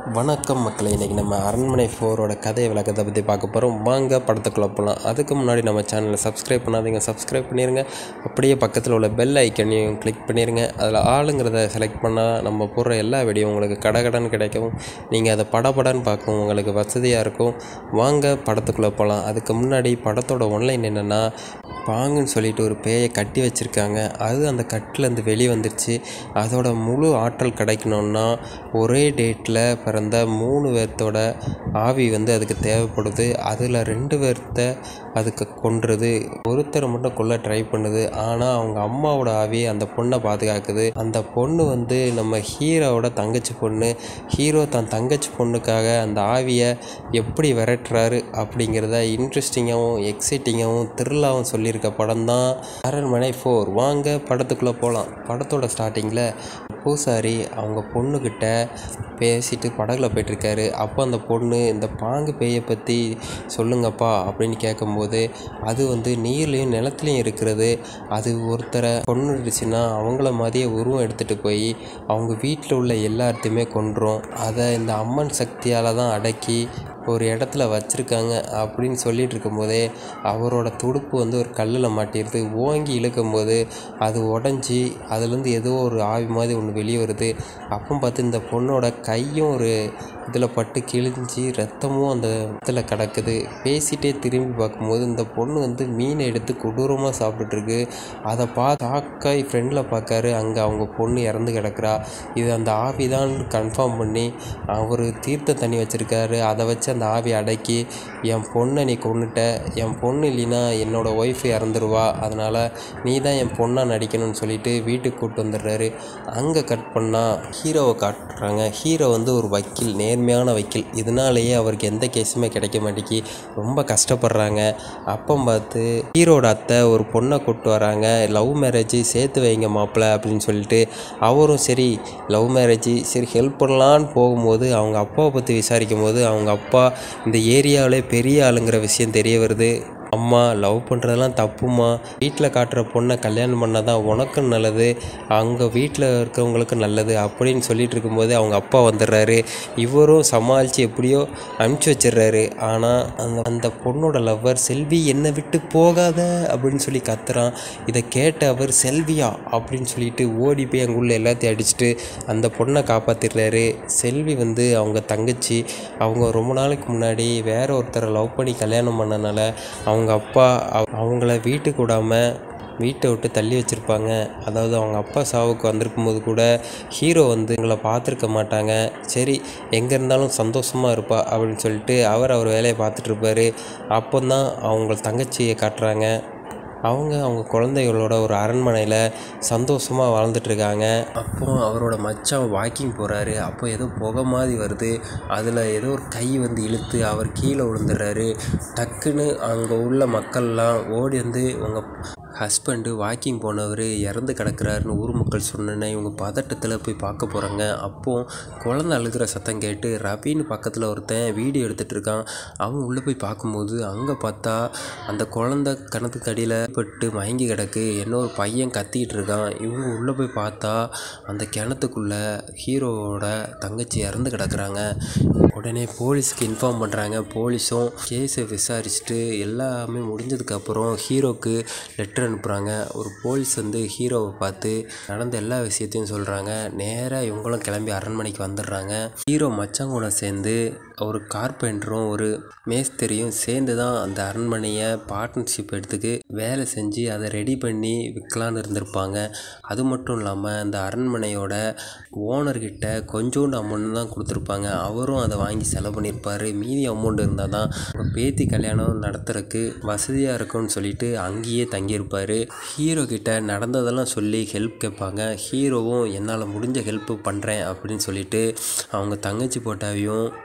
வணக்கம் மக்களே இன்றைக்கி நம்ம அரண்மனை ஃபோரோட கதை விளக்கத்தை பற்றி பார்க்க போகிறோம் வாங்க படத்துக்குள்ளே போகலாம் அதுக்கு முன்னாடி நம்ம சேனலை சப்ஸ்கிரைப் பண்ணாதீங்க சப்ஸ்கிரைப் பண்ணிடுங்க அப்படியே பக்கத்தில் உள்ள பெல் ஐக்கனையும் கிளிக் பண்ணிடுங்க அதில் ஆளுங்கிறத செலக்ட் பண்ணால் நம்ம போடுற எல்லா வீடியோ உங்களுக்கு கடகடன்னு கிடைக்கும் நீங்கள் அதை படபடன்னு பார்க்கவும் உங்களுக்கு வசதியாக இருக்கும் வாங்க படத்துக்குள்ளே போகலாம் அதுக்கு முன்னாடி படத்தோட ஒன்லைன் என்னென்னா பாங்குன்னு சொல்லிட்டு ஒரு பேயை கட்டி வச்சுருக்காங்க அது அந்த கட்டிலேருந்து வெளியே வந்துருச்சு அதோட முழு ஆற்றல் கிடைக்கணுன்னா ஒரே டேட்டில் பிறந்த மூணு பேர்த்தோட ஆவி வந்து அதுக்கு தேவைப்படுது அதில் ரெண்டு பேர்த்த அதுக்கு கொன்றுது ஒருத்தரை மட்டும் கொல்ல ட்ரை பண்ணுது ஆனால் அவங்க அம்மாவோட ஆவி அந்த பொண்ணை பாதுகாக்குது அந்த பொண்ணு வந்து நம்ம ஹீரோவோட தங்கச்சி பொண்ணு ஹீரோ தன் தங்கச்சி பொண்ணுக்காக அந்த ஆவியை எப்படி விரட்டுறாரு அப்படிங்கிறத இன்ட்ரெஸ்டிங்காகவும் எக்ஸைட்டிங்காகவும் த்ரில்லாகவும் சொல்லியிருக்க படம் தான் அரண்மனை ஃபோர் வாங்க படத்துக்குள்ளே போகலாம் படத்தோட ஸ்டார்டிங்கில் பூசாரி அவங்க பொண்ணுக்கிட்ட பேசிட்டு படகுல போயிட்டுருக்காரு அப்போ அந்த பொண்ணு இந்த பாங்கு பேயை பற்றி சொல்லுங்கப்பா அப்படின்னு கேட்கும்போது அது வந்து நீர்லேயும் நிலத்துலையும் இருக்கிறது அது ஒருத்தரை கொன்னுடுச்சுன்னா அவங்கள மாதிரியே உருவம் எடுத்துகிட்டு போய் அவங்க வீட்டில் உள்ள எல்லாத்தையுமே கொன்றும் அதை இந்த அம்மன் சக்தியால் தான் அடக்கி ஒரு இடத்துல வச்சுருக்காங்க அப்படின்னு சொல்லிட்டு இருக்கும்போதே அவரோட துடுப்பு வந்து ஒரு கல்லில் மாட்டிடுது ஓங்கி இழுக்கும்போது அது உடஞ்சி அதுலேருந்து ஏதோ ஒரு ஆவி மாதிரி ஒன்று வெளியே வருது அப்போ பார்த்து இந்த பொண்ணோட கையும் ஒரு இதில் பட்டு கிழிஞ்சி ரத்தமும் அந்த இடத்துல கிடக்குது பேசிட்டே திரும்பி பார்க்கும்போது இந்த பொண்ணு வந்து மீனை எடுத்து கொடூரமாக சாப்பிட்டுட்ருக்கு அதை பார்த்து ஷாக்காய் ஃப்ரெண்டில் பார்க்காரு அங்கே அவங்க பொண்ணு இறந்து கிடக்குறா இது அந்த ஆவி தான் கன்ஃபார்ம் பண்ணி அவர் தீர்த்த தண்ணி வச்சுருக்காரு அதை வச்சு அந்த ஆவி அடக்கி என் பொண்ணை நீ கொன்னுட்ட என் பொண்ணு இல்லைன்னா என்னோட ஒய்ஃப் இறந்துருவா அதனால் நீ தான் என் பொண்ணாக நடிக்கணும்னு சொல்லிட்டு வீட்டுக்கு கூப்பிட்டு வந்துடுறாரு அங்கே கட் பண்ணால் ஹீரோவை காட்டுறாங்க ஹீரோ வந்து ஒரு வக்கீல் நேர்மையான வக்கீல் இதனாலேயே அவருக்கு எந்த கேஸுமே கிடைக்க மாட்டேங்கி ரொம்ப கஷ்டப்படுறாங்க அப்போ பார்த்து ஹீரோட அத்தை ஒரு பொண்ணை கூப்பிட்டு வராங்க லவ் மேரேஜ் சேர்த்து வைங்க மாப்பிள்ளை அப்படின்னு சொல்லிட்டு அவரும் சரி லவ் மேரேஜ் சரி ஹெல்ப் பண்ணலான்னு போகும்போது அவங்க அப்பாவை பற்றி விசாரிக்கும் போது அவங்க அப்பா இந்த ஏரியாவிலே பெரிய ஆளுங்கிற விஷயம் தெரிய வருது அம்மா லவ் பண்ணுறதெல்லாம் தப்புமா வீட்டில் காட்டுற பொண்ணை கல்யாணம் பண்ணால் தான் உனக்கும் நல்லது அங்கே வீட்டில் இருக்கிறவங்களுக்கு நல்லது அப்படின்னு சொல்லிட்டு இருக்கும்போது அவங்க அப்பா வந்துடுறாரு இவரும் சமாளித்து எப்படியோ அனுப்பிச்சி வச்சிடுறாரு ஆனால் அந்த அந்த பொண்ணோட லவ்வர் செல்வி என்னை விட்டு போகாத அப்படின்னு சொல்லி கத்துறான் இதை கேட்ட அவர் செல்வியா அப்படின்னு சொல்லிட்டு ஓடி போய் அங்கே உள்ள எல்லாத்தையும் அடிச்சுட்டு அந்த பொண்ணை காப்பாற்றிடுறாரு செல்வி வந்து அவங்க தங்கச்சி அவங்க ரொம்ப நாளைக்கு முன்னாடி வேற ஒருத்தரை லவ் பண்ணி கல்யாணம் பண்ணனால அவங்க அப்பா அவ- அவங்கள வீட்டுக்கு விடாமல் வீட்டை விட்டு தள்ளி வச்சுருப்பாங்க அதாவது அவங்க அப்பா சாவுக்கு வந்திருக்கும் போது கூட ஹீரோ வந்து எங்களை பார்த்துருக்க மாட்டாங்க சரி எங்கே இருந்தாலும் சந்தோஷமாக இருப்பா அப்படின்னு சொல்லிட்டு அவர் அவர் வேலையை பார்த்துட்டு இருப்பாரு அப்போ தான் அவங்க தங்கச்சியை காட்டுறாங்க அவங்க அவங்க குழந்தைகளோட ஒரு அரண்மனையில் சந்தோஷமாக வாழ்ந்துட்டு இருக்காங்க அப்போ அவரோட மச்சான் வாக்கிங் போகிறாரு அப்போ ஏதோ புகை மாதிரி வருது அதில் ஏதோ ஒரு கை வந்து இழுத்து அவர் கீழே விழுந்துடுறாரு டக்குன்னு அங்கே உள்ள மக்கள்லாம் ஓடி வந்து உங்கள் ஹஸ்பண்டு வாக்கிங் போனவர் இறந்து கிடக்குறாருன்னு ஊர் மக்கள் சொன்னோன்னே இவங்க பதட்டத்தில் போய் பார்க்க போகிறாங்க அப்போது குழந்தை அழுகிற சத்தம் கேட்டு ரவின்னு பக்கத்தில் ஒருத்தன் வீடியோ எடுத்துகிட்டு இருக்கான் அவன் உள்ளே போய் பார்க்கும்போது அங்கே பார்த்தா அந்த குழந்தை கணத்துக்கு அடியில் பட்டு மயங்கி கிடக்கு இன்னொரு பையன் கத்திக்கிட்டு இருக்கான் இவங்க உள்ளே போய் பார்த்தா அந்த கிணத்துக்குள்ளே ஹீரோவோட தங்கச்சி இறந்து கிடக்குறாங்க உடனே போலீஸ்க்கு இன்ஃபார்ம் பண்ணுறாங்க போலீஸும் கேஸை விசாரிச்சுட்டு எல்லாமே முடிஞ்சதுக்கப்புறம் ஹீரோக்கு லெட்டர் அனுப்புகிறாங்க ஒரு போலீஸ் வந்து ஹீரோவை பார்த்து நடந்த எல்லா விஷயத்தையும் சொல்கிறாங்க நேராக இவங்களும் கிளம்பி அரண்மனைக்கு வந்துடுறாங்க ஹீரோ மச்சான் கூட சேர்ந்து ஒரு கார்பெண்டரும் ஒரு மேஸ்திரியும் சேர்ந்து தான் அந்த அரண்மனையை பார்ட்னர்ஷிப் எடுத்துக்கு வேலை செஞ்சு அதை ரெடி பண்ணி விற்கலான்னு இருந்திருப்பாங்க அது மட்டும் இல்லாமல் அந்த அரண்மனையோட ஓனர்கிட்ட கொஞ்சோண்டு அமௌண்ட் தான் கொடுத்துருப்பாங்க அவரும் அதை வாங்கி செலவு பண்ணியிருப்பார் மீதி அமௌண்ட் இருந்தால் தான் உங்க பேத்தி கல்யாணம் நடத்துறதுக்கு வசதியாக இருக்கும்னு சொல்லிட்டு அங்கேயே தங்கியிருப்பார் ஹீரோ கிட்ட நடந்ததெல்லாம் சொல்லி ஹெல்ப் கேட்பாங்க ஹீரோவும் என்னால் முடிஞ்ச ஹெல்ப்பு பண்ணுறேன் அப்படின்னு சொல்லிட்டு அவங்க தங்கச்சி போட்டாவையும் அவங்க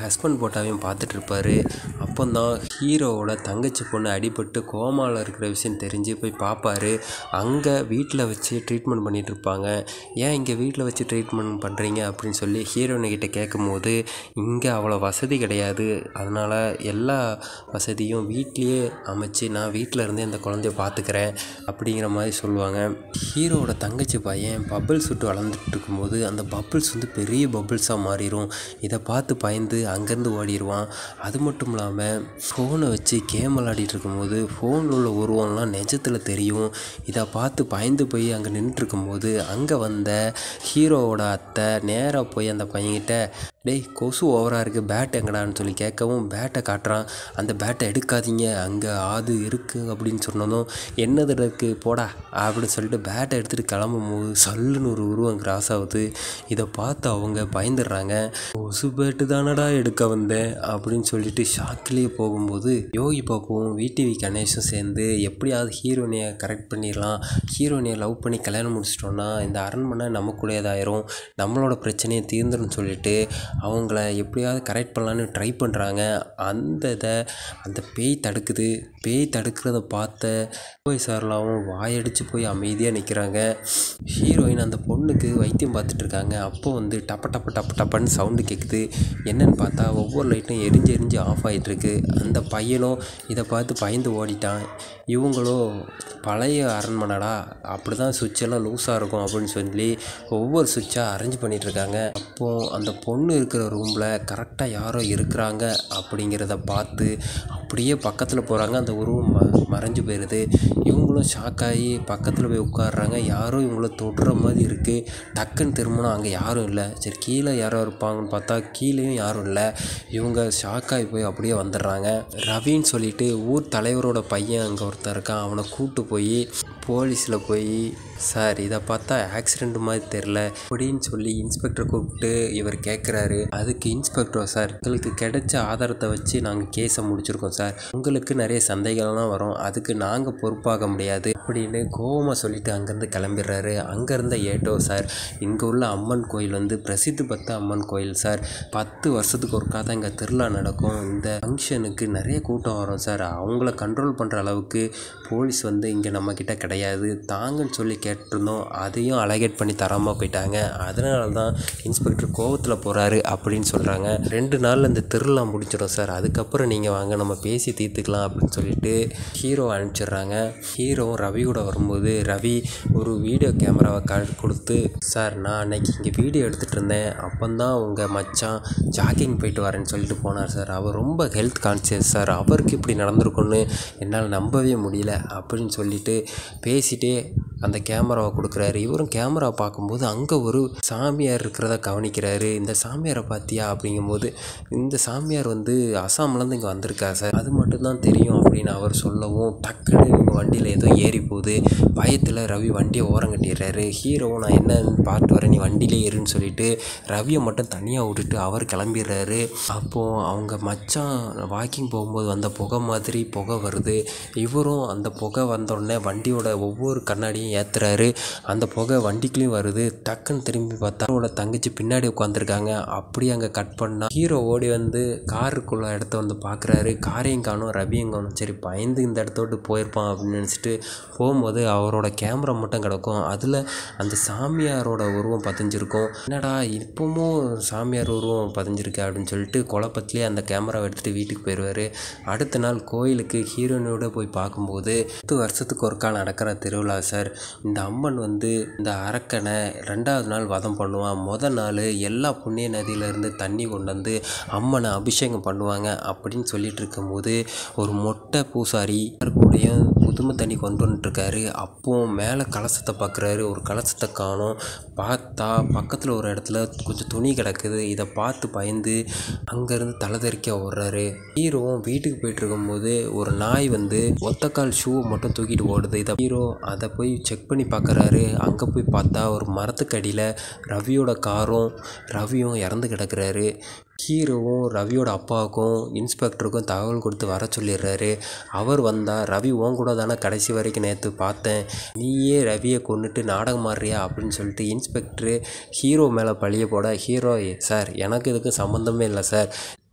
ஹஸ்பண்ட் போட்டாவையும் பார்த்துட்டு இருப்பாரு அப்போந்தான் ஹீரோவோட தங்கச்சி பொண்ணு அடிபட்டு கோமாவில் இருக்கிற விஷயம் தெரிஞ்சு போய் பார்ப்பாரு அங்கே வீட்டில் வச்சு ட்ரீட்மெண்ட் பண்ணிட்டு இருப்பாங்க ஏன் இங்கே வீட்டில் வச்சு ட்ரீட்மெண்ட் பண்ணுறீங்க அப்படின்னு சொல்லி ஹீரோயினை கிட்ட கேட்கும்போது இங்கே அவ்வளோ வசதி கிடையாது அதனால் எல்லா வசதியும் வீட்லேயே அமைச்சு நான் வீட்டில் இருந்தே இந்த குழந்தைய பார்த்துக்கிறேன் அப்படிங்கிற மாதிரி சொல்லுவாங்க ஹீரோவோட தங்கச்சி பையன் பபிள்ஸ் விட்டு வளர்ந்துட்டு இருக்கும்போது அந்த பபிள்ஸ் வந்து பெரிய பபிள்ஸாக மாறிடும் இதை பார்த்து பயந்து அங்கேருந்து ஓடிடுவான் அது மட்டும் இல்லாமல் ஃபோனை வச்சு கேம் விளாடிட்டு இருக்கும்போது ஃபோனில் உள்ள உருவம்லாம் நிஜத்தில் தெரியும் இதை பார்த்து பயந்து போய் அங்கே நின்றுட்டு இருக்கும்போது அங்கே வந்த ஹீரோவோட அத்தை நேராக போய் அந்த பையன்கிட்ட டேய் கொசு ஓவராக இருக்குது பேட் எங்கடான்னு சொல்லி கேட்கவும் பேட்டை காட்டுறான் அந்த பேட்டை எடுக்காதீங்க அங்கே ஆது இருக்குது அப்படின்னு சொன்னதும் என்னது இருக்குது போடா அப்படின்னு சொல்லிட்டு பேட்டை எடுத்துகிட்டு கிளம்பும் போது சல்லுன்னு ஒரு உருவம் கிராஸ் ஆகுது இதை பார்த்து அவங்க பயந்துடுறாங்க கொசு பேட்டு தானடா எடுக்க வந்தேன் அப்படின்னு சொல்லிட்டு ஷாக்கிலேயே போகும்போது யோகி பாப்புவும் விடிவி கணேஷும் சேர்ந்து எப்படியாவது ஹீரோனியை கரெக்ட் பண்ணிடலாம் ஹீரோனியை லவ் பண்ணி கல்யாணம் முடிச்சிட்டோன்னா இந்த அரண்மனை நமக்குள்ளேயதாயிரும் நம்மளோட பிரச்சனையை தீர்ந்துடும் சொல்லிட்டு அவங்கள எப்படியாவது கரெக்ட் பண்ணலான்னு ட்ரை பண்ணுறாங்க அந்த இதை அந்த பேய் தடுக்குது பேய் தடுக்கிறத பார்த்த போய் சார்லாவும் வாயடிச்சு போய் அமைதியாக நிற்கிறாங்க ஹீரோயின் அந்த பொண்ணுக்கு வைத்தியம் பார்த்துட்டு இருக்காங்க அப்போ வந்து டப்ப டப்ப டப்ப டப்பன்னு சவுண்டு கேட்குது என்னன்னு பார்த்தா ஒவ்வொரு லைட்டும் எரிஞ்சு எரிஞ்சு ஆஃப் ஆகிட்டுருக்கு அந்த பையனும் இதை பார்த்து பயந்து ஓடிட்டான் இவங்களும் பழைய அரண்மனைடா அப்படி தான் சுவிட்செல்லாம் லூஸாக இருக்கும் அப்படின்னு சொல்லி ஒவ்வொரு சுவிட்சாக அரேஞ்ச் பண்ணிகிட்ருக்காங்க அப்போது அந்த பொண்ணு இருக்கிற ரூமில் கரெக்டாக யாரோ இருக்கிறாங்க அப்படிங்கிறத பார்த்து அப்படியே பக்கத்தில் போகிறாங்க அந்த உருவம் ம மறைஞ்சு போயிடுது இவங்களும் ஷாக்காகி பக்கத்தில் போய் உட்காடுறாங்க யாரும் இவங்கள தொடுற மாதிரி இருக்குது டக்குன்னு திரும்பினா அங்கே யாரும் இல்லை சரி கீழே யாரோ இருப்பாங்கன்னு பார்த்தா கீழேயும் யாரும் இல்லை இவங்க ஷாக்காகி போய் அப்படியே வந்துடுறாங்க ரவின்னு சொல்லிட்டு ஊர் தலைவரோட பையன் அங்கே ஒருத்தன் இருக்கான் அவனை கூப்பிட்டு போய் போலீஸில் போய் சார் இதை பார்த்தா ஆக்சிடெண்ட் மாதிரி தெரில அப்படின்னு சொல்லி இன்ஸ்பெக்டர் கூப்பிட்டு இவர் கேட்குறாரு அதுக்கு இன்ஸ்பெக்டர் சார் எங்களுக்கு கிடைச்ச ஆதாரத்தை வச்சு நாங்கள் கேஸை முடிச்சிருக்கோம் சார் உங்களுக்கு நிறைய சந்தேகம்லாம் வரும் அதுக்கு நாங்கள் பொறுப்பாக முடியாது அப்படின்னு கோவமாக சொல்லிட்டு அங்கேருந்து கிளம்பிடுறாரு அங்கேருந்த ஏட்டோ சார் இங்கே உள்ள அம்மன் கோயில் வந்து பிரசித்தி பெற்ற அம்மன் கோயில் சார் பத்து வருஷத்துக்கு ஒருக்கா தான் இங்கே திருவிழா நடக்கும் இந்த ஃபங்க்ஷனுக்கு நிறைய கூட்டம் வரும் சார் அவங்கள கண்ட்ரோல் பண்ணுற அளவுக்கு போலீஸ் வந்து இங்கே நம்மக்கிட்ட கிடையாது தாங்கன்னு சொல்லி கேட்டிருந்தோம் அதையும் அலகேட் பண்ணி தராமல் போயிட்டாங்க அதனால தான் இன்ஸ்பெக்டர் கோவத்தில் போகிறாரு அப்படின்னு சொல்கிறாங்க ரெண்டு நாளில் இந்த திருவிழா முடிச்சிடும் சார் அதுக்கப்புறம் நீங்கள் வாங்க நம்ம பேசி தீர்த்துக்கலாம் அப்படின்னு சொல்லிட்டு ஹீரோ அனுப்பிச்சிடுறாங்க ஹீரோவும் ரவி கூட வரும்போது ரவி ஒரு வீடியோ கேமராவை க கொடுத்து சார் நான் அன்னைக்கு இங்கே வீடியோ எடுத்துகிட்டு இருந்தேன் அப்போந்தான் உங்கள் மச்சான் ஜாக்கிங் போயிட்டு வரேன்னு சொல்லிட்டு போனார் சார் அவர் ரொம்ப ஹெல்த் கான்சியஸ் சார் அவருக்கு இப்படி நடந்திருக்குன்னு என்னால் நம்பவே முடியல அப்படின்னு சொல்லிட்டு பேசிட்டே அந்த கேமராவை கொடுக்குறாரு இவரும் கேமரா பார்க்கும்போது அங்கே ஒரு சாமியார் இருக்கிறத கவனிக்கிறாரு இந்த சாமியாரை பார்த்தியா அப்படிங்கும்போது இந்த சாமியார் வந்து அசாம்லேருந்து இங்கே வந்திருக்கா சார் அது மட்டும்தான் தெரியும் அப்படின்னு அவர் சொல்லவும் டக்குன்னு இவங்க வண்டியில் ஏதோ ஏறி போகுது பயத்தில் ரவி வண்டியை ஓரம் கட்டிடுறாரு ஹீரோவும் நான் என்னன்னு பார்த்து வரேன் நீ வண்டியிலே ஏறுன்னு சொல்லிட்டு ரவியை மட்டும் தனியாக விட்டுட்டு அவர் கிளம்பிடுறாரு அப்போது அவங்க மச்சான் வாக்கிங் போகும்போது வந்த புகை மாதிரி புகை வருது இவரும் அந்த புகை வந்தோடனே வண்டியோட ஒவ்வொரு கண்ணாடியும் ஏற்றுறாரு அந்த புகை வண்டிக்குள்ளேயும் வருது டக்குன்னு திரும்பி பார்த்தா அவரோட தங்கச்சி பின்னாடி உட்காந்துருக்காங்க அப்படியே அங்கே கட் பண்ணால் ஹீரோ ஓடி வந்து காருக்குள்ள இடத்த வந்து பார்க்குறாரு காரையும் காணும் ரவியும் காணும் சரி பயந்து இந்த இடத்த விட்டு போயிருப்பான் அப்படின்னு நினச்சிட்டு போகும்போது அவரோட கேமரா மட்டும் கிடக்கும் அதில் அந்த சாமியாரோட உருவம் பதிஞ்சிருக்கும் என்னடா இப்பவும் சாமியார் உருவம் பதிஞ்சிருக்கு அப்படின்னு சொல்லிட்டு குழப்பத்திலே அந்த கேமராவை எடுத்துகிட்டு வீட்டுக்கு போயிடுவார் அடுத்த நாள் கோயிலுக்கு ஹீரோயினோட போய் பார்க்கும்போது பத்து வருஷத்துக்கு ஒருக்கா நடக்கிற திருவிழா சார் இந்த அம்மன் வந்து இந்த அரக்கனை ரெண்டாவது நாள் வதம் பண்ணுவான் முத நாள் எல்லா புண்ணிய நதியிலேருந்து தண்ணி கொண்டு வந்து அம்மனை அபிஷேகம் பண்ணுவாங்க அப்படின்னு சொல்லிட்டு இருக்கும்போது ஒரு மொட்டை பூசாரி கூடயும் புதுமை தண்ணி கொண்டு வந்துட்டுருக்காரு அப்போ மேலே கலசத்தை பார்க்குறாரு ஒரு கலசத்தை காணோம் பார்த்தா பக்கத்தில் ஒரு இடத்துல கொஞ்சம் துணி கிடக்குது இதை பார்த்து பயந்து அங்கேருந்து தலை தெறிக்க ஓடுறாரு ஹீரோவும் வீட்டுக்கு போயிட்டு இருக்கும்போது ஒரு நாய் வந்து ஒத்தக்கால் ஷூவை மட்டும் தூக்கிட்டு ஓடுது இதை ஹீரோ அதை போய் செக் பண்ணி பார்க்குறாரு அங்கே போய் பார்த்தா ஒரு மரத்துக்கு அடியில் ரவியோட காரும் ரவியும் இறந்து கிடக்குறாரு ஹீரோவும் ரவியோட அப்பாவுக்கும் இன்ஸ்பெக்டருக்கும் தகவல் கொடுத்து வர சொல்லிடுறாரு அவர் வந்தால் ரவி உன் கூட தானே கடைசி வரைக்கும் நேற்று பார்த்தேன் நீயே ரவியை கொண்டுட்டு நாடகம் ஆடுறியா அப்படின்னு சொல்லிட்டு இன்ஸ்பெக்டரு ஹீரோ மேலே பழிய போட ஹீரோ சார் எனக்கு இதுக்கு சம்மந்தமே இல்லை சார்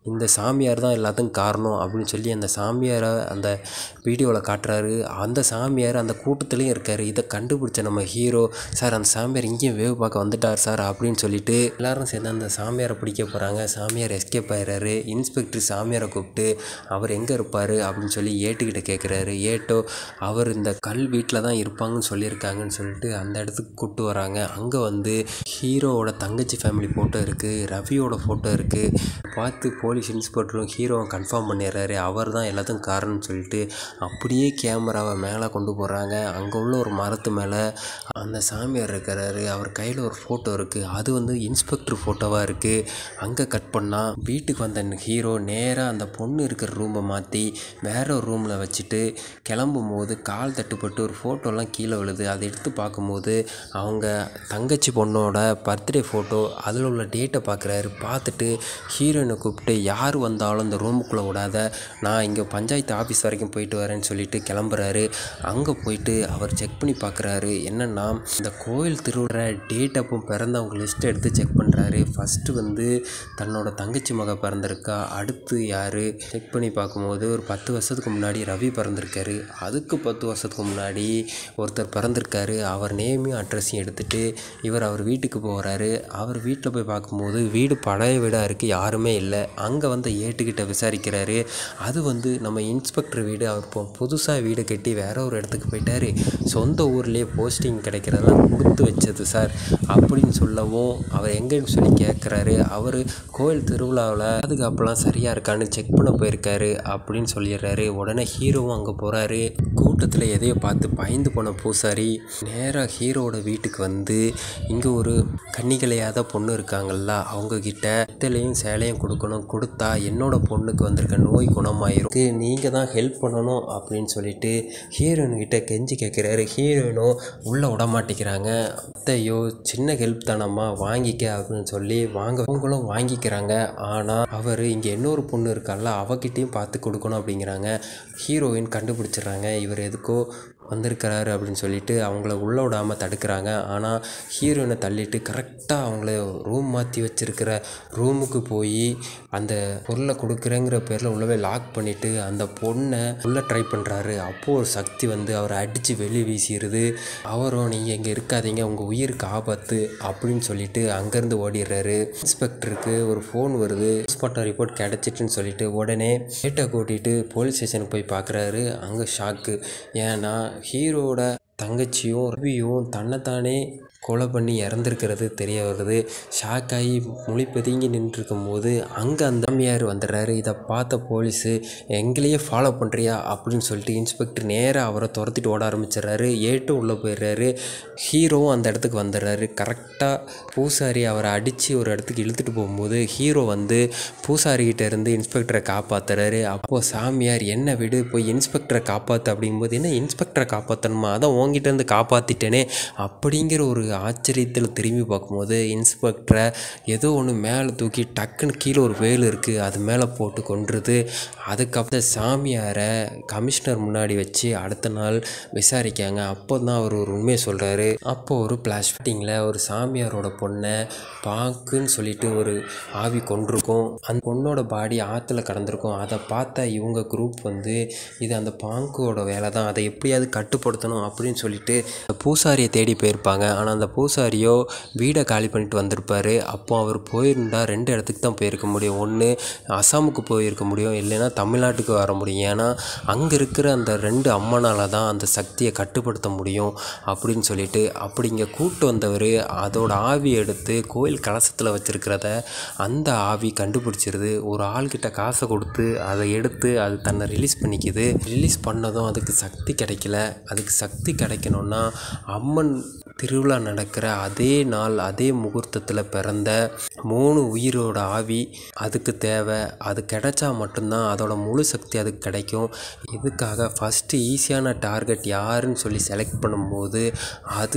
இந்த சாமியார் தான் எல்லாத்துக்கும் காரணம் அப்படின்னு சொல்லி அந்த சாமியாரை அந்த வீடியோவில் காட்டுறாரு அந்த சாமியார் அந்த கூட்டத்துலேயும் இருக்கார் இதை கண்டுபிடிச்ச நம்ம ஹீரோ சார் அந்த சாமியார் இங்கேயும் வேவு பார்க்க வந்துட்டார் சார் அப்படின்னு சொல்லிட்டு எல்லாரும் சேர்ந்து அந்த சாமியாரை பிடிக்க போகிறாங்க சாமியார் எஸ்கேப் ஆயிடுறாரு இன்ஸ்பெக்டர் சாமியாரை கூப்பிட்டு அவர் எங்கே இருப்பார் அப்படின்னு சொல்லி ஏட்டுக்கிட்ட கேட்குறாரு ஏட்டோ அவர் இந்த கல் வீட்டில் தான் இருப்பாங்கன்னு சொல்லியிருக்காங்கன்னு சொல்லிட்டு அந்த இடத்துக்கு கூப்பிட்டு வராங்க அங்கே வந்து ஹீரோவோட தங்கச்சி ஃபேமிலி ஃபோட்டோ இருக்குது ரவியோட ஃபோட்டோ இருக்குது பார்த்து போலீஸ் இன்ஸ்பெக்டரும் ஹீரோவை கன்ஃபார்ம் பண்ணிடுறாரு அவர் தான் எல்லாத்துக்கும் காரணம்னு சொல்லிட்டு அப்படியே கேமராவை மேலே கொண்டு போகிறாங்க அங்கே உள்ள ஒரு மரத்து மேலே அந்த சாமியார் இருக்கிறாரு அவர் கையில் ஒரு ஃபோட்டோ இருக்குது அது வந்து இன்ஸ்பெக்டர் ஃபோட்டோவாக இருக்குது அங்கே கட் பண்ணால் வீட்டுக்கு வந்த ஹீரோ நேராக அந்த பொண்ணு இருக்கிற ரூமை மாற்றி வேற ஒரு ரூமில் வச்சுட்டு கிளம்பும் போது கால் தட்டுப்பட்டு ஒரு ஃபோட்டோலாம் கீழே விழுது அதை எடுத்து பார்க்கும்போது அவங்க தங்கச்சி பொண்ணோட பர்த்டே ஃபோட்டோ அதில் உள்ள டேட்டை பார்க்குறாரு பார்த்துட்டு ஹீரோயினை கூப்பிட்டு யார் வந்தாலும் இந்த ரூமுக்குள்ளே விடாத நான் இங்கே பஞ்சாயத்து ஆஃபீஸ் வரைக்கும் போயிட்டு வரேன்னு சொல்லிட்டு கிளம்புறாரு அங்கே போயிட்டு அவர் செக் பண்ணி பார்க்குறாரு என்னென்னா இந்த கோயில் திருவிழா டேட் அப்போ பிறந்தவங்க லிஸ்ட் எடுத்து செக் பண்ணுறாரு ஃபஸ்ட்டு வந்து தன்னோட தங்கச்சி மக பிறந்திருக்கா அடுத்து யார் செக் பண்ணி பார்க்கும்போது ஒரு பத்து வருஷத்துக்கு முன்னாடி ரவி பிறந்திருக்காரு அதுக்கு பத்து வருஷத்துக்கு முன்னாடி ஒருத்தர் பிறந்திருக்காரு அவர் நேமையும் அட்ரஸையும் எடுத்துகிட்டு இவர் அவர் வீட்டுக்கு போகிறாரு அவர் வீட்டில் போய் பார்க்கும்போது வீடு பழைய வீடாக இருக்குது யாருமே இல்லை அங்கே வந்து ஏட்டுக்கிட்ட விசாரிக்கிறாரு அது வந்து நம்ம இன்ஸ்பெக்டர் வீடு அவர் இப்போ புதுசாக வீடு கட்டி வேற ஒரு இடத்துக்கு போயிட்டாரு சொந்த ஊர்லேயே போஸ்டிங் கிடைக்கிறதெல்லாம் கொடுத்து வச்சது சார் அப்படின்னு சொல்லவும் அவர் எங்கேன்னு சொல்லி கேட்குறாரு அவர் கோயில் திருவிழாவில் பாதுகாப்புலாம் சரியாக இருக்கான்னு செக் பண்ண போயிருக்காரு அப்படின்னு சொல்லிடுறாரு உடனே ஹீரோவும் அங்கே போகிறாரு கூட்டத்தில் எதையோ பார்த்து பயந்து போன பூசாரி நேராக ஹீரோவோட வீட்டுக்கு வந்து இங்கே ஒரு கன்னிகளையாத பொண்ணு இருக்காங்கல்ல அவங்கக்கிட்ட பித்தளையும் சேலையும் கொடுக்கணும் கொடுத்தா என்னோட பொண்ணுக்கு வந்திருக்க நோய் குணமாயிரும் இது நீங்கள் தான் ஹெல்ப் பண்ணணும் அப்படின்னு சொல்லிட்டு ஹீரோயின் கிட்ட கெஞ்சி கேட்குறாரு ஹீரோயினும் உள்ளே விட மாட்டேங்கிறாங்க அத்தையோ சின்ன ஹெல்ப் தானம்மா வாங்கிக்க அப்படின்னு சொல்லி வாங்க அவங்களும் வாங்கிக்கிறாங்க ஆனால் அவர் இங்கே இன்னொரு பொண்ணு இருக்கால அவகிட்டையும் பார்த்து கொடுக்கணும் அப்படிங்கிறாங்க ஹீரோயின் கண்டுபிடிச்சிடுறாங்க இவர் எதுக்கோ வந்திருக்கிறாரு அப்படின்னு சொல்லிட்டு அவங்கள உள்ளே விடாமல் தடுக்கிறாங்க ஆனால் ஹீரோயினை தள்ளிட்டு கரெக்டாக அவங்கள ரூம் மாற்றி வச்சிருக்கிற ரூமுக்கு போய் அந்த பொருளை கொடுக்குறேங்கிற பேரில் உள்ளவே லாக் பண்ணிவிட்டு அந்த பொண்ணை உள்ளே ட்ரை பண்ணுறாரு அப்போது ஒரு சக்தி வந்து அவரை அடித்து வெளியே வீசிடுது அவரும் நீங்கள் இங்கே இருக்காதீங்க உங்கள் உயிருக்கு ஆபத்து அப்படின்னு சொல்லிட்டு அங்கேருந்து ஓடிடுறாரு இன்ஸ்பெக்டருக்கு ஒரு ஃபோன் வருது போஸ்ட்மார்ட்டம் ரிப்போர்ட் கிடச்சிட்டுன்னு சொல்லிட்டு உடனே டேட்டா கூட்டிகிட்டு போலீஸ் ஸ்டேஷனுக்கு போய் பார்க்குறாரு அங்கே ஷாக்கு ஏன்னா ஹீரோட தங்கச்சியும் ரவியும் தன்னைத்தானே கொலை பண்ணி இறந்துருக்கிறது தெரிய வருது ஷாக்காகி மொழி பதுங்கி நின்றுருக்கும் போது அங்கே அந்த மாமியார் வந்துடுறாரு இதை பார்த்த போலீஸு எங்களையே ஃபாலோ பண்ணுறியா அப்படின்னு சொல்லிட்டு இன்ஸ்பெக்டர் நேராக அவரை துரத்திட்டு ஓட ஆரம்பிச்சிடுறாரு ஏட்டு உள்ளே போயிடுறாரு ஹீரோவும் அந்த இடத்துக்கு வந்துடுறாரு கரெக்டாக பூசாரி அவரை அடித்து ஒரு இடத்துக்கு இழுத்துட்டு போகும்போது ஹீரோ வந்து பூசாரிகிட்ட இருந்து இன்ஸ்பெக்டரை காப்பாற்றுறாரு அப்போது சாமியார் என்ன விடு போய் இன்ஸ்பெக்டரை காப்பாற்று அப்படிங்கும்போது என்ன இன்ஸ்பெக்டரை காப்பாற்றணுமா அதான் உங்ககிட்ட இருந்து காப்பாற்றிட்டேனே அப்படிங்கிற ஒரு ஆச்சரியத்தில் திரும்பி பார்க்கும்போது இன்ஸ்பெக்டரை ஏதோ ஒன்று மேலே தூக்கி டக்குன்னு கீழே ஒரு வேல் இருக்குது அது மேலே போட்டு கொன்றுது அதுக்கப்புறம் சாமியாரை கமிஷனர் முன்னாடி வச்சு அடுத்த நாள் விசாரிக்காங்க அப்போ தான் அவர் ஒரு உண்மையை சொல்கிறாரு அப்போது ஒரு பிளாஷ்டிங்கில் ஒரு சாமியாரோட பொண்ணை பாக்குன்னு சொல்லிட்டு ஒரு ஆவி கொண்டிருக்கும் அந்த பொண்ணோட பாடி ஆற்றுல கடந்திருக்கும் அதை பார்த்த இவங்க குரூப் வந்து இது அந்த பாங்கோட வேலை தான் அதை எப்படியாவது கட்டுப்படுத்தணும் அப்படின்னு சொல்லிட்டு அந்த பூசாரியை தேடி போயிருப்பாங்க ஆனால் அந்த பூசாரியோ வீடை காலி பண்ணிட்டு வந்திருப்பாரு அப்போ அவர் போயிருந்தா ரெண்டு இடத்துக்கு தான் போயிருக்க முடியும் ஒன்று அசாமுக்கு போயிருக்க முடியும் இல்லைன்னா தமிழ்நாட்டுக்கு வர முடியும் ஏன்னா அங்கே இருக்கிற அந்த ரெண்டு அம்மனால் தான் அந்த சக்தியை கட்டுப்படுத்த முடியும் அப்படின்னு சொல்லிட்டு அப்படி இங்கே கூட்டு வந்தவர் அதோட ஆவி எடுத்து கோயில் கலசத்தில் வச்சிருக்கிறத அந்த ஆவி கண்டுபிடிச்சிருது ஒரு ஆள்கிட்ட காசை கொடுத்து அதை எடுத்து அது தன்னை ரிலீஸ் பண்ணிக்குது ரிலீஸ் பண்ணதும் அதுக்கு சக்தி கிடைக்கல அதுக்கு சக்தி கிடைக்கணும்னா அம்மன் திருவிழா நடக்கிற அதே நாள் அதே முகூர்த்தத்தில் பிறந்த மூணு உயிரோட ஆவி அதுக்கு தேவை அது கிடைச்சா மட்டும்தான் அதோட முழு சக்தி அதுக்கு கிடைக்கும் இதுக்காக ஃபஸ்ட்டு ஈஸியான டார்கெட் யாருன்னு சொல்லி செலக்ட் பண்ணும்போது அது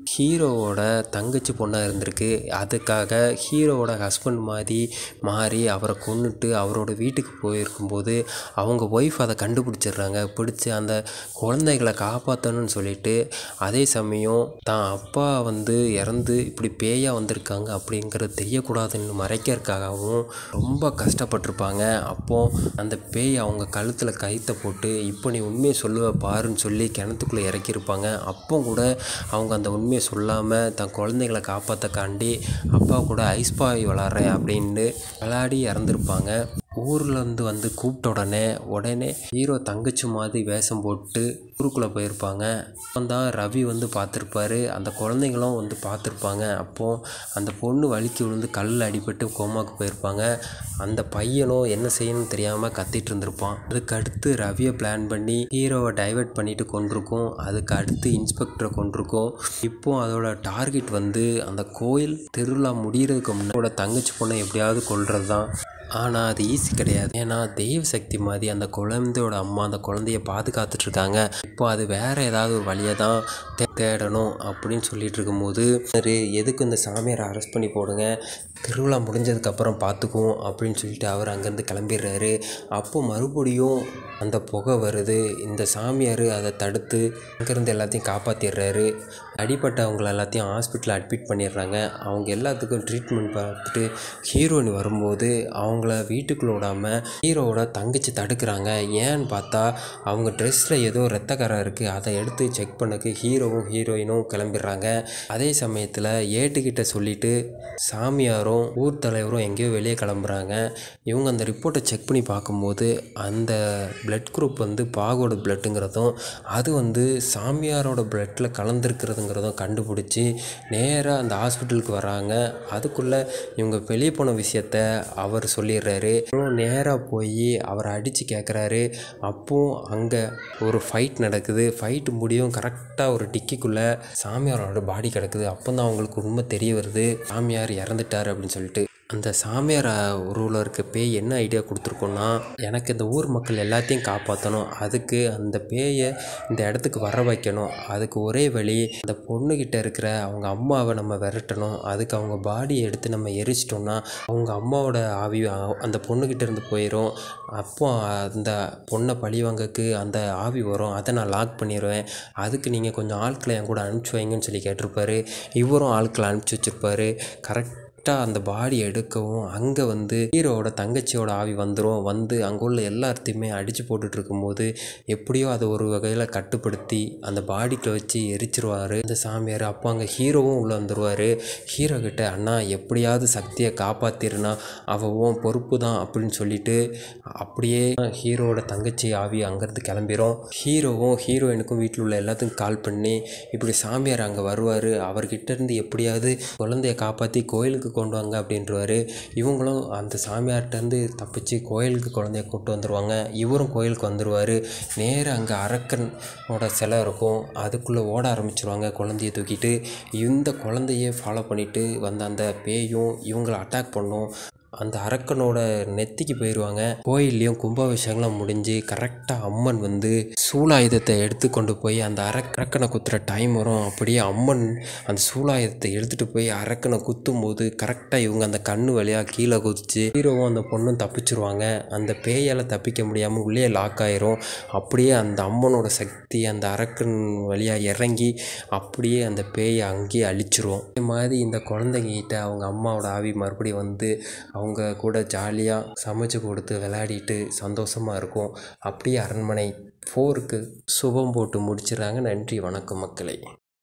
ஹீரோவோட தங்கச்சி பொண்ணாக இருந்திருக்கு அதுக்காக ஹீரோவோட ஹஸ்பண்ட் மாதிரி மாறி அவரை கொன்னுட்டு அவரோட வீட்டுக்கு போயிருக்கும்போது அவங்க ஒய்ஃப் அதை கண்டுபிடிச்சிடுறாங்க பிடிச்சி அந்த குழந்தைகளை காப்பாற்றணும்னு சொல்லிட்டு அதே சமயம் தான் அப்பா வந்து இறந்து இப்படி பேயாக வந்திருக்காங்க அப்படிங்கிறது தெரியக்கூடாதுன்னு மறைக்கிறதுக்காகவும் ரொம்ப கஷ்டப்பட்டிருப்பாங்க அப்போ அந்த பேய் அவங்க கழுத்தில் கயித்தை போட்டு இப்போ நீ உண்மையை சொல்லுவ பாருன்னு சொல்லி கிணத்துக்குள்ளே இறக்கியிருப்பாங்க அப்போ கூட அவங்க அந்த உண்மையை சொல்லாமல் தன் குழந்தைகளை காப்பாற்றக்காண்டி அப்பா கூட ஐஸ் பாய் விளாட்றேன் அப்படின்னு விளையாடி இறந்துருப்பாங்க ஊர்லேருந்து வந்து கூப்பிட்ட உடனே உடனே ஹீரோ தங்கச்சி மாதிரி வேஷம் போட்டு ஊருக்குள்ளே போயிருப்பாங்க அப்போ தான் ரவி வந்து பார்த்துருப்பாரு அந்த குழந்தைங்களும் வந்து பார்த்துருப்பாங்க அப்போது அந்த பொண்ணு வலிக்கு விழுந்து கல்லில் அடிபட்டு கோமாக்கு போயிருப்பாங்க அந்த பையனும் என்ன செய்யணும்னு தெரியாமல் கத்திட்டு இருந்திருப்பான் அதுக்கு அடுத்து ரவியை பிளான் பண்ணி ஹீரோவை டைவர்ட் பண்ணிட்டு கொண்டிருக்கும் அதுக்கு அடுத்து இன்ஸ்பெக்டரை கொண்டிருக்கும் இப்போ அதோட டார்கெட் வந்து அந்த கோயில் திருவிழா முடிகிறதுக்கு முன்னாடி தங்கச்சி பொண்ணை எப்படியாவது கொல்றது தான் ஆனால் அது ஈஸி கிடையாது ஏன்னா தெய்வ சக்தி மாதிரி அந்த குழந்தையோட அம்மா அந்த குழந்தைய பாதுகாத்துட்டு இருக்காங்க இப்போ அது வேற ஏதாவது ஒரு வழியை தான் தே- தேடணும் அப்படின்னு சொல்லிட்டு இருக்கும்போது சரி எதுக்கு இந்த சாமியாரை அரெஸ்ட் பண்ணி போடுங்க திருவிழா முடிஞ்சதுக்கப்புறம் பார்த்துக்குவோம் அப்படின்னு சொல்லிட்டு அவர் அங்கேருந்து கிளம்பிடுறாரு அப்போ மறுபடியும் அந்த புகை வருது இந்த சாமியார் அதை தடுத்து அங்கேருந்து எல்லாத்தையும் காப்பாற்றிடுறாரு அடிப்பட்டவங்கள எல்லாத்தையும் ஹாஸ்பிட்டலில் அட்மிட் பண்ணிடுறாங்க அவங்க எல்லாத்துக்கும் ட்ரீட்மெண்ட் பார்த்துட்டு ஹீரோயின் வரும்போது அவங்கள வீட்டுக்குள்ள விடாமல் ஹீரோவோட தங்கச்சி தடுக்கிறாங்க ஏன்னு பார்த்தா அவங்க ட்ரெஸ்ஸில் ஏதோ ரத்தக்கரை இருக்குது அதை எடுத்து செக் பண்ணக்கு ஹீரோவும் ஹீரோயினும் கிளம்பிடுறாங்க அதே சமயத்தில் ஏட்டுக்கிட்ட சொல்லிட்டு சாமியாரும் ஊர் தலைவரும் எங்கேயோ வெளியே கிளம்புறாங்க இவங்க அந்த ரிப்போர்ட்டை செக் பண்ணி பார்க்கும்போது அந்த பிளட் குரூப் வந்து பாகோட பிளட்டுங்கிறதும் அது வந்து சாமியாரோட பிளட்டில் கலந்துருக்கிறதுங்கிறதும் கண்டுபிடிச்சி நேராக அந்த ஹாஸ்பிட்டலுக்கு வராங்க அதுக்குள்ளே இவங்க வெளியே போன விஷயத்த அவர் சொல்லிடுறாரு நேராக போய் அவரை அடித்து கேட்குறாரு அப்போ அங்கே ஒரு ஃபைட் நடக்குது ஃபைட் முடியும் கரெக்டாக ஒரு டிக்கிக்குள்ளே சாமியாரோட பாடி கிடக்குது அப்போ தான் அவங்களுக்கு உண்மை தெரிய வருது சாமியார் இறந்துட்டார் அப்படின்னு சொல்லிட்டு அந்த சாமியார் உருவில் இருக்க பேய் என்ன ஐடியா கொடுத்துருக்கோன்னா எனக்கு இந்த ஊர் மக்கள் எல்லாத்தையும் காப்பாற்றணும் அதுக்கு அந்த பேயை இந்த இடத்துக்கு வர வைக்கணும் அதுக்கு ஒரே வழி அந்த பொண்ணுக்கிட்ட இருக்கிற அவங்க அம்மாவை நம்ம விரட்டணும் அதுக்கு அவங்க பாடியை எடுத்து நம்ம எரிச்சிட்டோம்னா அவங்க அம்மாவோட ஆவி அ- அந்த பொண்ணுக்கிட்ட இருந்து போயிடும் அப்போ அந்த பொண்ணை பழிவாங்கக்கு அந்த ஆவி வரும் அதை நான் லாக் பண்ணிடுவேன் அதுக்கு நீங்கள் கொஞ்சம் ஆட்களை என் கூட அனுப்பிச்சி வைங்கன்னு சொல்லி கேட்டிருப்பாரு இவரும் ஆட்களை அனுப்பிச்சி வச்சிருப்பாரு கரெக்ட் கரெக்டாக அந்த பாடி எடுக்கவும் அங்கே வந்து ஹீரோவோட தங்கச்சியோட ஆவி வந்துடும் வந்து அங்கே உள்ள எல்லாத்தையுமே அடித்து போட்டுட்டு இருக்கும்போது எப்படியோ அதை ஒரு வகையில் கட்டுப்படுத்தி அந்த பாடிக்கு வச்சு எரிச்சிருவார் அந்த சாமியார் அப்போ அங்கே ஹீரோவும் உள்ளே வந்துடுவார் ஹீரோ கிட்ட அண்ணா எப்படியாவது சக்தியை காப்பாத்திருனா அவவும் பொறுப்பு தான் அப்படின்னு சொல்லிட்டு அப்படியே ஹீரோவோட தங்கச்சி ஆவி அங்கேருந்து கிளம்பிரும் ஹீரோவும் ஹீரோயினுக்கும் வீட்டில் உள்ள எல்லாத்துக்கும் கால் பண்ணி இப்படி சாமியார் அங்கே வருவார் அவர்கிட்ட இருந்து எப்படியாவது குழந்தைய காப்பாற்றி கோயிலுக்கு கொண்டு வாங்க அப்படின்றவாரு இவங்களும் அந்த சாமியார்கிட்டருந்து தப்பிச்சு கோயிலுக்கு குழந்தைய கூட்டு வந்துடுவாங்க இவரும் கோயிலுக்கு வந்துடுவார் நேராக அங்கே அரக்கனோட சிலை இருக்கும் அதுக்குள்ளே ஓட ஆரம்பிச்சிருவாங்க குழந்தைய தூக்கிட்டு இந்த குழந்தைய ஃபாலோ பண்ணிட்டு வந்த அந்த பேயும் இவங்களை அட்டாக் பண்ணும் அந்த அரக்கனோட நெத்திக்கு போயிடுவாங்க கோயில்லையும் கும்பாபிஷேகம்லாம் முடிஞ்சு கரெக்டாக அம்மன் வந்து சூலாயுதத்தை எடுத்து கொண்டு போய் அந்த அரக் அரக்கனை குத்துற டைம் வரும் அப்படியே அம்மன் அந்த சூலாயுதத்தை எடுத்துகிட்டு போய் அரக்கனை குத்தும் போது கரெக்டாக இவங்க அந்த கண்ணு வழியாக கீழே குதிச்சு ஹீரோவும் அந்த பொண்ணும் தப்பிச்சிருவாங்க அந்த பேயால் தப்பிக்க முடியாமல் உள்ளே லாக் ஆயிரும் அப்படியே அந்த அம்மனோட சக்தி அந்த அரக்கன் வழியாக இறங்கி அப்படியே அந்த பேயை அங்கேயே அழிச்சிரும் அதே மாதிரி இந்த குழந்தைங்கிட்ட அவங்க அம்மாவோட ஆவி மறுபடியும் வந்து அவங்க கூட ஜாலியாக சமைச்சு கொடுத்து விளையாடிட்டு சந்தோஷமாக இருக்கும் அப்படியே அரண்மனை ஃபோருக்கு சுபம் போட்டு முடிச்சிடுறாங்க நன்றி வணக்கம் மக்களே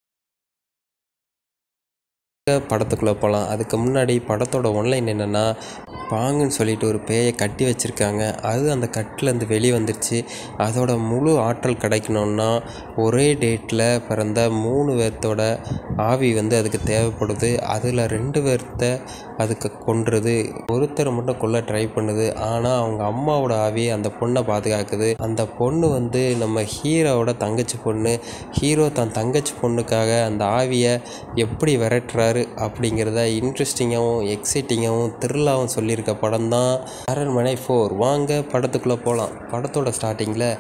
படத்துக்குள்ளே போகலாம் அதுக்கு முன்னாடி படத்தோட ஒன்லைன் என்னென்னா பாங்குன்னு சொல்லிட்டு ஒரு பேயை கட்டி வச்சுருக்காங்க அது அந்த கட்டிலேருந்து வெளியே வந்துருச்சு அதோட முழு ஆற்றல் கிடைக்கணுன்னா ஒரே டேட்டில் பிறந்த மூணு பேர்த்தோட ஆவி வந்து அதுக்கு தேவைப்படுது அதில் ரெண்டு பேர்த்த அதுக்கு கொன்றுது ஒருத்தரை மட்டும் கொல்ல ட்ரை பண்ணுது ஆனால் அவங்க அம்மாவோட ஆவி அந்த பொண்ணை பாதுகாக்குது அந்த பொண்ணு வந்து நம்ம ஹீரோவோட தங்கச்சி பொண்ணு ஹீரோ தன் தங்கச்சி பொண்ணுக்காக அந்த ஆவியை எப்படி விரட்டுறாரு அப்படிங்கிறத இன்ட்ரெஸ்டிங்காகவும் எக்ஸைட்டிங்காகவும் த்ரில்லாகவும் சொல்லியிருக்க படம் தான் அரண்மனை ஃபோர் வாங்க படத்துக்குள்ளே போகலாம் படத்தோட ஸ்டார்டிங்கில்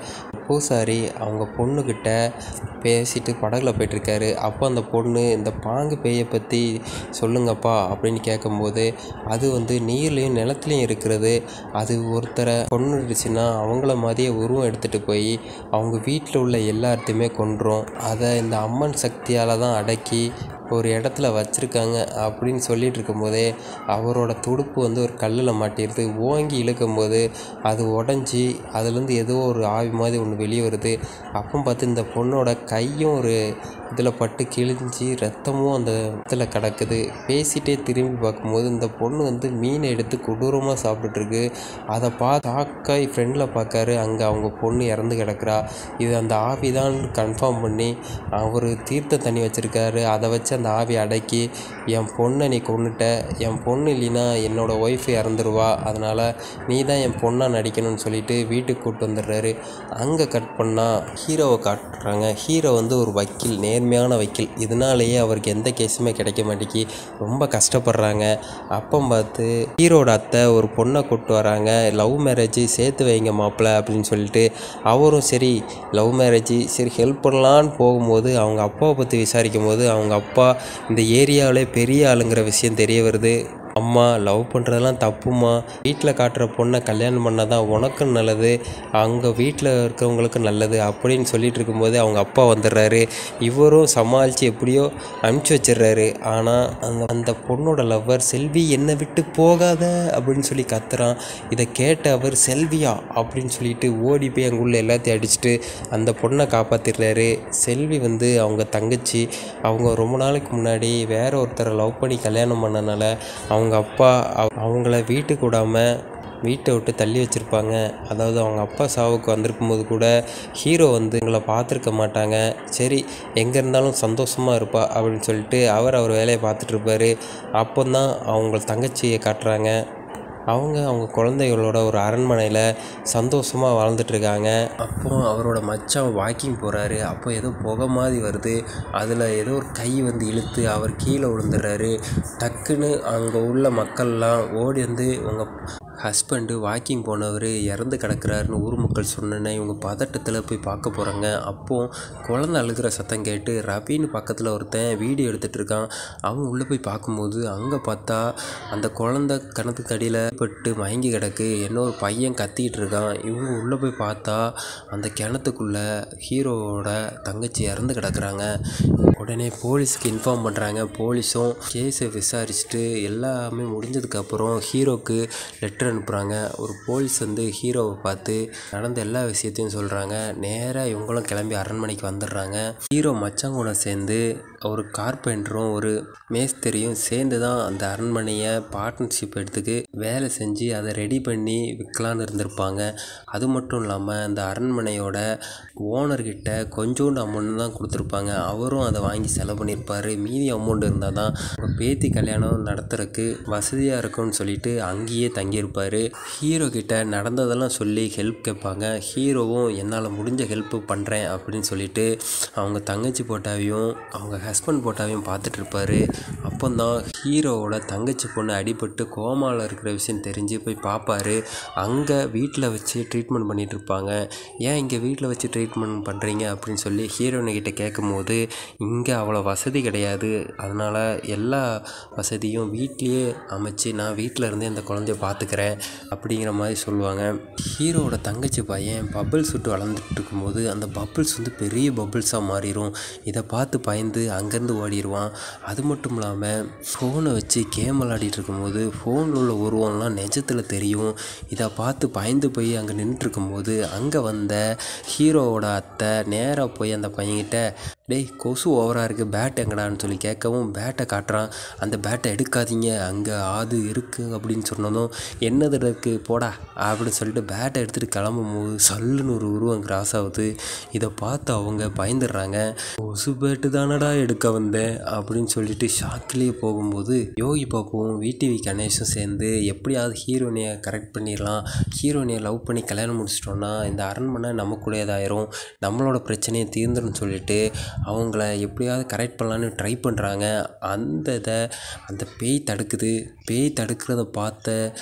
பூசாரி அவங்க பொண்ணுக்கிட்ட பேசிட்டு படகுல போயிட்டுருக்காரு அப்போ அந்த பொண்ணு இந்த பாங்கு பேயை பற்றி சொல்லுங்கப்பா அப்படின்னு கேட்கும்போது அது வந்து நீர்லேயும் நிலத்துலையும் இருக்கிறது அது ஒருத்தரை கொன்னுடுச்சுன்னா அவங்கள மாதிரியே உருவம் எடுத்துகிட்டு போய் அவங்க வீட்டில் உள்ள எல்லாத்தையுமே கொன்றும் அதை இந்த அம்மன் சக்தியால் தான் அடக்கி ஒரு இடத்துல வச்சுருக்காங்க அப்படின்னு சொல்லிட்டு இருக்கும்போதே அவரோட துடுப்பு வந்து ஒரு கல்லில் மாட்டிடுது ஓங்கி இழுக்கும்போது அது உடஞ்சி அதுலேருந்து ஏதோ ஒரு ஆவி மாதிரி ஒன்று வெளியே வருது அப்போ பார்த்து இந்த பொண்ணோட கையும் ஒரு இதில் பட்டு கிழிஞ்சி ரத்தமும் அந்த இடத்துல கிடக்குது பேசிட்டே திரும்பி பார்க்கும்போது இந்த பொண்ணு வந்து மீனை எடுத்து கொடூரமாக சாப்பிட்டுட்ருக்கு அதை பார்த்து ஷாக்காய் ஃப்ரெண்டில் பார்க்காரு அங்கே அவங்க பொண்ணு இறந்து கிடக்குறா இது அந்த ஆவி தான் கன்ஃபார்ம் பண்ணி அவர் தீர்த்த தண்ணி வச்சுருக்காரு அதை வச்சு அந்த ஆவி அடக்கி என் பொண்ணை நீ கொன்னுட்ட என் பொண்ணு இல்லைன்னா என்னோடய ஒய்ஃப் இறந்துருவா அதனால் நீ தான் என் பொண்ணாக நடிக்கணும்னு சொல்லிட்டு வீட்டுக்கு கூப்பிட்டு வந்துடுறாரு அங்கே கட் பண்ணால் ஹீரோவை காட்டுறாங்க ஹீரோ வந்து ஒரு வக்கீல் நேர்மையான வக்கீல் இதனாலேயே அவருக்கு எந்த கேஸுமே கிடைக்க மாட்டேங்கி ரொம்ப கஷ்டப்படுறாங்க அப்போ பார்த்து ஹீரோட அத்தை ஒரு பொண்ணை கூப்பிட்டு வராங்க லவ் மேரேஜ் சேர்த்து வைங்க மாப்பிள்ள அப்படின்னு சொல்லிட்டு அவரும் சரி லவ் மேரேஜ் சரி ஹெல்ப் பண்ணலான்னு போகும்போது அவங்க அப்பாவை பற்றி விசாரிக்கும் போது அவங்க அப்பா இந்த ஏரியாவிலே பெரிய ஆளுங்கிற விஷயம் தெரிய வருது அம்மா லவ் பண்ணுறதெல்லாம் தப்புமா வீட்டில் காட்டுற பொண்ணை கல்யாணம் பண்ணால் தான் உனக்கும் நல்லது அங்கே வீட்டில் இருக்கிறவங்களுக்கும் நல்லது அப்படின்னு சொல்லிட்டு இருக்கும்போது அவங்க அப்பா வந்துடுறாரு இவரும் சமாளித்து எப்படியோ அனுப்பிச்சி வச்சிடுறாரு ஆனால் அந்த அந்த பொண்ணோட லவ்வர் செல்வி என்னை விட்டு போகாத அப்படின்னு சொல்லி கத்துறான் இதை கேட்ட அவர் செல்வியா அப்படின்னு சொல்லிட்டு ஓடி போய் அங்கே உள்ள எல்லாத்தையும் அடிச்சுட்டு அந்த பொண்ணை காப்பாற்றிடுறாரு செல்வி வந்து அவங்க தங்கச்சி அவங்க ரொம்ப நாளைக்கு முன்னாடி வேற ஒருத்தரை லவ் பண்ணி கல்யாணம் பண்ணனால அவங்க அப்பா அவ- அவங்கள வீட்டுக்கு விடாமல் வீட்டை விட்டு தள்ளி வச்சுருப்பாங்க அதாவது அவங்க அப்பா சாவுக்கு வந்திருக்கும்போது கூட ஹீரோ வந்து எங்களை பார்த்துருக்க மாட்டாங்க சரி எங்கே இருந்தாலும் சந்தோஷமாக இருப்பா அப்படின்னு சொல்லிட்டு அவர் அவர் வேலையை பார்த்துட்டு இருப்பாரு அப்போ தான் அவங்க தங்கச்சியை காட்டுறாங்க அவங்க அவங்க குழந்தைகளோட ஒரு அரண்மனையில் சந்தோஷமாக வாழ்ந்துட்டுருக்காங்க அப்போ அவரோட மச்சான் வாக்கிங் போகிறாரு அப்போ ஏதோ புகை மாதிரி வருது அதில் ஏதோ ஒரு கை வந்து இழுத்து அவர் கீழே விழுந்துடுறாரு டக்குன்னு அங்கே உள்ள மக்கள்லாம் ஓடி வந்து உங்கள் ஹஸ்பண்டு வாக்கிங் போனவர் இறந்து கிடக்குறாருன்னு ஊர் மக்கள் சொன்னோன்னே இவங்க பதட்டத்தில் போய் பார்க்க போகிறாங்க அப்போது குழந்தை அழுகிற சத்தம் கேட்டு ரவின்னு பக்கத்தில் ஒருத்தன் வீடியோ எடுத்துகிட்டு இருக்கான் அவன் உள்ளே போய் பார்க்கும்போது அங்கே பார்த்தா அந்த குழந்தை கணத்துக்கு அடியில் பட்டு மயங்கி கிடக்கு இன்னொரு பையன் கத்திக்கிட்டு இருக்கான் இவங்க உள்ளே போய் பார்த்தா அந்த கிணத்துக்குள்ளே ஹீரோவோட தங்கச்சி இறந்து கிடக்குறாங்க உடனே போலீஸ்க்கு இன்ஃபார்ம் பண்ணுறாங்க போலீஸும் கேஸை விசாரிச்சுட்டு எல்லாமே முடிஞ்சதுக்கப்புறம் ஹீரோக்கு லெட்டர் அனுப்புகிறாங்க ஒரு போலீஸ் வந்து ஹீரோவை பார்த்து நடந்த எல்லா விஷயத்தையும் சொல்கிறாங்க நேராக இவங்களும் கிளம்பி அரண்மனைக்கு வந்துடுறாங்க ஹீரோ மச்சான் கூட சேர்ந்து ஒரு கார்பெண்டரும் ஒரு மேஸ்திரியும் சேர்ந்து தான் அந்த அரண்மனையை பார்ட்னர்ஷிப் எடுத்துக்கு வேலை செஞ்சு அதை ரெடி பண்ணி விற்கலான்னு இருந்திருப்பாங்க அது மட்டும் இல்லாமல் அந்த அரண்மனையோட ஓனர்கிட்ட கொஞ்சோண்டு அமௌண்ட் தான் கொடுத்துருப்பாங்க அவரும் அதை வாங்கி செலவு பண்ணியிருப்பாரு மீதி அமௌண்ட் இருந்தால் தான் உங்கள் பேத்தி கல்யாணம் நடத்துறதுக்கு வசதியாக இருக்கும்னு சொல்லிட்டு அங்கேயே தங்கியிருப்பார் ஹீரோ கிட்ட நடந்ததெல்லாம் சொல்லி ஹெல்ப் கேட்பாங்க ஹீரோவும் என்னால் முடிஞ்ச ஹெல்ப் பண்ணுறேன் அப்படின்னு சொல்லிட்டு அவங்க தங்கச்சி போட்டாவையும் அவங்க ஹஸ்பண்ட் போட்டாவையும் பார்த்துட்டு இருப்பாரு அப்போ தான் ஹீரோவோட தங்கச்சி பொண்ணு அடிபட்டு கோமாவில் இருக்கிற விஷயம் தெரிஞ்சு போய் பார்ப்பாரு அங்கே வீட்டில் வச்சு ட்ரீட்மெண்ட் பண்ணிட்டு இருப்பாங்க ஏன் இங்கே வீட்டில் வச்சு ட்ரீட்மெண்ட் பண்ணுறீங்க அப்படின்னு சொல்லி ஹீரோயினை கிட்ட கேட்கும்போது இங்கே அவ்வளோ வசதி கிடையாது அதனால் எல்லா வசதியும் வீட்லேயே அமைச்சு நான் வீட்டில் இருந்தே அந்த குழந்தைய பார்த்துக்கிறேன் அப்படிங்கிற மாதிரி சொல்லுவாங்க ஹீரோவோட தங்கச்சி பையன் பபிள்ஸ் விட்டு வளர்ந்துட்டு இருக்கும்போது அந்த பபிள்ஸ் வந்து பெரிய பபிள்ஸாக மாறிடும் இதை பார்த்து பயந்து அங்கேருந்து ஓடிடுவான் அது மட்டும் இல்லாமல் ஃபோனை வச்சு கேம் விளாடிட்டு இருக்கும்போது ஃபோனில் உள்ள உருவம்லாம் நிஜத்தில் தெரியும் இதை பார்த்து பயந்து போய் அங்கே நின்றுட்டுருக்கும்போது அங்கே வந்த ஹீரோவோட அத்தை நேராக போய் அந்த பையன்கிட்ட டேய் கொசு ஓவராக இருக்குது பேட் எங்கடான்னு சொல்லி கேட்கவும் பேட்டை காட்டுறான் அந்த பேட்டை எடுக்காதீங்க அங்கே ஆது இருக்குது அப்படின்னு சொன்னதும் என்னது இருக்குது போடா அப்படின்னு சொல்லிட்டு பேட்டை எடுத்துகிட்டு கிளம்பும் போது சல்லுன்னு ஒரு உருவம் கிராஸ் ஆகுது இதை பார்த்து அவங்க பயந்துடுறாங்க கொசு பேட்டு தானடா எடுக்க வந்தேன் அப்படின்னு சொல்லிட்டு ஷாக்கிலேயே போகும்போது யோகி பாப்புவும் விடிவி கணேஷும் சேர்ந்து எப்படியாவது ஹீரோனியை கரெக்ட் பண்ணிடலாம் ஹீரோனியை லவ் பண்ணி கல்யாணம் முடிச்சிட்டோன்னா இந்த அரண்மனை நமக்குடையதாயிரும் நம்மளோட பிரச்சனையை தீர்ந்துடும் சொல்லிட்டு அவங்கள எப்படியாவது கரெக்ட் பண்ணலான்னு ட்ரை பண்ணுறாங்க அந்த இதை அந்த பேய் தடுக்குது பேய் தடுக்கிறத பார்த்த போய்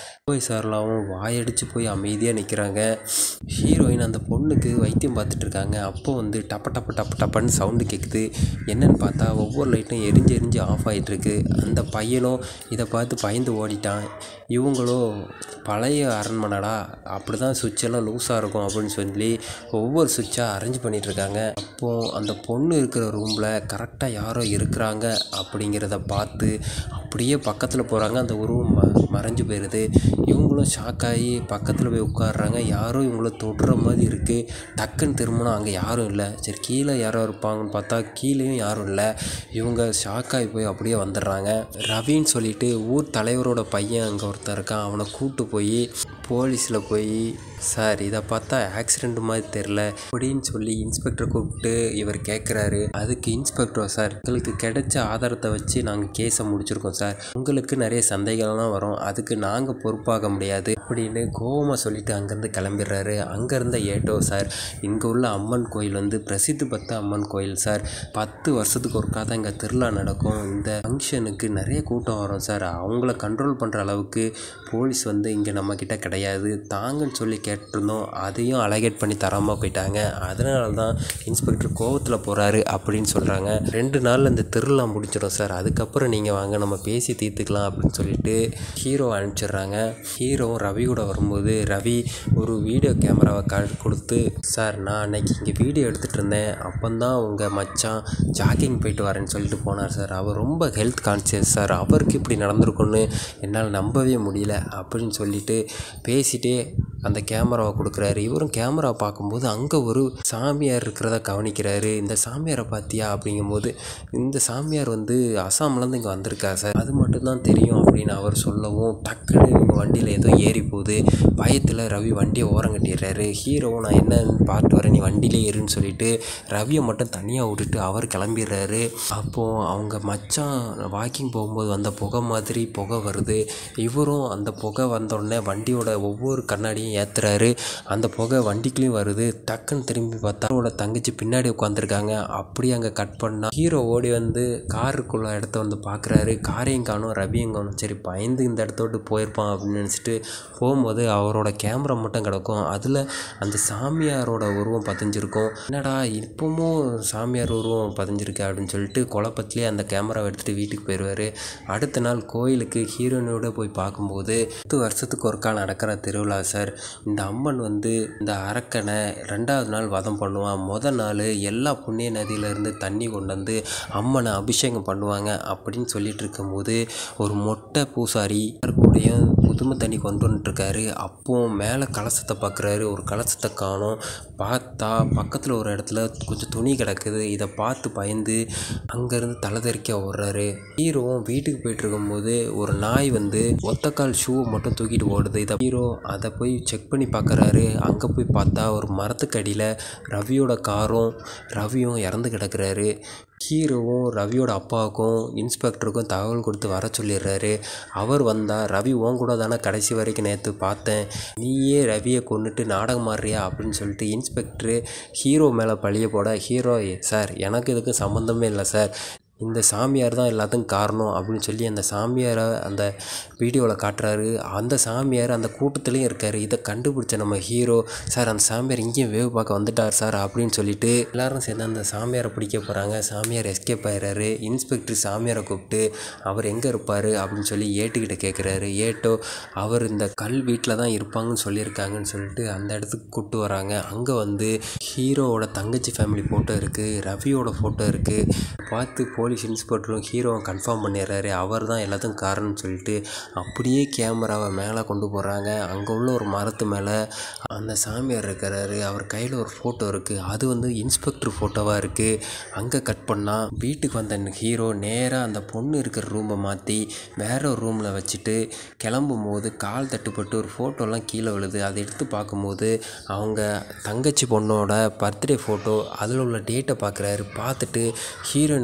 போலீஸார்லாவும் வாயடிச்சு போய் அமைதியாக நிற்கிறாங்க ஹீரோயின் அந்த பொண்ணுக்கு வைத்தியம் பார்த்துட்டு இருக்காங்க அப்போ வந்து டப்ப டப்ப டப்ப டப்பன்னு சவுண்டு கேட்குது என்னன்னு பார்த்தா ஒவ்வொரு லைட்டும் எரிஞ்சு எரிஞ்சு ஆஃப் ஆகிட்டுருக்கு அந்த பையனும் இதை பார்த்து பயந்து ஓடிட்டான் இவங்களும் பழைய அரண்மனைடா அப்படி தான் சுவிட்செல்லாம் லூஸாக இருக்கும் அப்படின்னு சொல்லி ஒவ்வொரு சுவிட்சாக அரேஞ்ச் பண்ணிகிட்ருக்காங்க அப்போது அந்த பொண்ணு இருக்கிற ரூமில் கரெக்டாக யாரோ இருக்கிறாங்க அப்படிங்கிறத பார்த்து அப்படியே பக்கத்தில் போகிறாங்க அந்த உருவம் ம மறைஞ்சு போயிடுது இவங்களும் ஷாக்காகி பக்கத்தில் போய் உட்காடுறாங்க யாரும் இவங்கள தொடுற மாதிரி இருக்குது டக்குன்னு திரும்பினா அங்கே யாரும் இல்லை சரி கீழே யாரோ இருப்பாங்கன்னு பார்த்தா கீழேயும் யாரும் இல்லை இவங்க ஷாக்காகி போய் அப்படியே வந்துடுறாங்க ரவின்னு சொல்லிட்டு ஊர் தலைவரோட பையன் அங்கே ஒருத்தன் இருக்கான் அவனை கூப்பிட்டு போய் போலீஸில் போய் சார் இதை பார்த்தா ஆக்சிடெண்ட் மாதிரி தெரில அப்படின்னு சொல்லி இன்ஸ்பெக்டர் கூப்பிட்டு இவர் கேட்குறாரு அதுக்கு இன்ஸ்பெக்டர் சார் எங்களுக்கு கிடைச்ச ஆதாரத்தை வச்சு நாங்கள் கேஸை முடிச்சிருக்கோம் சார் உங்களுக்கு நிறைய சந்தேகம்லாம் வரும் அதுக்கு நாங்கள் பொறுப்பாக முடியாது அப்படின்னு கோவமாக சொல்லிட்டு அங்கேருந்து கிளம்பிடுறாரு அங்கேருந்த ஏட்டோ சார் இங்கே உள்ள அம்மன் கோயில் வந்து பிரசித்தி பெற்ற அம்மன் கோயில் சார் பத்து வருஷத்துக்கு ஒருக்கா தான் இங்கே திருவிழா நடக்கும் இந்த ஃபங்க்ஷனுக்கு நிறைய கூட்டம் வரும் சார் அவங்கள கண்ட்ரோல் பண்ணுற அளவுக்கு போலீஸ் வந்து இங்கே நம்மக்கிட்ட கிடையாது தாங்கன்னு சொல்லி கேட்டிருந்தோம் அதையும் அலகேட் பண்ணி தராமல் போயிட்டாங்க அதனால தான் இன்ஸ்பெக்டர் கோவத்தில் போகிறாரு அப்படின்னு சொல்கிறாங்க ரெண்டு நாளில் இந்த திருவிழா முடிச்சிடும் சார் அதுக்கப்புறம் நீங்கள் வாங்க நம்ம பேசி தீர்த்துக்கலாம் அப்படின்னு சொல்லிட்டு ஹீரோ அனுப்பிச்சிடுறாங்க ஹீரோவும் ரவியோட வரும்போது ரவி ஒரு வீடியோ கேமராவை க கொடுத்து சார் நான் அன்னைக்கு இங்கே வீடியோ எடுத்துகிட்டு இருந்தேன் அப்போந்தான் உங்கள் மச்சான் ஜாக்கிங் போயிட்டு வரேன்னு சொல்லிட்டு போனார் சார் அவர் ரொம்ப ஹெல்த் கான்சியஸ் சார் அவருக்கு இப்படி நடந்திருக்குன்னு என்னால் நம்பவே முடியல அப்படின்னு சொல்லிட்டு பேசிட்டே அந்த கேமராவை கொடுக்குறாரு இவரும் கேமரா பார்க்கும்போது அங்கே ஒரு சாமியார் இருக்கிறத கவனிக்கிறாரு இந்த சாமியாரை பார்த்தியா அப்படிங்கும்போது இந்த சாமியார் வந்து அசாம்லேருந்து இங்கே வந்திருக்கா சார் அது மட்டும்தான் தெரியும் அப்படின்னு அவர் சொல்லவும் டக்குன்னு இவங்க வண்டியில் ஏதோ ஏறி போகுது பயத்தில் ரவி வண்டியை ஓரம் கட்டிடுறாரு ஹீரோவும் நான் என்னன்னு பார்த்து வரேன் நீ வண்டியிலே ஏறுன்னு சொல்லிட்டு ரவியை மட்டும் தனியாக விட்டுட்டு அவர் கிளம்பிடுறாரு அப்போது அவங்க மச்சான் வாக்கிங் போகும்போது வந்த புகை மாதிரி புகை வருது இவரும் அந்த புகை வந்தோடனே வண்டியோட ஒவ்வொரு கண்ணாடியும் ஏற்றுறாரு அந்த புகை வண்டிக்குள்ளேயும் வருது டக்குன்னு திரும்பி பார்த்தா அவரோட தங்கச்சி பின்னாடி உட்காந்துருக்காங்க அப்படியே அங்கே கட் பண்ணா ஹீரோ ஓடி வந்து காருக்குள்ள இடத்த வந்து பார்க்குறாரு காரையும் காணும் ரவியும் காணும் சரி பயந்து இந்த இடத்த விட்டு போயிருப்பான் அப்படின்னு நினச்சிட்டு போகும்போது அவரோட கேமரா மட்டும் கிடக்கும் அதில் அந்த சாமியாரோட உருவம் பதிஞ்சிருக்கும் என்னடா இப்பவும் சாமியார் உருவம் பதிஞ்சிருக்கு அப்படின்னு சொல்லிட்டு குழப்பத்திலே அந்த கேமராவை எடுத்துகிட்டு வீட்டுக்கு போயிடுவார் அடுத்த நாள் கோயிலுக்கு ஹீரோயினோட போய் பார்க்கும்போது பத்து வருஷத்துக்கு ஒருக்கா நடக்கிற திருவிழா சார் இந்த அம்மன் வந்து இந்த அரக்கனை ரெண்டாவது நாள் வதம் பண்ணுவான் முத நாள் எல்லா புண்ணிய நதியிலேருந்து தண்ணி கொண்டு வந்து அம்மனை அபிஷேகம் பண்ணுவாங்க அப்படின்னு சொல்லிட்டு இருக்கும்போது ஒரு மொட்டை பூசாரி கூடயும் புதுமை தண்ணி கொண்டு வந்துட்டுருக்காரு அப்போ மேலே கலசத்தை பார்க்குறாரு ஒரு கலசத்தை காணோம் பார்த்தா பக்கத்தில் ஒரு இடத்துல கொஞ்சம் துணி கிடக்குது இதை பார்த்து பயந்து அங்கேருந்து தலை தெறிக்க ஓடுறாரு ஹீரோவும் வீட்டுக்கு போயிட்டு இருக்கும்போது ஒரு நாய் வந்து ஒத்தக்கால் ஷூவை மட்டும் தூக்கிட்டு ஓடுது இதை ஹீரோ அதை போய் செக் பண்ணி பார்க்குறாரு அங்கே போய் பார்த்தா ஒரு மரத்துக்கு அடியில் ரவியோட காரும் ரவியும் இறந்து கிடக்குறாரு ஹீரோவும் ரவியோட அப்பாவுக்கும் இன்ஸ்பெக்டருக்கும் தகவல் கொடுத்து வர சொல்லிடுறாரு அவர் வந்தால் ரவி உன் கூட தானே கடைசி வரைக்கும் நேற்று பார்த்தேன் நீயே ரவியை கொண்டுட்டு நாடகம் ஆடுறியா அப்படின்னு சொல்லிட்டு இன்ஸ்பெக்டரு ஹீரோ மேலே பழிய போட ஹீரோ சார் எனக்கு இதுக்கு சம்மந்தமே இல்லை சார் இந்த சாமியார் தான் எல்லாத்துக்கும் காரணம் அப்படின்னு சொல்லி அந்த சாமியாரை அந்த வீடியோவில் காட்டுறாரு அந்த சாமியார் அந்த கூட்டத்துலேயும் இருக்கார் இதை கண்டுபிடிச்ச நம்ம ஹீரோ சார் அந்த சாமியார் இங்கேயும் வேவு பார்க்க வந்துட்டார் சார் அப்படின்னு சொல்லிட்டு எல்லாரும் சேர்ந்து அந்த சாமியாரை பிடிக்க போகிறாங்க சாமியார் எஸ்கேப் ஆயிடுறாரு இன்ஸ்பெக்டர் சாமியாரை கூப்பிட்டு அவர் எங்கே இருப்பார் அப்படின்னு சொல்லி ஏட்டுக்கிட்ட கேட்குறாரு ஏட்டோ அவர் இந்த கல் வீட்டில் தான் இருப்பாங்கன்னு சொல்லியிருக்காங்கன்னு சொல்லிட்டு அந்த இடத்துக்கு கூப்பிட்டு வராங்க அங்கே வந்து ஹீரோவோட தங்கச்சி ஃபேமிலி ஃபோட்டோ இருக்குது ரவியோட ஃபோட்டோ இருக்குது பார்த்து போலீஸ் இன்ஸ்பெக்டரும் ஹீரோவை கன்ஃபார்ம் பண்ணிடுறாரு அவர் தான் எல்லாத்துக்கும் காரணம்னு சொல்லிட்டு அப்படியே கேமராவை மேலே கொண்டு போகிறாங்க அங்கே உள்ள ஒரு மரத்து மேலே அந்த சாமியார் இருக்கிறாரு அவர் கையில் ஒரு ஃபோட்டோ இருக்குது அது வந்து இன்ஸ்பெக்டர் ஃபோட்டோவாக இருக்குது அங்கே கட் பண்ணால் வீட்டுக்கு வந்த ஹீரோ நேராக அந்த பொண்ணு இருக்கிற ரூமை மாற்றி வேற ஒரு ரூமில் வச்சுட்டு கிளம்பும் போது கால் தட்டுப்பட்டு ஒரு ஃபோட்டோலாம் கீழே விழுது அதை எடுத்து பார்க்கும்போது அவங்க தங்கச்சி பொண்ணோட பர்த்டே ஃபோட்டோ அதில் உள்ள டேட்டை பார்க்குறாரு பார்த்துட்டு ஹீரோயினை கூப்பிட்டு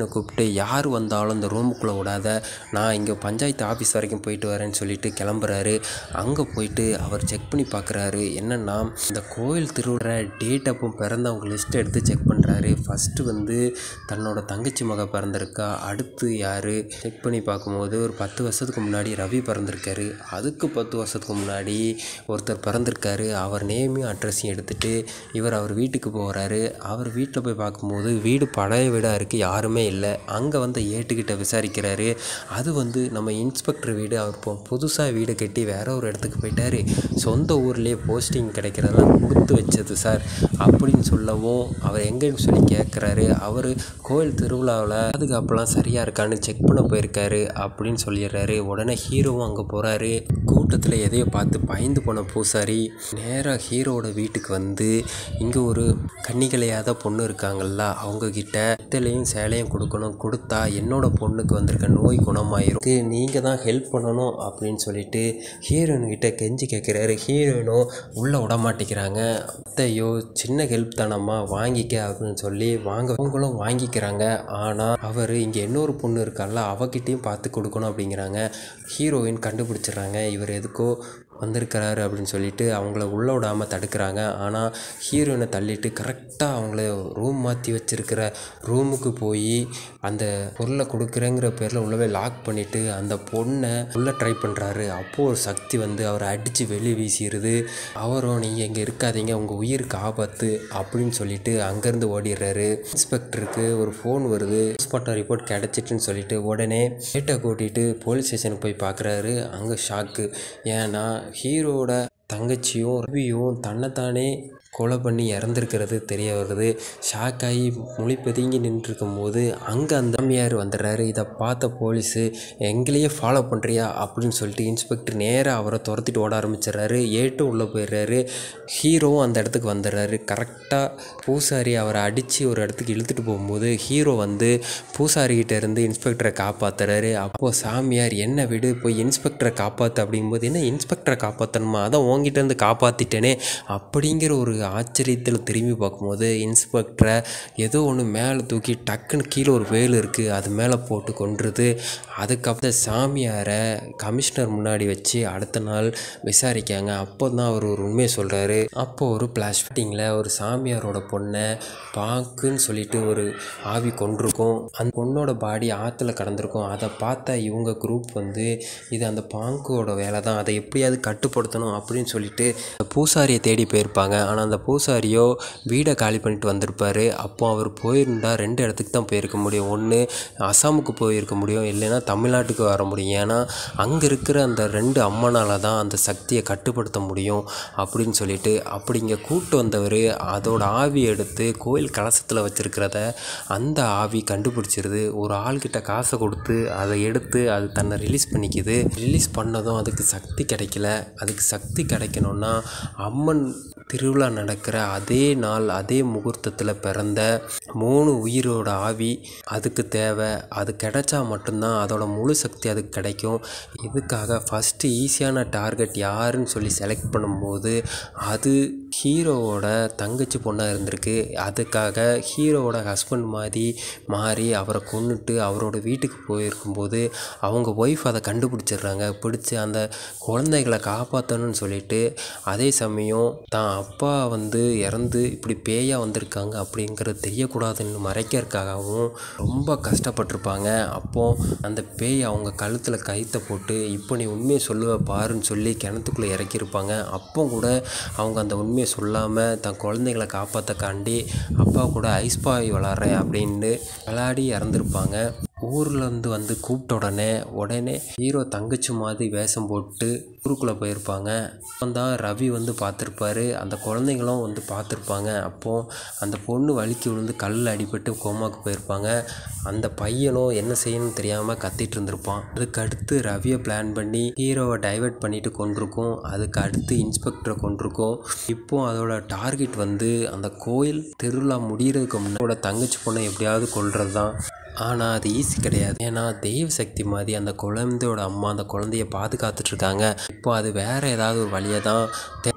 யார் வந்தாலும் இந்த ரூமுக்குள்ளே விடாத நான் இங்கே பஞ்சாயத்து ஆஃபீஸ் வரைக்கும் போயிட்டு வரேன்னு சொல்லிட்டு கிளம்புறாரு அங்கே போயிட்டு அவர் செக் பண்ணி பார்க்குறாரு என்னென்னா இந்த கோயில் திருவிழா டேட் அப்போ பிறந்தவங்க லிஸ்ட் எடுத்து செக் பண்ணுறாரு ஃபஸ்ட்டு வந்து தன்னோட தங்கச்சி மக பிறந்திருக்கா அடுத்து யார் செக் பண்ணி பார்க்கும்போது ஒரு பத்து வருஷத்துக்கு முன்னாடி ரவி பிறந்திருக்காரு அதுக்கு பத்து வருஷத்துக்கு முன்னாடி ஒருத்தர் பிறந்திருக்காரு அவர் நேமையும் அட்ரஸையும் எடுத்துகிட்டு இவர் அவர் வீட்டுக்கு போகிறாரு அவர் வீட்டில் போய் பார்க்கும்போது வீடு பழைய வீடாக இருக்குது யாருமே இல்லை அங்கே வந்து ஏட்டுக்கிட்ட விசாரிக்கிறாரு அது வந்து நம்ம இன்ஸ்பெக்டர் வீடு அவர் இப்போ புதுசாக வீடு கட்டி வேற ஒரு இடத்துக்கு போயிட்டாரு சொந்த ஊர்லேயே போஸ்டிங் கிடைக்கிறதெல்லாம் கொடுத்து வச்சது சார் அப்படின்னு சொல்லவும் அவர் எங்கேன்னு சொல்லி கேட்குறாரு அவர் கோயில் திருவிழாவில் பாதுகாப்புலாம் சரியாக இருக்கான்னு செக் பண்ண போயிருக்காரு அப்படின்னு சொல்லிடுறாரு உடனே ஹீரோவும் அங்கே போகிறாரு கூட்டத்தில் எதையோ பார்த்து பயந்து போன பூசாரி நேராக ஹீரோவோட வீட்டுக்கு வந்து இங்கே ஒரு கன்னிகளையாத பொண்ணு இருக்காங்கல்ல அவங்கக்கிட்ட வெத்தலையும் சேலையும் கொடுக்கணும் கொடுத்தா என்னோட பொண்ணுக்கு வந்திருக்க நோய் குணமாயிரும் இது நீங்கள் தான் ஹெல்ப் பண்ணணும் அப்படின்னு சொல்லிட்டு ஹீரோயின் கிட்ட கெஞ்சி கேட்குறாரு ஹீரோயினும் உள்ளே விட மாட்டேங்கிறாங்க அத்தையோ சின்ன ஹெல்ப் தானம்மா வாங்கிக்க அப்படின்னு சொல்லி வாங்க அவங்களும் வாங்கிக்கிறாங்க ஆனால் அவர் இங்கே இன்னொரு பொண்ணு இருக்கால அவகிட்டையும் பார்த்து கொடுக்கணும் அப்படிங்கிறாங்க ஹீரோயின் கண்டுபிடிச்சிடுறாங்க இவர் எதுக்கோ வந்திருக்கிறாரு அப்படின்னு சொல்லிட்டு அவங்கள உள்ள விடாமல் தடுக்கிறாங்க ஆனால் ஹீரோயினை தள்ளிட்டு கரெக்டாக அவங்கள ரூம் மாற்றி வச்சிருக்கிற ரூமுக்கு போய் அந்த பொருளை கொடுக்குறேங்கிற பேரில் உள்ளவே லாக் பண்ணிவிட்டு அந்த பொண்ணை உள்ளே ட்ரை பண்ணுறாரு அப்போது ஒரு சக்தி வந்து அவரை அடித்து வெளியே வீசிடுது அவரும் நீங்கள் இங்கே இருக்காதீங்க உங்கள் உயிருக்கு ஆபத்து அப்படின்னு சொல்லிட்டு அங்கேருந்து ஓடிடுறாரு இன்ஸ்பெக்டருக்கு ஒரு ஃபோன் வருது போஸ்ட்மார்ட்டம் ரிப்போர்ட் கிடச்சிட்டுன்னு சொல்லிட்டு உடனே டேட்டை கூட்டிகிட்டு போலீஸ் ஸ்டேஷனுக்கு போய் பார்க்குறாரு அங்கே ஷாக்கு ஏன்னா ஹீரோட தங்கச்சியும் ரவியும் தன்னைத்தானே கொலை பண்ணி இறந்துருக்கிறது தெரிய வருது ஷாக் ஆகி மொழி பதுங்கி நின்றுருக்கும் போது அங்கே அந்த சாமியார் வந்துடுறாரு இதை பார்த்த போலீஸு எங்களையே ஃபாலோ பண்ணுறியா அப்படின்னு சொல்லிட்டு இன்ஸ்பெக்டர் நேராக அவரை துரத்திட்டு ஓட ஆரம்பிச்சிடுறாரு ஏட்டும் உள்ளே போயிடுறாரு ஹீரோவும் அந்த இடத்துக்கு வந்துடுறாரு கரெக்டாக பூசாரி அவரை அடித்து ஒரு இடத்துக்கு இழுத்துட்டு போகும்போது ஹீரோ வந்து பூசாரிகிட்ட இருந்து இன்ஸ்பெக்டரை காப்பாற்றுறாரு அப்போது சாமியார் என்ன விடு போய் இன்ஸ்பெக்டரை காப்பாற்று அப்படிங்கும்போது என்ன இன்ஸ்பெக்டரை காப்பாற்றணுமா அதான் உங்ககிட்ட இருந்து காப்பாற்றிட்டேனே அப்படிங்கிற ஒரு ஆச்சரியத்தில் திரும்பி பார்க்கும்போது இன்ஸ்பெக்டரை ஏதோ ஒன்று மேலே தூக்கி டக்குன்னு கீழே ஒரு வேல் இருக்குது அது மேலே போட்டு கொன்றுது அதுக்கப்புறம் சாமியாரை கமிஷனர் முன்னாடி வச்சு அடுத்த நாள் விசாரிக்காங்க அப்போ தான் அவர் ஒரு உண்மையை சொல்கிறாரு அப்போ ஒரு பிளாஷ்டிங்கில் ஒரு சாமியாரோட பொண்ணை பாக்குன்னு சொல்லிட்டு ஒரு ஆவி கொண்டிருக்கும் அந்த பொண்ணோட பாடி ஆற்றுல கடந்திருக்கும் அதை பார்த்தா இவங்க குரூப் வந்து இது அந்த பாங்கோட வேலை தான் அதை எப்படியாவது கட்டுப்படுத்தணும் அப்படின்னு சொல்லிட்டு பூசாரியை தேடி போயிருப்பாங்க ஆனால் அந்த பூசாரியோ வீடை காலி பண்ணிட்டு வந்திருப்பாரு அப்போ அவர் போயிருந்தா ரெண்டு இடத்துக்கு தான் போயிருக்க முடியும் ஒன்று அசாமுக்கு போயிருக்க முடியும் இல்லைன்னா தமிழ்நாட்டுக்கு வர முடியும் ஏன்னா அங்கே இருக்கிற அந்த ரெண்டு அம்மனால் தான் அந்த சக்தியை கட்டுப்படுத்த முடியும் அப்படின்னு சொல்லிட்டு அப்படி இங்கே கூட்டு வந்தவர் அதோட ஆவி எடுத்து கோயில் கலசத்தில் வச்சிருக்கிறத அந்த ஆவி கண்டுபிடிச்சிருது ஒரு ஆள்கிட்ட காசை கொடுத்து அதை எடுத்து அது தன்னை ரிலீஸ் பண்ணிக்குது ரிலீஸ் பண்ணதும் அதுக்கு சக்தி கிடைக்கல அதுக்கு சக்தி கிடைக்கணும்னா அம்மன் திருவிழா நடக்கிற அதே நாள் அதே முகூர்த்தத்தில் பிறந்த மூணு உயிரோட ஆவி அதுக்கு தேவை அது கிடைச்சா மட்டும்தான் அதோட முழு சக்தி அதுக்கு கிடைக்கும் இதுக்காக ஃபஸ்ட்டு ஈஸியான டார்கெட் யாருன்னு சொல்லி செலக்ட் பண்ணும்போது அது ஹீரோவோட தங்கச்சி பொண்ணாக இருந்திருக்கு அதுக்காக ஹீரோவோட ஹஸ்பண்ட் மாதிரி மாறி அவரை கொன்னுட்டு அவரோட வீட்டுக்கு போயிருக்கும்போது அவங்க ஒய்ஃப் அதை கண்டுபிடிச்சிடுறாங்க பிடிச்சி அந்த குழந்தைகளை காப்பாற்றணும்னு சொல்லிட்டு அதே சமயம் தான் அப்பா வந்து இறந்து இப்படி பேயாக வந்திருக்காங்க அப்படிங்கிறது தெரியக்கூடாதுன்னு மறைக்கிறதுக்காகவும் ரொம்ப கஷ்டப்பட்டிருப்பாங்க அப்போ அந்த பேய் அவங்க கழுத்தில் கயித்தை போட்டு இப்போ நீ உண்மையை சொல்லுவ பாருன்னு சொல்லி கிணத்துக்குள்ளே இறக்கியிருப்பாங்க அப்போ கூட அவங்க அந்த உண்மையை சொல்லாமல் தன் குழந்தைகளை காப்பாற்றக்காண்டி அப்பா கூட ஐஸ் பாய் விளாட்றேன் அப்படின்னு விளையாடி இறந்துருப்பாங்க ஊர்லேருந்து வந்து கூப்பிட்ட உடனே உடனே ஹீரோ தங்கச்சி மாதிரி வேஷம் போட்டு ஊருக்குள்ளே போயிருப்பாங்க அப்போ தான் ரவி வந்து பார்த்துருப்பாரு அந்த குழந்தைங்களும் வந்து பார்த்துருப்பாங்க அப்போது அந்த பொண்ணு வலிக்கு விழுந்து கல்லில் அடிபட்டு கோமாக்கு போயிருப்பாங்க அந்த பையனும் என்ன செய்யணும்னு தெரியாமல் கத்திட்டு இருந்திருப்பான் அதுக்கு அடுத்து ரவியை பிளான் பண்ணி ஹீரோவை டைவர்ட் பண்ணிட்டு கொண்டிருக்கும் அதுக்கு அடுத்து இன்ஸ்பெக்டரை கொண்டிருக்கும் இப்போ அதோட டார்கெட் வந்து அந்த கோயில் திருவிழா முடிகிறதுக்கு முன்னாடி தங்கச்சி பொண்ணை எப்படியாவது கொல்றது தான் ஆனால் அது ஈஸி கிடையாது ஏன்னா தெய்வ சக்தி மாதிரி அந்த குழந்தையோட அம்மா அந்த குழந்தைய பாதுகாத்துட்டு இருக்காங்க இப்போ அது வேற ஏதாவது ஒரு வழியை தான் தே-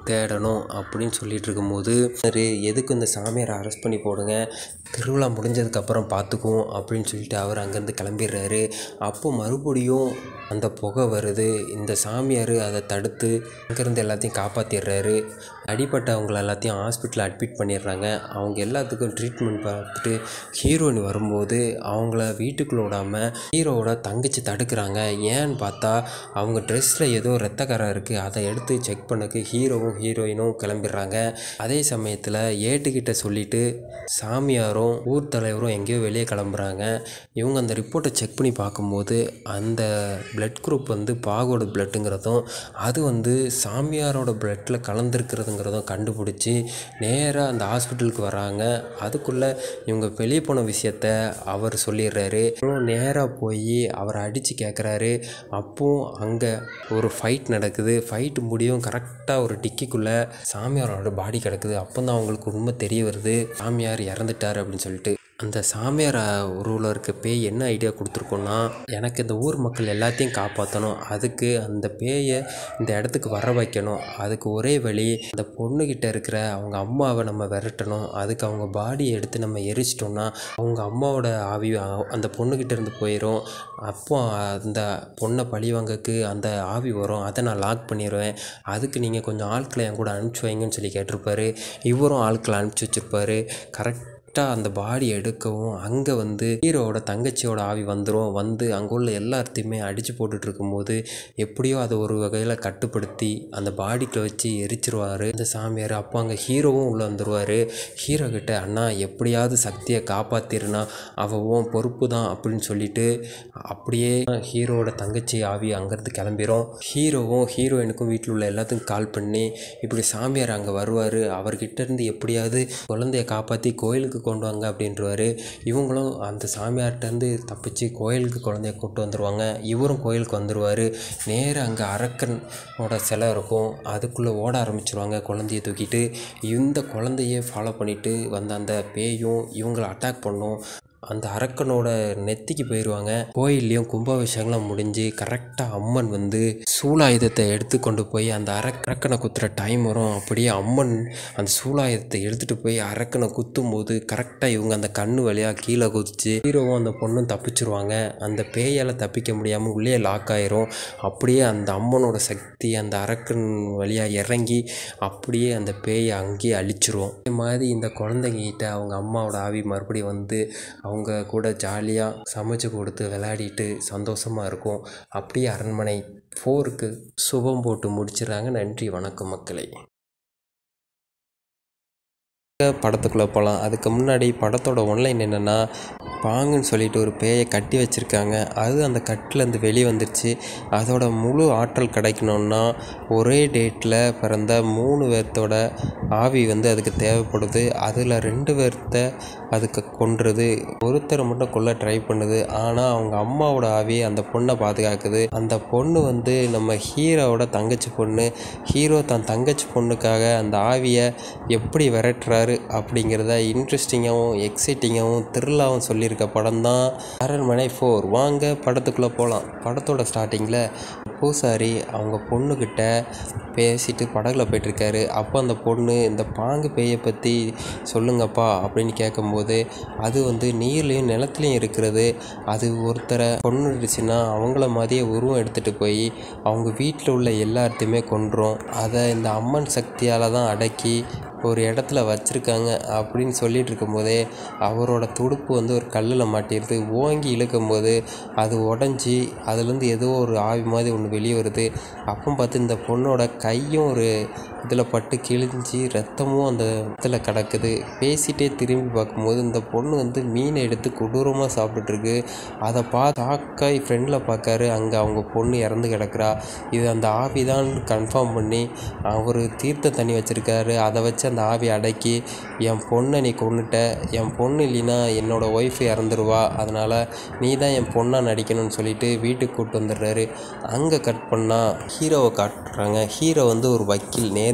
தேடணும் அப்படின்னு சொல்லிட்டு இருக்கும்போது சரி எதுக்கு இந்த சாமியாரை அரெஸ்ட் பண்ணி போடுங்க திருவிழா முடிஞ்சதுக்கப்புறம் பார்த்துக்குவோம் அப்படின்னு சொல்லிட்டு அவர் அங்கேருந்து கிளம்பிடுறாரு அப்போ மறுபடியும் அந்த புகை வருது இந்த சாமியார் அதை தடுத்து அங்கேருந்து எல்லாத்தையும் காப்பாற்றிடுறாரு அடிப்பட்டவங்கள எல்லாத்தையும் ஹாஸ்பிட்டலில் அட்மிட் பண்ணிடுறாங்க அவங்க எல்லாத்துக்கும் ட்ரீட்மெண்ட் பார்த்துட்டு ஹீரோயின் வரும்போது அவங்கள வீட்டுக்குள்ள விடாமல் ஹீரோவோட தங்கச்சி தடுக்கிறாங்க ஏன்னு பார்த்தா அவங்க ட்ரெஸ்ஸில் ஏதோ ரத்தக்கரை இருக்குது அதை எடுத்து செக் பண்ணக்கு ஹீரோவும் ஹீரோயினும் கிளம்பிடுறாங்க அதே சமயத்தில் ஏட்டுக்கிட்ட சொல்லிட்டு சாமியாரும் ஊர் தலைவரும் எங்கேயோ வெளியே கிளம்புறாங்க இவங்க அந்த ரிப்போர்ட்டை செக் பண்ணி பார்க்கும்போது அந்த பிளட் குரூப் வந்து பாகோட பிளட்டுங்கிறதும் அது வந்து சாமியாரோட பிளட்டில் கலந்துருக்கிறதுங்கிறதும் கண்டுபிடிச்சி நேராக அந்த ஹாஸ்பிட்டலுக்கு வராங்க அதுக்குள்ளே இவங்க வெளியே போன விஷயத்த அவர் சொல்லிடுறாரு நேராக போய் அவரை அடித்து கேட்குறாரு அப்போ அங்கே ஒரு ஃபைட் நடக்குது ஃபைட் முடியும் கரெக்டாக ஒரு டிக்கிக்குள்ளே சாமியாரோட பாடி கிடக்குது அப்போ தான் அவங்களுக்கு உண்மை தெரிய வருது சாமியார் இறந்துட்டார் அப்படின்னு சொல்லிட்டு அந்த சாமியார் உருவில் இருக்க பேய் என்ன ஐடியா கொடுத்துருக்கோன்னா எனக்கு இந்த ஊர் மக்கள் எல்லாத்தையும் காப்பாற்றணும் அதுக்கு அந்த பேயை இந்த இடத்துக்கு வர வைக்கணும் அதுக்கு ஒரே வழி அந்த பொண்ணுக்கிட்ட இருக்கிற அவங்க அம்மாவை நம்ம விரட்டணும் அதுக்கு அவங்க பாடியை எடுத்து நம்ம எரிச்சிட்டோம்னா அவங்க அம்மாவோட ஆவி அ- அந்த பொண்ணுக்கிட்ட இருந்து போயிடும் அப்போ அந்த பொண்ணை பழிவாங்கக்கு அந்த ஆவி வரும் அதை நான் லாக் பண்ணிடுவேன் அதுக்கு நீங்கள் கொஞ்சம் ஆட்களை என் கூட அனுப்பிச்சி வைங்கன்னு சொல்லி கேட்டிருப்பாரு இவரும் ஆட்களை அனுப்பிச்சி வச்சிருப்பாரு கரெக்ட் கரெக்டாக அந்த பாடி எடுக்கவும் அங்கே வந்து ஹீரோவோட தங்கச்சியோட ஆவி வந்துடும் வந்து அங்கே உள்ள எல்லாத்தையுமே அடித்து போட்டுட்டு இருக்கும்போது எப்படியோ அதை ஒரு வகையில் கட்டுப்படுத்தி அந்த பாடிக்குள்ள வச்சு எரிச்சிருவார் அந்த சாமியார் அப்போ அங்கே ஹீரோவும் உள்ளே வந்துடுவார் ஹீரோ கிட்ட அண்ணா எப்படியாவது சக்தியை காப்பாத்திருனா அவன் பொறுப்பு தான் அப்படின்னு சொல்லிட்டு அப்படியே ஹீரோவோட தங்கச்சி ஆவி அங்கேருந்து கிளம்பிரும் ஹீரோவும் ஹீரோயினுக்கும் வீட்டில் உள்ள எல்லாத்துக்கும் கால் பண்ணி இப்படி சாமியார் அங்கே வருவார் அவர்கிட்ட இருந்து எப்படியாவது குழந்தைய காப்பாற்றி கோயிலுக்கு கொண்டு வாங்க அப்படின்றவாரு இவங்களும் அந்த சாமியார்கிட்டேருந்து தப்பிச்சு கோயிலுக்கு குழந்தைய கூட்டு வந்துடுவாங்க இவரும் கோயிலுக்கு வந்துடுவார் நேராக அங்கே அரக்கனோட சிலை இருக்கும் அதுக்குள்ளே ஓட ஆரம்பிச்சிருவாங்க குழந்தைய தூக்கிட்டு இந்த குழந்தைய ஃபாலோ பண்ணிட்டு வந்த அந்த பேயும் இவங்களை அட்டாக் பண்ணும் அந்த அரக்கனோட நெத்திக்கு போயிடுவாங்க கோயில்லையும் கும்பாபிஷேகம்லாம் முடிஞ்சு கரெக்டாக அம்மன் வந்து சூலாயுதத்தை எடுத்து கொண்டு போய் அந்த அரக் அரக்கனை குத்துற டைம் வரும் அப்படியே அம்மன் அந்த சூலாயுதத்தை எடுத்துகிட்டு போய் அரக்கனை குத்தும் போது கரெக்டாக இவங்க அந்த கண்ணு வழியாக கீழே குதிச்சு ஹீரோவும் அந்த பொண்ணும் தப்பிச்சிருவாங்க அந்த பேயால் தப்பிக்க முடியாமல் உள்ளே லாக் ஆயிரும் அப்படியே அந்த அம்மனோட சக்தி அந்த அரக்கன் வழியாக இறங்கி அப்படியே அந்த பேயை அங்கேயே அழிச்சிரும் இதே மாதிரி இந்த குழந்தைங்கிட்ட அவங்க அம்மாவோட ஆவி மறுபடியும் வந்து அவங்க கூட ஜாலியாக சமைச்சு கொடுத்து விளையாடிட்டு சந்தோஷமாக இருக்கும் அப்படியே அரண்மனை ஃபோருக்கு சுபம் போட்டு முடிச்சிடுறாங்க நன்றி வணக்கம் மக்களே படத்துக்குள்ளே போகலாம் அதுக்கு முன்னாடி படத்தோட ஒன்லைன் என்னென்னா பாங்குன்னு சொல்லிட்டு ஒரு பேயை கட்டி வச்சுருக்காங்க அது அந்த கட்டிலேருந்து வெளியே வந்துருச்சு அதோட முழு ஆற்றல் கிடைக்கணும்னா ஒரே டேட்டில் பிறந்த மூணு பேர்த்தோட ஆவி வந்து அதுக்கு தேவைப்படுது அதில் ரெண்டு பேர்த்த அதுக்கு கொன்றுது ஒருத்தரை மட்டும் கொல்ல ட்ரை பண்ணுது ஆனால் அவங்க அம்மாவோட ஆவி அந்த பொண்ணை பாதுகாக்குது அந்த பொண்ணு வந்து நம்ம ஹீரோவோட தங்கச்சி பொண்ணு ஹீரோ தன் தங்கச்சி பொண்ணுக்காக அந்த ஆவியை எப்படி விரட்டுறாரு அப்படிங்கிறத இன்ட்ரெஸ்டிங்காகவும் எக்ஸைட்டிங்காகவும் த்ரில்லாகவும் சொல்லியிருக்க படம் தான் அரண்மனை ஃபோர் வாங்க படத்துக்குள்ளே போகலாம் படத்தோட ஸ்டார்டிங்கில் பூசாரி அவங்க பொண்ணுக்கிட்ட பேசிட்டு படகுல போயிட்டுருக்காரு அப்போ அந்த பொண்ணு இந்த பாங்கு பேயை பற்றி சொல்லுங்கப்பா அப்படின்னு கேட்கும்போது அது வந்து நீர்லேயும் நிலத்துலையும் இருக்கிறது அது ஒருத்தரை கொன்னுடுச்சுன்னா அவங்கள மாதிரியே உருவம் எடுத்துகிட்டு போய் அவங்க வீட்டில் உள்ள எல்லாத்தையுமே கொன்றும் அதை இந்த அம்மன் சக்தியால் தான் அடக்கி ஒரு இடத்துல வச்சுருக்காங்க அப்படின்னு சொல்லிட்டு இருக்கும்போதே அவரோட துடுப்பு வந்து ஒரு கல்லில் மாட்டிடுது ஓங்கி இழுக்கும்போது அது உடஞ்சி அதுலேருந்து ஏதோ ஒரு ஆவி மாதிரி ஒன்று வெளியே வருது அப்போ பார்த்து இந்த பொண்ணோட கையும் ஒரு இதில் பட்டு கிழிஞ்சி ரத்தமும் அந்த இடத்துல கிடக்குது பேசிட்டே திரும்பி பார்க்கும்போது இந்த பொண்ணு வந்து மீனை எடுத்து கொடூரமாக சாப்பிட்டுட்ருக்கு அதை பார்த்து ஷாக்காய் ஃப்ரெண்டில் பார்க்காரு அங்கே அவங்க பொண்ணு இறந்து கிடக்குறா இது அந்த ஆவி தான் கன்ஃபார்ம் பண்ணி அவர் தீர்த்த தண்ணி வச்சுருக்காரு அதை வச்சு அந்த ஆவி அடக்கி என் பொண்ணை நீ கொன்னுட்ட என் பொண்ணு இல்லைன்னா என்னோட ஒய்ஃப் இறந்துருவா அதனால் நீ தான் என் பொண்ணாக நடிக்கணும்னு சொல்லிட்டு வீட்டுக்கு கூப்பிட்டு வந்துடுறாரு அங்கே கட் பண்ணால் ஹீரோவை காட்டுறாங்க ஹீரோ வந்து ஒரு வக்கீல் நேர்மை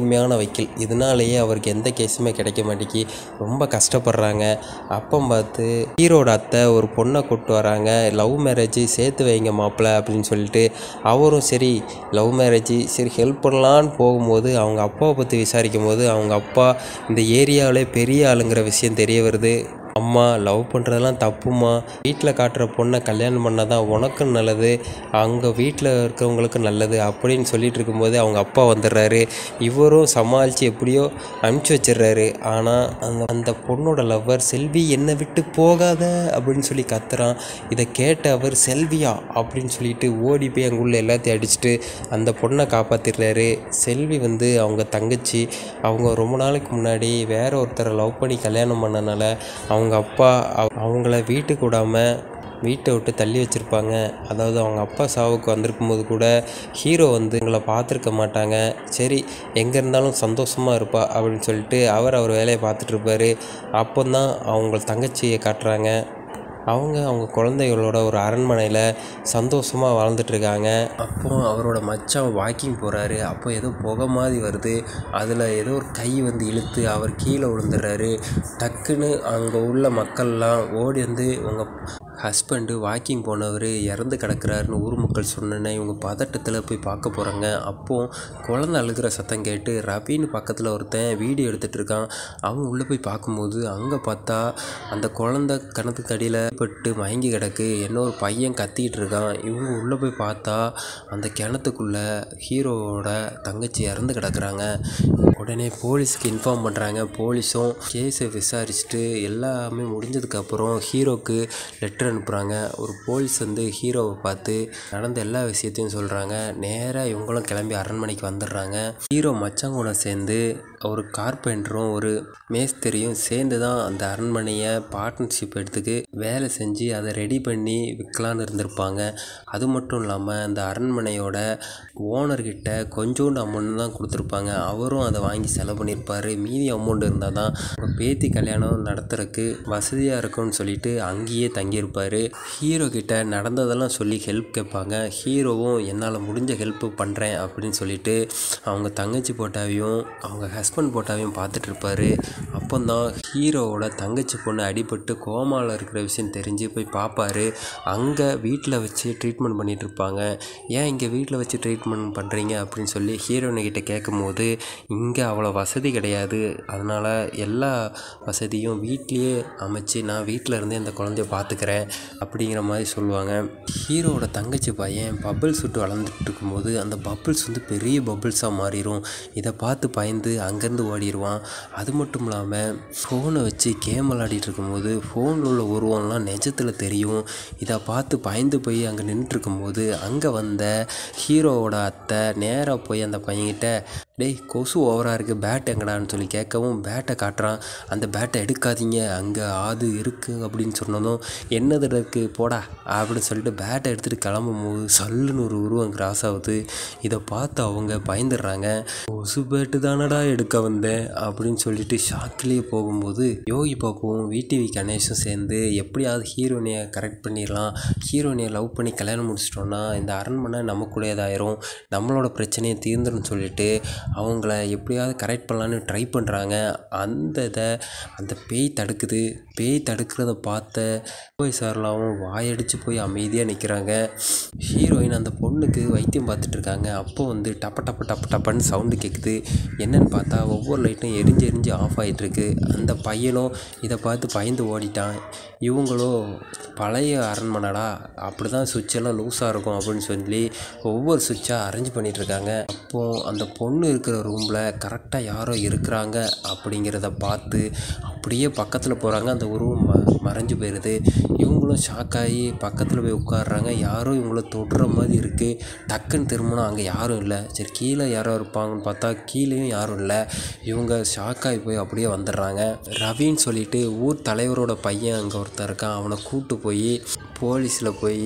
நேர்மையான வக்கீல் இதனாலேயே அவருக்கு எந்த கேஸுமே கிடைக்க மாட்டேங்கி ரொம்ப கஷ்டப்படுறாங்க அப்போ பார்த்து ஹீரோட அத்தை ஒரு பொண்ணை கூப்பிட்டு வராங்க லவ் மேரேஜ் சேர்த்து வைங்க மாப்பிள்ளை அப்படின்னு சொல்லிட்டு அவரும் சரி லவ் மேரேஜ் சரி ஹெல்ப் பண்ணலான்னு போகும்போது அவங்க அப்பாவை பற்றி விசாரிக்கும் போது அவங்க அப்பா இந்த ஏரியாவிலே பெரிய ஆளுங்கிற விஷயம் தெரிய வருது அம்மா லவ் பண்ணுறதெல்லாம் தப்புமா வீட்டில் காட்டுற பொண்ணை கல்யாணம் பண்ணால் தான் உனக்கும் நல்லது அங்கே வீட்டில் இருக்கிறவங்களுக்கு நல்லது அப்படின்னு சொல்லிட்டு இருக்கும்போது அவங்க அப்பா வந்துடுறாரு இவரும் சமாளித்து எப்படியோ அனுப்பிச்சி வச்சிடுறாரு ஆனால் அந்த அந்த பொண்ணோட லவ்வர் செல்வி என்னை விட்டு போகாத அப்படின்னு சொல்லி கத்துறான் இதை கேட்ட அவர் செல்வியா அப்படின்னு சொல்லிட்டு ஓடி போய் அங்கே உள்ள எல்லாத்தையும் அடிச்சுட்டு அந்த பொண்ணை காப்பாற்றிடுறாரு செல்வி வந்து அவங்க தங்கச்சி அவங்க ரொம்ப நாளைக்கு முன்னாடி வேற ஒருத்தரை லவ் பண்ணி கல்யாணம் பண்ணனால அவங்க அப்பா அவ- அவங்கள வீட்டுக்கு விடாமல் வீட்டை விட்டு தள்ளி வச்சுருப்பாங்க அதாவது அவங்க அப்பா சாவுக்கு வந்திருக்கும் போது கூட ஹீரோ வந்து எங்களை பார்த்துருக்க மாட்டாங்க சரி எங்கே இருந்தாலும் சந்தோஷமாக இருப்பா அப்படின்னு சொல்லிட்டு அவர் அவர் வேலையை பார்த்துட்டு இருப்பாரு அப்போ தான் அவங்க தங்கச்சியை காட்டுறாங்க அவங்க அவங்க குழந்தைகளோட ஒரு அரண்மனையில் சந்தோஷமாக வாழ்ந்துட்டு இருக்காங்க அப்போ அவரோட மச்சான் வாக்கிங் போகிறாரு அப்போ ஏதோ புகை மாதிரி வருது அதில் ஏதோ ஒரு கை வந்து இழுத்து அவர் கீழே விழுந்துடுறாரு டக்குன்னு அங்கே உள்ள மக்கள்லாம் ஓடி வந்து உங்கள் ஹஸ்பண்டு வாக்கிங் போனவர் இறந்து கிடக்குறாருன்னு ஊர் மக்கள் சொன்னோன்னே இவங்க பதட்டத்தில் போய் பார்க்க போகிறாங்க அப்போது குழந்தை அழுகிற சத்தம் கேட்டு ரவின்னு பக்கத்தில் ஒருத்தன் வீடியோ எடுத்துகிட்டு இருக்கான் அவன் உள்ளே போய் பார்க்கும்போது அங்கே பார்த்தா அந்த குழந்தை கணத்துக்கு அடியில் பட்டு மயங்கி கிடக்கு இன்னொரு பையன் கத்திக்கிட்டு இருக்கான் இவங்க உள்ளே போய் பார்த்தா அந்த கிணத்துக்குள்ளே ஹீரோவோட தங்கச்சி இறந்து கிடக்குறாங்க உடனே போலீஸ்க்கு இன்ஃபார்ம் பண்ணுறாங்க போலீஸும் கேஸை விசாரிச்சுட்டு எல்லாமே முடிஞ்சதுக்கப்புறம் ஹீரோக்கு லெட்டர் அனுப்புகிறாங்க ஒரு போலீஸ் வந்து ஹீரோவை பார்த்து நடந்த எல்லா விஷயத்தையும் சொல்கிறாங்க நேராக இவங்களும் கிளம்பி அரண்மனைக்கு வந்துடுறாங்க ஹீரோ மச்சான் கூட சேர்ந்து ஒரு கார்பெண்டரும் ஒரு மேஸ்திரியும் சேர்ந்து தான் அந்த அரண்மனையை பார்ட்னர்ஷிப் எடுத்துக்கு வேலை செஞ்சு அதை ரெடி பண்ணி விற்கலான்னு இருந்திருப்பாங்க அது மட்டும் இல்லாமல் அந்த அரண்மனையோட ஓனர்கிட்ட கொஞ்சோண்டு அமௌண்ட் தான் கொடுத்துருப்பாங்க அவரும் அதை வாங்கி செலவு பண்ணியிருப்பாரு மீதி அமௌண்ட் இருந்தால் தான் உங்கள் பேத்தி கல்யாணம் நடத்துறதுக்கு வசதியாக இருக்கும்னு சொல்லிட்டு அங்கேயே தங்கியிருப்பார் ஹீரோ கிட்ட நடந்ததெல்லாம் சொல்லி ஹெல்ப் கேட்பாங்க ஹீரோவும் என்னால் முடிஞ்ச ஹெல்ப் பண்ணுறேன் அப்படின்னு சொல்லிட்டு அவங்க தங்கச்சி போட்டாவையும் அவங்க ஹஸ்பண்ட் போட்டாவையும் பார்த்துட்டு இருப்பாரு அப்போ தான் ஹீரோவோட தங்கச்சி பொண்ணு அடிபட்டு கோமாவில் இருக்கிற விஷயம் தெரிஞ்சு போய் பார்ப்பாரு அங்கே வீட்டில் வச்சு ட்ரீட்மெண்ட் பண்ணிட்டு இருப்பாங்க ஏன் இங்கே வீட்டில் வச்சு ட்ரீட்மெண்ட் பண்ணுறீங்க அப்படின்னு சொல்லி ஹீரோயினை கிட்ட கேட்கும்போது இங்கே அவ்வளோ வசதி கிடையாது அதனால் எல்லா வசதியும் வீட்லேயே அமைச்சு நான் வீட்டில் இருந்தே அந்த குழந்தைய பார்த்துக்கிறேன் அப்படிங்கிற மாதிரி சொல்லுவாங்க ஹீரோவோட தங்கச்சி பையன் பபிள்ஸ் விட்டு வளர்ந்துட்டு இருக்கும்போது அந்த பபிள்ஸ் வந்து பெரிய பபிள்ஸாக மாறிடும் இதை பார்த்து பயந்து அங்கேருந்து ஓடிடுவான் அது மட்டும் இல்லாமல் ஃபோனை வச்சு கேம் விளாடிட்டு இருக்கும்போது ஃபோனில் உள்ள உருவம்லாம் நிஜத்தில் தெரியும் இதை பார்த்து பயந்து போய் அங்கே நின்றுட்டு இருக்கும்போது அங்கே வந்த ஹீரோவோட அத்தை நேராக போய் அந்த பையன்கிட்ட டேய் கொசு ஓவராக இருக்குது பேட் எங்கடான்னு சொல்லி கேட்கவும் பேட்டை காட்டுறான் அந்த பேட்டை எடுக்காதீங்க அங்கே ஆது இருக்குது அப்படின்னு சொன்னதும் என்னது இருக்குது போடா அப்படின்னு சொல்லிட்டு பேட்டை எடுத்துகிட்டு கிளம்பும் போது சல்லுன்னு ஒரு உருவம் கிராஸ் ஆகுது இதை பார்த்து அவங்க பயந்துடுறாங்க கொசு பேட்டு தானடா எடுக்க வந்தேன் அப்படின்னு சொல்லிட்டு ஷாக்லேயே போகும்போது யோகி பாப்புவும் விடிவி கணேஷும் சேர்ந்து எப்படியாவது ஹீரோயினியை கரெக்ட் பண்ணிடலாம் ஹீரோயினியை லவ் பண்ணி கல்யாணம் முடிச்சிட்டோன்னா இந்த அரண்மனை நமக்குள்ளேயதாயிரும் நம்மளோட பிரச்சனையை தீர்ந்துடும் சொல்லிட்டு அவங்கள எப்படியாவது கரெக்ட் பண்ணலான்னு ட்ரை பண்ணுறாங்க அந்த இதை அந்த பேய் தடுக்குது பேய் தடுக்கிறத பார்த்த போய் சார்லாவும் வாயடிச்சு போய் அமைதியாக நிற்கிறாங்க ஹீரோயின் அந்த பொண்ணுக்கு வைத்தியம் பார்த்துட்டு இருக்காங்க அப்போ வந்து டப்ப டப்ப டப்ப டப்பன்னு சவுண்டு கேட்குது என்னன்னு பார்த்தா ஒவ்வொரு லைட்டும் எரிஞ்சு எரிஞ்சு ஆஃப் ஆகிட்டு இருக்கு அந்த பையனும் இதை பார்த்து பயந்து ஓடிட்டான் இவங்களும் பழைய அரண்மனைடா அப்படி தான் சுவிட்செல்லாம் லூஸாக இருக்கும் அப்படின்னு சொல்லி ஒவ்வொரு சுவிட்சாக அரேஞ்ச் பண்ணிட்டு இருக்காங்க அப்போது அந்த பொண்ணு இருக்கிற ரூமில் கரெக்டாக யாரோ இருக்கிறாங்க அப்படிங்கிறத பார்த்து அப்படியே பக்கத்தில் போகிறாங்க அந்த உருவம் ம மறைஞ்சு போயிடுது இவங்களும் ஷாக் ஆகி பக்கத்தில் போய் உட்காடுறாங்க யாரும் இவங்கள தொடுற மாதிரி இருக்குது டக்குன்னு திரும்பினா அங்கே யாரும் இல்லை சரி கீழே யாரோ இருப்பாங்கன்னு பார்த்தா கீழேயும் யாரும் இல்லை இவங்க ஷாக் ஆகி போய் அப்படியே வந்துடுறாங்க ரவின்னு சொல்லிட்டு ஊர் தலைவரோட பையன் அங்கே ஒருத்தன் இருக்கான் அவனை கூட்டு போய் போலீஸில் போய்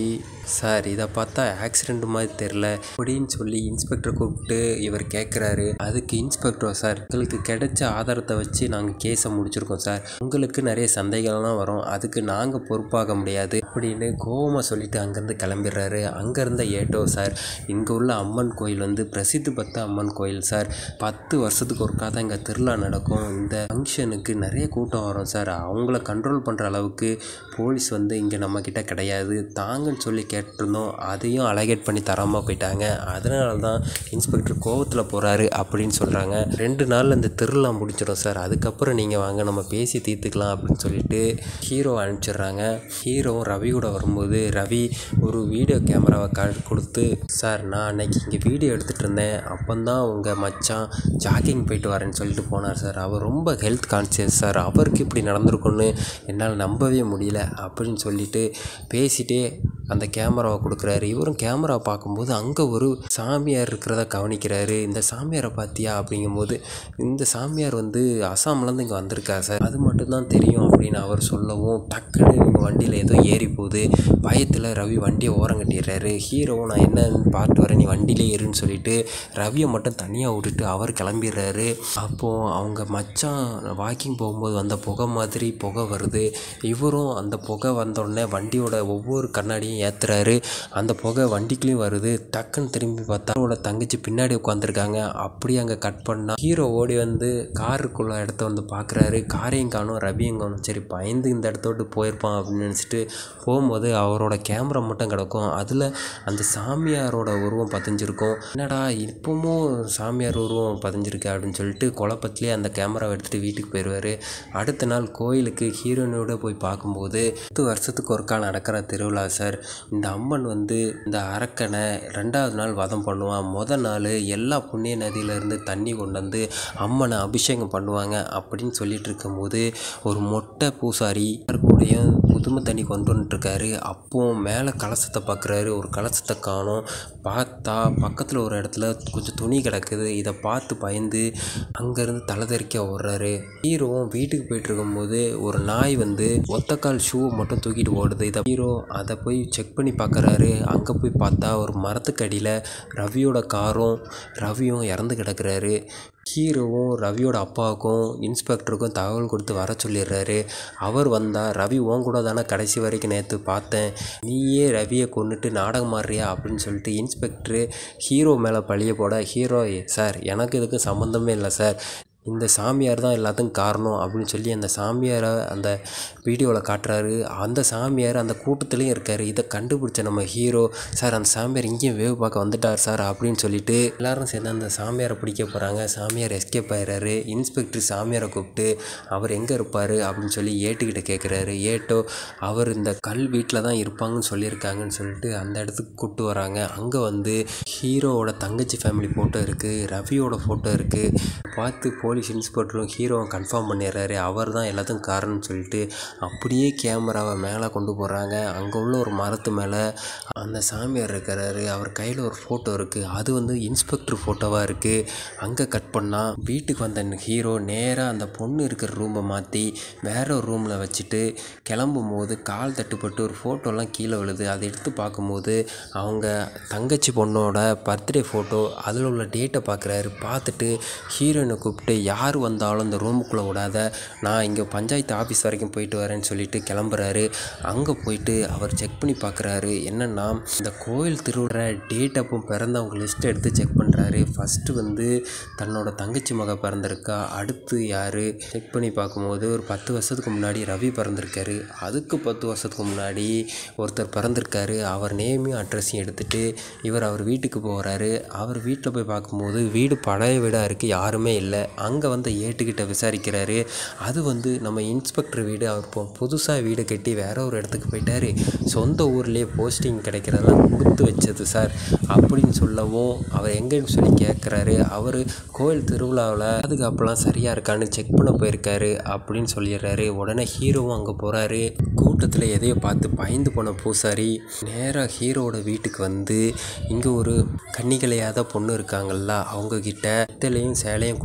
சார் இதை பார்த்தா ஆக்சிடெண்ட் மாதிரி தெரில அப்படின்னு சொல்லி இன்ஸ்பெக்டர் கூப்பிட்டு இவர் கேட்குறாரு அதுக்கு இன்ஸ்பெக்டர் சார் எங்களுக்கு கிடைச்ச ஆதாரத்தை வச்சு நாங்கள் கேஸை முடிச்சிருக்கோம் சார் உங்களுக்கு நிறைய சந்தேகம்லாம் வரும் அதுக்கு நாங்கள் பொறுப்பாக முடியாது அப்படின்னு கோவமாக சொல்லிட்டு அங்கேருந்து கிளம்பிடுறாரு அங்கேருந்த ஏட்டோ சார் இங்கே உள்ள அம்மன் கோயில் வந்து பிரசித்தி பெற்ற அம்மன் கோயில் சார் பத்து வருஷத்துக்கு ஒருக்கா தான் இங்கே திருவிழா நடக்கும் இந்த ஃபங்க்ஷனுக்கு நிறைய கூட்டம் வரும் சார் அவங்கள கண்ட்ரோல் பண்ணுற அளவுக்கு போலீஸ் வந்து இங்கே நம்மக்கிட்ட கிடையாது தாங்கன்னு சொல்லி கேட்டிருந்தோம் அதையும் அலகேட் பண்ணி தராமல் போயிட்டாங்க அதனால தான் இன்ஸ்பெக்டர் கோவத்தில் போகிறாரு அப்படின்னு சொல்கிறாங்க ரெண்டு நாளில் இந்த திருவிழா முடிச்சிடும் சார் அதுக்கப்புறம் நீங்கள் வாங்க நம்ம பேசி தீர்த்துக்கலாம் அப்படின்னு சொல்லிட்டு ஹீரோ அனுப்பிச்சிடுறாங்க ஹீரோவும் ரவி கூட வரும்போது ரவி ஒரு வீடியோ கேமராவை கா கொடுத்து சார் நான் அன்னைக்கு இங்கே வீடியோ எடுத்துகிட்டு இருந்தேன் அப்போந்தான் உங்கள் மச்சான் ஜாகிங் போயிட்டு வரேன்னு சொல்லிட்டு போனார் சார் அவர் ரொம்ப ஹெல்த் கான்சியஸ் சார் அவருக்கு இப்படி நடந்திருக்குன்னு என்னால் நம்பவே முடியல அப்படின்னு சொல்லிட்டு பேசிட்டே அந்த கேமராவை கொடுக்குறாரு இவரும் கேமரா பார்க்கும்போது அங்கே ஒரு சாமியார் இருக்கிறத கவனிக்கிறாரு இந்த சாமியாரை பார்த்தியா அப்படிங்கும்போது இந்த சாமியார் வந்து அசாம்லேருந்து இங்கே வந்திருக்கா சார் அது மட்டும்தான் தெரியும் அப்படின்னு அவர் சொல்லவும் டக்குன்னு இவங்க வண்டியில் ஏதோ ஏறி போகுது பயத்தில் ரவி வண்டியை ஓரம் கட்டிடுறாரு ஹீரோவும் நான் என்னன்னு பார்த்து வரேன் நீ வண்டியிலே ஏறுன்னு சொல்லிட்டு ரவியை மட்டும் தனியாக விட்டுட்டு அவர் கிளம்பிடுறாரு அப்போது அவங்க மச்சான் வாக்கிங் போகும்போது வந்த புகை மாதிரி புகை வருது இவரும் அந்த புகை வந்தோடனே வண்டியோட ஒவ்வொரு கண்ணாடியும் ஏற்றுறாரு அந்த புகை வண்டிக்குள்ளேயும் வருது டக்குன்னு திரும்பி பார்த்தா அவரோட தங்கச்சி பின்னாடி உட்காந்துருக்காங்க அப்படியே அங்கே கட் பண்ணால் ஹீரோ ஓடி வந்து காருக்குள்ள இடத்த வந்து பார்க்குறாரு காரையும் காணும் ரவியும் காணும் சரி பயந்து இந்த இடத்த விட்டு போயிருப்பான் அப்படின்னு நினச்சிட்டு போகும்போது அவரோட கேமரா மட்டும் கிடக்கும் அதில் அந்த சாமியாரோட உருவம் பதிஞ்சிருக்கும் என்னடா இப்பவும் சாமியார் உருவம் பதிஞ்சிருக்கு அப்படின்னு சொல்லிட்டு குழப்பத்திலே அந்த கேமராவை எடுத்துகிட்டு வீட்டுக்கு போயிடுவார் அடுத்த நாள் கோயிலுக்கு ஹீரோயினோட போய் பார்க்கும்போது பத்து வருஷத்துக்கு ஒருக்கா நடக்கிற திருவிழா சார் இந்த அம்மன் வந்து இந்த அரக்கனை ரெண்டாவது நாள் வதம் பண்ணுவான் முத நாள் எல்லா புண்ணிய நதியிலேருந்து தண்ணி கொண்டு வந்து அம்மனை அபிஷேகம் பண்ணுவாங்க அப்படின்னு சொல்லிட்டு இருக்கும்போது ஒரு மொட்டை பூசாரி கூடயும் புதுமை தண்ணி கொண்டு வந்துட்டுருக்காரு அப்போ மேலே கலசத்தை பார்க்குறாரு ஒரு கலசத்தை காணோம் பார்த்தா பக்கத்தில் ஒரு இடத்துல கொஞ்சம் துணி கிடக்குது இதை பார்த்து பயந்து அங்கேருந்து தலைதெறிக்க ஓடுறாரு ஹீரோவும் வீட்டுக்கு போயிட்டு இருக்கும்போது ஒரு நாய் வந்து ஒத்தக்கால் ஷூ மட்டும் தூக்கிட்டு ஓடுது இதை ஹீரோ அதை போய் செக் பண்ணி பார்க்குறாரு அங்கே போய் பார்த்தா ஒரு மரத்துக்கு அடியில் ரவியோட காரும் ரவியும் இறந்து கிடக்குறாரு ஹீரோவும் ரவியோட அப்பாவுக்கும் இன்ஸ்பெக்டருக்கும் தகவல் கொடுத்து வர சொல்லிடுறாரு அவர் வந்தால் ரவி உன் கூட தானே கடைசி வரைக்கும் நேற்று பார்த்தேன் நீயே ரவியை கொண்டுட்டு நாடகம் ஆடுறியா அப்படின்னு சொல்லிட்டு இன்ஸ்பெக்டரு ஹீரோ மேலே பழிய போட ஹீரோ சார் எனக்கு இதுக்கு சம்மந்தமே இல்லை சார் இந்த சாமியார் தான் எல்லாத்துக்கும் காரணம் அப்படின்னு சொல்லி அந்த சாமியாரை அந்த வீடியோவில் காட்டுறாரு அந்த சாமியார் அந்த கூட்டத்துலேயும் இருக்கார் இதை கண்டுபிடிச்ச நம்ம ஹீரோ சார் அந்த சாமியார் இங்கேயும் வேவு பார்க்க வந்துட்டார் சார் அப்படின்னு சொல்லிட்டு எல்லாரும் சேர்ந்து அந்த சாமியாரை பிடிக்க போகிறாங்க சாமியார் எஸ்கேப் ஆயிடுறாரு இன்ஸ்பெக்டர் சாமியாரை கூப்பிட்டு அவர் எங்கே இருப்பார் அப்படின்னு சொல்லி ஏட்டுக்கிட்ட கேட்குறாரு ஏட்டோ அவர் இந்த கல் வீட்டில் தான் இருப்பாங்கன்னு சொல்லியிருக்காங்கன்னு சொல்லிட்டு அந்த இடத்துக்கு கூப்பிட்டு வராங்க அங்கே வந்து ஹீரோவோட தங்கச்சி ஃபேமிலி ஃபோட்டோ இருக்குது ரவியோட ஃபோட்டோ இருக்குது பார்த்து போலீஸ் இன்ஸ்பெக்டரும் ஹீரோவை கன்ஃபார்ம் பண்ணிடுறாரு அவர் தான் எல்லாத்துக்கும் காரணம்னு சொல்லிட்டு அப்படியே கேமராவை மேலே கொண்டு போகிறாங்க அங்கே உள்ள ஒரு மரத்து மேலே அந்த சாமியார் இருக்கிறாரு அவர் கையில் ஒரு ஃபோட்டோ இருக்குது அது வந்து இன்ஸ்பெக்டர் ஃபோட்டோவாக இருக்குது அங்கே கட் பண்ணால் வீட்டுக்கு வந்த ஹீரோ நேராக அந்த பொண்ணு இருக்கிற ரூமை மாற்றி வேற ஒரு ரூமில் வச்சுட்டு கிளம்பும் போது கால் தட்டுப்பட்டு ஒரு ஃபோட்டோலாம் கீழே விழுது அதை எடுத்து பார்க்கும்போது அவங்க தங்கச்சி பொண்ணோட பர்த்டே ஃபோட்டோ அதில் உள்ள டேட்டை பார்க்குறாரு பார்த்துட்டு ஹீரோயினை கூப்பிட்டு யார் வந்தாலும் இந்த ரூமுக்குள்ளே விடாத நான் இங்கே பஞ்சாயத்து ஆஃபீஸ் வரைக்கும் போயிட்டு வரேன்னு சொல்லிட்டு கிளம்புறாரு அங்கே போயிட்டு அவர் செக் பண்ணி பார்க்குறாரு என்னென்னா இந்த கோயில் திருவிழா டேட் அப்போ பிறந்தவங்க லிஸ்ட் எடுத்து செக் பண்ணுறாரு ஃபஸ்ட்டு வந்து தன்னோட தங்கச்சி மக பிறந்திருக்கா அடுத்து யார் செக் பண்ணி பார்க்கும்போது ஒரு பத்து வருஷத்துக்கு முன்னாடி ரவி பிறந்திருக்காரு அதுக்கு பத்து வருஷத்துக்கு முன்னாடி ஒருத்தர் பிறந்திருக்காரு அவர் நேமையும் அட்ரஸையும் எடுத்துகிட்டு இவர் அவர் வீட்டுக்கு போகிறாரு அவர் வீட்டில் போய் பார்க்கும்போது வீடு பழைய வீடாக இருக்குது யாருமே இல்லை அங்கே வந்து ஏட்டுக்கிட்ட விசாரிக்கிறாரு அது வந்து நம்ம இன்ஸ்பெக்டர் வீடு அவர் இப்போ புதுசாக வீடு கட்டி வேற ஒரு இடத்துக்கு போயிட்டாரு சொந்த ஊர்லேயே போஸ்டிங் கிடைக்கிறதெல்லாம் கொடுத்து வச்சது சார் அப்படின்னு சொல்லவும் அவர் எங்கேன்னு சொல்லி கேட்குறாரு அவர் கோயில் திருவிழாவில் பாதுகாப்புலாம் சரியாக இருக்கான்னு செக் பண்ண போயிருக்காரு அப்படின்னு சொல்லிடுறாரு உடனே ஹீரோவும் அங்கே போகிறாரு கூட்டத்தில் எதையோ பார்த்து பயந்து போன பூசாரி நேராக ஹீரோவோட வீட்டுக்கு வந்து இங்கே ஒரு கன்னிகளையாத பொண்ணு இருக்காங்கல்ல அவங்கக்கிட்ட பித்தளையும் சேலையும் கொடுக்கணும்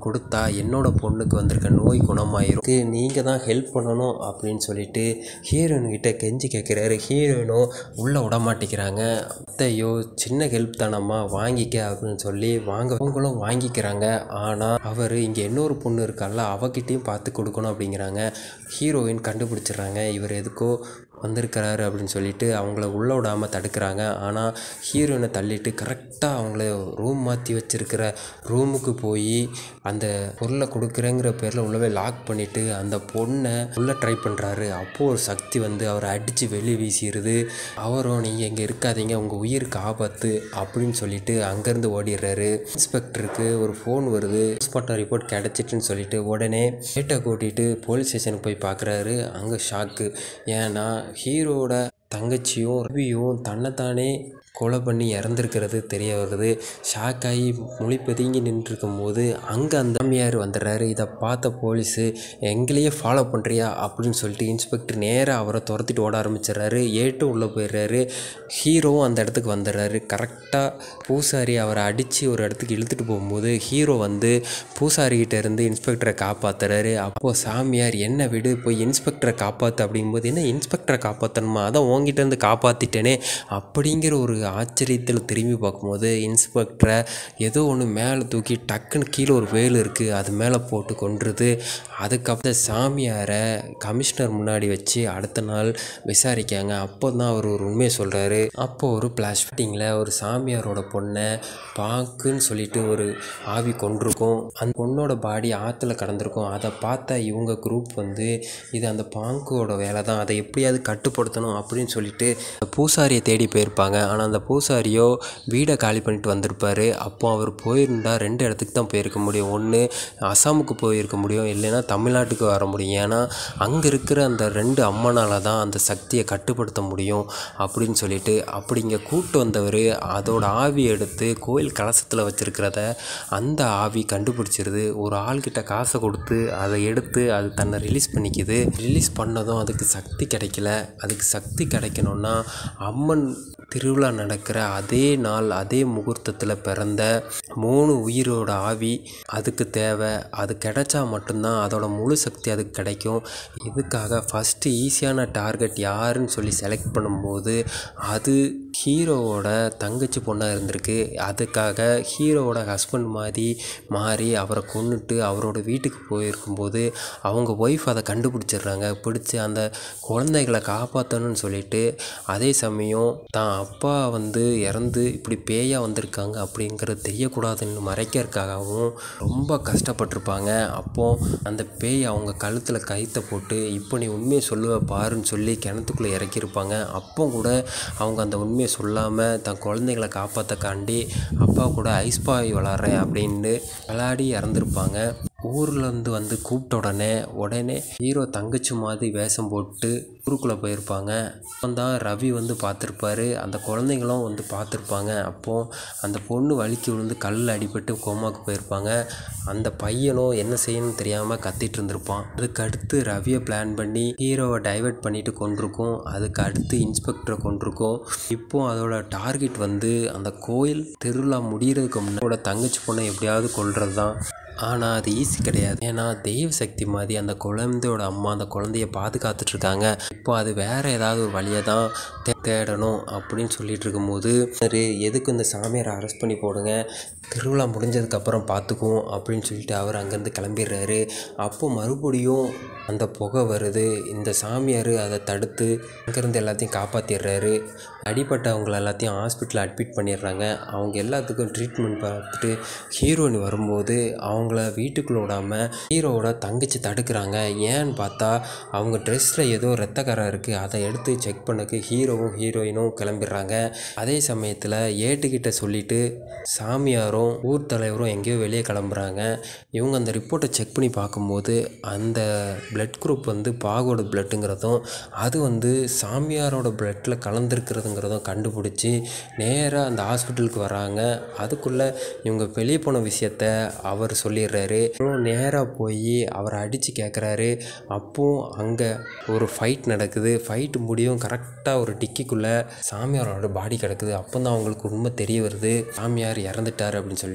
கொடுத்தா என்னோட பொண்ணுக்கு வந்திருக்க நோய் குணமாயிரும் இது நீங்கள் தான் ஹெல்ப் பண்ணணும் அப்படின்னு சொல்லிட்டு ஹீரோயின் கிட்ட கெஞ்சி கேட்குறாரு ஹீரோயினும் உள்ளே விட மாட்டேங்கிறாங்க அத்தையோ சின்ன ஹெல்ப் தானம்மா வாங்கிக்க அப்படின்னு சொல்லி வாங்க அவங்களும் வாங்கிக்கிறாங்க ஆனால் அவர் இங்கே இன்னொரு பொண்ணு இருக்கால அவகிட்டையும் பார்த்து கொடுக்கணும் அப்படிங்கிறாங்க ஹீரோயின் கண்டுபிடிச்சிடுறாங்க இவர் எதுக்கோ வந்திருக்கிறாரு அப்படின்னு சொல்லிட்டு அவங்கள உள்ளே விடாமல் தடுக்கிறாங்க ஆனால் ஹீரோயினை தள்ளிட்டு கரெக்டாக அவங்கள ரூம் மாற்றி வச்சிருக்கிற ரூமுக்கு போய் அந்த பொருளை கொடுக்குறேங்கிற பேரில் உள்ளவே லாக் பண்ணிவிட்டு அந்த பொண்ணை உள்ளே ட்ரை பண்ணுறாரு அப்போது ஒரு சக்தி வந்து அவரை அடித்து வெளியே வீசிடுது அவரும் நீங்கள் இங்கே இருக்காதீங்க உங்கள் உயிருக்கு ஆபத்து அப்படின்னு சொல்லிட்டு அங்கேருந்து ஓடிடுறாரு இன்ஸ்பெக்டருக்கு ஒரு ஃபோன் வருது போஸ்ட்மார்ட்டம் ரிப்போர்ட் கிடச்சிட்டுன்னு சொல்லிட்டு உடனே கேட்டை கூட்டிகிட்டு போலீஸ் ஸ்டேஷனுக்கு போய் பார்க்குறாரு அங்கே ஷாக்கு ஏன்னா ஹீரோட தங்கச்சியும் ரவியும் தன்னைத்தானே கொலை பண்ணி இறந்துருக்கிறது தெரிய வருது ஷாக் ஆகி மொழி பதுங்கி நின்றுருக்கும் போது அங்கே அந்த மாமியார் வந்துடுறாரு இதை பார்த்த போலீஸு எங்களையே ஃபாலோ பண்ணுறியா அப்படின்னு சொல்லிட்டு இன்ஸ்பெக்டர் நேராக அவரை துரத்திட்டு ஓட ஆரம்பிச்சிடுறாரு ஏட்டு உள்ளே போயிடுறாரு ஹீரோவும் அந்த இடத்துக்கு வந்துடுறாரு கரெக்டாக பூசாரி அவரை அடித்து ஒரு இடத்துக்கு இழுத்துட்டு போகும்போது ஹீரோ வந்து பூசாரிகிட்ட இருந்து இன்ஸ்பெக்டரை காப்பாற்றுறாரு அப்போது சாமியார் என்ன விடு போய் இன்ஸ்பெக்டரை காப்பாற்று அப்படிங்கும்போது என்ன இன்ஸ்பெக்டரை காப்பாற்றணுமா அதான் உங்ககிட்ட இருந்து காப்பாற்றிட்டேனே அப்படிங்கிற ஒரு ஆச்சரியத்தில் திரும்பி பார்க்கும்போது இன்ஸ்பெக்டரை ஏதோ ஒன்று மேலே தூக்கி டக்குன்னு கீழே ஒரு வேல் இருக்குது அது மேலே போட்டு கொன்றுது அதுக்கப்புறம் சாமியாரை கமிஷனர் முன்னாடி வச்சு அடுத்த நாள் விசாரிக்காங்க அப்போ தான் அவர் ஒரு உண்மையை சொல்கிறாரு அப்போது ஒரு பிளாஷ்டிங்கில் ஒரு சாமியாரோட பொண்ணை பாக்குன்னு சொல்லிட்டு ஒரு ஆவி கொண்டிருக்கும் அந்த பொண்ணோட பாடி ஆற்றுல கடந்திருக்கும் அதை பார்த்த இவங்க குரூப் வந்து இது அந்த பாங்கோட வேலை தான் அதை எப்படியாவது கட்டுப்படுத்தணும் அப்படின்னு சொல்லிட்டு பூசாரியை தேடி போயிருப்பாங்க ஆனால் அந்த பூசாரியோ வீடை காலி பண்ணிட்டு வந்திருப்பாரு அப்போ அவர் போயிருந்தா ரெண்டு இடத்துக்கு தான் போயிருக்க முடியும் ஒன்று அசாமுக்கு போயிருக்க முடியும் இல்லைன்னா தமிழ்நாட்டுக்கு வர முடியும் ஏன்னா அங்கே இருக்கிற அந்த ரெண்டு அம்மனால் தான் அந்த சக்தியை கட்டுப்படுத்த முடியும் அப்படின்னு சொல்லிட்டு அப்படி இங்கே கூட்டு வந்தவர் அதோட ஆவி எடுத்து கோயில் கலசத்தில் வச்சிருக்கிறத அந்த ஆவி கண்டுபிடிச்சிருது ஒரு ஆள்கிட்ட காசை கொடுத்து அதை எடுத்து அது தன்னை ரிலீஸ் பண்ணிக்குது ரிலீஸ் பண்ணதும் அதுக்கு சக்தி கிடைக்கல அதுக்கு சக்தி கிடைக்கணும்னா அம்மன் திருவிழா நடக்கிற அதே நாள் அதே முகூர்த்தத்தில் பிறந்த மூணு உயிரோட ஆவி அதுக்கு தேவை அது கிடைச்சா மட்டும்தான் அதோட முழு சக்தி அதுக்கு கிடைக்கும் இதுக்காக ஃபஸ்ட்டு ஈஸியான டார்கெட் யாருன்னு சொல்லி செலக்ட் பண்ணும்போது அது ஹீரோவோட தங்கச்சி பொண்ணாக இருந்திருக்கு அதுக்காக ஹீரோவோட ஹஸ்பண்ட் மாதிரி மாறி அவரை கொன்னுட்டு அவரோட வீட்டுக்கு போயிருக்கும்போது அவங்க ஒய்ஃப் அதை கண்டுபிடிச்சிடுறாங்க பிடிச்சி அந்த குழந்தைகளை காப்பாற்றணும்னு சொல்லிட்டு அதே சமயம் தான் அப்பா வந்து இறந்து இப்படி பேயாக வந்திருக்காங்க அப்படிங்கிறது தெரியக்கூடாதுன்னு மறைக்கிறதுக்காகவும் ரொம்ப கஷ்டப்பட்டிருப்பாங்க அப்போது அந்த பேய் அவங்க கழுத்தில் கயித்தை போட்டு இப்போ நீ உண்மையை சொல்லுவ பாருன்னு சொல்லி கிணத்துக்குள்ளே இறக்கியிருப்பாங்க அப்போ கூட அவங்க அந்த உண்மையை சொல்லாமல் தன் குழந்தைகளை காப்பாற்றக்காண்டி அப்பா கூட ஐஸ் பாய் விளாட்றேன் அப்படின்னு விளையாடி இறந்துருப்பாங்க ஊர்லேருந்து வந்து கூப்பிட்ட உடனே உடனே ஹீரோ தங்கச்சி மாதிரி வேஷம் போட்டு ஊருக்குள்ளே போயிருப்பாங்க அப்போ தான் ரவி வந்து பார்த்துருப்பாரு அந்த குழந்தைங்களும் வந்து பார்த்துருப்பாங்க அப்போது அந்த பொண்ணு வலிக்கு விழுந்து கல்லில் அடிபட்டு கோமாக்கு போயிருப்பாங்க அந்த பையனும் என்ன செய்யணும்னு தெரியாமல் கத்திட்டு இருந்திருப்பான் அதுக்கு அடுத்து ரவியை பிளான் பண்ணி ஹீரோவை டைவர்ட் பண்ணிட்டு கொண்டிருக்கும் அதுக்கு அடுத்து இன்ஸ்பெக்டரை கொண்டிருக்கும் இப்போ அதோட டார்கெட் வந்து அந்த கோயில் திருவிழா முடிகிறதுக்கு முன்னாடி தங்கச்சி பொண்ணை எப்படியாவது கொல்றது தான் ஆனால் அது ஈஸி கிடையாது ஏன்னா தெய்வ சக்தி மாதிரி அந்த குழந்தையோட அம்மா அந்த குழந்தைய பாதுகாத்துட்டு இருக்காங்க இப்போ அது வேற ஏதாவது ஒரு வழியை தான் தே- தேடணும் அப்படின்னு சொல்லிட்டு இருக்கும்போது சரி எதுக்கு இந்த சாமியாரை அரெஸ்ட் பண்ணி போடுங்க திருவிழா முடிஞ்சதுக்கப்புறம் பார்த்துக்குவோம் அப்படின்னு சொல்லிட்டு அவர் அங்கேருந்து கிளம்பிடுறாரு அப்போ மறுபடியும் அந்த புகை வருது இந்த சாமியார் அதை தடுத்து அங்கேருந்து எல்லாத்தையும் காப்பாற்றிடுறாரு அடிப்பட்டவங்கள எல்லாத்தையும் ஹாஸ்பிட்டலில் அட்மிட் பண்ணிடுறாங்க அவங்க எல்லாத்துக்கும் ட்ரீட்மெண்ட் பார்த்துட்டு ஹீரோயின் வரும்போது அவங்கள வீட்டுக்குள்ள விடாமல் ஹீரோவோட தங்கச்சி தடுக்கிறாங்க ஏன்னு பார்த்தா அவங்க ட்ரெஸ்ஸில் ஏதோ ரத்தக்கரை இருக்குது அதை எடுத்து செக் பண்ணக்கு ஹீரோவும் ஹீரோயினும் கிளம்பிடுறாங்க அதே சமயத்தில் ஏட்டுக்கிட்ட சொல்லிட்டு சாமியாரும் ஊர் தலைவரும் எங்கேயோ வெளியே கிளம்புறாங்க இவங்க அந்த ரிப்போர்ட்டை செக் பண்ணி பார்க்கும்போது அந்த பிளட் குரூப் வந்து பாகோட பிளட்டுங்கிறதும் அது வந்து சாமியாரோட பிளட்டில் கலந்துருக்கிறதுங்கிறதும் கண்டுபிடிச்சி நேராக அந்த ஹாஸ்பிட்டலுக்கு வராங்க அதுக்குள்ளே இவங்க வெளியே போன விஷயத்த அவர் சொல்லிடுறாரு நேராக போய் அவரை அடித்து கேட்குறாரு அப்போ அங்கே ஒரு ஃபைட் நடக்குது ஃபைட் முடியும் கரெக்டாக ஒரு டிக்கிக்குள்ளே சாமியாரோட பாடி கிடக்குது அப்போ தான் அவங்களுக்கு உண்மை தெரிய வருது சாமியார் இறந்துட்டார் அப்படின்னு சொல்லிட்டு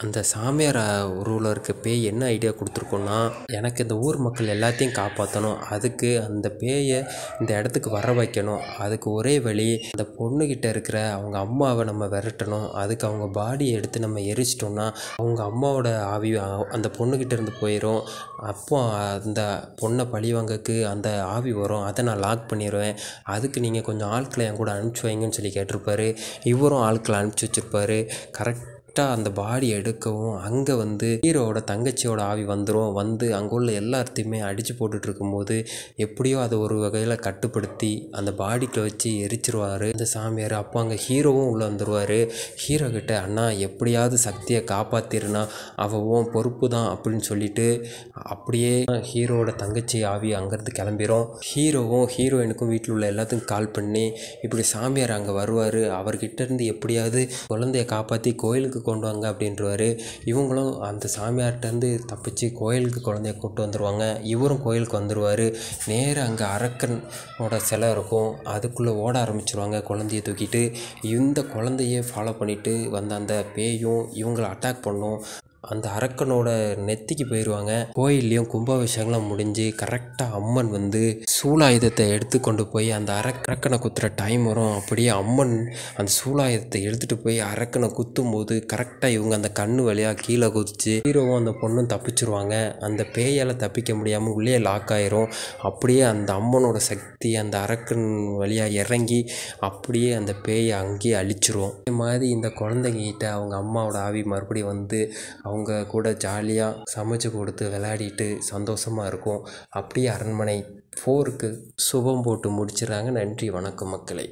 அந்த சாமியார் உருவில் இருக்க பேய் என்ன ஐடியா கொடுத்துருக்கோன்னா எனக்கு இந்த ஊர் மக்கள் எல்லாத்தையும் காப்பாற்றணும் அதுக்கு அந்த பேயை இந்த இடத்துக்கு வர வைக்கணும் அதுக்கு ஒரே வழி அந்த பொண்ணுக்கிட்ட இருக்கிற அவங்க அம்மாவை நம்ம விரட்டணும் அதுக்கு அவங்க பாடியை எடுத்து நம்ம எரிச்சிட்டோம்னா அவங்க அம்மாவோட ஆவி அ- அந்த பொண்ணுக்கிட்ட இருந்து போயிடும் அப்போ அந்த பொண்ணை பழிவாங்கக்கு அந்த ஆவி வரும் அதை நான் லாக் பண்ணிடுவேன் அதுக்கு நீங்கள் கொஞ்சம் ஆட்களை என் கூட அனுப்பிச்சி வைங்கன்னு சொல்லி கேட்டிருப்பாரு இவரும் ஆட்களை அனுப்பிச்சி வச்சிருப்பாரு கரெக்டாக அந்த பாடி எடுக்கவும் அங்கே வந்து ஹீரோவோட தங்கச்சியோட ஆவி வந்துடும் வந்து அங்கே உள்ள எல்லாத்தையுமே அடித்து போட்டுட்டு இருக்கும்போது எப்படியோ அதை ஒரு வகையில் கட்டுப்படுத்தி அந்த பாடிக்குள்ள வச்சு எரிச்சிருவாரு இந்த சாமியார் அப்போ அங்கே ஹீரோவும் உள்ளே வந்துடுவார் ஹீரோ கிட்ட அண்ணா எப்படியாவது சக்தியை காப்பாத்திருனா அவன் பொறுப்பு தான் அப்படின்னு சொல்லிட்டு அப்படியே ஹீரோவோட தங்கச்சி ஆவி அங்கேருந்து கிளம்பிரும் ஹீரோவும் ஹீரோயினுக்கும் வீட்டில் உள்ள எல்லாத்துக்கும் கால் பண்ணி இப்படி சாமியார் அங்கே வருவார் அவர்கிட்ட இருந்து எப்படியாவது குழந்தைய காப்பாற்றி கோயிலுக்கு கொண்டு வாங்க அப்படின்றவாரு இவங்களும் அந்த சாமியார்கிட்டருந்து தப்பிச்சு கோயிலுக்கு குழந்தைய கூட்டு வந்துடுவாங்க இவரும் கோயிலுக்கு வந்துடுவார் நேராக அங்கே அரக்கனோட சிலை இருக்கும் அதுக்குள்ளே ஓட ஆரம்பிச்சிருவாங்க குழந்தைய தூக்கிட்டு இந்த குழந்தைய ஃபாலோ பண்ணிட்டு வந்த அந்த பேயும் இவங்களை அட்டாக் பண்ணும் அந்த அரக்கனோட நெத்திக்கு போயிடுவாங்க கோயில்லையும் கும்பாபிஷேகம்லாம் முடிஞ்சு கரெக்டாக அம்மன் வந்து சூலாயுதத்தை எடுத்து கொண்டு போய் அந்த அரக் அரக்கனை குத்துற டைம் வரும் அப்படியே அம்மன் அந்த சூலாயுதத்தை எடுத்துகிட்டு போய் அரக்கனை குத்தும் போது கரெக்டாக இவங்க அந்த கண்ணு வழியாக கீழே குதிச்சு ஹீரோவும் அந்த பொண்ணும் தப்பிச்சிருவாங்க அந்த பேயால் தப்பிக்க முடியாமல் உள்ளே லாக் ஆயிரும் அப்படியே அந்த அம்மனோட சக்தி அந்த அரக்கன் வழியாக இறங்கி அப்படியே அந்த பேயை அங்கேயே அழிச்சிரும் இதே மாதிரி இந்த குழந்தைங்க கிட்ட அவங்க அம்மாவோட ஆவி மறுபடியும் வந்து அவங்க கூட ஜாலியாக சமைச்சு கொடுத்து விளையாடிட்டு சந்தோஷமாக இருக்கும் அப்படியே அரண்மனை ஃபோருக்கு சுபம் போட்டு முடிச்சிடுறாங்க நன்றி வணக்கம் மக்களே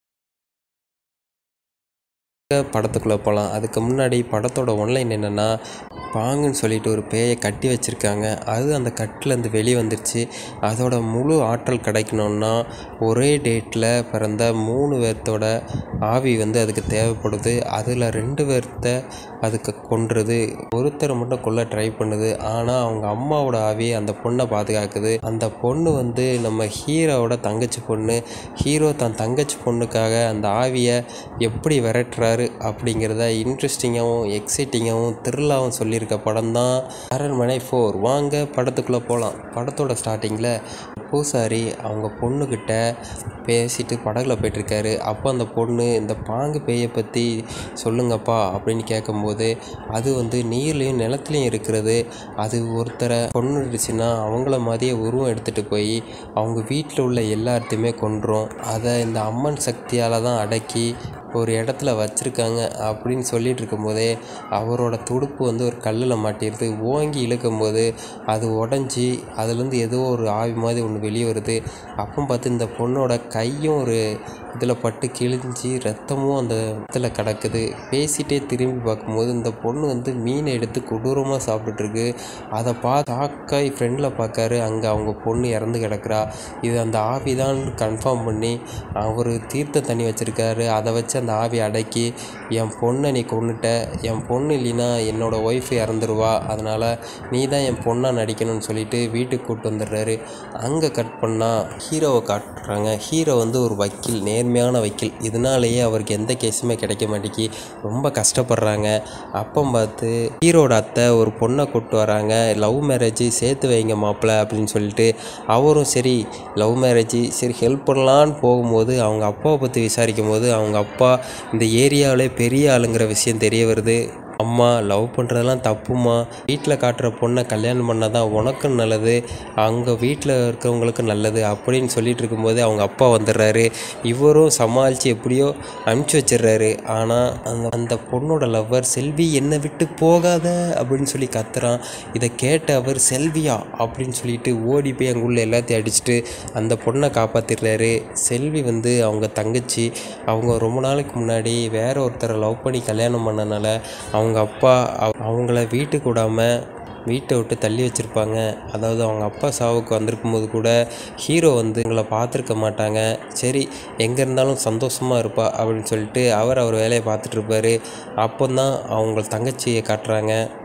படத்துக்குள்ளே போகலாம் அதுக்கு முன்னாடி படத்தோட ஒன்லைன் என்னென்னா பாங்குன்னு சொல்லிட்டு ஒரு பேயை கட்டி வச்சுருக்காங்க அது அந்த கட்டிலேருந்து வெளியே வந்துருச்சு அதோட முழு ஆற்றல் கிடைக்கணுன்னா ஒரே டேட்டில் பிறந்த மூணு பேர்த்தோட ஆவி வந்து அதுக்கு தேவைப்படுது அதில் ரெண்டு பேர்த்த அதுக்கு கொன்றுது ஒருத்தரை மட்டும் கொல்ல ட்ரை பண்ணுது ஆனால் அவங்க அம்மாவோட ஆவி அந்த பொண்ணை பாதுகாக்குது அந்த பொண்ணு வந்து நம்ம ஹீரோவோட தங்கச்சி பொண்ணு ஹீரோ தன் தங்கச்சி பொண்ணுக்காக அந்த ஆவியை எப்படி விரட்டுறாரு அப்படிங்கிறத இன்ட்ரெஸ்டிங்காகவும் எக்ஸைட்டிங்காகவும் த்ரில்லாகவும் சொல்லியிருக்க படம் தான் அரண்மனை ஃபோர் வாங்க படத்துக்குள்ளே போகலாம் படத்தோட ஸ்டார்டிங்கில் பூசாரி அவங்க பொண்ணுக்கிட்ட பேசிட்டு படகுல போயிட்டுருக்காரு அப்போ அந்த பொண்ணு இந்த பாங்கு பேயை பற்றி சொல்லுங்கப்பா அப்படின்னு கேட்கும்போது அது வந்து நீர்லேயும் நிலத்துலையும் இருக்கிறது அது ஒருத்தரை கொன்னுடுச்சுன்னா அவங்கள மாதிரியே உருவம் எடுத்துகிட்டு போய் அவங்க வீட்டில் உள்ள எல்லாத்தையுமே கொன்றும் அதை இந்த அம்மன் சக்தியால் தான் அடக்கி ஒரு இடத்துல வச்சுருக்காங்க அப்படின்னு சொல்லிட்டு இருக்கும்போதே அவரோட துடுப்பு வந்து ஒரு கல்லில் மாட்டிடுது ஓங்கி இழுக்கும்போது அது உடஞ்சி அதுலேருந்து ஏதோ ஒரு ஆவி மாதிரி ஒன்று வெளியே வருது அப்போ பார்த்து இந்த பொண்ணோட கையும் ஒரு இதில் பட்டு கிழிஞ்சி ரத்தமும் அந்த இடத்துல கிடக்குது பேசிட்டே திரும்பி பார்க்கும்போது இந்த பொண்ணு வந்து மீனை எடுத்து கொடூரமாக சாப்பிட்டுருக்கு அதை பார்த்து ஆக்காய் ஃப்ரெண்டில் பார்க்காரு அங்கே அவங்க பொண்ணு இறந்து கிடக்குறா இது அந்த ஆவி தான் கன்ஃபார்ம் பண்ணி அவர் தீர்த்த தண்ணி வச்சுருக்காரு அதை வச்சு அந்த ஆவி அடக்கி என் பொண்ணை நீ கொன்னுட்ட என் பொண்ணு இல்லைன்னா என்னோட ஒய்ஃப் இறந்துருவா அதனால் நீ தான் என் பொண்ணாக நடிக்கணும்னு சொல்லிட்டு வீட்டுக்கு கூப்பிட்டு வந்துடுறாரு அங்கே கட் பண்ணால் ஹீரோவை காட்டுறாங்க ஹீரோ வந்து ஒரு வக்கீல் நேர்மையான வக்கீல் இதனாலேயே அவருக்கு எந்த கேஸுமே கிடைக்க மாட்டேங்கி ரொம்ப கஷ்டப்படுறாங்க அப்போ பார்த்து ஹீரோட அத்தை ஒரு பொண்ணை கூப்பிட்டு வராங்க லவ் மேரேஜ் சேர்த்து வைங்க மாப்பிள்ளை அப்படின்னு சொல்லிட்டு அவரும் சரி லவ் மேரேஜ் சரி ஹெல்ப் பண்ணலான்னு போகும்போது அவங்க அப்பாவை பற்றி விசாரிக்கும் போது அவங்க அப்பா இந்த ஏரியாவிலே பெரிய ஆளுங்கிற விஷயம் தெரிய வருது அம்மா லவ் பண்ணுறதெல்லாம் தப்புமா வீட்டில் காட்டுற பொண்ணை கல்யாணம் பண்ணால் தான் உனக்கும் நல்லது அங்கே வீட்டில் இருக்கிறவங்களுக்கும் நல்லது அப்படின்னு சொல்லிட்டு இருக்கும்போது அவங்க அப்பா வந்துடுறாரு இவரும் சமாளித்து எப்படியோ அனுப்பிச்சி வச்சிடுறாரு ஆனால் அந்த அந்த பொண்ணோட லவ்வர் செல்வி என்னை விட்டு போகாத அப்படின்னு சொல்லி கத்துறான் இதை கேட்ட அவர் செல்வியா அப்படின்னு சொல்லிட்டு ஓடி போய் அங்கே உள்ள எல்லாத்தையும் அடிச்சுட்டு அந்த பொண்ணை காப்பாற்றிடுறாரு செல்வி வந்து அவங்க தங்கச்சி அவங்க ரொம்ப நாளைக்கு முன்னாடி வேற ஒருத்தரை லவ் பண்ணி கல்யாணம் பண்ணனால அவங்க அப்பா அவ- அவங்கள வீட்டுக்கு விடாமல் வீட்டை விட்டு தள்ளி வச்சுருப்பாங்க அதாவது அவங்க அப்பா சாவுக்கு வந்திருக்கும்போது கூட ஹீரோ வந்து எங்களை பார்த்துருக்க மாட்டாங்க சரி எங்கே இருந்தாலும் சந்தோஷமாக இருப்பா அப்படின்னு சொல்லிட்டு அவர் அவர் வேலையை பார்த்துட்டு இருப்பாரு அப்போ தான் அவங்க தங்கச்சியை காட்டுறாங்க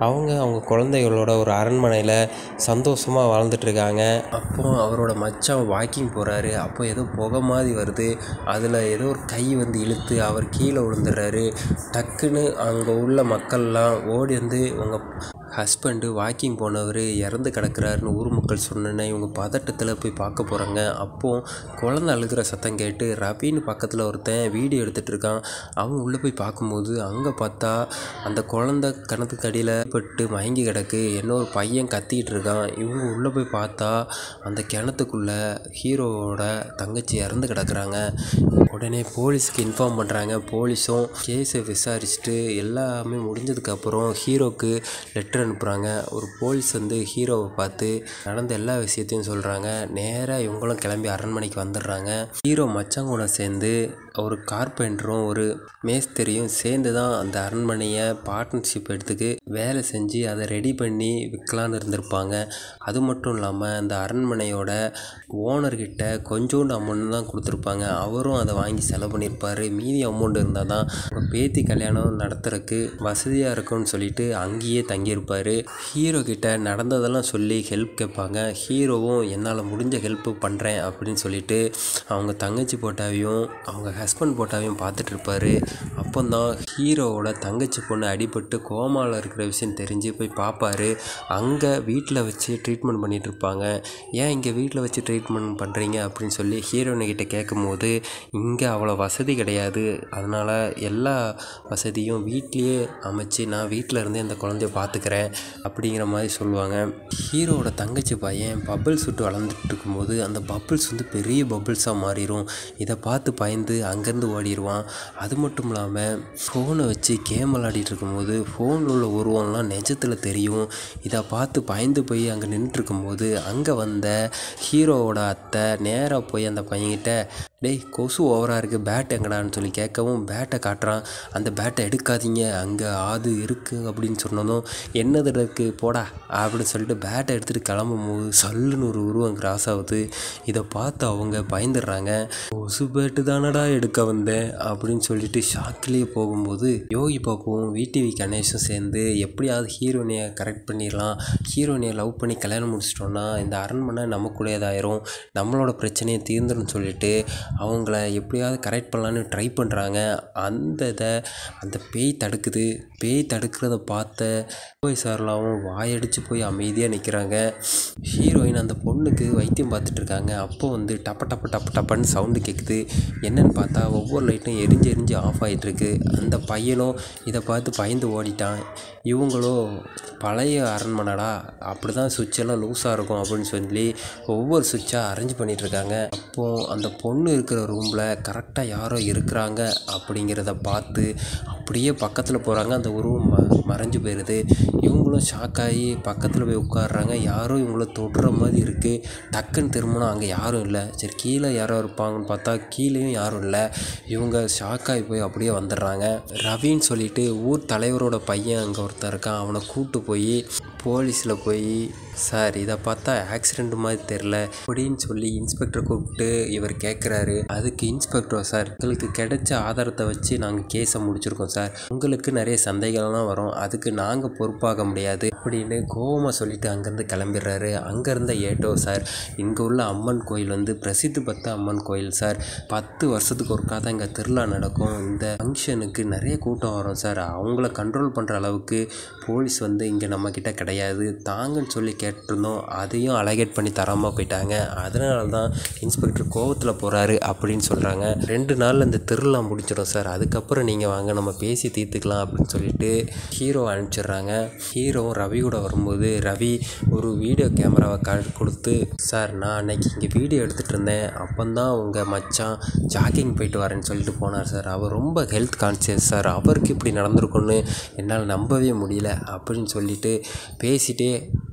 அவங்க அவங்க குழந்தைகளோட ஒரு அரண்மனையில் சந்தோஷமாக வாழ்ந்துட்டுருக்காங்க அப்போ அவரோட மச்சான் வாக்கிங் போகிறாரு அப்போ ஏதோ புகை மாதிரி வருது அதில் ஏதோ ஒரு கை வந்து இழுத்து அவர் கீழே விழுந்துடுறாரு டக்குன்னு அங்கே உள்ள மக்கள்லாம் ஓடி வந்து உங்கள் ஹஸ்பண்டு வாக்கிங் போனவர் இறந்து கிடக்குறாருன்னு ஊர் மக்கள் சொன்னோன்னே இவங்க பதட்டத்தில் போய் பார்க்க போகிறாங்க அப்போது குழந்த அழுகிற சத்தம் கேட்டு ரவின்னு பக்கத்தில் ஒருத்தன் வீடியோ எடுத்துகிட்டு இருக்கான் அவன் உள்ளே போய் பார்க்கும்போது அங்கே பார்த்தா அந்த குழந்த கிணத்துக்கு அடியில் பட்டு மயங்கி கிடக்கு இன்னொரு பையன் கத்திக்கிட்டு இருக்கான் இவங்க உள்ளே போய் பார்த்தா அந்த கிணத்துக்குள்ளே ஹீரோவோட தங்கச்சி இறந்து கிடக்குறாங்க உடனே போலீஸ்க்கு இன்ஃபார்ம் பண்ணுறாங்க போலீஸும் கேஸை விசாரிச்சுட்டு எல்லாமே முடிஞ்சதுக்கப்புறம் ஹீரோக்கு லெட்டர் அனுப்புகிறாங்க ஒரு போலீஸ் வந்து ஹீரோவை பார்த்து நடந்த எல்லா விஷயத்தையும் சொல்கிறாங்க நேராக இவங்களும் கிளம்பி அரண்மனைக்கு வந்துடுறாங்க ஹீரோ மச்சான் கூட சேர்ந்து ஒரு கார்பெண்டரும் ஒரு மேஸ்திரியும் சேர்ந்து தான் அந்த அரண்மனையை பார்ட்னர்ஷிப் எடுத்துக்கு வேலை செஞ்சு அதை ரெடி பண்ணி விற்கலான்னு இருந்திருப்பாங்க அது மட்டும் இல்லாமல் அந்த அரண்மனையோட ஓனர்கிட்ட கொஞ்சோண்டு அமௌண்ட் தான் கொடுத்துருப்பாங்க அவரும் அதை வாங்கி செலவு பண்ணியிருப்பார் மீதி அமௌண்ட் இருந்தால் தான் உங்கள் பேத்தி கல்யாணம் நடத்துறதுக்கு வசதியாக இருக்கும்னு சொல்லிட்டு அங்கேயே தங்கியிருப்பார் ஹீரோ கிட்ட நடந்ததெல்லாம் சொல்லி ஹெல்ப் கேட்பாங்க ஹீரோவும் என்னால் முடிஞ்ச ஹெல்ப் பண்ணுறேன் அப்படின்னு சொல்லிட்டு அவங்க தங்கச்சி போட்டாவையும் அவங்க ஹஸ்பண்ட் போட்டாவையும் பார்த்துட்டு இருப்பாரு அப்போந்தான் ஹீரோவோட தங்கச்சி பொண்ணு அடிபட்டு கோமாவில் இருக்கிற விஷயம் தெரிஞ்சு போய் பார்ப்பாரு அங்கே வீட்டில் வச்சு ட்ரீட்மெண்ட் பண்ணிட்டு இருப்பாங்க ஏன் இங்கே வீட்டில் வச்சு ட்ரீட்மெண்ட் பண்ணுறீங்க அப்படின்னு சொல்லி ஹீரோயினை கிட்ட கேட்கும்போது இங்கே அவ்வளோ வசதி கிடையாது அதனால் எல்லா வசதியும் வீட்லேயே அமைச்சு நான் வீட்டில் இருந்தே அந்த குழந்தைய பார்த்துக்கிறேன் அப்படிங்கிற மாதிரி சொல்லுவாங்க ஹீரோவோட தங்கச்சி பையன் பபிள்ஸ் விட்டு வளர்ந்துட்டு இருக்கும்போது அந்த பபிள்ஸ் வந்து பெரிய பபிள்ஸாக மாறிடும் இதை பார்த்து பயந்து அங்கேருந்து ஓடிடுவான் அது மட்டும் இல்லாமல் ஃபோனை வச்சு கேம் விளாடிட்டு இருக்கும்போது ஃபோனில் உள்ள உருவம்லாம் நிஜத்தில் தெரியும் இதை பார்த்து பயந்து போய் அங்கே நின்றுட்டு இருக்கும்போது அங்கே வந்த ஹீரோவோட அத்தை நேராக போய் அந்த பையன்கிட்ட டேய் கொசு ஓவராக இருக்குது பேட் எங்கடான்னு சொல்லி கேட்கவும் பேட்டை காட்டுறான் அந்த பேட்டை எடுக்காதீங்க அங்கே ஆது இருக்குது அப்படின்னு சொன்னதும் என்னது இருக்குது போடா அப்படின்னு சொல்லிட்டு பேட்டை எடுத்துகிட்டு கிளம்பும் போது சல்லுன்னு ஒரு உருவம் கிராஸ் ஆகுது இதை பார்த்து அவங்க பயந்துடுறாங்க கொசு பேட்டு தானடா எடுக்க வந்தேன் அப்படின்னு சொல்லிட்டு ஷாக்கிலேயே போகும்போது யோகி பாப்புவும் விடிவி கணேஷும் சேர்ந்து எப்படியாவது ஹீரோனியை கரெக்ட் பண்ணிடலாம் ஹீரோனியை லவ் பண்ணி கல்யாணம் முடிச்சிட்டோன்னா இந்த அரண்மனை நமக்குடையதாயிரும் நம்மளோட பிரச்சனையை தீர்ந்துடும் சொல்லிட்டு அவங்கள எப்படியாவது கரெக்ட் பண்ணலான்னு ட்ரை பண்ணுறாங்க அந்த இதை அந்த பேய் தடுக்குது பேய் தடுக்கிறத பார்த்த போய் சார்லாவும் வாயடிச்சு போய் அமைதியாக நிற்கிறாங்க ஹீரோயின் அந்த பொண்ணுக்கு வைத்தியம் பார்த்துட்டு இருக்காங்க அப்போ வந்து டப்ப டப்ப டப்ப டப்பன்னு சவுண்டு கேட்குது என்னன்னு பார்த்தா ஒவ்வொரு லைட்டும் எரிஞ்சு எரிஞ்சு ஆஃப் ஆகிட்டுருக்கு அந்த பையனும் இதை பார்த்து பயந்து ஓடிட்டான் இவங்களோ பழைய அரண்மனைடா அப்படி தான் சுவிட்செல்லாம் லூஸாக இருக்கும் அப்படின்னு சொல்லி ஒவ்வொரு சுவிட்சாக அரேஞ்ச் பண்ணிகிட்ருக்காங்க அப்போது அந்த பொண்ணு இருக்கிற ரூமில் கரெக்டாக யாரோ இருக்கிறாங்க அப்படிங்கிறத பார்த்து அப்படியே பக்கத்தில் போகிறாங்க அந்த உருவம் ம மறைஞ்சு போயிடுது இவங்களும் ஷாக்காகி பக்கத்தில் போய் உட்காடுறாங்க யாரும் இவங்கள தொடுற மாதிரி இருக்குது டக்குன்னு திரும்பினா அங்கே யாரும் இல்லை சரி கீழே யாரோ இருப்பாங்கன்னு பார்த்தா கீழேயும் யாரும் இல்லை இவங்க ஷாக்காகி போய் அப்படியே வந்துடுறாங்க ரவின்னு சொல்லிட்டு ஊர் தலைவரோட பையன் அங்கே ஒருத்தன் இருக்கான் அவனை கூப்பிட்டு போய் போலீஸில் போய் சார் இதை பார்த்தா ஆக்சிடெண்ட் மாதிரி தெரில அப்படின்னு சொல்லி இன்ஸ்பெக்டர் கூப்பிட்டு இவர் கேட்குறாரு அதுக்கு இன்ஸ்பெக்டர் சார் எங்களுக்கு கிடைச்ச ஆதாரத்தை வச்சு நாங்கள் கேஸை முடிச்சிருக்கோம் சார் உங்களுக்கு நிறைய சந்தேகம்லாம் வரும் அதுக்கு நாங்கள் பொறுப்பாக முடியாது அப்படின்னு கோவமாக சொல்லிட்டு அங்கேருந்து கிளம்பிடுறாரு அங்கேருந்த ஏட்டோ சார் இங்கே உள்ள அம்மன் கோயில் வந்து பிரசித்தி பெற்ற அம்மன் கோயில் சார் பத்து வருஷத்துக்கு ஒருக்கா தான் இங்கே திருவிழா நடக்கும் இந்த ஃபங்க்ஷனுக்கு நிறைய கூட்டம் வரும் சார் அவங்கள கண்ட்ரோல் பண்ணுற அளவுக்கு போலீஸ் வந்து இங்கே நம்மக்கிட்ட கிடையாது தாங்கன்னு சொல்லி கேட்டிருந்தோம் அதையும் அலகேட் பண்ணி தராமல் போயிட்டாங்க அதனால தான் இன்ஸ்பெக்டர் கோவத்தில் போகிறாரு அப்படின்னு சொல்கிறாங்க ரெண்டு நாளில் இந்த திருவிழா முடிச்சிடும் சார் அதுக்கப்புறம் நீங்கள் வாங்க நம்ம பேசி தீர்த்துக்கலாம் அப்படின்னு சொல்லிட்டு ஹீரோ அனுப்பிச்சிடுறாங்க ஹீரோவும் ரவி கூட வரும்போது ரவி ஒரு வீடியோ கேமராவை க கொடுத்து சார் நான் அன்னைக்கு இங்கே வீடியோ எடுத்துகிட்டு இருந்தேன் அப்போந்தான் உங்கள் மச்சான் ஜாகிங் போயிட்டு வரேன்னு சொல்லிட்டு போனார் சார் அவர் ரொம்ப ஹெல்த் கான்சியஸ் சார் அவருக்கு இப்படி நடந்திருக்குன்னு என்னால் நம்பவே முடியல அப்படின்னு சொல்லிட்டு பேசிட்டே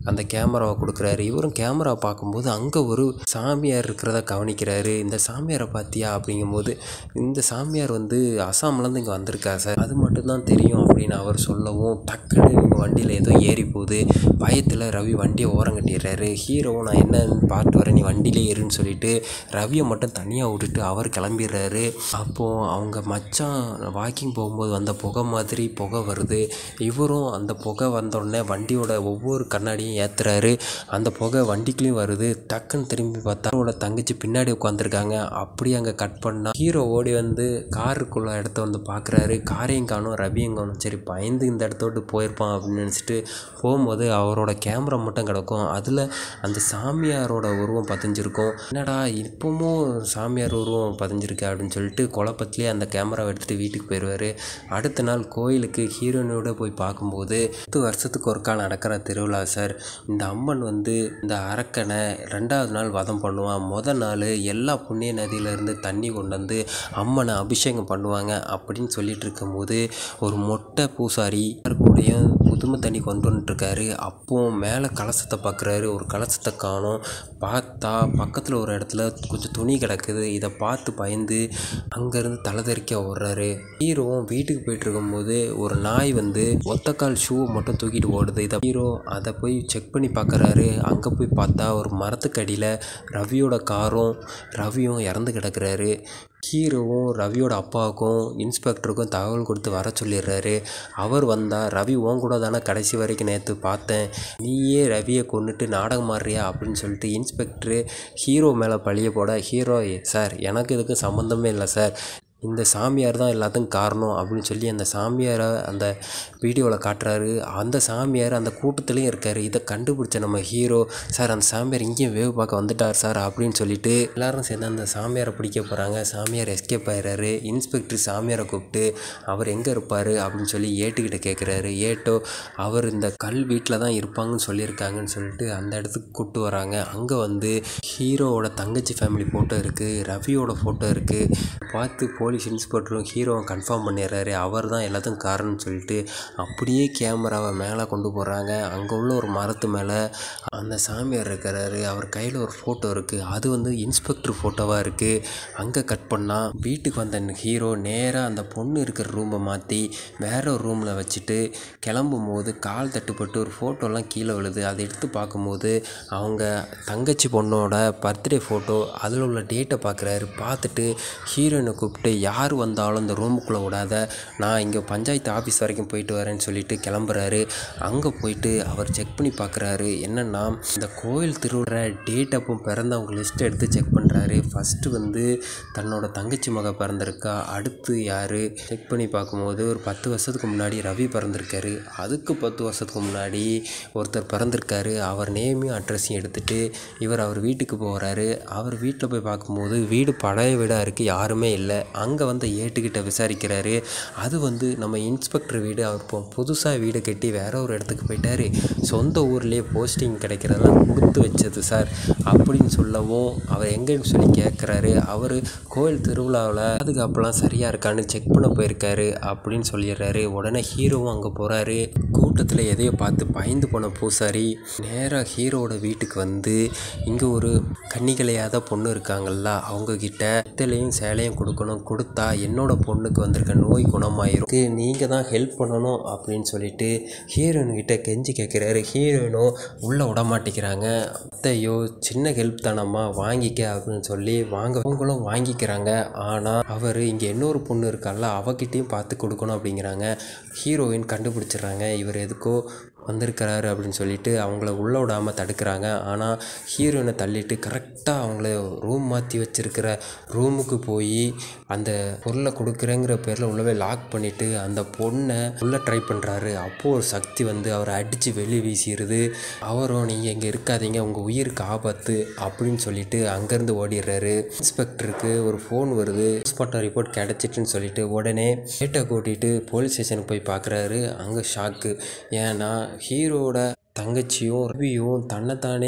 அந்த கேமராவை கொடுக்குறாரு இவரும் கேமரா பார்க்கும்போது அங்கே ஒரு சாமியார் இருக்கிறத கவனிக்கிறாரு இந்த சாமியாரை பார்த்தியா அப்படிங்கும்போது இந்த சாமியார் வந்து அசாம்லேருந்து இங்கே வந்திருக்கா சார் அது மட்டும்தான் தெரியும் அப்படின்னு அவர் சொல்லவும் டக்குன்னு இவங்க வண்டியில் ஏதோ ஏறி போகுது பயத்தில் ரவி வண்டியை ஓரம் கட்டிடுறாரு ஹீரோவும் நான் என்னன்னு பார்த்து வரேன் நீ வண்டியிலே ஏறுன்னு சொல்லிட்டு ரவியை மட்டும் தனியாக விட்டுட்டு அவர் கிளம்பிடுறாரு அப்போது அவங்க மச்சான் வாக்கிங் போகும்போது வந்த புகை மாதிரி புகை வருது இவரும் அந்த புகை வந்தோடனே வண்டியோட ஒவ்வொரு கண்ணாடியும் ஏற்றுறாரு அந்த புகை வண்டிக்குள்ளேயும் வருது டக்குன்னு திரும்பி பார்த்தா அவரோட தங்கச்சி பின்னாடி உட்காந்துருக்காங்க அப்படியே அங்கே கட் பண்ணா ஹீரோ ஓடி வந்து காருக்குள்ள இடத்த வந்து பார்க்குறாரு காரையும் காணும் ரவியும் காணும் சரி பயந்து இந்த இடத்த விட்டு போயிருப்பான் அப்படின்னு நினச்சிட்டு போகும்போது அவரோட கேமரா மட்டும் கிடக்கும் அதில் அந்த சாமியாரோட உருவம் பதிஞ்சிருக்கும் என்னடா இப்பவும் சாமியார் உருவம் பதிஞ்சிருக்கு அப்படின்னு சொல்லிட்டு குழப்பத்திலே அந்த கேமராவை எடுத்துகிட்டு வீட்டுக்கு போயிடுவார் அடுத்த நாள் கோயிலுக்கு ஹீரோயினோட போய் பார்க்கும்போது பத்து வருஷத்துக்கு ஒருக்கா நடக்கிற திருவிழா சார் இந்த அம்மன் வந்து இந்த அரக்கனை ரெண்டாவது நாள் வதம் பண்ணுவான் முத நாள் எல்லா புண்ணிய நதியிலேருந்து தண்ணி கொண்டு வந்து அம்மனை அபிஷேகம் பண்ணுவாங்க அப்படின்னு சொல்லிட்டு இருக்கும்போது ஒரு மொட்டை பூசாரி கூடயும் புதுமை தண்ணி கொண்டு வந்துட்டுருக்காரு அப்போ மேலே கலசத்தை பார்க்குறாரு ஒரு கலசத்தை காணோம் பார்த்தா பக்கத்தில் ஒரு இடத்துல கொஞ்சம் துணி கிடக்குது இதை பார்த்து பயந்து அங்கேருந்து தலை தெறிக்க ஓடுறாரு ஹீரோவும் வீட்டுக்கு போயிட்டு இருக்கும்போது ஒரு நாய் வந்து ஒத்தக்கால் ஷூவை மட்டும் தூக்கிட்டு ஓடுது இதை ஹீரோ அதை போய் செக் பண்ணி பார்க்குறாரு அங்கே போய் பார்த்தா ஒரு மரத்துக்கு அடியில் ரவியோட காரும் ரவியும் இறந்து கிடக்குறாரு ஹீரோவும் ரவியோட அப்பாவுக்கும் இன்ஸ்பெக்டருக்கும் தகவல் கொடுத்து வர சொல்லிடுறாரு அவர் வந்தால் ரவி உன் கூட தானே கடைசி வரைக்கும் நேற்று பார்த்தேன் நீயே ரவியை கொண்டுட்டு நாடகம் ஆடுறியா அப்படின்னு சொல்லிட்டு இன்ஸ்பெக்டரு ஹீரோ மேலே பழிய போட ஹீரோ சார் எனக்கு இதுக்கு சம்மந்தமே இல்லை சார் இந்த சாமியார் தான் எல்லாத்துக்கும் காரணம் அப்படின்னு சொல்லி அந்த சாமியாரை அந்த வீடியோவில் காட்டுறாரு அந்த சாமியார் அந்த கூட்டத்துலேயும் இருக்கார் இதை கண்டுபிடிச்ச நம்ம ஹீரோ சார் அந்த சாமியார் இங்கேயும் வேவு பார்க்க வந்துட்டார் சார் அப்படின்னு சொல்லிட்டு எல்லாரும் சேர்ந்து அந்த சாமியாரை பிடிக்க போகிறாங்க சாமியார் எஸ்கேப் ஆயிடுறாரு இன்ஸ்பெக்டர் சாமியாரை கூப்பிட்டு அவர் எங்கே இருப்பார் அப்படின்னு சொல்லி ஏட்டுக்கிட்ட கேட்குறாரு ஏட்டோ அவர் இந்த கல் வீட்டில் தான் இருப்பாங்கன்னு சொல்லியிருக்காங்கன்னு சொல்லிட்டு அந்த இடத்துக்கு கூப்பிட்டு வராங்க அங்கே வந்து ஹீரோவோட தங்கச்சி ஃபேமிலி ஃபோட்டோ இருக்குது ரவியோட ஃபோட்டோ இருக்குது பார்த்து போலீஸ் இன்ஸ்பெக்டரும் ஹீரோவை கன்ஃபார்ம் பண்ணிடுறாரு அவர் தான் எல்லாத்துக்கும் காரணம்னு சொல்லிட்டு அப்படியே கேமராவை மேலே கொண்டு போகிறாங்க அங்கே உள்ள ஒரு மரத்து மேலே அந்த சாமியார் இருக்கிறாரு அவர் கையில் ஒரு ஃபோட்டோ இருக்குது அது வந்து இன்ஸ்பெக்டர் ஃபோட்டோவாக இருக்குது அங்கே கட் பண்ணால் வீட்டுக்கு வந்த ஹீரோ நேராக அந்த பொண்ணு இருக்கிற ரூமை மாற்றி வேற ஒரு ரூமில் வச்சுட்டு கிளம்பும் போது கால் தட்டுப்பட்டு ஒரு ஃபோட்டோலாம் கீழே விழுது அதை எடுத்து பார்க்கும்போது அவங்க தங்கச்சி பொண்ணோட பர்த்டே ஃபோட்டோ அதில் உள்ள டேட்டை பார்க்குறாரு பார்த்துட்டு ஹீரோயினை கூப்பிட்டு யார் வந்தாலும் இந்த ரூமுக்குள்ளே விடாத நான் இங்கே பஞ்சாயத்து ஆஃபீஸ் வரைக்கும் போயிட்டு வரேன்னு சொல்லிட்டு கிளம்புறாரு அங்கே போயிட்டு அவர் செக் பண்ணி பார்க்குறாரு என்னென்னா இந்த கோயில் திருவிழா டேட் அப்போ பிறந்தவங்க லிஸ்ட் எடுத்து செக் பண்ணுறாரு ஃபஸ்ட்டு வந்து தன்னோட தங்கச்சி மக பிறந்திருக்கா அடுத்து யார் செக் பண்ணி பார்க்கும்போது ஒரு பத்து வருஷத்துக்கு முன்னாடி ரவி பிறந்திருக்காரு அதுக்கு பத்து வருஷத்துக்கு முன்னாடி ஒருத்தர் பிறந்திருக்காரு அவர் நேமையும் அட்ரஸையும் எடுத்துகிட்டு இவர் அவர் வீட்டுக்கு போகிறாரு அவர் வீட்டில் போய் பார்க்கும்போது வீடு பழைய வீடாக இருக்குது யாருமே இல்லை அங்கே வந்து ஏட்டுக்கிட்ட விசாரிக்கிறாரு அது வந்து நம்ம இன்ஸ்பெக்டர் வீடு அவர் இப்போ புதுசாக வீடு கட்டி வேற ஒரு இடத்துக்கு போயிட்டாரு சொந்த ஊர்லேயே போஸ்டிங் கிடைக்கிறதெல்லாம் கொடுத்து வச்சது சார் அப்படின்னு சொல்லவும் அவர் எங்கேன்னு சொல்லி கேட்குறாரு அவர் கோயில் திருவிழாவில் பாதுகாப்புலாம் சரியாக இருக்கான்னு செக் பண்ண போயிருக்காரு அப்படின்னு சொல்லிடுறாரு உடனே ஹீரோவும் அங்கே போகிறாரு கூட்டத்தில் எதையோ பார்த்து பயந்து போன பூசாரி நேராக ஹீரோவோட வீட்டுக்கு வந்து இங்கே ஒரு கன்னிகளையாத பொண்ணு இருக்காங்கல்ல அவங்கக்கிட்ட வெத்தலையும் சேலையும் கொடுக்கணும் கொடுத்தா என்னோட பொண்ணுக்கு வந்திருக்க நோய் குணமாயிரும் இதுக்கு நீங்கள் தான் ஹெல்ப் பண்ணணும் அப்படின்னு சொல்லிட்டு ஹீரோயின் கிட்ட கெஞ்சி கேட்குறாரு ஹீரோயினும் உள்ளே விட மாட்டேங்கிறாங்க அத்தையோ சின்ன ஹெல்ப் தானம்மா வாங்கிக்க அப்படின்னு சொல்லி வாங்க அவங்களும் வாங்கிக்கிறாங்க ஆனால் அவர் இங்கே இன்னொரு பொண்ணு இருக்கால அவகிட்டையும் பார்த்து கொடுக்கணும் அப்படிங்கிறாங்க ஹீரோயின் கண்டுபிடிச்சிடுறாங்க இவர் எதுக்கோ வந்திருக்கிறாரு அப்படின்னு சொல்லிட்டு அவங்கள உள்ள விடாமல் தடுக்கிறாங்க ஆனால் ஹீரோயினை தள்ளிட்டு கரெக்டாக அவங்கள ரூம் மாற்றி வச்சிருக்கிற ரூமுக்கு போய் அந்த பொருளை கொடுக்குறேங்கிற பேரில் உள்ளவே லாக் பண்ணிவிட்டு அந்த பொண்ணை உள்ளே ட்ரை பண்ணுறாரு அப்போது ஒரு சக்தி வந்து அவரை அடித்து வெளியே வீசிடுது அவரும் நீங்கள் இங்கே இருக்காதீங்க உங்கள் உயிருக்கு ஆபத்து அப்படின்னு சொல்லிட்டு அங்கேருந்து ஓடிடுறாரு இன்ஸ்பெக்டருக்கு ஒரு ஃபோன் வருது போஸ்ட்மார்ட்டம் ரிப்போர்ட் கிடச்சிட்டுன்னு சொல்லிட்டு உடனே டேட்டை கூட்டிகிட்டு போலீஸ் ஸ்டேஷனுக்கு போய் பார்க்குறாரு அங்கே ஷாக்கு ஏன்னா ஹீரோட தங்கச்சியும் ரவியும் தன்னைத்தானே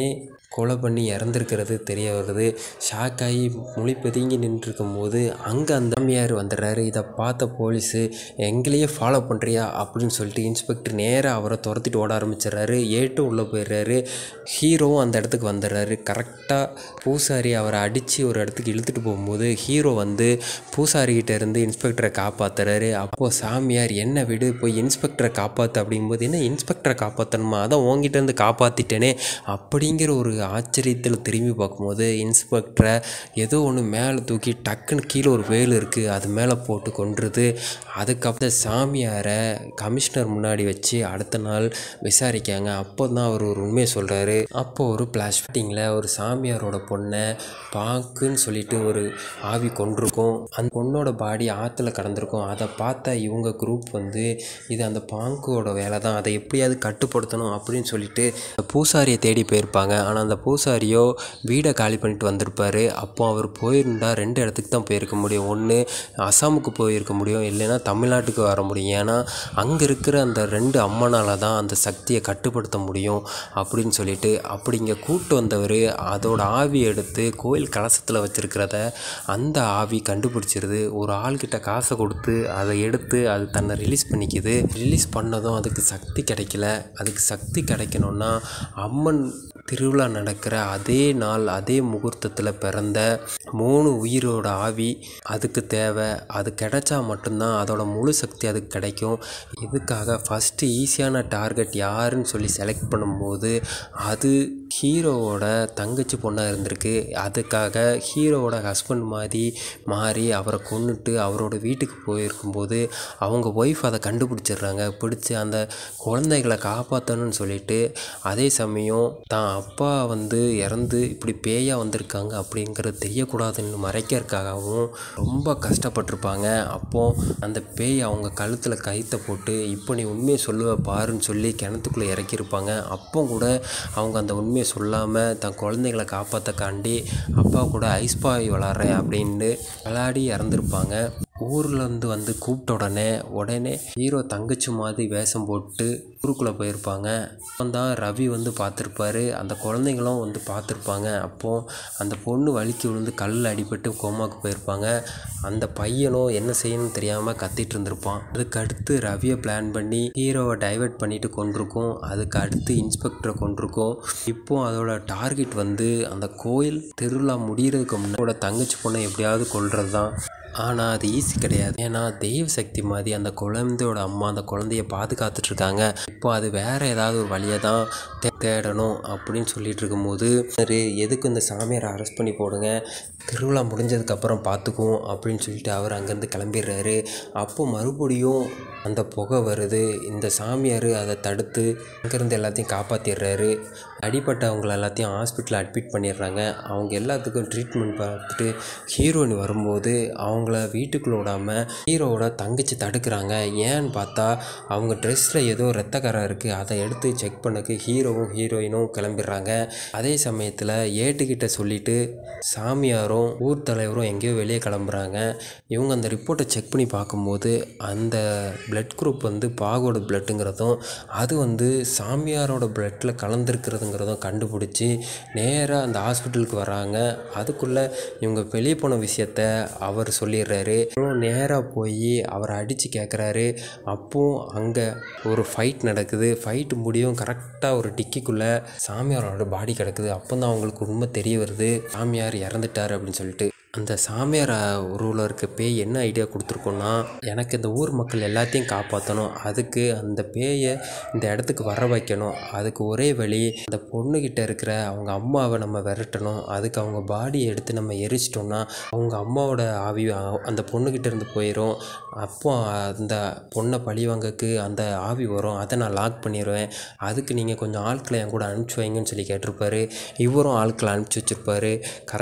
கொலை பண்ணி இறந்துருக்கிறது தெரிய வருது ஷாக் ஆகி மொழி பதுங்கி நின்றுருக்கும் போது அங்கே அந்த சாமியார் வந்துடுறாரு இதை பார்த்த போலீஸு எங்களையே ஃபாலோ பண்ணுறியா அப்படின்னு சொல்லிட்டு இன்ஸ்பெக்டர் நேராக அவரை துரத்திட்டு ஓட ஆரம்பிச்சிடுறாரு ஏட்டும் உள்ளே போயிடுறாரு ஹீரோவும் அந்த இடத்துக்கு வந்துடுறாரு கரெக்டாக பூசாரி அவரை அடித்து ஒரு இடத்துக்கு இழுத்துட்டு போகும்போது ஹீரோ வந்து பூசாரிகிட்ட இருந்து இன்ஸ்பெக்டரை காப்பாற்றுறாரு அப்போது சாமியார் என்ன விடு போய் இன்ஸ்பெக்டரை காப்பாற்று அப்படிங்கும்போது என்ன இன்ஸ்பெக்டரை காப்பாற்றணுமா அதான் உங்ககிட்ட இருந்து காப்பாற்றிட்டேனே அப்படிங்கிற ஒரு ஆச்சரியத்தில் திரும்பி பார்க்கும்போது இன்ஸ்பெக்டரை ஏதோ ஒன்று மேலே தூக்கி டக்குன்னு கீழே ஒரு வேல் இருக்குது அது மேலே போட்டு கொன்றுது அதுக்கப்புறம் சாமியாரை கமிஷனர் முன்னாடி வச்சு அடுத்த நாள் விசாரிக்காங்க அப்போ தான் அவர் ஒரு உண்மையை சொல்கிறாரு அப்போ ஒரு பிளாஷ்டிங்கில் ஒரு சாமியாரோட பொண்ணை பாக்குன்னு சொல்லிட்டு ஒரு ஆவி கொண்டிருக்கும் அந்த பொண்ணோட பாடி ஆற்றுல கடந்திருக்கும் அதை பார்த்தா இவங்க குரூப் வந்து இது அந்த பாங்கோட வேலை தான் அதை எப்படியாவது கட்டுப்படுத்தணும் அப்படின்னு சொல்லிட்டு பூசாரியை தேடி போயிருப்பாங்க ஆனால் அந்த பூசாரியோ வீடை காலி பண்ணிட்டு வந்திருப்பாரு அப்போ அவர் போயிருந்தா ரெண்டு இடத்துக்கு தான் போயிருக்க முடியும் ஒன்று அசாமுக்கு போயிருக்க முடியும் இல்லைன்னா தமிழ்நாட்டுக்கு வர முடியும் ஏன்னா அங்கே இருக்கிற அந்த ரெண்டு அம்மனால் தான் அந்த சக்தியை கட்டுப்படுத்த முடியும் அப்படின்னு சொல்லிட்டு அப்படி இங்கே கூட்டு வந்தவர் அதோட ஆவி எடுத்து கோயில் கலசத்தில் வச்சிருக்கிறத அந்த ஆவி கண்டுபிடிச்சிருது ஒரு ஆள்கிட்ட காசை கொடுத்து அதை எடுத்து அது தன்னை ரிலீஸ் பண்ணிக்குது ரிலீஸ் பண்ணதும் அதுக்கு சக்தி கிடைக்கல அதுக்கு சக்தி கிடைக்கணும்னா அம்மன் திருவிழா நடக்கிற அதே நாள் அதே முகூர்த்தத்தில் பிறந்த மூணு உயிரோட ஆவி அதுக்கு தேவை அது கிடைச்சா மட்டும்தான் அதோட முழு சக்தி அதுக்கு கிடைக்கும் இதுக்காக ஃபஸ்ட்டு ஈஸியான டார்கெட் யாருன்னு சொல்லி செலக்ட் பண்ணும்போது அது ஹீரோவோட தங்கச்சி பொண்ணாக இருந்திருக்கு அதுக்காக ஹீரோவோட ஹஸ்பண்ட் மாதிரி மாறி அவரை கொன்னுட்டு அவரோட வீட்டுக்கு போயிருக்கும்போது அவங்க ஒய்ஃப் அதை கண்டுபிடிச்சிடுறாங்க பிடிச்சி அந்த குழந்தைகளை காப்பாற்றணும்னு சொல்லிட்டு அதே சமயம் தான் அப்பா வந்து இறந்து இப்படி பேயாக வந்திருக்காங்க அப்படிங்கிறது தெரியக்கூடாதுன்னு மறைக்கிறதுக்காகவும் ரொம்ப கஷ்டப்பட்டிருப்பாங்க அப்போது அந்த பேய் அவங்க கழுத்தில் கயித்தை போட்டு இப்போ நீ உண்மையை சொல்லுவ பாருன்னு சொல்லி கிணத்துக்குள்ளே இறக்கியிருப்பாங்க அப்போ கூட அவங்க அந்த உண்மையை சொல்லாமல் தன் குழந்தைகளை காப்பாற்றக்காண்டி அப்பா கூட ஐஸ் பாய் விளாட்றேன் அப்படின்னு விளையாடி இறந்துருப்பாங்க ஊர்லேருந்து வந்து கூப்பிட்ட உடனே உடனே ஹீரோ தங்கச்சி மாதிரி வேஷம் போட்டு ஊருக்குள்ளே போயிருப்பாங்க அப்போ தான் ரவி வந்து பார்த்துருப்பாரு அந்த குழந்தைங்களும் வந்து பார்த்துருப்பாங்க அப்போது அந்த பொண்ணு வலிக்கு விழுந்து கல்லில் அடிபட்டு கோமாக்கு போயிருப்பாங்க அந்த பையனும் என்ன செய்யணும்னு தெரியாமல் கத்திட்டு இருந்திருப்பான் அதுக்கு அடுத்து ரவியை பிளான் பண்ணி ஹீரோவை டைவர்ட் பண்ணிட்டு கொண்டிருக்கோம் அதுக்கு அடுத்து இன்ஸ்பெக்டரை கொண்டிருக்கோம் இப்போ அதோட டார்கெட் வந்து அந்த கோயில் திருவிழா முடிகிறதுக்கு முன்னாடி தங்கச்சி பொண்ணை எப்படியாவது கொல்றது தான் ஆனால் அது ஈஸி கிடையாது ஏன்னா தெய்வ சக்தி மாதிரி அந்த குழந்தையோட அம்மா அந்த குழந்தைய பாதுகாத்துட்டு இருக்காங்க இப்போ அது வேற ஏதாவது ஒரு வழியை தான் தே- தேடணும் அப்படின்னு சொல்லிட்டு இருக்கும்போது சரி எதுக்கு இந்த சாமியாரை அரெஸ்ட் பண்ணி போடுங்க திருவிழா முடிஞ்சதுக்கப்புறம் பார்த்துக்குவோம் அப்படின்னு சொல்லிட்டு அவர் அங்கேருந்து கிளம்பிடுறாரு அப்போ மறுபடியும் அந்த புகை வருது இந்த சாமியார் அதை தடுத்து அங்கேருந்து எல்லாத்தையும் காப்பாற்றிடுறாரு அடிப்பட்டவங்கள எல்லாத்தையும் ஹாஸ்பிட்டலில் அட்மிட் பண்ணிடுறாங்க அவங்க எல்லாத்துக்கும் ட்ரீட்மெண்ட் பார்த்துட்டு ஹீரோயின் வரும்போது அவங்கள வீட்டுக்குள்ள விடாமல் ஹீரோவோட தங்கச்சி தடுக்கிறாங்க ஏன்னு பார்த்தா அவங்க ட்ரெஸ்ஸில் ஏதோ ரத்தக்கரை இருக்குது அதை எடுத்து செக் பண்ணக்கு ஹீரோவும் ஹீரோயினும் கிளம்பிடுறாங்க அதே சமயத்தில் ஏட்டுக்கிட்ட சொல்லிட்டு சாமியாரும் ஊர் தலைவரும் எங்கேயோ வெளியே கிளம்புறாங்க இவங்க அந்த ரிப்போர்ட்டை செக் பண்ணி பார்க்கும்போது அந்த பிளட் குரூப் வந்து பாகோட பிளட்டுங்கிறதும் அது வந்து சாமியாரோட பிளட்டில் கலந்துருக்கிறதுங்கிறதும் கண்டுபிடிச்சி நேராக அந்த ஹாஸ்பிட்டலுக்கு வராங்க அதுக்குள்ளே இவங்க வெளியே போன விஷயத்த அவர் சொல்லிடுறாரு நேராக போய் அவரை அடித்து கேட்குறாரு அப்போ அங்கே ஒரு ஃபைட் நடக்குது ஃபைட் முடியும் கரெக்டாக ஒரு டிக்கிக்குள்ளே சாமியாரோட பாடி கிடக்குது அப்போ தான் அவங்களுக்கு உண்மை தெரிய வருது சாமியார் இறந்துட்டார் அப்படின்னு சொல்லிட்டு அந்த சாமியார் உருவில் இருக்க பேய் என்ன ஐடியா கொடுத்துருக்கோன்னா எனக்கு இந்த ஊர் மக்கள் எல்லாத்தையும் காப்பாற்றணும் அதுக்கு அந்த பேயை இந்த இடத்துக்கு வர வைக்கணும் அதுக்கு ஒரே வழி அந்த பொண்ணுக்கிட்ட இருக்கிற அவங்க அம்மாவை நம்ம விரட்டணும் அதுக்கு அவங்க பாடியை எடுத்து நம்ம எரிச்சிட்டோம்னா அவங்க அம்மாவோட ஆவி அ- அந்த பொண்ணுக்கிட்ட இருந்து போயிடும் அப்போ அந்த பொண்ணை பழிவாங்கக்கு அந்த ஆவி வரும் அதை நான் லாக் பண்ணிடுவேன் அதுக்கு நீங்கள் கொஞ்சம் ஆட்களை என் கூட அனுப்பிச்சி வைங்கன்னு சொல்லி கேட்டிருப்பாரு இவரும் ஆட்களை அனுப்பிச்சி வச்சிருப்பாரு கரெக்ட்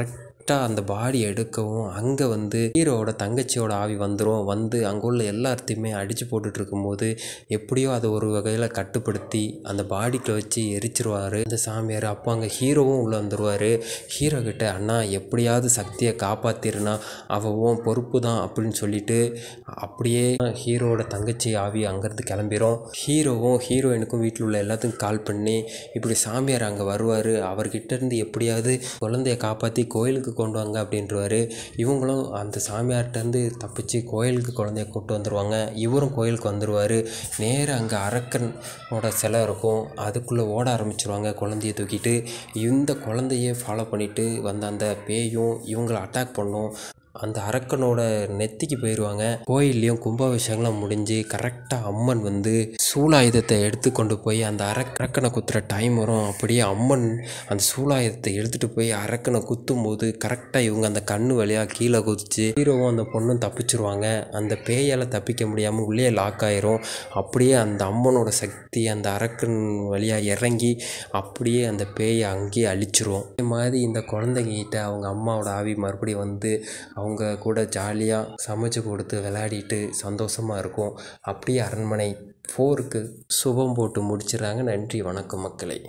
கரெக்டாக அந்த பாடி எடுக்கவும் அங்கே வந்து ஹீரோவோட தங்கச்சியோட ஆவி வந்துடும் வந்து அங்கே உள்ள எல்லாத்தையுமே அடித்து போட்டுட்டு இருக்கும்போது எப்படியோ அதை ஒரு வகையில் கட்டுப்படுத்தி அந்த பாடிக்குள்ள வச்சு எரிச்சிருவார் அந்த சாமியார் அப்போ அங்கே ஹீரோவும் உள்ளே வந்துடுவார் ஹீரோ கிட்ட அண்ணா எப்படியாவது சக்தியை காப்பாத்திருனா அவன் பொறுப்பு தான் அப்படின்னு சொல்லிட்டு அப்படியே ஹீரோவோட தங்கச்சி ஆவி அங்கேருந்து கிளம்பிரும் ஹீரோவும் ஹீரோயினுக்கும் வீட்டில் உள்ள எல்லாத்துக்கும் கால் பண்ணி இப்படி சாமியார் அங்கே வருவார் அவர்கிட்ட இருந்து எப்படியாவது குழந்தைய காப்பாற்றி கோயிலுக்கு கொண்டு வாங்க அப்படின்றவாரு இவங்களும் அந்த சாமியார்கிட்டருந்து தப்பிச்சு கோயிலுக்கு குழந்தைய கூட்டு வந்துடுவாங்க இவரும் கோயிலுக்கு வந்துடுவார் நேராக அங்கே அரக்கனோட சிலை இருக்கும் அதுக்குள்ளே ஓட ஆரம்பிச்சிருவாங்க குழந்தைய தூக்கிட்டு இந்த குழந்தைய ஃபாலோ பண்ணிட்டு வந்த அந்த பேயும் இவங்களை அட்டாக் பண்ணும் அந்த அரக்கனோட நெத்திக்கு போயிடுவாங்க கோயில்லையும் கும்பாபிஷேகம்லாம் முடிஞ்சு கரெக்டாக அம்மன் வந்து சூலாயுதத்தை எடுத்து கொண்டு போய் அந்த அரக்க அரக்கனை குத்துற டைம் வரும் அப்படியே அம்மன் அந்த சூலாயுதத்தை எடுத்துகிட்டு போய் அரக்கனை குத்தும் போது கரெக்டாக இவங்க அந்த கண்ணு வழியாக கீழே குதிச்சு ஹீரோவும் அந்த பொண்ணும் தப்பிச்சிருவாங்க அந்த பேயால் தப்பிக்க முடியாமல் உள்ளே லாக் ஆயிரும் அப்படியே அந்த அம்மனோட சக்தி அந்த அரக்கன் வழியாக இறங்கி அப்படியே அந்த பேயை அங்கேயே அழிச்சிரும் இதே மாதிரி இந்த குழந்தைங்கிட்ட அவங்க அம்மாவோட ஆவி மறுபடியும் வந்து அவங்க கூட ஜாலியாக சமைச்சு கொடுத்து விளையாடிட்டு சந்தோஷமாக இருக்கும் அப்படியே அரண்மனை ஃபோருக்கு சுபம் போட்டு முடிச்சிடுறாங்க நன்றி வணக்கம் மக்களை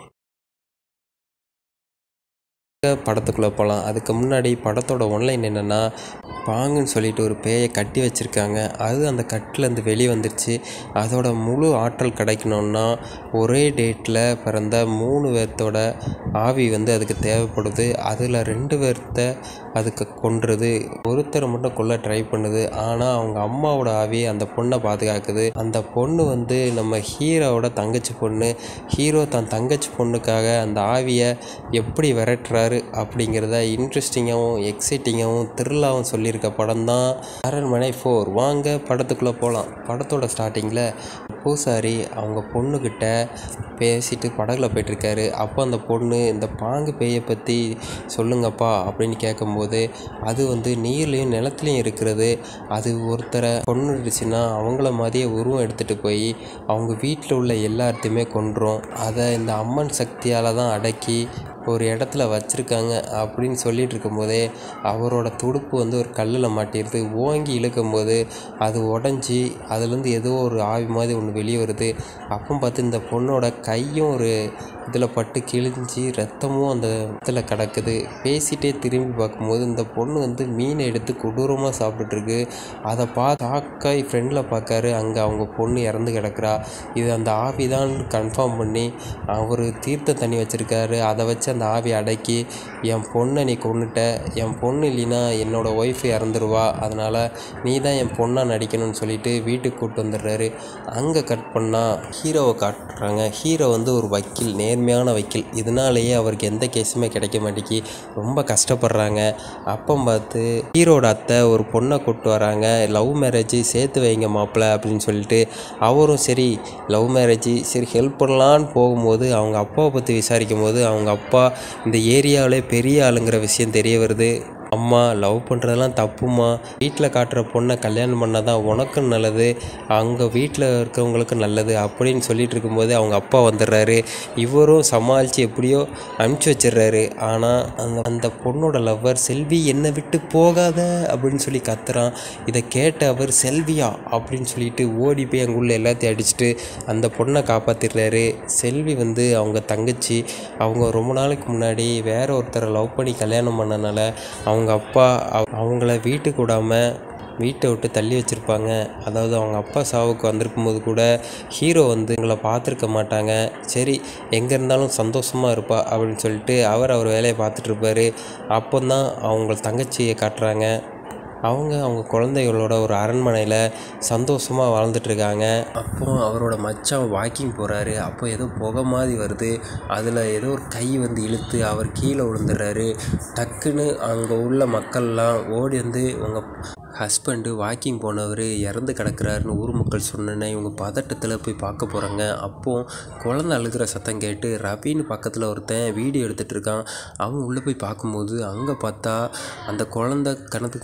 படத்துக்குள்ளே போகலாம் அதுக்கு முன்னாடி படத்தோட ஒன்லைன் என்னென்னா பாங்குன்னு சொல்லிட்டு ஒரு பேயை கட்டி வச்சுருக்காங்க அது அந்த கட்டிலேருந்து வெளியே வந்துருச்சு அதோட முழு ஆற்றல் கிடைக்கணுன்னா ஒரே டேட்டில் பிறந்த மூணு பேர்த்தோட ஆவி வந்து அதுக்கு தேவைப்படுது அதில் ரெண்டு பேர்த்த அதுக்கு கொன்றுது ஒருத்தரை மட்டும் கொல்ல ட்ரை பண்ணுது ஆனால் அவங்க அம்மாவோட ஆவி அந்த பொண்ணை பாதுகாக்குது அந்த பொண்ணு வந்து நம்ம ஹீரோவோட தங்கச்சி பொண்ணு ஹீரோ தன் தங்கச்சி பொண்ணுக்காக அந்த ஆவியை எப்படி விரட்டுறாரு அப்படிங்கிறத இன்ட்ரெஸ்டிங்காகவும் எக்ஸைட்டிங்காகவும் த்ரில்லாகவும் சொல்லியிருக்க படம் தான் அரண்மனை ஃபோர் வாங்க படத்துக்குள்ளே போகலாம் படத்தோட ஸ்டார்டிங்கில் பூசாரி அவங்க பொண்ணுக்கிட்ட பேசிட்டு படகுல போயிட்டுருக்காரு அப்போ அந்த பொண்ணு இந்த பாங்கு பேயை பற்றி சொல்லுங்கப்பா அப்படின்னு கேட்கும்போது அது வந்து நீர்லேயும் நிலத்துலையும் இருக்கிறது அது ஒருத்தரை கொன்னுடுச்சுன்னா அவங்கள மாதிரியே உருவம் எடுத்துகிட்டு போய் அவங்க வீட்டில் உள்ள எல்லாத்தையுமே கொன்றும் அதை இந்த அம்மன் சக்தியால் தான் அடக்கி ஒரு இடத்துல வச்சுருக்காங்க அப்படின்னு சொல்லிட்டு இருக்கும்போதே அவரோட துடுப்பு வந்து ஒரு கல்லில் மாட்டிடுது ஓங்கி இழுக்கும்போது அது உடஞ்சி அதுலேருந்து ஏதோ ஒரு ஆவி மாதிரி ஒன்று வெளியே வருது அப்போ பார்த்து இந்த பொண்ணோட கையும் ஒரு இதில் பட்டு கிழிஞ்சி ரத்தமும் அந்த இதில் கிடக்குது பேசிட்டே திரும்பி பார்க்கும்போது இந்த பொண்ணு வந்து மீனை எடுத்து கொடூரமாக சாப்பிட்டுட்ருக்கு அதை பார்த்து ஷாக்காய் ஃப்ரெண்டில் பார்க்காரு அங்கே அவங்க பொண்ணு இறந்து கிடக்குறா இது அந்த ஆவி தான் கன்ஃபார்ம் பண்ணி அவர் தீர்த்த தண்ணி வச்சுருக்காரு அதை வச்சு அந்த ஆவி அடக்கி என் பொண்ணை நீ கொன்னுட்ட என் பொண்ணு இல்லைன்னா என்னோடய ஒய்ஃப் இறந்துருவா அதனால் நீ தான் என் பொண்ணாக நடிக்கணும்னு சொல்லிட்டு வீட்டுக்கு கூப்பிட்டு வந்துடுறாரு அங்கே கட் பண்ணால் ஹீரோவை காட்டுறாங்க ஹீரோ வந்து ஒரு வக்கீல் நேர்மையான வக்கீல் இதனாலேயே அவருக்கு எந்த கேஸுமே கிடைக்க மாட்டேங்கி ரொம்ப கஷ்டப்படுறாங்க அப்போ பார்த்து ஹீரோட அத்தை ஒரு பொண்ணை கூப்பிட்டு வராங்க லவ் மேரேஜ் சேர்த்து வைங்க மாப்பிள்ள அப்படின்னு சொல்லிட்டு அவரும் சரி லவ் மேரேஜ் சரி ஹெல்ப் பண்ணலான்னு போகும்போது அவங்க அப்பாவை பற்றி விசாரிக்கும் போது அவங்க அப்பா இந்த ஏரியாவிலே பெரிய ஆளுங்கிற விஷயம் தெரிய வருது அம்மா லவ் பண்ணுறதெல்லாம் தப்புமா வீட்டில் காட்டுற பொண்ணை கல்யாணம் பண்ணால் தான் உனக்கும் நல்லது அங்கே வீட்டில் இருக்கிறவங்களுக்கு நல்லது அப்படின்னு சொல்லிட்டு இருக்கும்போது அவங்க அப்பா வந்துடுறாரு இவரும் சமாளித்து எப்படியோ அனுப்பிச்சி வச்சிடுறாரு ஆனால் அந்த அந்த பொண்ணோட லவ்வர் செல்வி என்னை விட்டு போகாத அப்படின்னு சொல்லி கத்துறான் இதை கேட்ட அவர் செல்வியா அப்படின்னு சொல்லிட்டு ஓடி போய் அங்கே உள்ள எல்லாத்தையும் அடிச்சுட்டு அந்த பொண்ணை காப்பாற்றிடுறாரு செல்வி வந்து அவங்க தங்கச்சி அவங்க ரொம்ப நாளைக்கு முன்னாடி வேற ஒருத்தரை லவ் பண்ணி கல்யாணம் பண்ணனால அவங்க அப்பா அவ- அவங்கள வீட்டுக்கு விடாமல் வீட்டை விட்டு தள்ளி வச்சுருப்பாங்க அதாவது அவங்க அப்பா சாவுக்கு வந்திருக்கும் போது கூட ஹீரோ வந்து எங்களை பார்த்துருக்க மாட்டாங்க சரி எங்கே இருந்தாலும் சந்தோஷமாக இருப்பா அப்படின்னு சொல்லிட்டு அவர் அவர் வேலையை பார்த்துட்டு இருப்பாரு அப்போ தான் அவங்க தங்கச்சியை காட்டுறாங்க அவங்க அவங்க குழந்தைகளோட ஒரு அரண்மனையில் சந்தோஷமாக வாழ்ந்துட்டு இருக்காங்க அப்போ அவரோட மச்சான் வாக்கிங் போகிறாரு அப்போ ஏதோ புகை மாதிரி வருது அதில் ஏதோ ஒரு கை வந்து இழுத்து அவர் கீழே விழுந்துடுறாரு டக்குன்னு அங்கே உள்ள மக்கள்லாம் ஓடி வந்து உங்கள் ஹஸ்பண்டு வாக்கிங் போனவர் இறந்து கிடக்குறாருன்னு ஊர் மக்கள் சொன்னோன்னே இவங்க பதட்டத்தில் போய் பார்க்க போகிறாங்க அப்போது குழந்தை அழுகிற சத்தம் கேட்டு ரவின்னு பக்கத்தில் ஒருத்தன் வீடியோ எடுத்துகிட்டு இருக்கான் அவன் உள்ளே போய் பார்க்கும்போது அங்கே பார்த்தா அந்த குழந்தை கணத்துக்கு அடியில்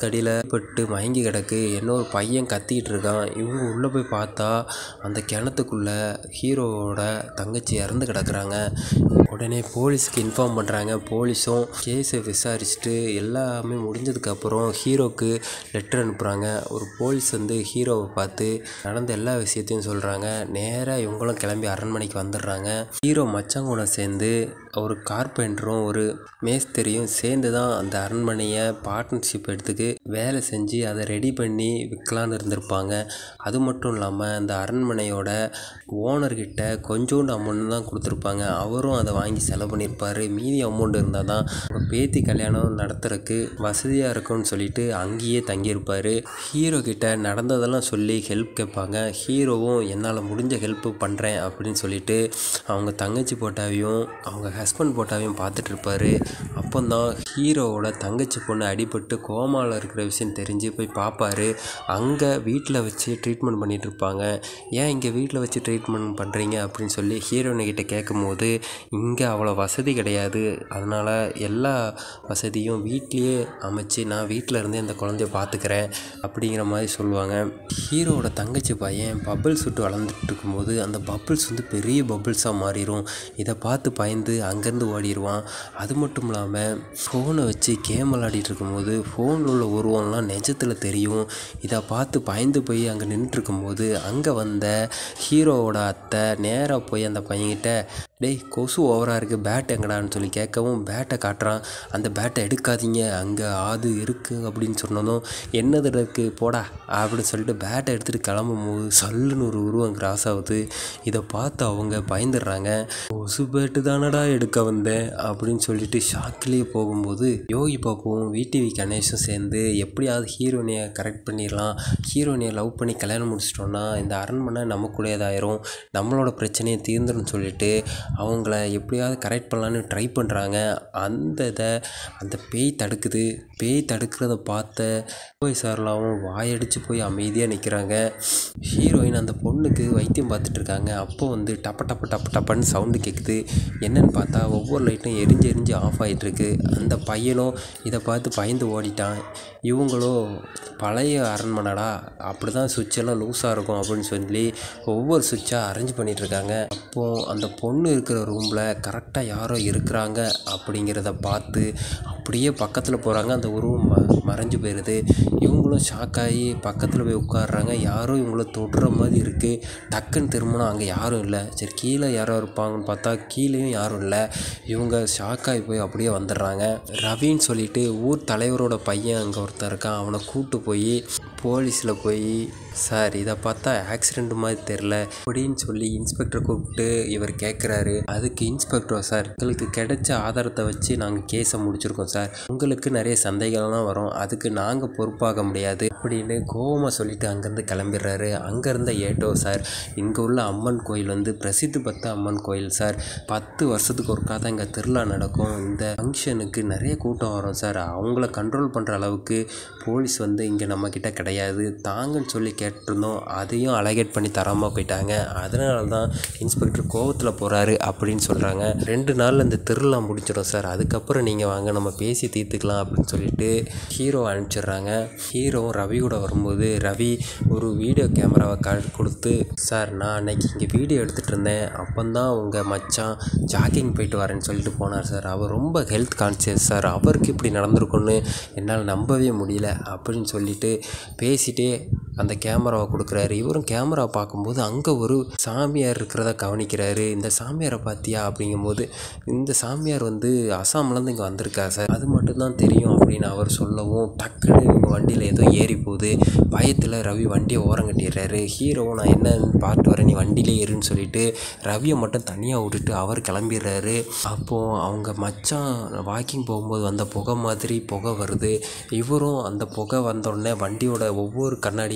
பட்டு மயங்கி கிடக்கு இன்னொரு பையன் கத்திக்கிட்டு இருக்கான் இவங்க உள்ளே போய் பார்த்தா அந்த கிணத்துக்குள்ள ஹீரோவோட தங்கச்சி இறந்து கிடக்குறாங்க உடனே போலீஸ்க்கு இன்ஃபார்ம் பண்ணுறாங்க போலீஸும் கேஸை விசாரிச்சுட்டு எல்லாமே முடிஞ்சதுக்கப்புறம் ஹீரோக்கு லெட்டர் அனுப்புகிறாங்க ஒரு போலீஸ் வந்து ஹீரோவை பார்த்து நடந்த எல்லா விஷயத்தையும் சொல்கிறாங்க நேராக இவங்களும் கிளம்பி அரண்மனைக்கு வந்துடுறாங்க ஹீரோ மச்சான் கூட சேர்ந்து ஒரு கார்பெண்டரும் ஒரு மேஸ்திரியும் சேர்ந்து தான் அந்த அரண்மனையை பார்ட்னர்ஷிப் எடுத்துக்கு வேலை செஞ்சு அதை ரெடி பண்ணி விற்கலான்னு இருந்திருப்பாங்க அது மட்டும் இல்லாமல் அந்த அரண்மனையோட ஓனர்கிட்ட கொஞ்சோண்டு அமௌண்ட் தான் கொடுத்துருப்பாங்க அவரும் அதை வாங்கி செலவு பண்ணியிருப்பார் மீதி அமௌண்ட் இருந்தால் தான் உங்கள் பேத்தி கல்யாணம் நடத்துறதுக்கு வசதியாக இருக்கும்னு சொல்லிட்டு அங்கேயே தங்கியிருப்பார் ஹீரோ கிட்ட நடந்ததெல்லாம் சொல்லி ஹெல்ப் கேட்பாங்க ஹீரோவும் என்னால் முடிஞ்ச ஹெல்ப் பண்ணுறேன் அப்படின்னு சொல்லிட்டு அவங்க தங்கச்சி போட்டாவையும் அவங்க ஹஸ்பண்ட் போட்டாவையும் பார்த்துட்டு இருப்பாரு அப்போந்தான் ஹீரோவோட தங்கச்சி பொண்ணு அடிபட்டு கோமாவில் இருக்கிற விஷயம் தெரிஞ்சு போய் பார்ப்பாரு அங்கே வீட்டில் வச்சு ட்ரீட்மெண்ட் பண்ணிட்டு இருப்பாங்க ஏன் இங்கே வீட்டில் வச்சு ட்ரீட்மெண்ட் பண்ணுறீங்க அப்படின்னு சொல்லி ஹீரோயினை கிட்ட கேட்கும்போது இங்கே அவ்வளோ வசதி கிடையாது அதனால் எல்லா வசதியும் வீட்லேயே அமைச்சு நான் வீட்டில் இருந்தே அந்த குழந்தைய பார்த்துக்கிறேன் அப்படிங்கிற மாதிரி சொல்லுவாங்க ஹீரோவோட தங்கச்சி பையன் பபிள்ஸ் விட்டு வளர்ந்துட்டு இருக்கும்போது அந்த பபிள்ஸ் வந்து பெரிய பபிள்ஸாக மாறிடும் இதை பார்த்து பயந்து அங்கேருந்து ஓடிடுவான் அது மட்டும் இல்லாமல் ஃபோனை வச்சு கேம் விளாடிட்டு இருக்கும்போது ஃபோனில் உள்ள உருவம்லாம் நிஜத்தில் தெரியும் இதை பார்த்து பயந்து போய் அங்கே நின்றுட்டு இருக்கும்போது அங்கே வந்த ஹீரோவோட அத்தை நேராக போய் அந்த பையன்கிட்ட டேய் கொசு ஓவராக இருக்குது பேட் எங்கடான்னு சொல்லி கேட்கவும் பேட்டை காட்டுறான் அந்த பேட்டை எடுக்காதீங்க அங்கே ஆது இருக்குது அப்படின்னு சொன்னதும் என்னது இருக்குது போடா அப்படின்னு சொல்லிட்டு பேட்டை எடுத்துகிட்டு கிளம்பும் போது சல்லுன்னு ஒரு உருவம் கிராஸ் ஆகுது இதை பார்த்து அவங்க பயந்துடுறாங்க கொசு பேட்டு தானடா எடுக்க வந்தேன் அப்படின்னு சொல்லிட்டு ஷாக்லேயே போகும்போது யோகி பாப்புவும் விடிவி கணேஷும் சேர்ந்து எப்படியாவது ஹீரோனியை கரெக்ட் பண்ணிடலாம் ஹீரோனியை லவ் பண்ணி கல்யாணம் முடிச்சிட்டோன்னா இந்த அரண்மனை நமக்குள்ளேயதாயிரும் நம்மளோட பிரச்சனையை தீர்ந்துடும் சொல்லிட்டு அவங்கள எப்படியாவது கரெக்ட் பண்ணலான்னு ட்ரை பண்ணுறாங்க அந்த இதை அந்த பேய் தடுக்குது பேய் தடுக்கிறத பார்த்த போய் சார்லாவும் வாயடிச்சு போய் அமைதியாக நிற்கிறாங்க ஹீரோயின் அந்த பொண்ணுக்கு வைத்தியம் பார்த்துட்டு இருக்காங்க அப்போ வந்து டப்ப டப்ப டப்ப டப்பன்னு சவுண்டு கேட்குது என்னன்னு பார்த்தா ஒவ்வொரு லைட்டும் எரிஞ்சு எரிஞ்சு ஆஃப் ஆகிட்டு இருக்கு அந்த பையனும் இதை பார்த்து பயந்து ஓடிட்டான் இவங்களும் பழைய அரண்மனைடா அப்படி தான் சுவிட்செல்லாம் லூஸாக இருக்கும் அப்படின்னு சொல்லி ஒவ்வொரு சுவிட்சாக அரேஞ்ச் பண்ணிட்டு இருக்காங்க அப்போது அந்த பொண்ணு இருக்கிற ரூமில் கரெக்டாக யாரோ இருக்கிறாங்க அப்படிங்கிறத பார்த்து அப்படியே பக்கத்தில் போகிறாங்க அந்த உருவம் ம மறைஞ்சு போயிடுது இவங்களும் ஷாக் ஆகி பக்கத்தில் போய் உட்காடுறாங்க யாரும் இவங்கள தொடுற மாதிரி இருக்குது டக்குன்னு திரும்பினா அங்கே யாரும் இல்லை சரி கீழே யாரோ இருப்பாங்கன்னு பார்த்தா கீழேயும் யாரும் இல்லை இவங்க ஷாக் ஆகி போய் அப்படியே வந்துடுறாங்க ரவின்னு சொல்லிட்டு ஊர் தலைவரோட பையன் அங்கே ஒருத்தன் இருக்கான் அவனை கூட்டு போய் போலீஸில் போய் சார் இதை பார்த்தா ஆக்சிடெண்ட் மாதிரி தெரில அப்படின்னு சொல்லி இன்ஸ்பெக்டர் கூப்பிட்டு இவர் கேட்குறாரு அதுக்கு இன்ஸ்பெக்டர் சார் எங்களுக்கு கிடைச்ச ஆதாரத்தை வச்சு நாங்கள் கேஸை முடிச்சிருக்கோம் சார் உங்களுக்கு நிறைய சந்தேகம்லாம் வரும் அதுக்கு நாங்கள் பொறுப்பாக முடியாது அப்படின்னு கோவமாக சொல்லிட்டு அங்கேருந்து கிளம்பிடுறாரு அங்கேருந்த ஏட்டோ சார் இங்கே உள்ள அம்மன் கோயில் வந்து பிரசித்தி பெற்ற அம்மன் கோயில் சார் பத்து வருஷத்துக்கு ஒருக்கா தான் இங்கே திருவிழா நடக்கும் இந்த ஃபங்க்ஷனுக்கு நிறைய கூட்டம் வரும் சார் அவங்கள கண்ட்ரோல் பண்ணுற அளவுக்கு போலீஸ் வந்து இங்கே நம்மக்கிட்ட கிடையாது தாங்கன்னு சொல்லி கேட்டிருந்தோம் அதையும் அலகேட் பண்ணி தராமல் போயிட்டாங்க அதனால தான் இன்ஸ்பெக்டர் கோவத்தில் போகிறாரு அப்படின்னு சொல்கிறாங்க ரெண்டு நாளில் இந்த திருவிழா முடிச்சிடும் சார் அதுக்கப்புறம் நீங்கள் வாங்க நம்ம பேசி தீர்த்துக்கலாம் அப்படின்னு சொல்லிட்டு ஹீரோ அனுப்பிச்சிடுறாங்க ஹீரோவும் ரவி கூட வரும்போது ரவி ஒரு வீடியோ கேமராவை க கொடுத்து சார் நான் அன்னைக்கு இங்கே வீடியோ எடுத்துகிட்டு இருந்தேன் அப்போந்தான் உங்கள் மச்சான் ஜாக்கிங் போயிட்டு வரேன்னு சொல்லிட்டு போனார் சார் அவர் ரொம்ப ஹெல்த் கான்சியஸ் சார் அவருக்கு இப்படி நடந்திருக்குன்னு என்னால் நம்பவே முடியல அப்படின்னு சொல்லிட்டு பேசிட்டே அந்த கேமராவை கொடுக்குறாரு இவரும் கேமரா பார்க்கும்போது அங்கே ஒரு சாமியார் இருக்கிறத கவனிக்கிறாரு இந்த சாமியாரை பார்த்தியா அப்படிங்கும்போது இந்த சாமியார் வந்து அசாம்லேருந்து இங்கே வந்திருக்கா சார் அது மட்டும்தான் தெரியும் அப்படின்னு அவர் சொல்லவும் டக்குன்னு இவங்க வண்டியில் ஏதோ ஏறி போகுது பயத்தில் ரவி வண்டியை ஓரம் கட்டிடுறாரு ஹீரோவும் நான் என்னன்னு பார்த்து வரேன் நீ வண்டியிலே ஏறுன்னு சொல்லிட்டு ரவியை மட்டும் தனியாக விட்டுட்டு அவர் கிளம்பிடுறாரு அப்போது அவங்க மச்சான் வாக்கிங் போகும்போது வந்த புகை மாதிரி புகை வருது இவரும் அந்த புகை வந்த உடனே வண்டியோட ஒவ்வொரு கண்ணாடியும்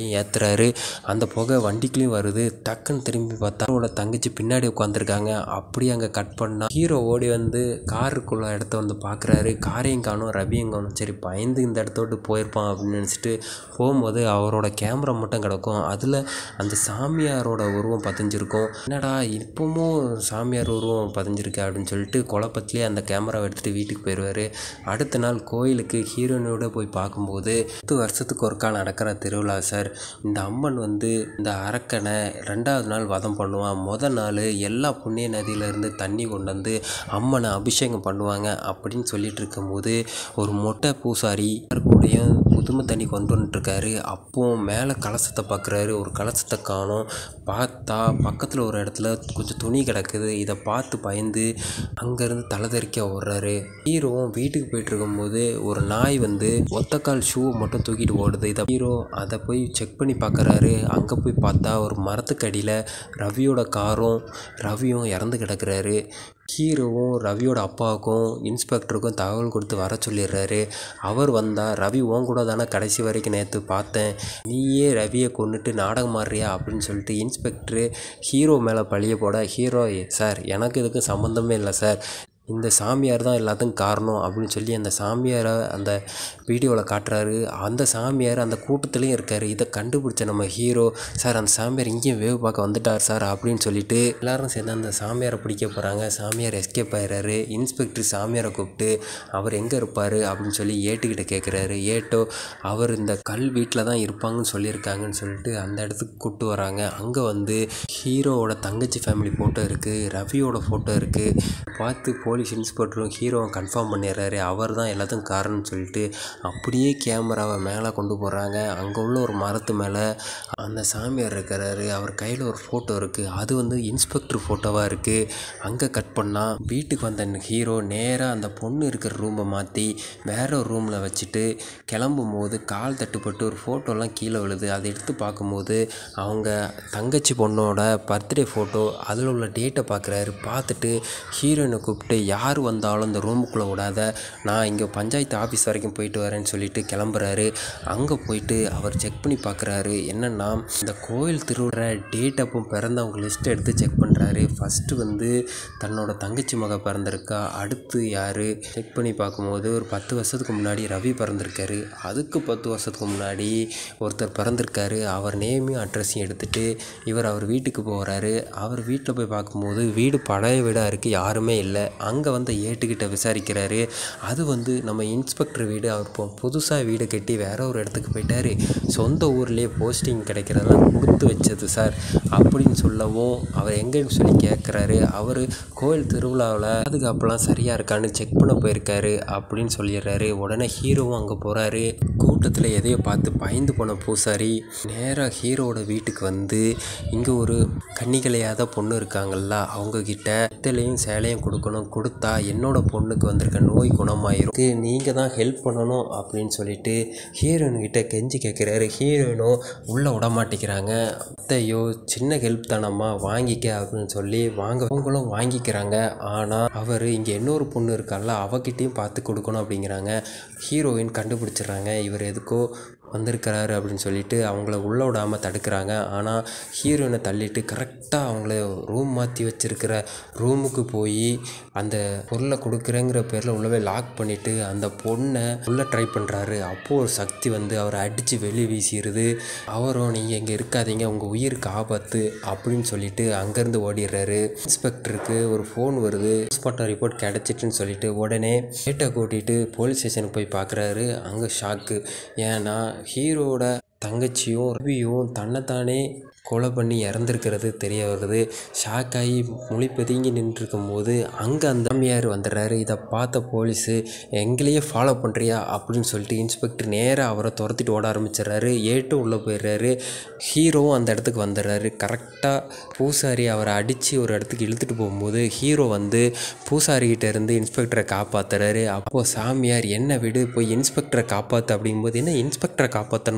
புகையும் ஏற்றுறாரு அந்த புகை வண்டிக்குள்ளேயும் வருது டக்குன்னு திரும்பி பார்த்தா அவரோட தங்கச்சி பின்னாடி உட்காந்துருக்காங்க அப்படியே அங்கே கட் பண்ணால் ஹீரோ ஓடி வந்து காருக்குள்ள இடத்த வந்து பார்க்குறாரு காரையும் காணும் ரவியும் காணும் சரி பயந்து இந்த இடத்த விட்டு போயிருப்பான் அப்படின்னு நினச்சிட்டு போகும்போது அவரோட கேமரா மட்டும் கிடக்கும் அதில் அந்த சாமியாரோட உருவம் பதிஞ்சிருக்கும் என்னடா இப்பவும் சாமியார் உருவம் பதிஞ்சிருக்கு அப்படின்னு சொல்லிட்டு குழப்பத்திலே அந்த கேமராவை எடுத்துகிட்டு வீட்டுக்கு போயிடுவார் அடுத்த நாள் கோயிலுக்கு ஹீரோயினோட போய் பார்க்கும்போது பத்து வருஷத்துக்கு ஒருக்கா நடக்கிற திருவிழா சார் இந்த அம்மன் வந்து இந்த அரக்கனை ரெண்டாவது நாள் வதம் பண்ணுவான் முத நாள் எல்லா புண்ணிய நதியிலேருந்து தண்ணி கொண்டு வந்து அம்மனை அபிஷேகம் பண்ணுவாங்க அப்படின்னு சொல்லிட்டு இருக்கும்போது ஒரு மொட்டை பூசாரி கூடயும் புதுமை தண்ணி கொண்டு வந்துட்டுருக்காரு அப்போ மேலே கலசத்தை பார்க்குறாரு ஒரு கலசத்தை காணோம் பார்த்தா பக்கத்தில் ஒரு இடத்துல கொஞ்சம் துணி கிடக்குது இதை பார்த்து பயந்து அங்கேருந்து தலைதறிக்க ஓடுறாரு ஹீரோவும் வீட்டுக்கு போயிட்டு இருக்கும்போது ஒரு நாய் வந்து ஒத்தக்கால் ஷூ மட்டும் தூக்கிட்டு ஓடுது இதை ஹீரோ அதை போய் செக் பண்ணி பார்க்குறாரு அங்கே போய் பார்த்தா ஒரு மரத்துக்கு அடியில் ரவியோட காரும் ரவியும் இறந்து கிடக்குறாரு ஹீரோவும் ரவியோட அப்பாவுக்கும் இன்ஸ்பெக்டருக்கும் தகவல் கொடுத்து வர சொல்லிடுறாரு அவர் வந்தால் ரவி உன் கூட தானே கடைசி வரைக்கும் நேற்று பார்த்தேன் நீயே ரவியை கொண்டுட்டு நாடகம் ஆடுறியா அப்படின்னு சொல்லிட்டு இன்ஸ்பெக்டரு ஹீரோ மேலே பழிய போட ஹீரோ சார் எனக்கு இதுக்கு சம்மந்தமே இல்லை சார் இந்த சாமியார் தான் எல்லாத்துக்கும் காரணம் அப்படின்னு சொல்லி அந்த சாமியாரை அந்த வீடியோவில் காட்டுறாரு அந்த சாமியார் அந்த கூட்டத்துலேயும் இருக்கார் இதை கண்டுபிடிச்ச நம்ம ஹீரோ சார் அந்த சாமியார் இங்கேயும் வேவு பார்க்க வந்துட்டார் சார் அப்படின்னு சொல்லிட்டு எல்லாரும் சேர்ந்து அந்த சாமியாரை பிடிக்க போகிறாங்க சாமியார் எஸ்கேப் ஆயிடுறாரு இன்ஸ்பெக்டர் சாமியாரை கூப்பிட்டு அவர் எங்கே இருப்பார் அப்படின்னு சொல்லி ஏட்டுக்கிட்ட கேட்குறாரு ஏட்டோ அவர் இந்த கல் வீட்டில் தான் இருப்பாங்கன்னு சொல்லியிருக்காங்கன்னு சொல்லிட்டு அந்த இடத்துக்கு கூப்பிட்டு வராங்க அங்கே வந்து ஹீரோவோட தங்கச்சி ஃபேமிலி ஃபோட்டோ இருக்குது ரவியோட ஃபோட்டோ இருக்குது பார்த்து போலீஸ் இன்ஸ்பெக்டரும் ஹீரோவை கன்ஃபார்ம் பண்ணிடுறாரு அவர் தான் எல்லாத்துக்கும் காரணம்னு சொல்லிட்டு அப்படியே கேமராவை மேலே கொண்டு போகிறாங்க அங்கே உள்ள ஒரு மரத்து மேலே அந்த சாமியார் இருக்கிறாரு அவர் கையில் ஒரு ஃபோட்டோ இருக்குது அது வந்து இன்ஸ்பெக்டர் ஃபோட்டோவாக இருக்குது அங்கே கட் பண்ணால் வீட்டுக்கு வந்த ஹீரோ நேராக அந்த பொண்ணு இருக்கிற ரூமை மாற்றி வேற ஒரு ரூமில் வச்சுட்டு கிளம்பும் போது கால் தட்டுப்பட்டு ஒரு ஃபோட்டோலாம் கீழே விழுது அதை எடுத்து பார்க்கும்போது அவங்க தங்கச்சி பொண்ணோட பர்த்டே ஃபோட்டோ அதில் உள்ள டேட்டை பார்க்குறாரு பார்த்துட்டு ஹீரோயினை கூப்பிட்டு யார் வந்தாலும் இந்த ரூமுக்குள்ளே விடாத நான் இங்கே பஞ்சாயத்து ஆஃபீஸ் வரைக்கும் போயிட்டு வரேன்னு சொல்லிட்டு கிளம்புறாரு அங்கே போயிட்டு அவர் செக் பண்ணி பார்க்குறாரு என்னென்னா இந்த கோயில் திருவிழா டேட் அப்போ பிறந்தவங்க லிஸ்ட் எடுத்து செக் பண்ணுறாரு ஃபஸ்ட்டு வந்து தன்னோட தங்கச்சி மக பிறந்திருக்கா அடுத்து யார் செக் பண்ணி பார்க்கும்போது ஒரு பத்து வருஷத்துக்கு முன்னாடி ரவி பிறந்திருக்காரு அதுக்கு பத்து வருஷத்துக்கு முன்னாடி ஒருத்தர் பிறந்திருக்காரு அவர் நேமையும் அட்ரஸையும் எடுத்துகிட்டு இவர் அவர் வீட்டுக்கு போகிறாரு அவர் வீட்டில் போய் பார்க்கும்போது வீடு பழைய வீடாக இருக்குது யாருமே இல்லை அங்கே வந்து ஏட்டுக்கிட்ட விசாரிக்கிறாரு அது வந்து நம்ம இன்ஸ்பெக்டர் வீடு அவர் இப்போ புதுசாக வீடு கட்டி வேற ஒரு இடத்துக்கு போயிட்டாரு சொந்த ஊர்லேயே போஸ்டிங் கிடைக்கிறதெல்லாம் கொடுத்து வச்சது சார் அப்படின்னு சொல்லவும் அவர் எங்கேன்னு சொல்லி கேட்குறாரு அவர் கோயில் திருவிழாவில் பாதுகாப்புலாம் சரியாக இருக்கான்னு செக் பண்ண போயிருக்காரு அப்படின்னு சொல்லிடுறாரு உடனே ஹீரோவும் அங்கே போகிறாரு கூட்டத்தில் எதையோ பார்த்து பயந்து போன பூசாரி நேராக ஹீரோவோட வீட்டுக்கு வந்து இங்கே ஒரு கன்னிகளையாத பொண்ணு இருக்காங்கல்ல அவங்கக்கிட்ட பித்தளையும் சேலையும் கொடுக்கணும் கொடுத்தா என்னோட பொண்ணுக்கு வந்திருக்க நோய் குணமாயிரும் இது நீங்கள் தான் ஹெல்ப் பண்ணணும் அப்படின்னு சொல்லிட்டு ஹீரோயின் கிட்ட கெஞ்சி கேட்குறாரு ஹீரோயினும் உள்ளே விட மாட்டேங்கிறாங்க அத்தையோ சின்ன ஹெல்ப் தானம்மா வாங்கிக்க அப்படின்னு சொல்லி வாங்க அவங்களும் வாங்கிக்கிறாங்க ஆனால் அவர் இங்கே இன்னொரு பொண்ணு இருக்கால அவகிட்டையும் பார்த்து கொடுக்கணும் அப்படிங்கிறாங்க ஹீரோயின் கண்டுபிடிச்சிடுறாங்க இவர் எதுக்கோ வந்திருக்கிறாரு அப்படின்னு சொல்லிட்டு அவங்கள உள்ளே விடாமல் தடுக்கிறாங்க ஆனால் ஹீரோயினை தள்ளிட்டு கரெக்டாக அவங்கள ரூம் மாற்றி வச்சிருக்கிற ரூமுக்கு போய் அந்த பொருளை கொடுக்குறேங்கிற பேரில் உள்ளவே லாக் பண்ணிவிட்டு அந்த பொண்ணை உள்ளே ட்ரை பண்ணுறாரு அப்போது ஒரு சக்தி வந்து அவரை அடித்து வெளியே வீசிடுது அவரும் நீங்கள் இங்கே இருக்காதீங்க உங்கள் உயிருக்கு ஆபத்து அப்படின்னு சொல்லிட்டு அங்கேருந்து ஓடிடுறாரு இன்ஸ்பெக்டருக்கு ஒரு ஃபோன் வருது போஸ்ட்மார்ட்டம் ரிப்போர்ட் கிடச்சிட்டுன்னு சொல்லிட்டு உடனே கேட்டை கூட்டிகிட்டு போலீஸ் ஸ்டேஷனுக்கு போய் பார்க்குறாரு அங்கே ஷாக்கு ஏன்னா ஹீரோட தங்கச்சியும் ரவியும் தன்னைத்தானே கொலை பண்ணி இறந்துருக்கிறது தெரிய வருது ஷாக்காகி மொழி பதுங்கி நின்றுருக்கும் போது அங்கே அந்த சாமியார் வந்துடுறாரு இதை பார்த்த போலீஸு எங்களையே ஃபாலோ பண்ணுறியா அப்படின்னு சொல்லிட்டு இன்ஸ்பெக்டர் நேராக அவரை துரத்திட்டு ஓட ஆரம்பிச்சிடுறாரு ஏட்டு உள்ளே போயிடுறாரு ஹீரோவும் அந்த இடத்துக்கு வந்துடுறாரு கரெக்டாக பூசாரி அவரை அடித்து ஒரு இடத்துக்கு இழுத்துட்டு போகும்போது ஹீரோ வந்து பூசாரிகிட்ட இருந்து இன்ஸ்பெக்டரை காப்பாற்றுறாரு அப்போது சாமியார் என்ன விடு போய் இன்ஸ்பெக்டரை காப்பாற்று அப்படிங்கும்போது என்ன இன்ஸ்பெக்டரை காப்பாற்றணுமா அதான்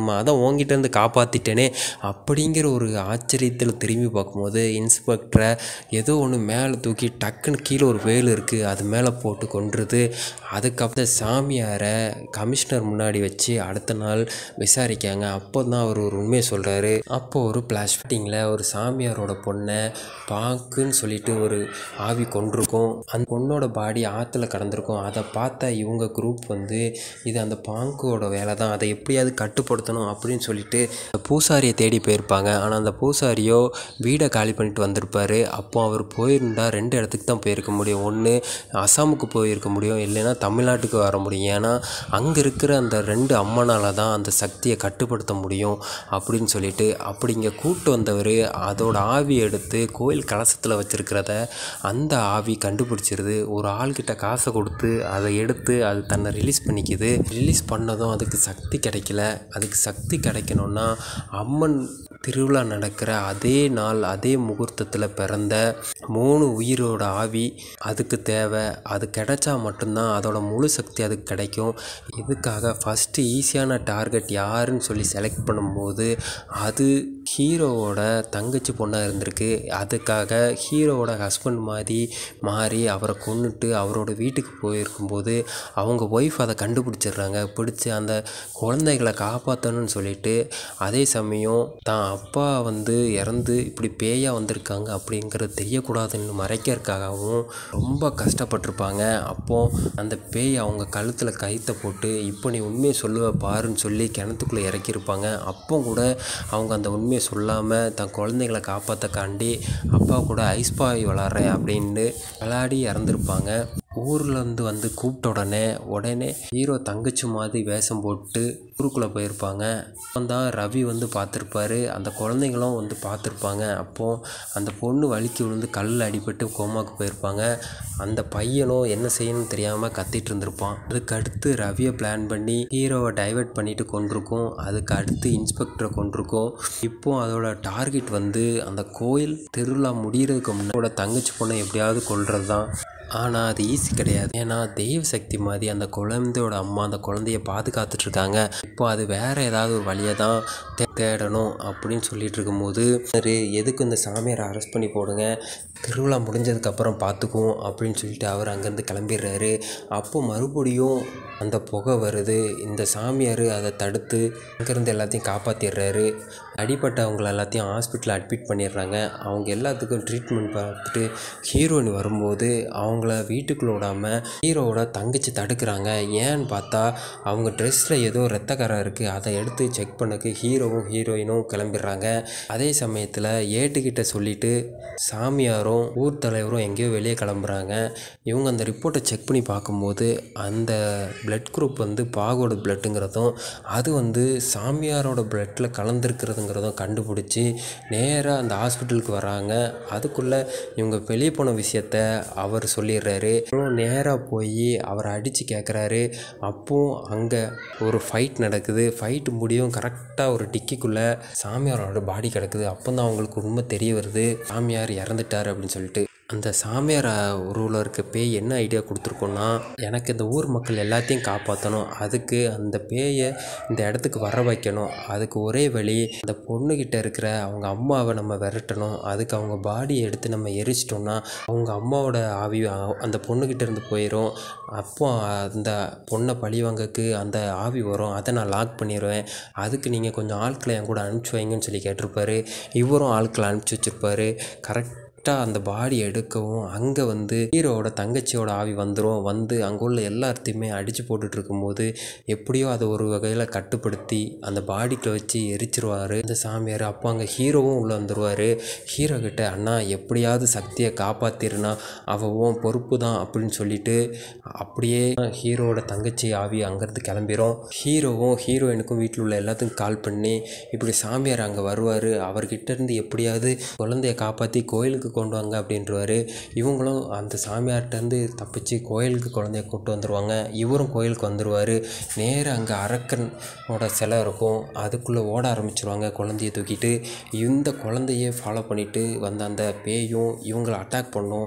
உங்ககிட்டேருந்து காப்பாற்றிட்டேனே அப்படிங்கிற ஒரு ஆச்சரியத்தில் திரும்பி பார்க்கும்போது இன்ஸ்பெக்டரை ஏதோ ஒன்று மேலே தூக்கி டக்குன்னு கீழே ஒரு வேல் இருக்குது அது மேலே போட்டு கொன்றுது அதுக்கப்புறம் சாமியாரை கமிஷனர் முன்னாடி வச்சு அடுத்த நாள் விசாரிக்காங்க அப்போ தான் அவர் ஒரு உண்மையை சொல்கிறாரு அப்போது ஒரு பிளாஷ்டிங்கில் ஒரு சாமியாரோட பொண்ணை பாக்குன்னு சொல்லிட்டு ஒரு ஆவி கொண்டிருக்கும் அந்த பொண்ணோட பாடி ஆற்றுல கடந்திருக்கும் அதை பார்த்தா இவங்க குரூப் வந்து இது அந்த பாங்கோட வேலை தான் அதை எப்படியாவது கட்டுப்படுத்தணும் அப்படின்னு சொல்லிட்டு பூசாரியை தேடி போயிருப்பாங்க ஆனால் அந்த பூசாரியோ வீடை காலி பண்ணிட்டு வந்திருப்பாரு அப்போ அவர் போயிருந்தா ரெண்டு இடத்துக்கு தான் போயிருக்க முடியும் ஒன்று அசாமுக்கு போயிருக்க முடியும் இல்லைன்னா தமிழ்நாட்டுக்கு வர முடியும் ஏன்னா அங்கே இருக்கிற அந்த ரெண்டு அம்மனால் தான் அந்த சக்தியை கட்டுப்படுத்த முடியும் அப்படின்னு சொல்லிட்டு அப்படி இங்கே கூட்டு வந்தவர் அதோட ஆவி எடுத்து கோயில் கலசத்தில் வச்சுருக்கிறத அந்த ஆவி கண்டுபிடிச்சிருது ஒரு ஆள்கிட்ட காசை கொடுத்து அதை எடுத்து அது தன்னை ரிலீஸ் பண்ணிக்குது ரிலீஸ் பண்ணதும் அதுக்கு சக்தி கிடைக்கல அதுக்கு சக்தி கிடைக்கணும்னா அம்மன் திருவிழா நடக்கிற அதே நாள் அதே முகூர்த்தத்தில் பிறந்த மூணு உயிரோட ஆவி அதுக்கு தேவை அது கிடைச்சா மட்டும்தான் அதோட முழு சக்தி அதுக்கு கிடைக்கும் இதுக்காக ஃபஸ்ட்டு ஈஸியான டார்கெட் யாருன்னு சொல்லி செலக்ட் பண்ணும்போது அது ஹீரோவோட தங்கச்சி பொண்ணாக இருந்திருக்கு அதுக்காக ஹீரோவோட ஹஸ்பண்ட் மாதிரி மாறி அவரை கொன்னுட்டு அவரோட வீட்டுக்கு போயிருக்கும்போது அவங்க ஒய்ஃப் அதை கண்டுபிடிச்சிடுறாங்க பிடிச்சி அந்த குழந்தைகளை காப்பாற்றணும்னு சொல்லிட்டு அதே சமயம் தான் அப்பா வந்து இறந்து இப்படி பேயாக வந்திருக்காங்க அப்படிங்கிறது தெரியக்கூடாதுன்னு மறைக்கிறதுக்காகவும் ரொம்ப கஷ்டப்பட்டிருப்பாங்க அப்போது அந்த பேய் அவங்க கழுத்தில் கயித்தை போட்டு இப்போ நீ உண்மையை சொல்லுவ பாருன்னு சொல்லி கிணத்துக்குள்ளே இறக்கியிருப்பாங்க அப்போ கூட அவங்க அந்த உண்மையை சொல்லாமல் தன் குழந்தைகளை காப்பாற்றக்காண்டி அப்பா கூட ஐஸ் பாய் விளாட்றேன் அப்படின்னு விளையாடி இறந்துருப்பாங்க ஊர்லேருந்து வந்து கூப்பிட்ட உடனே உடனே ஹீரோ தங்கச்சி மாதிரி வேஷம் போட்டு ஊருக்குள்ளே போயிருப்பாங்க அப்போ தான் ரவி வந்து பார்த்துருப்பாரு அந்த குழந்தைங்களும் வந்து பார்த்துருப்பாங்க அப்போது அந்த பொண்ணு வலிக்கு விழுந்து கல்லில் அடிபட்டு கோமாக்கு போயிருப்பாங்க அந்த பையனும் என்ன செய்யணும்னு தெரியாமல் கத்திட்டு இருந்திருப்பான் அதுக்கு அடுத்து ரவியை பிளான் பண்ணி ஹீரோவை டைவர்ட் பண்ணிட்டு கொண்டிருக்கும் அதுக்கு அடுத்து இன்ஸ்பெக்டரை கொண்டிருக்கும் இப்போ அதோட டார்கெட் வந்து அந்த கோயில் திருவிழா முடிகிறதுக்கு முன்னாடி தங்கச்சி பொண்ணை எப்படியாவது கொல்றது தான் ஆனால் அது ஈஸி கிடையாது ஏன்னா தெய்வ சக்தி மாதிரி அந்த குழந்தையோட அம்மா அந்த குழந்தைய பாதுகாத்துட்டு இருக்காங்க இப்போ அது வேற ஏதாவது ஒரு வழியை தான் தே- தேடணும் அப்படின்னு சொல்லிட்டு இருக்கும்போது சரி எதுக்கு இந்த சாமியாரை அரெஸ்ட் பண்ணி போடுங்க திருவிழா முடிஞ்சதுக்கப்புறம் பார்த்துக்குவோம் அப்படின்னு சொல்லிட்டு அவர் அங்கேருந்து கிளம்பிடுறாரு அப்போ மறுபடியும் அந்த புகை வருது இந்த சாமியார் அதை தடுத்து அங்கேருந்து எல்லாத்தையும் காப்பாற்றிடுறாரு அடிப்பட்டவங்கள எல்லாத்தையும் ஹாஸ்பிட்டலில் அட்மிட் பண்ணிடுறாங்க அவங்க எல்லாத்துக்கும் ட்ரீட்மெண்ட் பார்த்துட்டு ஹீரோயின் வரும்போது அவங்கள வீட்டுக்குள்ள விடாமல் ஹீரோவோட தங்கச்சி தடுக்கிறாங்க ஏன்னு பார்த்தா அவங்க ட்ரெஸ்ஸில் ஏதோ ரத்தக்கரை இருக்குது அதை எடுத்து செக் பண்ணக்கு ஹீரோவும் ஹீரோயினும் கிளம்பிடுறாங்க அதே சமயத்தில் ஏட்டுக்கிட்ட சொல்லிட்டு சாமியாரும் ஊர் தலைவரும் எங்கேயோ வெளியே கிளம்புறாங்க இவங்க அந்த ரிப்போர்ட்டை செக் பண்ணி பார்க்கும்போது அந்த பிளட் குரூப் வந்து பாகோட பிளட்டுங்கிறதும் அது வந்து சாமியாரோட பிளட்டில் கலந்துருக்கிறதுங்கிறதும் கண்டுபிடிச்சி நேராக அந்த ஹாஸ்பிட்டலுக்கு வராங்க அதுக்குள்ளே இவங்க வெளியே போன விஷயத்த அவர் சொல்லிடுறாரு நேராக போய் அவரை அடித்து கேட்குறாரு அப்போ அங்கே ஒரு ஃபைட் நடக்குது ஃபைட் முடியும் கரெக்டாக ஒரு டிக்கிக்குள்ளே சாமியாரோட பாடி கிடக்குது அப்போ தான் அவங்களுக்கு உண்மை தெரிய வருது சாமியார் இறந்துட்டார் அப்படின்னு சொல்லிட்டு அந்த சாமியார் உருவில் இருக்க பேய் என்ன ஐடியா கொடுத்துருக்கோன்னா எனக்கு இந்த ஊர் மக்கள் எல்லாத்தையும் காப்பாற்றணும் அதுக்கு அந்த பேயை இந்த இடத்துக்கு வர வைக்கணும் அதுக்கு ஒரே வழி அந்த பொண்ணுக்கிட்ட இருக்கிற அவங்க அம்மாவை நம்ம விரட்டணும் அதுக்கு அவங்க பாடியை எடுத்து நம்ம எரிச்சிட்டோம்னா அவங்க அம்மாவோட ஆவி அ- அந்த பொண்ணுக்கிட்ட இருந்து போயிடும் அப்போ அந்த பொண்ணை பழிவாங்கக்கு அந்த ஆவி வரும் அதை நான் லாக் பண்ணிடுவேன் அதுக்கு நீங்கள் கொஞ்சம் ஆட்களை என் கூட அனுப்பிச்சி வைங்கன்னு சொல்லி கேட்டிருப்பாரு இவரும் ஆட்களை அனுப்பிச்சி வச்சிருப்பாரு கரெக்ட் கரெக்டாக அந்த பாடி எடுக்கவும் அங்கே வந்து ஹீரோவோட தங்கச்சியோட ஆவி வந்துடும் வந்து அங்கே உள்ள எல்லாத்தையுமே அடித்து போட்டுட்டு இருக்கும்போது எப்படியோ அதை ஒரு வகையில் கட்டுப்படுத்தி அந்த பாடிக்குள்ள வச்சு எரிச்சிருவார் இந்த சாமியார் அப்போ அங்கே ஹீரோவும் உள்ளே வந்துடுவார் ஹீரோ கிட்ட அண்ணா எப்படியாவது சக்தியை காப்பாத்திருனா அவன் பொறுப்பு தான் அப்படின்னு சொல்லிட்டு அப்படியே ஹீரோவோட தங்கச்சி ஆவி அங்கேருந்து கிளம்பிரும் ஹீரோவும் ஹீரோயினுக்கும் வீட்டில் உள்ள எல்லாத்துக்கும் கால் பண்ணி இப்படி சாமியார் அங்கே வருவார் அவர்கிட்ட இருந்து எப்படியாவது குழந்தைய காப்பாற்றி கோயிலுக்கு கொண்டு வாங்க அப்படின்றவாரு இவங்களும் அந்த சாமியார்கிட்டருந்து தப்பிச்சு கோயிலுக்கு குழந்தைய கூட்டு வந்துடுவாங்க இவரும் கோயிலுக்கு வந்துடுவார் நேராக அங்கே அரக்கனோட சிலை இருக்கும் அதுக்குள்ளே ஓட ஆரம்பிச்சிருவாங்க குழந்தைய தூக்கிட்டு இந்த குழந்தைய ஃபாலோ பண்ணிட்டு வந்த அந்த பேயும் இவங்களை அட்டாக் பண்ணும்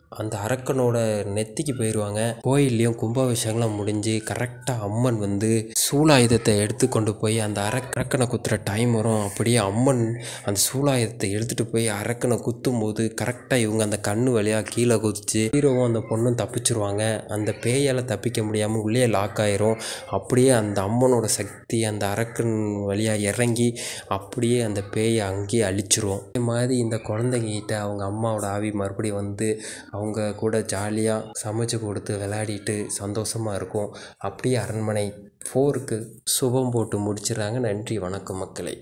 அந்த அரக்கனோட நெத்திக்கு போயிடுவாங்க கோயில்லையும் கும்பாபிஷேகம்லாம் முடிஞ்சு கரெக்டாக அம்மன் வந்து சூலாயுதத்தை எடுத்து கொண்டு போய் அந்த அரக் அரக்கனை குத்துற டைம் வரும் அப்படியே அம்மன் அந்த சூலாயுதத்தை எடுத்துகிட்டு போய் அரக்கனை குத்தும் போது கரெக்டாக இவங்க அந்த கண்ணு வழியாக கீழே குதிச்சு ஹீரோவும் அந்த பொண்ணும் தப்பிச்சிருவாங்க அந்த பேயால் தப்பிக்க முடியாமல் உள்ளே லாக் ஆயிரும் அப்படியே அந்த அம்மனோட சக்தி அந்த அரக்கன் வழியாக இறங்கி அப்படியே அந்த பேயை அங்கேயே அழிச்சிரும் இதே மாதிரி இந்த குழந்தைங்க கிட்ட அவங்க அம்மாவோட ஆவி மறுபடியும் வந்து அவங்க கூட ஜாலியாக சமைச்சு கொடுத்து விளையாடிட்டு சந்தோஷமாக இருக்கும் அப்படியே அரண்மனை ஃபோருக்கு சுபம் போட்டு முடிச்சிடுறாங்க நன்றி வணக்கம் மக்களே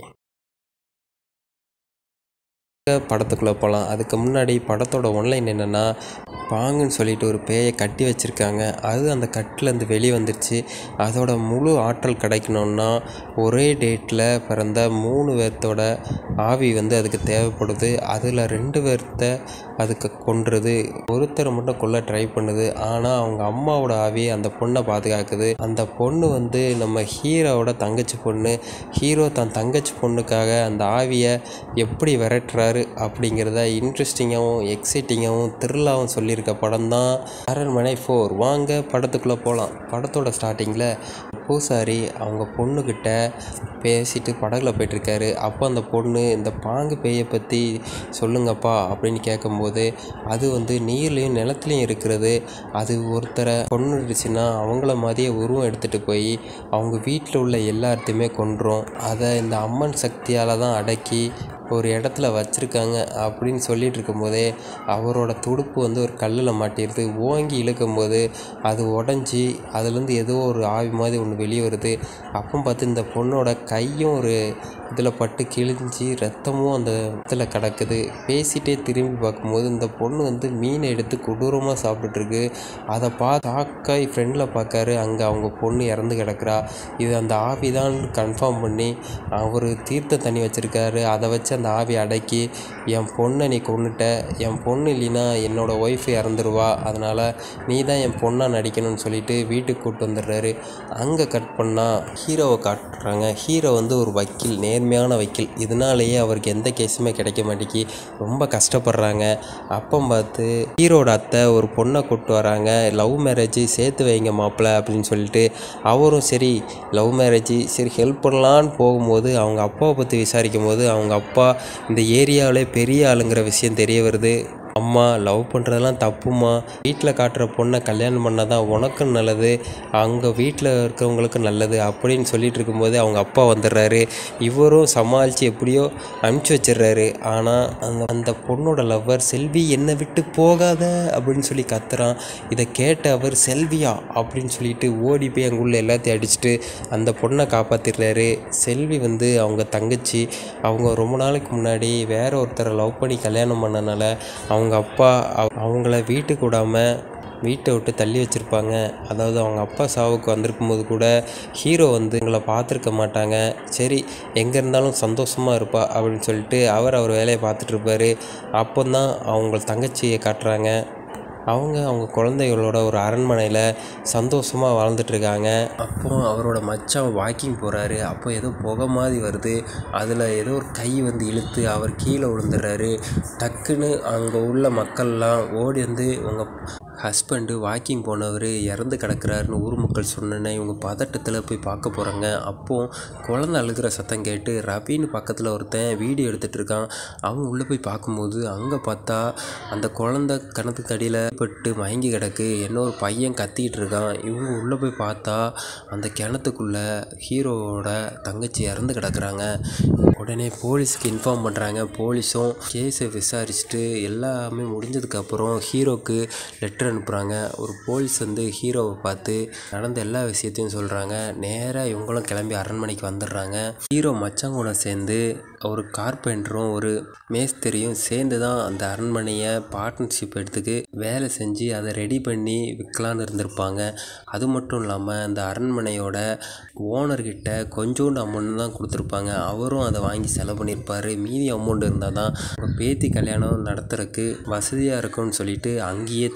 படத்துக்குள்ளே போகலாம் அதுக்கு முன்னாடி படத்தோட ஒன்லைன் என்னென்னா பாங்குன்னு சொல்லிட்டு ஒரு பேயை கட்டி வச்சுருக்காங்க அது அந்த கட்டிலேருந்து வெளியே வந்துருச்சு அதோட முழு ஆற்றல் கிடைக்கணுன்னா ஒரே டேட்டில் பிறந்த மூணு பேர்த்தோட ஆவி வந்து அதுக்கு தேவைப்படுது அதில் ரெண்டு பேர்த்த அதுக்கு கொன்றுது ஒருத்தரை மட்டும் கொல்ல ட்ரை பண்ணுது ஆனால் அவங்க அம்மாவோட ஆவி அந்த பொண்ணை பாதுகாக்குது அந்த பொண்ணு வந்து நம்ம ஹீரோவோட தங்கச்சி பொண்ணு ஹீரோ தன் தங்கச்சி பொண்ணுக்காக அந்த ஆவியை எப்படி விரட்டுறாரு அப்படிங்கிறத இன்ட்ரெஸ்டிங்காகவும் எக்ஸைட்டிங்காகவும் த்ரில்லாகவும் சொல்லியிருக்க படம் தான் அரண்மனை ஃபோர் வாங்க படத்துக்குள்ளே போகலாம் படத்தோட ஸ்டார்டிங்கில் பூசாரி அவங்க பொண்ணுக்கிட்ட பேசிட்டு படகுல போயிட்டுருக்காரு அப்போ அந்த பொண்ணு இந்த பாங்கு பேயை பற்றி சொல்லுங்கப்பா அப்படின்னு கேட்கும்போது அது வந்து நீர்லேயும் நிலத்துலையும் இருக்கிறது அது ஒருத்தரை கொன்னுடுச்சுன்னா அவங்கள மாதிரியே உருவம் எடுத்துகிட்டு போய் அவங்க வீட்டில் உள்ள எல்லாத்தையுமே கொன்றும் அதை இந்த அம்மன் சக்தியால் தான் அடக்கி ஒரு இடத்துல வச்சுருக்காங்க அப்படின்னு சொல்லிட்டு இருக்கும்போதே அவரோட துடுப்பு வந்து ஒரு கல்லில் மாட்டிடுது ஓங்கி இழுக்கும்போது அது உடஞ்சி அதுலேருந்து ஏதோ ஒரு ஆவி மாதிரி ஒன்று வெளியே வருது அப்போ பார்த்து இந்த பொண்ணோட கையும் ஒரு இதில் பட்டு கிழிஞ்சி ரத்தமும் அந்த இடத்துல கிடக்குது பேசிட்டே திரும்பி பார்க்கும்போது இந்த பொண்ணு வந்து மீனை எடுத்து கொடூரமாக சாப்பிட்டுட்ருக்கு அதை பார்த்து ஆக்காய் ஃப்ரெண்டில் பார்க்காரு அங்கே அவங்க பொண்ணு இறந்து கிடக்குறா இது அந்த ஆவி தான் கன்ஃபார்ம் பண்ணி அவர் தீர்த்த தண்ணி வச்சுருக்காரு அதை வச்சு அந்த ஆவி அடக்கி என் பொண்ணை நீ கொன்னுட்ட என் பொண்ணு இல்லைன்னா என்னோட ஒய்ஃப் இறந்துருவா அதனால் நீ தான் என் பொண்ணாக நடிக்கணும்னு சொல்லிட்டு வீட்டுக்கு கூப்பிட்டு வந்துடுறாரு அங்கே கட் பண்ணால் ஹீரோவை காட்டுறாங்க ஹீரோ வந்து ஒரு வக்கீல் நேர்மையான வக்கீல் இதனாலேயே அவருக்கு எந்த கேஸுமே கிடைக்க மாட்டேங்கி ரொம்ப கஷ்டப்படுறாங்க அப்போ பார்த்து ஹீரோட அத்தை ஒரு பொண்ணை கூப்பிட்டு வராங்க லவ் மேரேஜ் சேர்த்து வைங்க மாப்பிள்ளை அப்படின்னு சொல்லிட்டு அவரும் சரி லவ் மேரேஜ் சரி ஹெல்ப் பண்ணலான்னு போகும்போது அவங்க அப்பாவை பற்றி விசாரிக்கும் போது அவங்க அப்பா இந்த ஏரியாவிலே பெரிய ஆளுங்கிற விஷயம் தெரிய வருது அம்மா லவ் பண்ணுறதெல்லாம் தப்புமா வீட்டில் காட்டுற பொண்ணை கல்யாணம் பண்ணால் தான் உனக்கும் நல்லது அங்கே வீட்டில் இருக்கிறவங்களுக்கும் நல்லது அப்படின்னு சொல்லிட்டு இருக்கும்போது அவங்க அப்பா வந்துடுறாரு இவரும் சமாளித்து எப்படியோ அனுப்பிச்சி வச்சிடுறாரு ஆனால் அந்த அந்த பொண்ணோட லவ்வர் செல்வி என்னை விட்டு போகாத அப்படின்னு சொல்லி கத்துறான் இதை கேட்ட அவர் செல்வியா அப்படின்னு சொல்லிட்டு ஓடி போய் அங்கே உள்ள எல்லாத்தையும் அடிச்சுட்டு அந்த பொண்ணை காப்பாற்றிடுறாரு செல்வி வந்து அவங்க தங்கச்சி அவங்க ரொம்ப நாளைக்கு முன்னாடி வேற ஒருத்தரை லவ் பண்ணி கல்யாணம் பண்ணனால அவங்க அப்பா அவ- அவங்கள வீட்டுக்கு விடாமல் வீட்டை விட்டு தள்ளி வச்சுருப்பாங்க அதாவது அவங்க அப்பா சாவுக்கு வந்திருக்கும்போது கூட ஹீரோ வந்து எங்களை பார்த்துருக்க மாட்டாங்க சரி எங்கே இருந்தாலும் சந்தோஷமாக இருப்பா அப்படின்னு சொல்லிட்டு அவர் அவர் வேலையை பார்த்துட்டு இருப்பாரு அப்போ தான் அவங்க தங்கச்சியை காட்டுறாங்க அவங்க அவங்க குழந்தைகளோட ஒரு அரண்மனையில் சந்தோஷமாக வாழ்ந்துட்டுருக்காங்க அப்போ அவரோட மச்சான் வாக்கிங் போகிறாரு அப்போ ஏதோ புகை மாதிரி வருது அதில் ஏதோ ஒரு கை வந்து இழுத்து அவர் கீழே விழுந்துடுறாரு டக்குன்னு அங்கே உள்ள மக்கள்லாம் ஓடி வந்து உங்கள் ஹஸ்பண்டு வாக்கிங் போனவர் இறந்து கிடக்குறாருன்னு ஊர் மக்கள் சொன்னோன்னே இவங்க பதட்டத்தில் போய் பார்க்க போகிறாங்க அப்போது குழந்தை அழுகிற சத்தம் கேட்டு ரவின்னு பக்கத்தில் ஒருத்தன் வீடியோ எடுத்துகிட்டு இருக்கான் அவன் உள்ளே போய் பார்க்கும்போது அங்கே பார்த்தா அந்த குழந்தை கிணத்துக்கு அடியில் பட்டு மயங்கி கிடக்கு இன்னொரு பையன் கத்திக்கிட்டு இருக்கான் இவங்க உள்ளே போய் பார்த்தா அந்த கிணத்துக்குள்ளே ஹீரோவோட தங்கச்சி இறந்து கிடக்குறாங்க உடனே போலீஸ்க்கு இன்ஃபார்ம் பண்ணுறாங்க போலீஸும் கேஸை விசாரிச்சுட்டு எல்லாமே முடிஞ்சதுக்கப்புறம் ஹீரோக்கு லெட்டர் அனுப்புகிறாங்க ஒரு போலீஸ் வந்து ஹீரோவை பார்த்து நடந்த எல்லா விஷயத்தையும் சொல்கிறாங்க நேராக இவங்களும் கிளம்பி அரண்மனைக்கு வந்துடுறாங்க ஹீரோ மச்சான் கூட சேர்ந்து ஒரு கார்பெண்டரும் ஒரு மேஸ்திரியும் சேர்ந்து தான் அந்த அரண்மனையை பார்ட்னர்ஷிப் எடுத்துக்கு வேலை செஞ்சு அதை ரெடி பண்ணி விற்கலான்னு இருந்திருப்பாங்க அது மட்டும் இல்லாமல் அந்த அரண்மனையோட ஓனர்கிட்ட கொஞ்சோண்டு அமௌண்ட் தான் கொடுத்துருப்பாங்க அவரும் அதை வாங்கி செலவு பண்ணியிருப்பார் மீதி அமௌண்ட் இருந்தால் தான் உங்கள் பேத்தி கல்யாணம் நடத்துறதுக்கு வசதியாக இருக்கும்னு சொல்லிட்டு அங்கேயே தங்கியிருப்பார்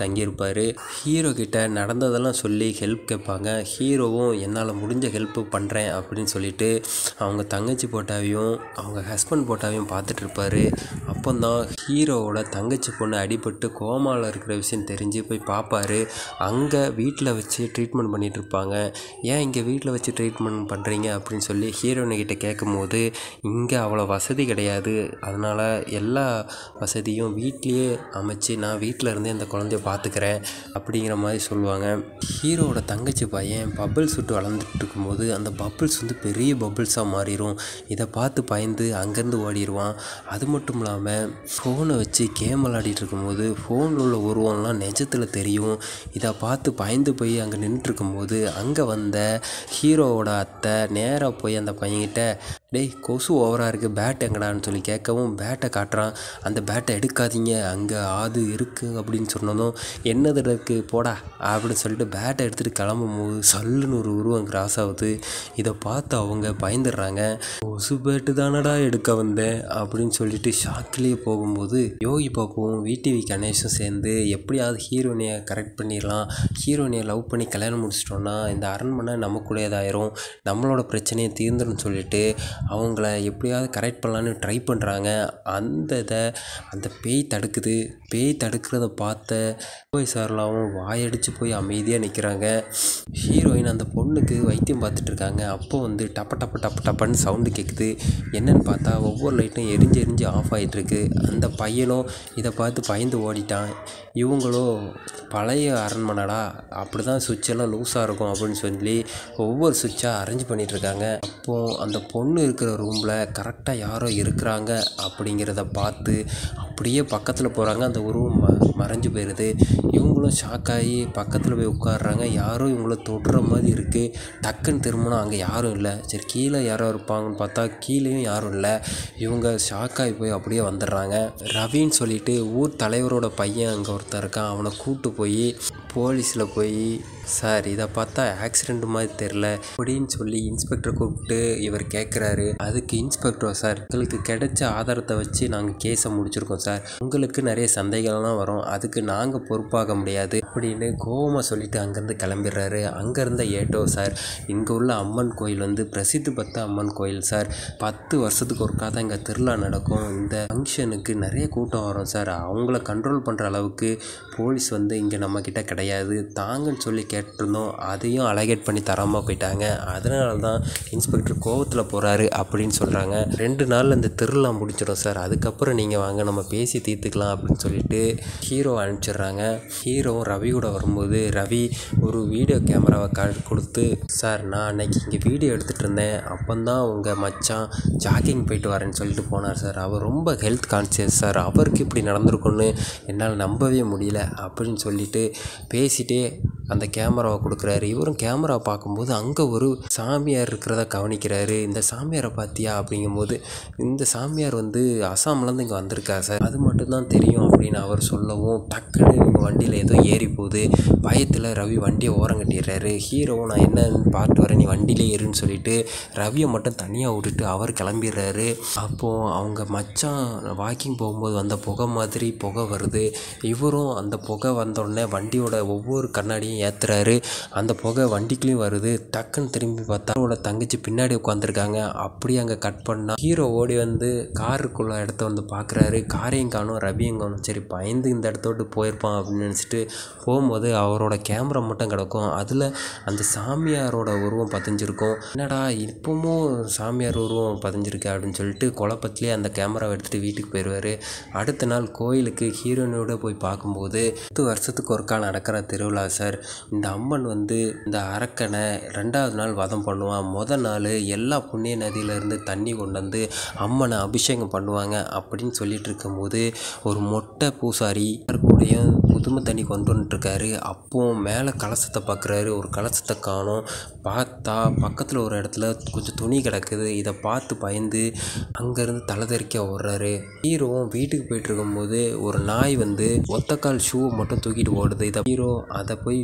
இருப்பார் ஹீரோ கிட்ட நடந்ததெல்லாம் சொல்லி ஹெல்ப் கேட்பாங்க ஹீரோவும் என்னால் முடிஞ்ச ஹெல்ப் பண்ணுறேன் அப்படின்னு சொல்லிட்டு அவங்க தங்கச்சி போட்டாவையும் அவங்க ஹஸ்பண்ட் போட்டாவையும் பார்த்துட்டு இருப்பாரு அப்போந்தான் ஹீரோவோட தங்கச்சி பொண்ணு அடிபட்டு கோமாவில் இருக்கிற விஷயம் தெரிஞ்சு போய் பார்ப்பாரு அங்கே வீட்டில் வச்சு ட்ரீட்மெண்ட் பண்ணிட்டு இருப்பாங்க ஏன் இங்கே வீட்டில் வச்சு ட்ரீட்மெண்ட் பண்ணுறீங்க அப்படின்னு சொல்லி ஹீரோயினை கிட்ட கேட்கும்போது இங்கே அவ்வளோ வசதி கிடையாது அதனால் எல்லா வசதியும் வீட்லேயே அமைச்சு நான் வீட்டில் இருந்தே அந்த குழந்தைய பார்த்துக்கிறேன் அப்படிங்கிற மாதிரி சொல்லுவாங்க ஹீரோவோட தங்கச்சி பையன் பபிள்ஸ் விட்டு வளர்ந்துட்டு இருக்கும்போது அந்த பபிள்ஸ் வந்து பெரிய பபிள்ஸாக மாறிடும் இதை பார்த்து பயந்து அங்கேருந்து ஓடிடுவான் அது மட்டும் இல்லாமல் ஃபோனை வச்சு கேம் விளாடிட்டு இருக்கும்போது ஃபோனில் உள்ள உருவம்லாம் நிஜத்தில் தெரியும் இதை பார்த்து பயந்து போய் அங்கே நின்றுட்டு இருக்கும்போது அங்கே வந்த ஹீரோவோட அத்தை நேராக போய் அந்த பையன்கிட்ட டேய் கொசு ஓவராக இருக்குது பேட் எங்கடான்னு சொல்லி கேட்கவும் பேட்டை காட்டுறான் அந்த பேட்டை எடுக்காதீங்க அங்கே ஆது இருக்குது அப்படின்னு சொன்னதும் என்னது இருக்குது போடா அப்படின்னு சொல்லிட்டு பேட்டை எடுத்துகிட்டு கிளம்பும் போது சல்லுன்னு ஒரு உருவம் கிராஸ் ஆகுது இதை பார்த்து அவங்க பயந்துடுறாங்க கொசு பேட்டு தானடா எடுக்க வந்தேன் அப்படின்னு சொல்லிட்டு ஷாக்கிலேயே போகும்போது யோகி பாப்புவும் விடிவி கணேஷும் சேர்ந்து எப்படியாவது ஹீரோனியை கரெக்ட் பண்ணிடலாம் ஹீரோனியை லவ் பண்ணி கல்யாணம் முடிச்சிட்டோன்னா இந்த அரண்மனை நமக்குடையதாயிரும் நம்மளோட பிரச்சனையை தீர்ந்துடும் சொல்லிட்டு அவங்கள எப்படியாவது கரெக்ட் பண்ணலான்னு ட்ரை பண்ணுறாங்க அந்த இதை அந்த பேய் தடுக்குது பேய் தடுக்கிறத பார்த்த போய் சார்லாவும் வாயடிச்சு போய் அமைதியாக நிற்கிறாங்க ஹீரோயின் அந்த பொண்ணுக்கு வைத்தியம் பார்த்துட்டு இருக்காங்க அப்போ வந்து டப்ப டப்ப டப்ப டப்பன்னு சவுண்டு கேட்குது என்னன்னு பார்த்தா ஒவ்வொரு லைட்டும் எரிஞ்சு எரிஞ்சு ஆஃப் ஆகிட்டுருக்கு அந்த பையனும் இதை பார்த்து பயந்து ஓடிட்டான் இவங்களும் பழைய அரண்மனைடா அப்படி தான் சுவிட்செல்லாம் லூஸாக இருக்கும் அப்படின்னு சொல்லி ஒவ்வொரு சுவிட்சாக அரேஞ்ச் பண்ணிட்டு இருக்காங்க அப்போது அந்த பொண்ணு இருக்கிற ரூமில் கரெக்டாக யாரோ இருக்கிறாங்க அப்படிங்கிறத பார்த்து அப்படியே பக்கத்தில் போகிறாங்க அந்த உருவம் ம மறைஞ்சு போயிடுது இவங்களும் ஷாக் ஆகி பக்கத்தில் போய் உட்காடுறாங்க யாரும் இவங்கள தொடுற மாதிரி இருக்குது டக்குன்னு திரும்பினா அங்கே யாரும் இல்லை சரி கீழே யாரோ இருப்பாங்கன்னு பார்த்தா கீழேயும் யாரும் இல்லை இவங்க ஷாக் ஆகி போய் அப்படியே வந்துடுறாங்க ரவின்னு சொல்லிட்டு ஊர் தலைவரோட பையன் அங்கே ஒருத்தன் இருக்கான் அவனை கூப்பிட்டு போய் போலீஸில் போய் சார் இதை பார்த்தா ஆக்சிடெண்ட் மாதிரி தெரில அப்படின்னு சொல்லி இன்ஸ்பெக்டர் கூப்பிட்டு இவர் கேட்குறாரு அதுக்கு இன்ஸ்பெக்டர் சார் எங்களுக்கு கிடைச்ச ஆதாரத்தை வச்சு நாங்கள் கேஸை முடிச்சிருக்கோம் சார் உங்களுக்கு நிறைய சந்தேகம்லாம் வரும் அதுக்கு நாங்கள் பொறுப்பாக முடியாது அப்படின்னு கோவமாக சொல்லிட்டு அங்கேருந்து கிளம்பிடுறாரு அங்கேருந்த ஏட்டோ சார் இங்கே உள்ள அம்மன் கோயில் வந்து பிரசித்தி பெற்ற அம்மன் கோயில் சார் பத்து வருஷத்துக்கு ஒருக்கா தான் இங்கே திருவிழா நடக்கும் இந்த ஃபங்க்ஷனுக்கு நிறைய கூட்டம் வரும் சார் அவங்கள கண்ட்ரோல் பண்ணுற அளவுக்கு போலீஸ் வந்து இங்கே நம்மக்கிட்ட கிடையாது தாங்கன்னு சொல்லி கேட்டிருந்தோம் அதையும் அலகேட் பண்ணி தராமல் போயிட்டாங்க அதனால தான் இன்ஸ்பெக்டர் கோவத்தில் போகிறாரு அப்படின்னு சொல்கிறாங்க ரெண்டு நாளில் இந்த திருவிழா முடிச்சிடும் சார் அதுக்கப்புறம் நீங்கள் வாங்க நம்ம பேசி தீர்த்துக்கலாம் அப்படின்னு சொல்லிட்டு ஹீரோ அனுப்பிச்சிடுறாங்க ஹீரோவும் ரவி கூட வரும்போது ரவி ஒரு வீடியோ கேமராவை க கொடுத்து சார் நான் அன்னைக்கு இங்கே வீடியோ எடுத்துகிட்டு இருந்தேன் அப்போந்தான் உங்கள் மச்சான் ஜாக்கிங் போயிட்டு வரேன்னு சொல்லிட்டு போனார் சார் அவர் ரொம்ப ஹெல்த் கான்சியஸ் சார் அவருக்கு இப்படி நடந்திருக்குன்னு என்னால் நம்பவே முடியல அப்படின்னு சொல்லிட்டு பேசிட்டே அந்த கேமராவை கொடுக்குறாரு இவரும் கேமரா பார்க்கும்போது அங்கே ஒரு சாமியார் இருக்கிறத கவனிக்கிறாரு இந்த சாமியாரை பார்த்தியா அப்படிங்கும்போது இந்த சாமியார் வந்து அசாம்லேருந்து இங்கே வந்திருக்கார் சார் அது மட்டும்தான் தெரியும் அப்படின்னு அவர் சொல்லவும் டக்குன்னு இவங்க வண்டியில் ஏதோ ஏறி போகுது பயத்தில் ரவி வண்டியை ஓரம் கட்டிடுறாரு ஹீரோவும் நான் என்னன்னு பார்த்து வரேன் நீ வண்டியிலே ஏறுன்னு சொல்லிட்டு ரவியை மட்டும் தனியாக விட்டுட்டு அவர் கிளம்பிடுறாரு அப்போது அவங்க மச்சான் வாக்கிங் போகும்போது வந்த புகை மாதிரி புகை வருது இவரும் அந்த புகை வந்தோடனே வண்டியோட ஒவ்வொரு கண்ணாடியும் ஏற்றுறாரு அந்த புகை வண்டிக்குள்ளேயும் வருது டக்குன்னு திரும்பி பார்த்தா அவரோட தங்கச்சி பின்னாடி உட்காந்துருக்காங்க அப்படியே அங்கே கட் பண்ணா ஹீரோ ஓடி வந்து காருக்குள்ள இடத்த வந்து பார்க்குறாரு காரையும் காணும் ரவியும் காணும் சரி பயந்து இந்த இடத்த விட்டு போயிருப்பான் அப்படின்னு நினச்சிட்டு போகும்போது அவரோட கேமரா மட்டும் கிடக்கும் அதில் அந்த சாமியாரோட உருவம் பதிஞ்சிருக்கும் என்னடா இப்போவும் சாமியார் உருவம் பதிஞ்சிருக்கு அப்படின்னு சொல்லிட்டு குழப்பத்திலே அந்த கேமராவை எடுத்துகிட்டு வீட்டுக்கு போயிடுவார் அடுத்த நாள் கோயிலுக்கு ஹீரோயினோட போய் பார்க்கும்போது பத்து வருஷத்துக்கு ஒருக்கா நடக்கிற திருவிழா சார் இந்த அம்மன் வந்து இந்த அரக்கனை ரெண்டாவது நாள் வதம் பண்ணுவான் முத நாள் எல்லா புண்ணிய நதியிலேருந்து தண்ணி கொண்டு வந்து அம்மனை அபிஷேகம் பண்ணுவாங்க அப்படின்னு சொல்லிட்டு இருக்கும்போது ஒரு மொட்டை பூசாரி கூடயும் புதுமை தண்ணி கொண்டு வந்துட்டுருக்காரு அப்போ மேலே கலசத்தை பார்க்குறாரு ஒரு கலசத்தை காணோம் பார்த்தா பக்கத்தில் ஒரு இடத்துல கொஞ்சம் துணி கிடக்குது இதை பார்த்து பயந்து அங்கேருந்து தலை தெறிக்க ஓடுறாரு ஹீரோவும் வீட்டுக்கு போயிட்டு இருக்கும்போது ஒரு நாய் வந்து ஒத்தக்கால் ஷூவை மட்டும் தூக்கிட்டு ஓடுது இதை ஹீரோ அதை போய்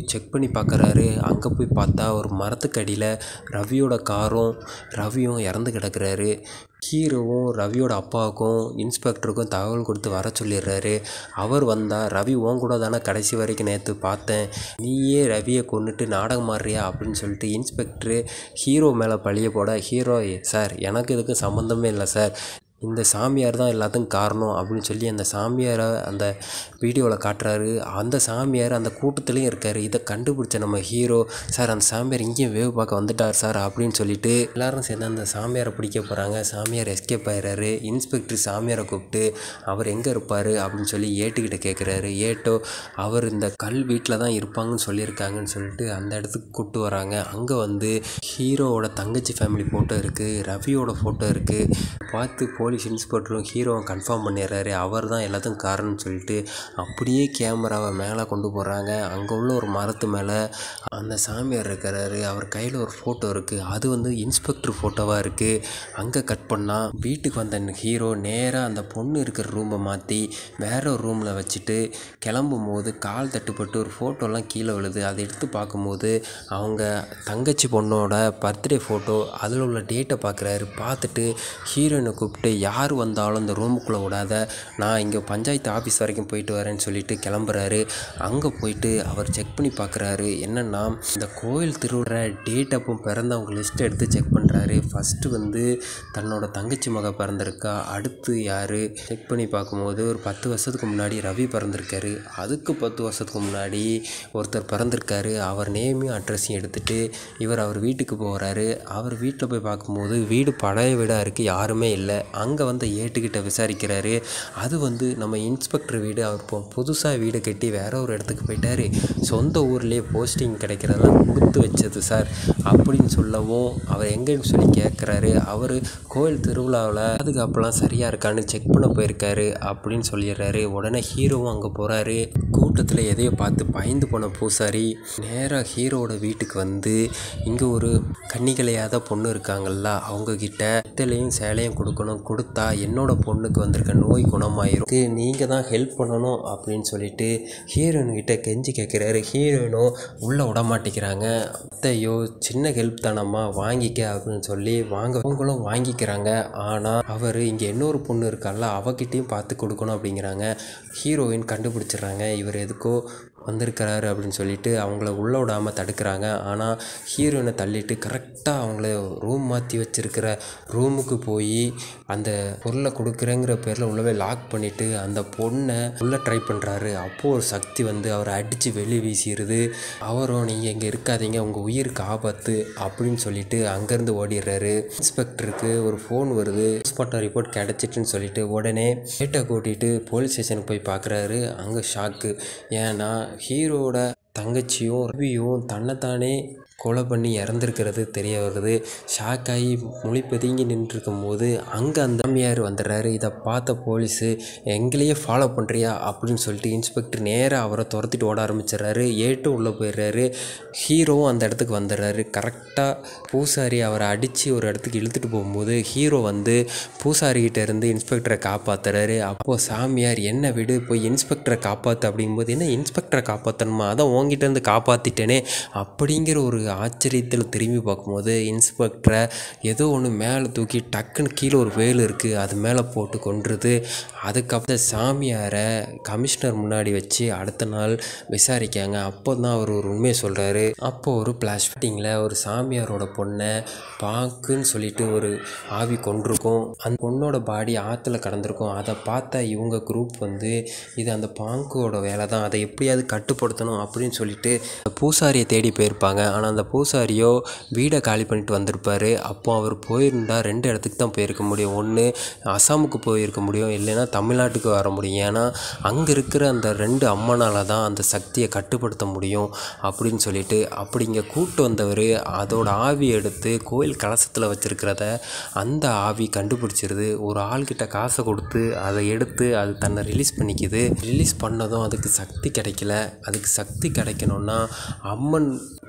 செக் பண்ணி பார்க்குறாரு அங்கே போய் பார்த்தா ஒரு மரத்துக்கடியில் ரவியோட காரும் ரவியும் இறந்து கிடக்குறாரு ஹீரோவும் ரவியோட அப்பாவுக்கும் இன்ஸ்பெக்டருக்கும் தகவல் கொடுத்து வர சொல்லிடுறாரு அவர் வந்தால் ரவி உன் கூட தானே கடைசி வரைக்கும் நேற்று பார்த்தேன் நீயே ரவியை கொண்டுட்டு நாடகம் ஆடுறியா அப்படின்னு சொல்லிட்டு இன்ஸ்பெக்டரு ஹீரோ மேலே பழிய போட ஹீரோ சார் எனக்கு இதுக்கு சம்மந்தமே இல்லை சார் இந்த சாமியார் தான் எல்லாத்துக்கும் காரணம் அப்படின்னு சொல்லி அந்த சாமியாரை அந்த வீடியோவில் காட்டுறாரு அந்த சாமியார் அந்த கூட்டத்துலேயும் இருக்கார் இதை கண்டுபிடிச்ச நம்ம ஹீரோ சார் அந்த சாமியார் இங்கேயும் வேவு பார்க்க வந்துட்டார் சார் அப்படின்னு சொல்லிட்டு எல்லாரும் சேர்ந்து அந்த சாமியாரை பிடிக்க போகிறாங்க சாமியார் எஸ்கேப் ஆயிடுறாரு இன்ஸ்பெக்டர் சாமியாரை கூப்பிட்டு அவர் எங்கே இருப்பார் அப்படின்னு சொல்லி ஏட்டுக்கிட்ட கேட்குறாரு ஏட்டோ அவர் இந்த கல் வீட்டில் தான் இருப்பாங்கன்னு சொல்லியிருக்காங்கன்னு சொல்லிட்டு அந்த இடத்துக்கு கூப்பிட்டு வராங்க அங்கே வந்து ஹீரோவோட தங்கச்சி ஃபேமிலி ஃபோட்டோ இருக்குது ரவியோட ஃபோட்டோ இருக்குது பார்த்து போலீஸ் இன்ஸ்பெக்டரும் ஹீரோவை கன்ஃபார்ம் பண்ணிடுறாரு அவர் தான் எல்லாத்துக்கும் காரணம்னு சொல்லிட்டு அப்படியே கேமராவை மேலே கொண்டு போகிறாங்க அங்கே உள்ள ஒரு மரத்து மேலே அந்த சாமியார் இருக்கிறாரு அவர் கையில் ஒரு ஃபோட்டோ இருக்குது அது வந்து இன்ஸ்பெக்டர் ஃபோட்டோவாக இருக்குது அங்கே கட் பண்ணால் வீட்டுக்கு வந்த ஹீரோ நேராக அந்த பொண்ணு இருக்கிற ரூமை மாற்றி வேற ஒரு ரூமில் வச்சுட்டு கிளம்பும் போது கால் தட்டுப்பட்டு ஒரு ஃபோட்டோலாம் கீழே விழுது அதை எடுத்து பார்க்கும்போது அவங்க தங்கச்சி பொண்ணோட பர்த்டே ஃபோட்டோ அதில் உள்ள டேட்டை பார்க்குறாரு பார்த்துட்டு ஹீரோயினை கூப்பிட்டு யார் வந்தாலும் இந்த ரூமுக்குள்ளே விடாத நான் இங்கே பஞ்சாயத்து ஆஃபீஸ் வரைக்கும் போயிட்டு வரேன்னு சொல்லிட்டு கிளம்புறாரு அங்கே போயிட்டு அவர் செக் பண்ணி பார்க்குறாரு என்னென்னா இந்த கோயில் திருவிழா டேட் அப்போ பிறந்தவங்க லிஸ்ட் எடுத்து செக் பண்ணுறாரு ஃபஸ்ட்டு வந்து தன்னோட தங்கச்சி மக பிறந்திருக்கா அடுத்து யார் செக் பண்ணி பார்க்கும்போது ஒரு பத்து வருஷத்துக்கு முன்னாடி ரவி பிறந்திருக்காரு அதுக்கு பத்து வருஷத்துக்கு முன்னாடி ஒருத்தர் பிறந்திருக்காரு அவர் நேமையும் அட்ரஸையும் எடுத்துகிட்டு இவர் அவர் வீட்டுக்கு போகிறாரு அவர் வீட்டில் போய் பார்க்கும்போது வீடு பழைய வீடாக இருக்குது யாருமே இல்லை அங்கே வந்து ஏட்டுக்கிட்ட விசாரிக்கிறாரு அது வந்து நம்ம இன்ஸ்பெக்டர் வீடு அவர் இப்போ புதுசாக வீடு கட்டி வேற ஒரு இடத்துக்கு போயிட்டாரு சொந்த ஊர்லேயே போஸ்டிங் கிடைக்கிறதெல்லாம் கொடுத்து வச்சது சார் அப்படின்னு சொல்லவும் அவர் எங்கேன்னு சொல்லி கேட்குறாரு அவர் கோயில் திருவிழாவில் பாதுகாப்புலாம் சரியாக இருக்கான்னு செக் பண்ண போயிருக்காரு அப்படின்னு சொல்லிடுறாரு உடனே ஹீரோவும் அங்கே போகிறாரு கூட்டத்தில் எதையோ பார்த்து பயந்து போன பூசாரி நேராக ஹீரோவோட வீட்டுக்கு வந்து இங்கே ஒரு கன்னிகளையாத பொண்ணு இருக்காங்கல்ல அவங்கக்கிட்ட பித்தளையும் சேலையும் கொடுக்கணும் கொடுத்தா என்னோட பொண்ணுக்கு வந்திருக்க நோய் குணமாயிரும் இது நீங்கள் தான் ஹெல்ப் பண்ணணும் அப்படின்னு சொல்லிட்டு ஹீரோயின் கிட்ட கெஞ்சி கேட்குறாரு ஹீரோயினும் உள்ளே விட மாட்டேங்கிறாங்க அத்தையோ சின்ன ஹெல்ப் தானம்மா வாங்கிக்க அப்படின்னு சொல்லி வாங்க அவங்களும் வாங்கிக்கிறாங்க ஆனால் அவர் இங்கே இன்னொரு பொண்ணு இருக்கால அவகிட்டையும் பார்த்து கொடுக்கணும் அப்படிங்கிறாங்க ஹீரோயின் கண்டுபிடிச்சிடுறாங்க இவர் எதுக்கோ வந்திருக்கிறாரு அப்படின்னு சொல்லிட்டு அவங்கள உள்ளே விடாமல் தடுக்கிறாங்க ஆனால் ஹீரோயினை தள்ளிட்டு கரெக்டாக அவங்கள ரூம் மாற்றி வச்சிருக்கிற ரூமுக்கு போய் அந்த பொருளை கொடுக்குறேங்கிற பேரில் உள்ளவே லாக் பண்ணிவிட்டு அந்த பொண்ணை உள்ளே ட்ரை பண்ணுறாரு அப்போது ஒரு சக்தி வந்து அவரை அடித்து வெளியே வீசிடுது அவரும் நீங்கள் இங்கே இருக்காதீங்க உங்கள் உயிருக்கு ஆபத்து அப்படின்னு சொல்லிட்டு அங்கேருந்து ஓடிடுறாரு இன்ஸ்பெக்டருக்கு ஒரு ஃபோன் வருது போஸ்ட்மார்ட்டம் ரிப்போர்ட் கிடச்சிட்டுன்னு சொல்லிட்டு உடனே கேட்டை கூட்டிகிட்டு போலீஸ் ஸ்டேஷனுக்கு போய் பார்க்குறாரு அங்கே ஷாக்கு ஏன்னா ஹீரோட தங்கச்சியும் ரவியும் தன்னைத்தானே கொலை பண்ணி இறந்துருக்கிறது தெரிய வருது ஷாக் ஆகி மொழி பதுங்கி நின்றுருக்கும் போது அங்கே அந்த சாமியார் வந்துடுறாரு இதை பார்த்த போலீஸு எங்களையே ஃபாலோ பண்ணுறியா அப்படின்னு சொல்லிட்டு இன்ஸ்பெக்டர் நேராக அவரை துரத்திட்டு ஓட ஆரம்பிச்சிடுறாரு ஏட்டும் உள்ளே போயிடுறாரு ஹீரோவும் அந்த இடத்துக்கு வந்துடுறாரு கரெக்டாக பூசாரி அவரை அடித்து ஒரு இடத்துக்கு இழுத்துட்டு போகும்போது ஹீரோ வந்து பூசாரிகிட்ட இருந்து இன்ஸ்பெக்டரை காப்பாற்றுறாரு அப்போது சாமியார் என்ன விடு போய் இன்ஸ்பெக்டரை காப்பாற்று அப்படிங்கும்போது என்ன இன்ஸ்பெக்டரை காப்பாற்றணுமா அதான் உங்ககிட்ட இருந்து காப்பாற்றிட்டேனே அப்படிங்கிற ஒரு ஆச்சரியத்தில் திரும்பி பார்க்கும்போது இன்ஸ்பெக்டரை ஏதோ ஒன்று மேலே தூக்கி டக்குன்னு கீழே ஒரு வேல் இருக்குது அது மேலே போட்டு கொன்றுது அதுக்கப்புறம் சாமியாரை கமிஷனர் முன்னாடி வச்சு அடுத்த நாள் விசாரிக்காங்க அப்போ தான் அவர் ஒரு உண்மையை சொல்கிறாரு அப்போ ஒரு பிளாஷ்டிங்கில் ஒரு சாமியாரோட பொண்ணை பாக்குன்னு சொல்லிட்டு ஒரு ஆவி கொண்டிருக்கும் அந்த பொண்ணோட பாடி ஆற்றுல கடந்திருக்கும் அதை பார்த்தா இவங்க குரூப் வந்து இது அந்த பாங்கோட வேலை தான் அதை எப்படியாவது கட்டுப்படுத்தணும் அப்படின்னு சொல்லிட்டு பூசாரியை தேடி போயிருப்பாங்க ஆனால் அந்த பூசாரியோ வீடை காலி பண்ணிட்டு வந்திருப்பாரு அப்போ அவர் போயிருந்தா ரெண்டு இடத்துக்கு தான் போயிருக்க முடியும் ஒன்று அசாமுக்கு போயிருக்க முடியும் இல்லைன்னா தமிழ்நாட்டுக்கு வர முடியும் ஏன்னா அங்கே இருக்கிற அந்த ரெண்டு அம்மனால் தான் அந்த சக்தியை கட்டுப்படுத்த முடியும் அப்படின்னு சொல்லிட்டு அப்படி இங்கே கூட்டு வந்தவர் அதோட ஆவி எடுத்து கோயில் கலசத்தில் வச்சிருக்கிறத அந்த ஆவி கண்டுபிடிச்சிருது ஒரு ஆள்கிட்ட காசை கொடுத்து அதை எடுத்து அது தன்னை ரிலீஸ் பண்ணிக்குது ரிலீஸ் பண்ணதும் அதுக்கு சக்தி கிடைக்கல அதுக்கு சக்தி கிடைக்கணும்னா அம்மன்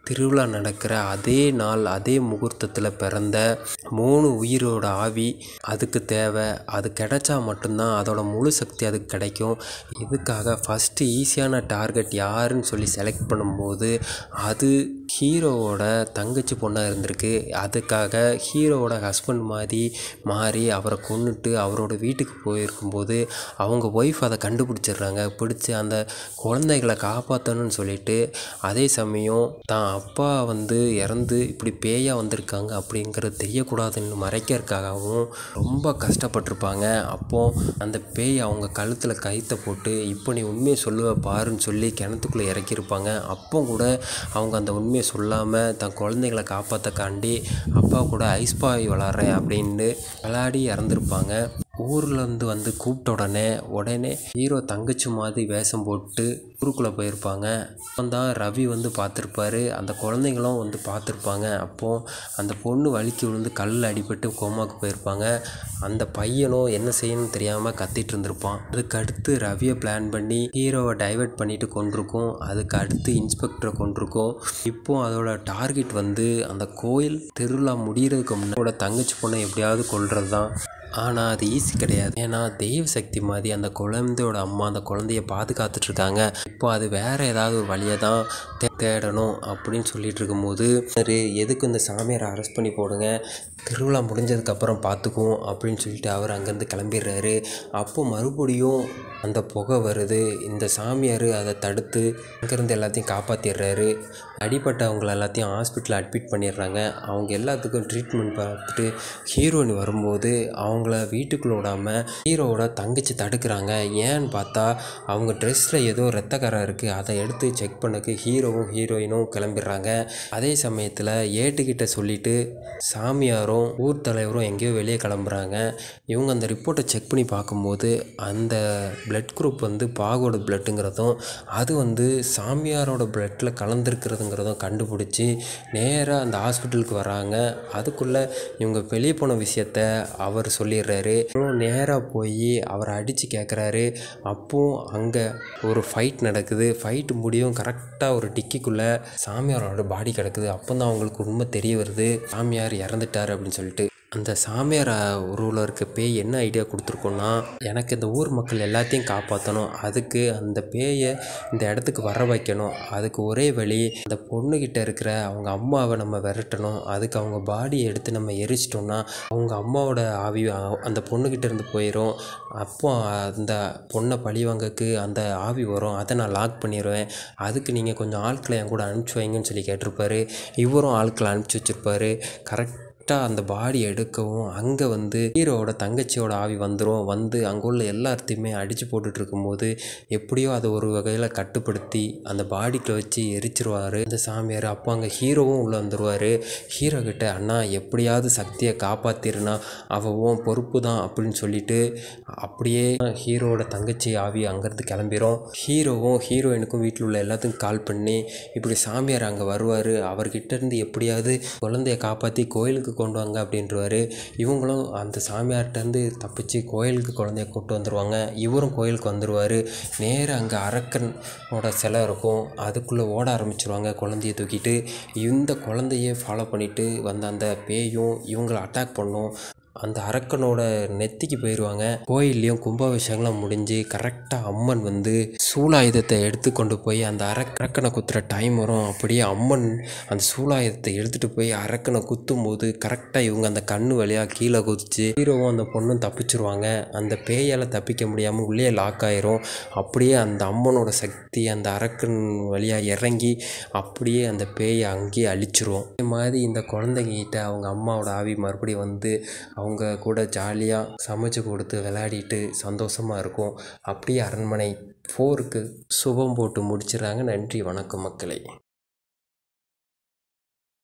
திருவிழா நடக்கிற அதே நாள் அதே முகூர்த்தத்தில் பிறந்த மூணு உயிரோட ஆவி அதுக்கு தேவை அது கிடைச்சா மட்டும்தான் அதோட முழு சக்தி அதுக்கு கிடைக்கும் இதுக்காக ஃபஸ்ட்டு ஈஸியான டார்கெட் யாருன்னு சொல்லி செலக்ட் பண்ணும்போது அது ஹீரோவோட தங்கச்சி பொண்ணாக இருந்திருக்கு அதுக்காக ஹீரோவோட ஹஸ்பண்ட் மாதிரி மாறி அவரை கொன்னுட்டு அவரோட வீட்டுக்கு போயிருக்கும்போது அவங்க ஒய்ஃப் அதை கண்டுபிடிச்சிடுறாங்க பிடிச்சி அந்த குழந்தைகளை காப்பாற்றணும்னு சொல்லிட்டு அதே சமயம் தான் அப்பா வந்து இறந்து இப்படி பேயாக வந்திருக்காங்க அப்படிங்கிறது தெரியக்கூடாதுன்னு மறைக்கிறதுக்காகவும் ரொம்ப கஷ்டப்பட்டிருப்பாங்க அப்போது அந்த பேய் அவங்க கழுத்தில் கயித்தை போட்டு இப்போ நீ உண்மையை சொல்லுவ பாருன்னு சொல்லி கிணத்துக்குள்ளே இறக்கியிருப்பாங்க அப்போ கூட அவங்க அந்த உண்மையை சொல்லாமல் தன் குழந்தைகளை காப்பாற்றக்காண்டி அப்பா கூட ஐஸ் பாய் விளாட்றேன் அப்படின்னு விளாடி இறந்துருப்பாங்க ஊர்லேருந்து வந்து கூப்பிட்ட உடனே உடனே ஹீரோ தங்கச்சி மாதிரி வேஷம் போட்டு ஊருக்குள்ளே போயிருப்பாங்க அப்போ தான் ரவி வந்து பார்த்துருப்பாரு அந்த குழந்தைங்களும் வந்து பார்த்துருப்பாங்க அப்போது அந்த பொண்ணு வலிக்கு விழுந்து கல்லில் அடிபட்டு கோமாக்கு போயிருப்பாங்க அந்த பையனும் என்ன செய்யணும்னு தெரியாமல் கத்திட்டு இருந்திருப்பான் அதுக்கு அடுத்து ரவியை பிளான் பண்ணி ஹீரோவை டைவர்ட் பண்ணிட்டு கொண்டிருக்கும் அதுக்கு அடுத்து இன்ஸ்பெக்டரை கொண்டிருக்கும் இப்போ அதோட டார்கெட் வந்து அந்த கோயில் திருவிழா முடிகிறதுக்கு முன்னாடி தங்கச்சி பொண்ணை எப்படியாவது கொல்றது தான் ஆனால் அது ஈஸி கிடையாது ஏன்னா தெய்வ சக்தி மாதிரி அந்த குழந்தையோட அம்மா அந்த குழந்தைய பாதுகாத்துட்ருக்காங்க இப்போ அது வேறு ஏதாவது ஒரு வழியை தான் தே- தேடணும் அப்படின்னு சொல்லிட்டு இருக்கும்போது சரி எதுக்கு இந்த சாமியாரை அரெஸ்ட் பண்ணி போடுங்க திருவிழா முடிஞ்சதுக்கப்புறம் பார்த்துக்குவோம் அப்படின்னு சொல்லிட்டு அவர் அங்கேருந்து கிளம்பிடுறாரு அப்போ மறுபடியும் அந்த புகை வருது இந்த சாமியார் அதை தடுத்து அங்கேருந்து எல்லாத்தையும் காப்பாற்றிடுறாரு அடிப்பட்டவங்கள எல்லாத்தையும் ஹாஸ்பிட்டலில் அட்மிட் பண்ணிடுறாங்க அவங்க எல்லாத்துக்கும் ட்ரீட்மெண்ட் பார்த்துட்டு ஹீரோயின் வரும்போது அவங்கள வீட்டுக்குள்ள விடாமல் ஹீரோவோட தங்கச்சி தடுக்கிறாங்க ஏன்னு பார்த்தா அவங்க ட்ரெஸ்ஸில் ஏதோ ரத்தக்கரை இருக்குது அதை எடுத்து செக் பண்ணக்கு ஹீரோவும் ஹீரோயினும் கிளம்பிடுறாங்க அதே சமயத்தில் ஏட்டுக்கிட்ட சொல்லிட்டு சாமியாரும் ஊர் தலைவரும் எங்கேயோ வெளியே கிளம்புறாங்க இவங்க அந்த ரிப்போர்ட்டை செக் பண்ணி பார்க்கும்போது அந்த பிளட் குரூப் வந்து பாகோட பிளட்டுங்கிறதும் அது வந்து சாமியாரோட பிளட்டில் கலந்துருக்கிறதுங்கிறதும் கண்டுபிடிச்சி நேராக அந்த ஹாஸ்பிட்டலுக்கு வராங்க அதுக்குள்ளே இவங்க வெளியே போன விஷயத்த அவர் சொல்லிடுறாரு நேராக போய் அவரை அடித்து கேட்குறாரு அப்போ அங்கே ஒரு ஃபைட் நடக்குது ஃபைட் முடியும் கரெக்டாக ஒரு டிக்கிக்குள்ளே சாமியாரோட பாடி கிடக்குது அப்போ தான் அவங்களுக்கு உண்மை தெரிய வருது சாமியார் இறந்துட்டார் அப்படின்னு சொல்லிட்டு அந்த சாமியார் உருவில் இருக்க பேய் என்ன ஐடியா கொடுத்துருக்கோன்னா எனக்கு இந்த ஊர் மக்கள் எல்லாத்தையும் காப்பாற்றணும் அதுக்கு அந்த பேயை இந்த இடத்துக்கு வர வைக்கணும் அதுக்கு ஒரே வழி அந்த பொண்ணுக்கிட்ட இருக்கிற அவங்க அம்மாவை நம்ம விரட்டணும் அதுக்கு அவங்க பாடியை எடுத்து நம்ம எரிச்சிட்டோம்னா அவங்க அம்மாவோட ஆவி அ- அந்த பொண்ணுக்கிட்ட இருந்து போயிடும் அப்போ அந்த பொண்ணை பழிவாங்கக்கு அந்த ஆவி வரும் அதை நான் லாக் பண்ணிடுவேன் அதுக்கு நீங்கள் கொஞ்சம் ஆட்களை என் கூட அனுப்பிச்சி வைங்கன்னு சொல்லி கேட்டிருப்பாரு இவரும் ஆட்களை அனுப்பிச்சி வச்சிருப்பாரு கரெக்ட் கரெக்டாக அந்த பாடி எடுக்கவும் அங்கே வந்து ஹீரோவோட தங்கச்சியோட ஆவி வந்துடும் வந்து அங்கே உள்ள எல்லாத்தையுமே அடித்து போட்டுட்டு இருக்கும்போது எப்படியோ அதை ஒரு வகையில் கட்டுப்படுத்தி அந்த பாடிக்குள்ள வச்சு எரிச்சிருவார் இந்த சாமியார் அப்போ அங்கே ஹீரோவும் உள்ளே வந்துடுவார் ஹீரோ கிட்ட அண்ணா எப்படியாவது சக்தியை காப்பாத்திருனா அவன் பொறுப்பு தான் அப்படின்னு சொல்லிட்டு அப்படியே ஹீரோவோட தங்கச்சி ஆவி அங்கேருந்து கிளம்பிரும் ஹீரோவும் ஹீரோயினுக்கும் வீட்டில் உள்ள எல்லாத்துக்கும் கால் பண்ணி இப்படி சாமியார் அங்கே வருவார் அவர்கிட்ட இருந்து எப்படியாவது குழந்தைய காப்பாற்றி கோயிலுக்கு கொண்டு வாங்க அப்படின்றவாரு இவங்களும் அந்த சாமியார்கிட்டருந்து தப்பிச்சு கோயிலுக்கு குழந்தைய கூட்டு வந்துடுவாங்க இவரும் கோயிலுக்கு வந்துடுவார் நேராக அங்கே அரக்கனோட சிலை இருக்கும் அதுக்குள்ளே ஓட ஆரம்பிச்சிருவாங்க குழந்தைய தூக்கிட்டு இந்த குழந்தைய ஃபாலோ பண்ணிட்டு வந்த அந்த பேயும் இவங்களை அட்டாக் பண்ணும் அந்த அரக்கனோட நெத்திக்கு போயிடுவாங்க கோயில்லையும் கும்பாபிஷேகம்லாம் முடிஞ்சு கரெக்டாக அம்மன் வந்து சூலாயுதத்தை எடுத்து கொண்டு போய் அந்த அரக் அரக்கனை குத்துற டைம் வரும் அப்படியே அம்மன் அந்த சூலாயுதத்தை எடுத்துகிட்டு போய் அரக்கனை குத்தும் போது கரெக்டாக இவங்க அந்த கண்ணு வழியாக கீழே குதிச்சு ஹீரோவும் அந்த பொண்ணும் தப்பிச்சிருவாங்க அந்த பேயால் தப்பிக்க முடியாமல் உள்ளே லாக் ஆயிரும் அப்படியே அந்த அம்மனோட சக்தி அந்த அரக்கன் வழியாக இறங்கி அப்படியே அந்த பேயை அங்கேயே அழிச்சிரும் இதே மாதிரி இந்த குழந்தைங்கிட்ட அவங்க அம்மாவோட ஆவி மறுபடியும் வந்து அவங்க கூட ஜாலியாக சமைச்சு கொடுத்து விளையாடிட்டு சந்தோஷமாக இருக்கும் அப்படியே அரண்மனை ஃபோருக்கு சுபம் போட்டு முடிச்சிடுறாங்க நன்றி வணக்கம் மக்களை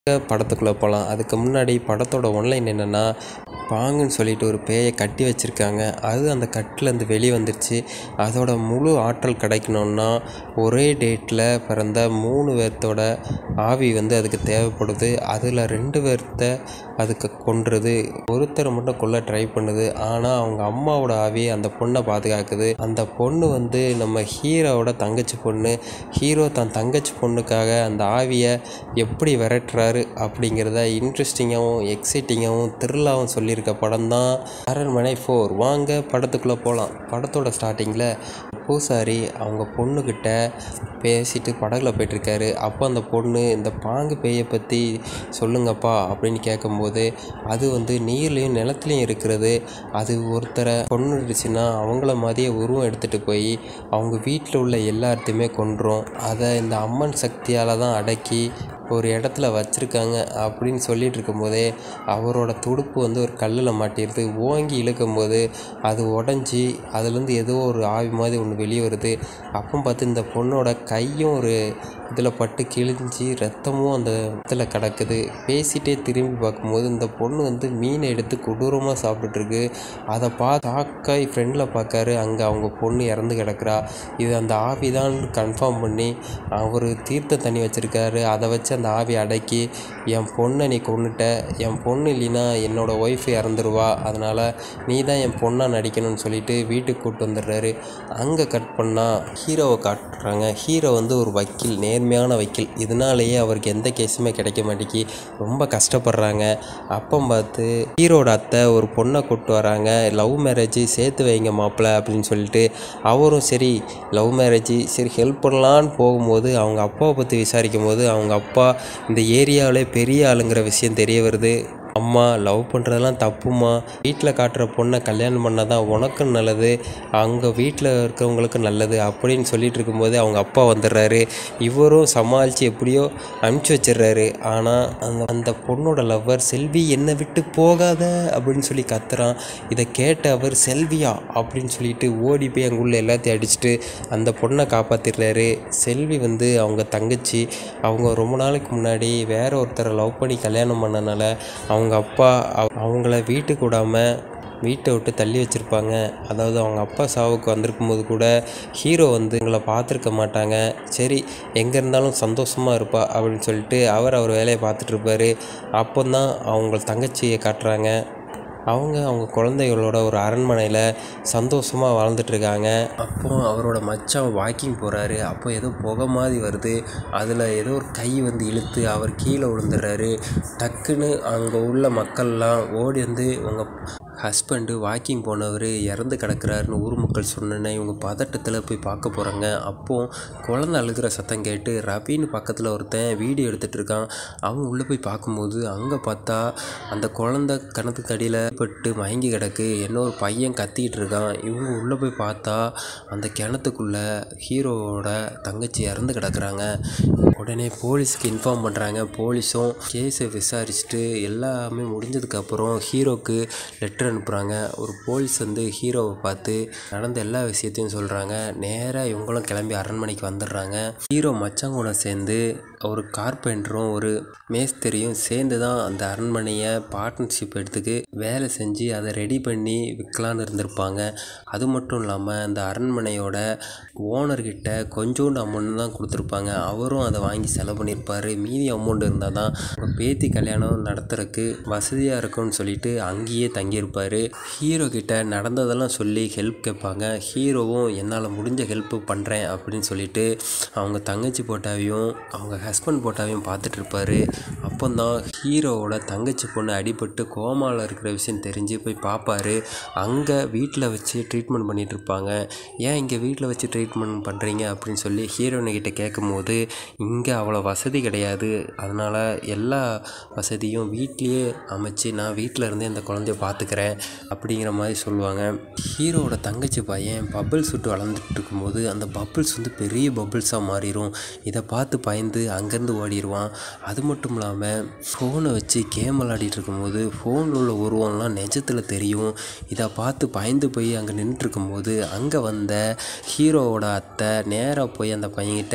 படத்துக்குள்ளே போகலாம் அதுக்கு முன்னாடி படத்தோட ஒன்லைன் என்னென்னா பாங்குன்னு சொல்லிட்டு ஒரு பேயை கட்டி வச்சுருக்காங்க அது அந்த கட்டிலேருந்து வெளியே வந்துருச்சு அதோட முழு ஆற்றல் கிடைக்கணுன்னா ஒரே டேட்டில் பிறந்த மூணு பேர்த்தோட ஆவி வந்து அதுக்கு தேவைப்படுது அதில் ரெண்டு பேர்த்த அதுக்கு கொன்றுது ஒருத்தரை மட்டும் கொல்ல ட்ரை பண்ணுது ஆனால் அவங்க அம்மாவோட ஆவி அந்த பொண்ணை பாதுகாக்குது அந்த பொண்ணு வந்து நம்ம ஹீரோவோட தங்கச்சி பொண்ணு ஹீரோ தன் தங்கச்சி பொண்ணுக்காக அந்த ஆவியை எப்படி விரட்டுறாரு அப்படிங்கிறத இன்ட்ரெஸ்டிங்காகவும் எக்ஸைட்டிங்காகவும் த்ரில்லாகவும் சொல்லியிருக்க படம் தான் அரண்மனை ஃபோர் வாங்க படத்துக்குள்ளே போகலாம் படத்தோட ஸ்டார்டிங்கில் பூசாரி அவங்க பொண்ணுக்கிட்ட பேசிட்டு படகுல போயிட்டுருக்காரு அப்போ அந்த பொண்ணு இந்த பாங்கு பேயை பற்றி சொல்லுங்கப்பா அப்படின்னு கேட்கும்போது அது வந்து நீர்லேயும் நிலத்துலையும் இருக்கிறது அது ஒருத்தரை கொன்னுடுச்சுன்னா அவங்கள மாதிரியே உருவம் எடுத்துகிட்டு போய் அவங்க வீட்டில் உள்ள எல்லாத்தையுமே கொன்றும் அதை இந்த அம்மன் சக்தியால் தான் அடக்கி ஒரு இடத்துல வச்சுருக்காங்க அப்படின்னு சொல்லிட்டு இருக்கும்போதே அவரோட துடுப்பு வந்து ஒரு கல்லில் மாட்டிடுது ஓங்கி இழுக்கும்போது அது உடஞ்சி அதுலேருந்து ஏதோ ஒரு ஆவி மாதிரி ஒன்று வெளியே வருது அப்போ பார்த்து இந்த பொண்ணோட கையும் ஒரு இதில் பட்டு கிழிஞ்சி ரத்தமும் அந்த இடத்துல கிடக்குது பேசிட்டே திரும்பி பார்க்கும்போது இந்த பொண்ணு வந்து மீனை எடுத்து கொடூரமாக சாப்பிட்டுட்ருக்கு அதை பார்த்து ஷாக்காய் ஃப்ரெண்டில் பார்க்காரு அங்கே அவங்க பொண்ணு இறந்து கிடக்குறா இது அந்த ஆவி தான் கன்ஃபார்ம் பண்ணி அவர் தீர்த்த தண்ணி வச்சுருக்காரு அதை வச்சு அந்த ஆவி அடக்கி என் பொண்ணை நீ கொன்னுட்ட என் பொண்ணு இல்லைன்னா என்னோடய ஒய்ஃப் இறந்துருவா அதனால் நீ தான் என் பொண்ணாக நடிக்கணும்னு சொல்லிட்டு வீட்டுக்கு கூப்பிட்டு வந்துடுறாரு அங்கே கட் பண்ணால் ஹீரோவை காட்டுறாங்க ஹீரோ வந்து ஒரு வக்கீல் நேர்மையான வக்கீல் இதனாலேயே அவருக்கு எந்த கேஸுமே கிடைக்க மாட்டேங்கி ரொம்ப கஷ்டப்படுறாங்க அப்போ பார்த்து ஹீரோட அத்தை ஒரு பொண்ணை கூப்பிட்டு வராங்க லவ் மேரேஜ் சேர்த்து வைங்க மாப்பிள்ள அப்படின்னு சொல்லிட்டு அவரும் சரி லவ் மேரேஜ் சரி ஹெல்ப் பண்ணலான்னு போகும்போது அவங்க அப்பாவை பற்றி விசாரிக்கும் போது அவங்க அப்பா இந்த ஏரியாவிலே பெரிய ஆளுங்கிற விஷயம் தெரிய வருது அம்மா லவ் பண்ணுறதெல்லாம் தப்புமா வீட்டில் காட்டுற பொண்ணை கல்யாணம் பண்ணால் தான் உனக்கும் நல்லது அங்கே வீட்டில் இருக்கவங்களுக்கு நல்லது அப்படின்னு சொல்லிட்டு இருக்கும்போது அவங்க அப்பா வந்துடுறாரு இவரும் சமாளித்து எப்படியோ அனுப்பிச்சி வச்சிடுறாரு ஆனால் அந்த அந்த பொண்ணோட லவ்வர் செல்வி என்னை விட்டு போகாத அப்படின்னு சொல்லி கத்துறான் இதை கேட்ட அவர் செல்வியா அப்படின்னு சொல்லிட்டு ஓடி போய் அங்கே உள்ள எல்லாத்தையும் அடிச்சுட்டு அந்த பொண்ணை காப்பாற்றிடுறாரு செல்வி வந்து அவங்க தங்கச்சி அவங்க ரொம்ப நாளைக்கு முன்னாடி வேற ஒருத்தரை லவ் பண்ணி கல்யாணம் பண்ணனால அவங்க அப்பா அவ- அவங்கள வீட்டுக்கு விடாமல் வீட்டை விட்டு தள்ளி வச்சுருப்பாங்க அதாவது அவங்க அப்பா சாவுக்கு வந்திருக்கும் போது கூட ஹீரோ வந்து எங்களை பார்த்துருக்க மாட்டாங்க சரி எங்கே இருந்தாலும் சந்தோஷமாக இருப்பா அப்படின்னு சொல்லிட்டு அவர் அவர் வேலையை பார்த்துட்டு இருப்பாரு அப்போ தான் அவங்க தங்கச்சியை காட்டுறாங்க அவங்க அவங்க குழந்தைகளோட ஒரு அரண்மனையில் சந்தோஷமாக வாழ்ந்துட்டுருக்காங்க அப்போ அவரோட மச்சான் வாக்கிங் போகிறாரு அப்போ ஏதோ புகை மாதிரி வருது அதில் ஏதோ ஒரு கை வந்து இழுத்து அவர் கீழே விழுந்துடுறாரு டக்குன்னு அங்கே உள்ள மக்கள்லாம் ஓடி வந்து உங்கள் ஹஸ்பண்டு வாக்கிங் போனவர் இறந்து கிடக்குறாருன்னு ஊர் மக்கள் சொன்னோன்னே இவங்க பதட்டத்தில் போய் பார்க்க போகிறாங்க அப்போது குழந்தை அழுகிற சத்தம் கேட்டு ரவின்னு பக்கத்தில் ஒருத்தன் வீடியோ எடுத்துகிட்டு இருக்கான் அவன் உள்ளே போய் பார்க்கும்போது அங்கே பார்த்தா அந்த குழந்தை கணத்துக்கு அடியில் பட்டு மயங்கி கிடக்கு இன்னொரு பையன் கத்திக்கிட்டு இருக்கான் இவங்க உள்ளே போய் பார்த்தா அந்த கிணத்துக்குள்ளே ஹீரோவோட தங்கச்சி இறந்து கிடக்குறாங்க உடனே போலீஸ்க்கு இன்ஃபார்ம் பண்ணுறாங்க போலீஸும் கேஸை விசாரிச்சுட்டு எல்லாமே முடிஞ்சதுக்கப்புறம் ஹீரோக்கு லெட்டர் அனுப்புகிறாங்க ஒரு போலீஸ் வந்து ஹீரோவை பார்த்து நடந்த எல்லா விஷயத்தையும் சொல்கிறாங்க நேராக இவங்களும் கிளம்பி அரண்மனைக்கு வந்துடுறாங்க ஹீரோ மச்சான் கூட சேர்ந்து ஒரு கார்பெண்டரும் ஒரு மேஸ்திரியும் சேர்ந்து தான் அந்த அரண்மனையை பார்ட்னர்ஷிப் எடுத்துக்கு வேலை செஞ்சு அதை ரெடி பண்ணி விற்கலான்னு இருந்திருப்பாங்க அது மட்டும் இல்லாமல் அந்த அரண்மனையோட ஓனர்கிட்ட கொஞ்சோண்டு அமௌண்ட் தான் கொடுத்துருப்பாங்க அவரும் அதை வாங்கி செலவு பண்ணியிருப்பாரு மீதி அமௌண்ட் இருந்தால் தான் உங்க பேத்தி கல்யாணம் நடத்துறதுக்கு வசதியாக இருக்கும்னு சொல்லிட்டு அங்கேயே தங்கியிருப்பார் ஹீரோ கிட்ட நடந்ததெல்லாம் சொல்லி ஹெல்ப் கேட்பாங்க ஹீரோவும் என்னால் முடிஞ்ச ஹெல்ப் பண்ணுறேன் அப்படின்னு சொல்லிட்டு அவங்க தங்கச்சி போட்டாவையும் அவங்க ஹஸ்பண்ட் போட்டாவையும் பார்த்துட்டு இருப்பாரு அப்போ தான் ஹீரோவோட தங்கச்சி பொண்ணு அடிபட்டு கோமாவில் இருக்கிற விஷயம் தெரிஞ்சு போய் பார்ப்பாரு அங்கே வீட்டில் வச்சு ட்ரீட்மெண்ட் பண்ணிட்டு இருப்பாங்க ஏன் இங்கே வீட்டில் வச்சு ட்ரீட்மெண்ட் பண்ணுறீங்க அப்படின்னு சொல்லி ஹீரோயினை கிட்ட கேட்கும்போது இங்கே அவ்வளோ வசதி கிடையாது அதனால் எல்லா வசதியும் வீட்லேயே அமைச்சு நான் வீட்டில் இருந்தே அந்த குழந்தைய பார்த்துக்கிறேன் அப்படிங்கிற மாதிரி சொல்லுவாங்க ஹீரோவோட தங்கச்சி பையன் பபிள்ஸ் விட்டு வளர்ந்துட்டு இருக்கும்போது அந்த பபிள்ஸ் வந்து பெரிய பபிள்ஸாக மாறிடும் இதை பார்த்து பயந்து அங்கேருந்து ஓடிடுவான் அது மட்டும் இல்லாமல் ஃபோனை வச்சு கேம் விளாடிட்டு இருக்கும்போது ஃபோனில் உள்ள உருவம்லாம் நிஜத்தில் தெரியும் இதை பார்த்து பயந்து போய் அங்கே நின்றுட்டு இருக்கும்போது அங்கே வந்த ஹீரோவோட அத்தை நேராக போய் அந்த பையன்கிட்ட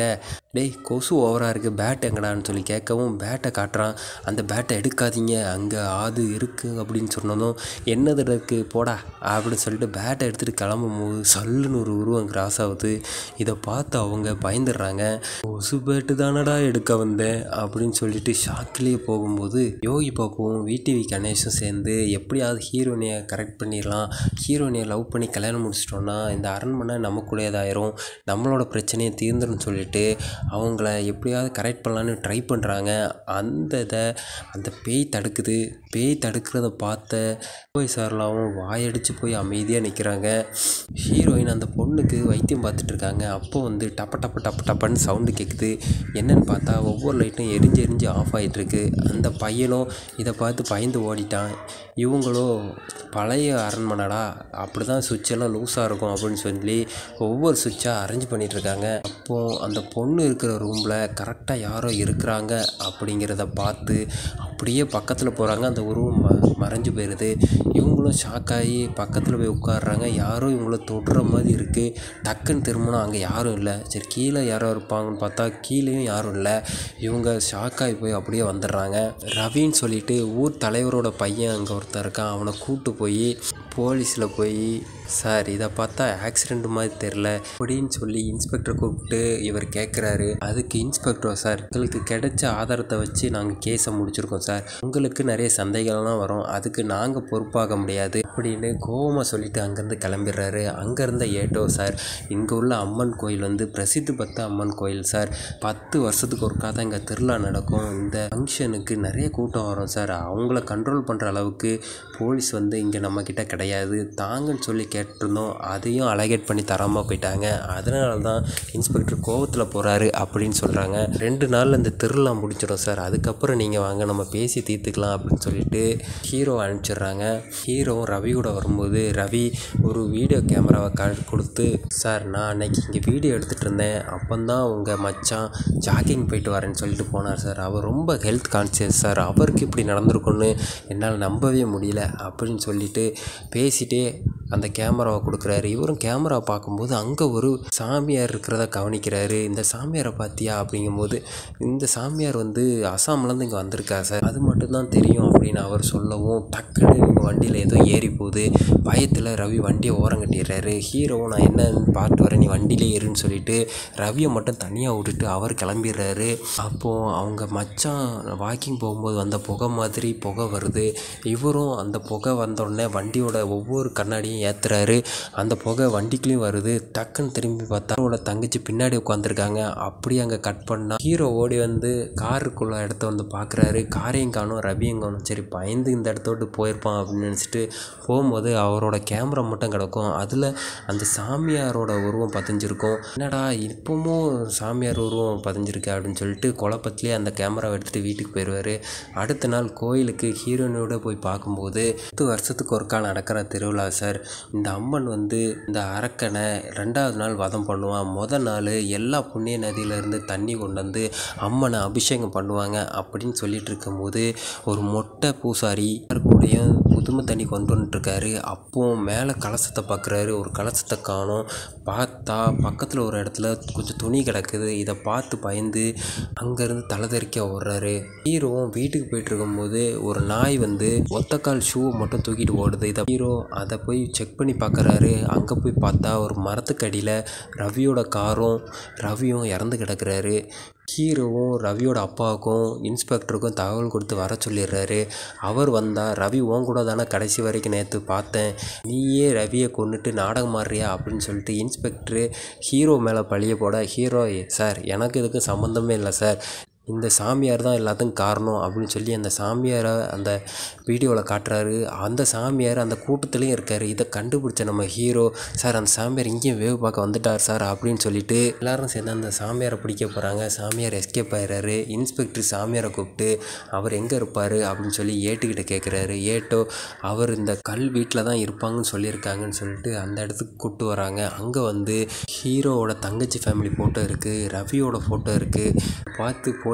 டேய் கொசு ஓவராக இருக்குது பேட் எங்கடான்னு சொல்லி கேட்கவும் பேட்டை காட்டுறான் அந்த பேட்டை எடுக்காதீங்க அங்கே ஆது இருக்குது அப்படின்னு சொன்னதும் என்னது இருக்குது போடா அப்படின்னு சொல்லிட்டு பேட்டை எடுத்துகிட்டு கிளம்பும் போது சல்லுன்னு ஒரு உருவம் கிராஸ் ஆகுது இதை பார்த்து அவங்க பயந்துடுறாங்க கொசு பேட்டு தானடா எடுக்க வந்தேன் அப்படின்னு சொல்லிட்டு ஷாக்லேயே போகும்போது யோகி பாப்புவும் விடிவி கணேஷும் சேர்ந்து எப்படியாவது ஹீரோனியை கரெக்ட் பண்ணிடலாம் ஹீரோனியை லவ் பண்ணி கல்யாணம் முடிச்சிட்டோன்னா இந்த அரண்மனை நமக்குள்ளேயதாயிரும் நம்மளோட பிரச்சனையை தீர்ந்துடும் சொல்லிட்டு அவங்கள எப்படியாவது கரெக்ட் பண்ணலான்னு ட்ரை பண்ணுறாங்க அந்த இதை அந்த பேய் தடுக்குது பேய் தடுக்கிறத பார்த்த போய் சார்லாவும் வாயடிச்சு போய் அமைதியாக நிற்கிறாங்க ஹீரோயின் அந்த பொண்ணுக்கு வைத்தியம் பார்த்துட்டு இருக்காங்க அப்போ வந்து டப்ப டப்ப டப்ப டப்பன்னு சவுண்டு கேட்குது என்னன்னு பார்த்தா ஒவ்வொரு லைட்டும் எரிஞ்சு எரிஞ்சு ஆஃப் ஆகிட்டுருக்கு அந்த பையனும் இதை பார்த்து பயந்து ஓடிட்டான் இவங்களும் பழைய அரண்மனைடா அப்படி தான் சுவிட்செல்லாம் லூஸாக இருக்கும் அப்படின்னு சொல்லி ஒவ்வொரு சுவிட்சாக அரேஞ்ச் பண்ணிகிட்ருக்காங்க அப்போது அந்த பொண்ணு இருக்கிற ரூமில் கரெக்டாக யாரோ இருக்கிறாங்க அப்படிங்கிறத பார்த்து அப்படியே பக்கத்தில் போகிறாங்க அந்த உருவம் ம மறைஞ்சு போயிடுது இவங்களும் ஷாக் ஆகி பக்கத்தில் போய் உட்காடுறாங்க யாரும் இவங்கள தொடுற மாதிரி இருக்குது டக்குன்னு திரும்பினா அங்கே யாரும் இல்லை சரி கீழே யாரோ இருப்பாங்கன்னு பார்த்தா கீழேயும் யாரும் இல்லை இவங்க ஷாக் ஆகி போய் அப்படியே வந்துடுறாங்க ரவின்னு சொல்லிட்டு ஊர் தலைவரோட பையன் அங்கே ஒருத்தன் இருக்கான் அவனை கூப்பிட்டு போய் போலீஸில் போய் சார் இதை பார்த்தா ஆக்சிடெண்ட் மாதிரி தெரில அப்படின்னு சொல்லி இன்ஸ்பெக்டர் கூப்பிட்டு இவர் கேட்குறாரு அதுக்கு இன்ஸ்பெக்டர் சார் எங்களுக்கு கிடைச்ச ஆதாரத்தை வச்சு நாங்கள் கேஸை முடிச்சிருக்கோம் சார் உங்களுக்கு நிறைய சந்தேகம்லாம் வரும் அதுக்கு நாங்கள் பொறுப்பாக முடியாது அப்படின்னு கோவமாக சொல்லிட்டு அங்கேருந்து கிளம்பிடுறாரு அங்கேருந்த ஏட்டோ சார் இங்கே உள்ள அம்மன் கோயில் வந்து பிரசித்தி பெற்ற அம்மன் கோயில் சார் பத்து வருஷத்துக்கு ஒருக்கா தான் இங்கே திருவிழா நடக்கும் இந்த ஃபங்க்ஷனுக்கு நிறைய கூட்டம் வரும் சார் அவங்கள கண்ட்ரோல் பண்ணுற அளவுக்கு போலீஸ் வந்து இங்கே நம்மக்கிட்ட கிடையாது தாங்கன்னு சொல்லி கேட்டிருந்தோம் அதையும் அலகேட் பண்ணி தராமல் போயிட்டாங்க அதனால தான் இன்ஸ்பெக்டர் கோவத்தில் போகிறாரு அப்படின்னு சொல்கிறாங்க ரெண்டு நாளில் இந்த திருவிழா முடிச்சிடும் சார் அதுக்கப்புறம் நீங்கள் வாங்க நம்ம பேசி தீர்த்துக்கலாம் அப்படின்னு சொல்லிட்டு ஹீரோ அனுப்பிச்சிடுறாங்க ஹீரோவும் ரவி கூட வரும்போது ரவி ஒரு வீடியோ கேமராவை க கொடுத்து சார் நான் அன்னைக்கு இங்கே வீடியோ எடுத்துகிட்டு இருந்தேன் அப்போந்தான் உங்கள் மச்சான் ஜாகிங் போயிட்டு வரேன்னு சொல்லிட்டு போனார் சார் அவர் ரொம்ப ஹெல்த் கான்சியஸ் சார் அவருக்கு இப்படி நடந்திருக்குன்னு என்னால் நம்பவே முடியல அப்படின்னு சொல்லிட்டு பேசிட்டே அந்த கேமராவை கொடுக்குறாரு இவரும் கேமரா பார்க்கும்போது அங்கே ஒரு சாமியார் இருக்கிறத கவனிக்கிறாரு இந்த சாமியாரை பார்த்தியா அப்படிங்கும்போது இந்த சாமியார் வந்து அசாம்லேருந்து இங்கே வந்திருக்கா சார் அது மட்டும்தான் தெரியும் அப்படின்னு அவர் சொல்லவும் டக்குன்னு இவங்க வண்டியில் ஏதோ ஏறி போகுது பயத்தில் ரவி வண்டியை ஓரம் கட்டிடுறாரு ஹீரோவும் நான் என்னன்னு பார்த்து வரேன் நீ வண்டியிலே ஏறுன்னு சொல்லிட்டு ரவியை மட்டும் தனியாக விட்டுட்டு அவர் கிளம்பிடுறாரு அப்போது அவங்க மச்சான் வாக்கிங் போகும்போது வந்த புகை மாதிரி புகை வருது இவரும் அந்த புகை வந்தோடனே வண்டியோட ஒவ்வொரு கண்ணாடியும் ஏற்றுறாரு அந்த புகை வண்டிக்குள்ளேயும் வருது டக்குன்னு திரும்பி பார்த்தா அவரோட தங்கச்சி பின்னாடி உட்காந்துருக்காங்க அப்படியே அங்கே கட் பண்ணால் ஹீரோ ஓடி வந்து காருக்குள்ள இடத்த வந்து பார்க்குறாரு காரையும் காணும் ரவியும் காணும் சரி பயந்து இந்த இடத்த விட்டு போயிருப்பான் அப்படின்னு நினச்சிட்டு போகும்போது அவரோட கேமரா மட்டும் கிடக்கும் அதில் அந்த சாமியாரோட உருவம் பதிஞ்சிருக்கும் என்னடா இப்பவும் சாமியார் உருவம் பதிஞ்சிருக்கு அப்படின்னு சொல்லிட்டு குழப்பத்திலே அந்த கேமராவை எடுத்துகிட்டு வீட்டுக்கு போயிடுவார் அடுத்த நாள் கோயிலுக்கு ஹீரோயினோட போய் பார்க்கும்போது பத்து வருஷத்துக்கு ஒருக்கா நடக்கிற திருவிழா சார் இந்த அம்மன் வந்து இந்த அரக்கனை ரெண்டாவது நாள் வதம் பண்ணுவான் முத நாள் எல்லா புண்ணிய நதியிலேருந்து தண்ணி கொண்டு வந்து அம்மனை அபிஷேகம் பண்ணுவாங்க அப்படின்னு சொல்லிட்டு இருக்கும்போது ஒரு மொட்டை பூசாரி கூடயும் புதுமை தண்ணி கொண்டு வந்துட்டுருக்காரு அப்போ மேலே கலசத்தை பார்க்குறாரு ஒரு கலசத்தை காணோம் பார்த்தா பக்கத்தில் ஒரு இடத்துல கொஞ்சம் துணி கிடக்குது இதை பார்த்து பயந்து அங்கேருந்து தலைதெறிக்க ஓடுறாரு ஹீரோவும் வீட்டுக்கு போயிட்டு இருக்கும்போது ஒரு நாய் வந்து ஒத்தக்கால் ஷூவை மட்டும் தூக்கிட்டு ஓடுது இதை ஹீரோ அதை போய் செக் பண்ணி பார்க்குறாரு அங்கே போய் பார்த்தா ஒரு மரத்துக்கடியில் ரவியோட காரும் ரவியும் இறந்து கிடக்குறாரு ஹீரோவும் ரவியோட அப்பாவுக்கும் இன்ஸ்பெக்டருக்கும் தகவல் கொடுத்து வர சொல்லிடுறாரு அவர் வந்தால் ரவி உன் கூட தானே கடைசி வரைக்கும் நேற்று பார்த்தேன் நீயே ரவியை கொண்டுட்டு நாடகம் ஆடுறியா அப்படின்னு சொல்லிட்டு இன்ஸ்பெக்டரு ஹீரோ மேலே பழிய போட ஹீரோ சார் எனக்கு இதுக்கு சம்மந்தமே இல்லை சார் இந்த சாமியார் தான் எல்லாத்துக்கும் காரணம் அப்படின்னு சொல்லி அந்த சாமியாரை அந்த வீடியோவில் காட்டுறாரு அந்த சாமியார் அந்த கூட்டத்துலேயும் இருக்கார் இதை கண்டுபிடிச்ச நம்ம ஹீரோ சார் அந்த சாமியார் இங்கேயும் வேவு பார்க்க வந்துட்டார் சார் அப்படின்னு சொல்லிட்டு எல்லாரும் சேர்ந்து அந்த சாமியாரை பிடிக்க போகிறாங்க சாமியார் எஸ்கேப் ஆயிடுறாரு இன்ஸ்பெக்டர் சாமியாரை கூப்பிட்டு அவர் எங்கே இருப்பார் அப்படின்னு சொல்லி ஏட்டுக்கிட்ட கேட்குறாரு ஏட்டோ அவர் இந்த கல் வீட்டில் தான் இருப்பாங்கன்னு சொல்லியிருக்காங்கன்னு சொல்லிட்டு அந்த இடத்துக்கு கூப்பிட்டு வராங்க அங்கே வந்து ஹீரோவோட தங்கச்சி ஃபேமிலி ஃபோட்டோ இருக்குது ரவியோட ஃபோட்டோ இருக்குது பார்த்து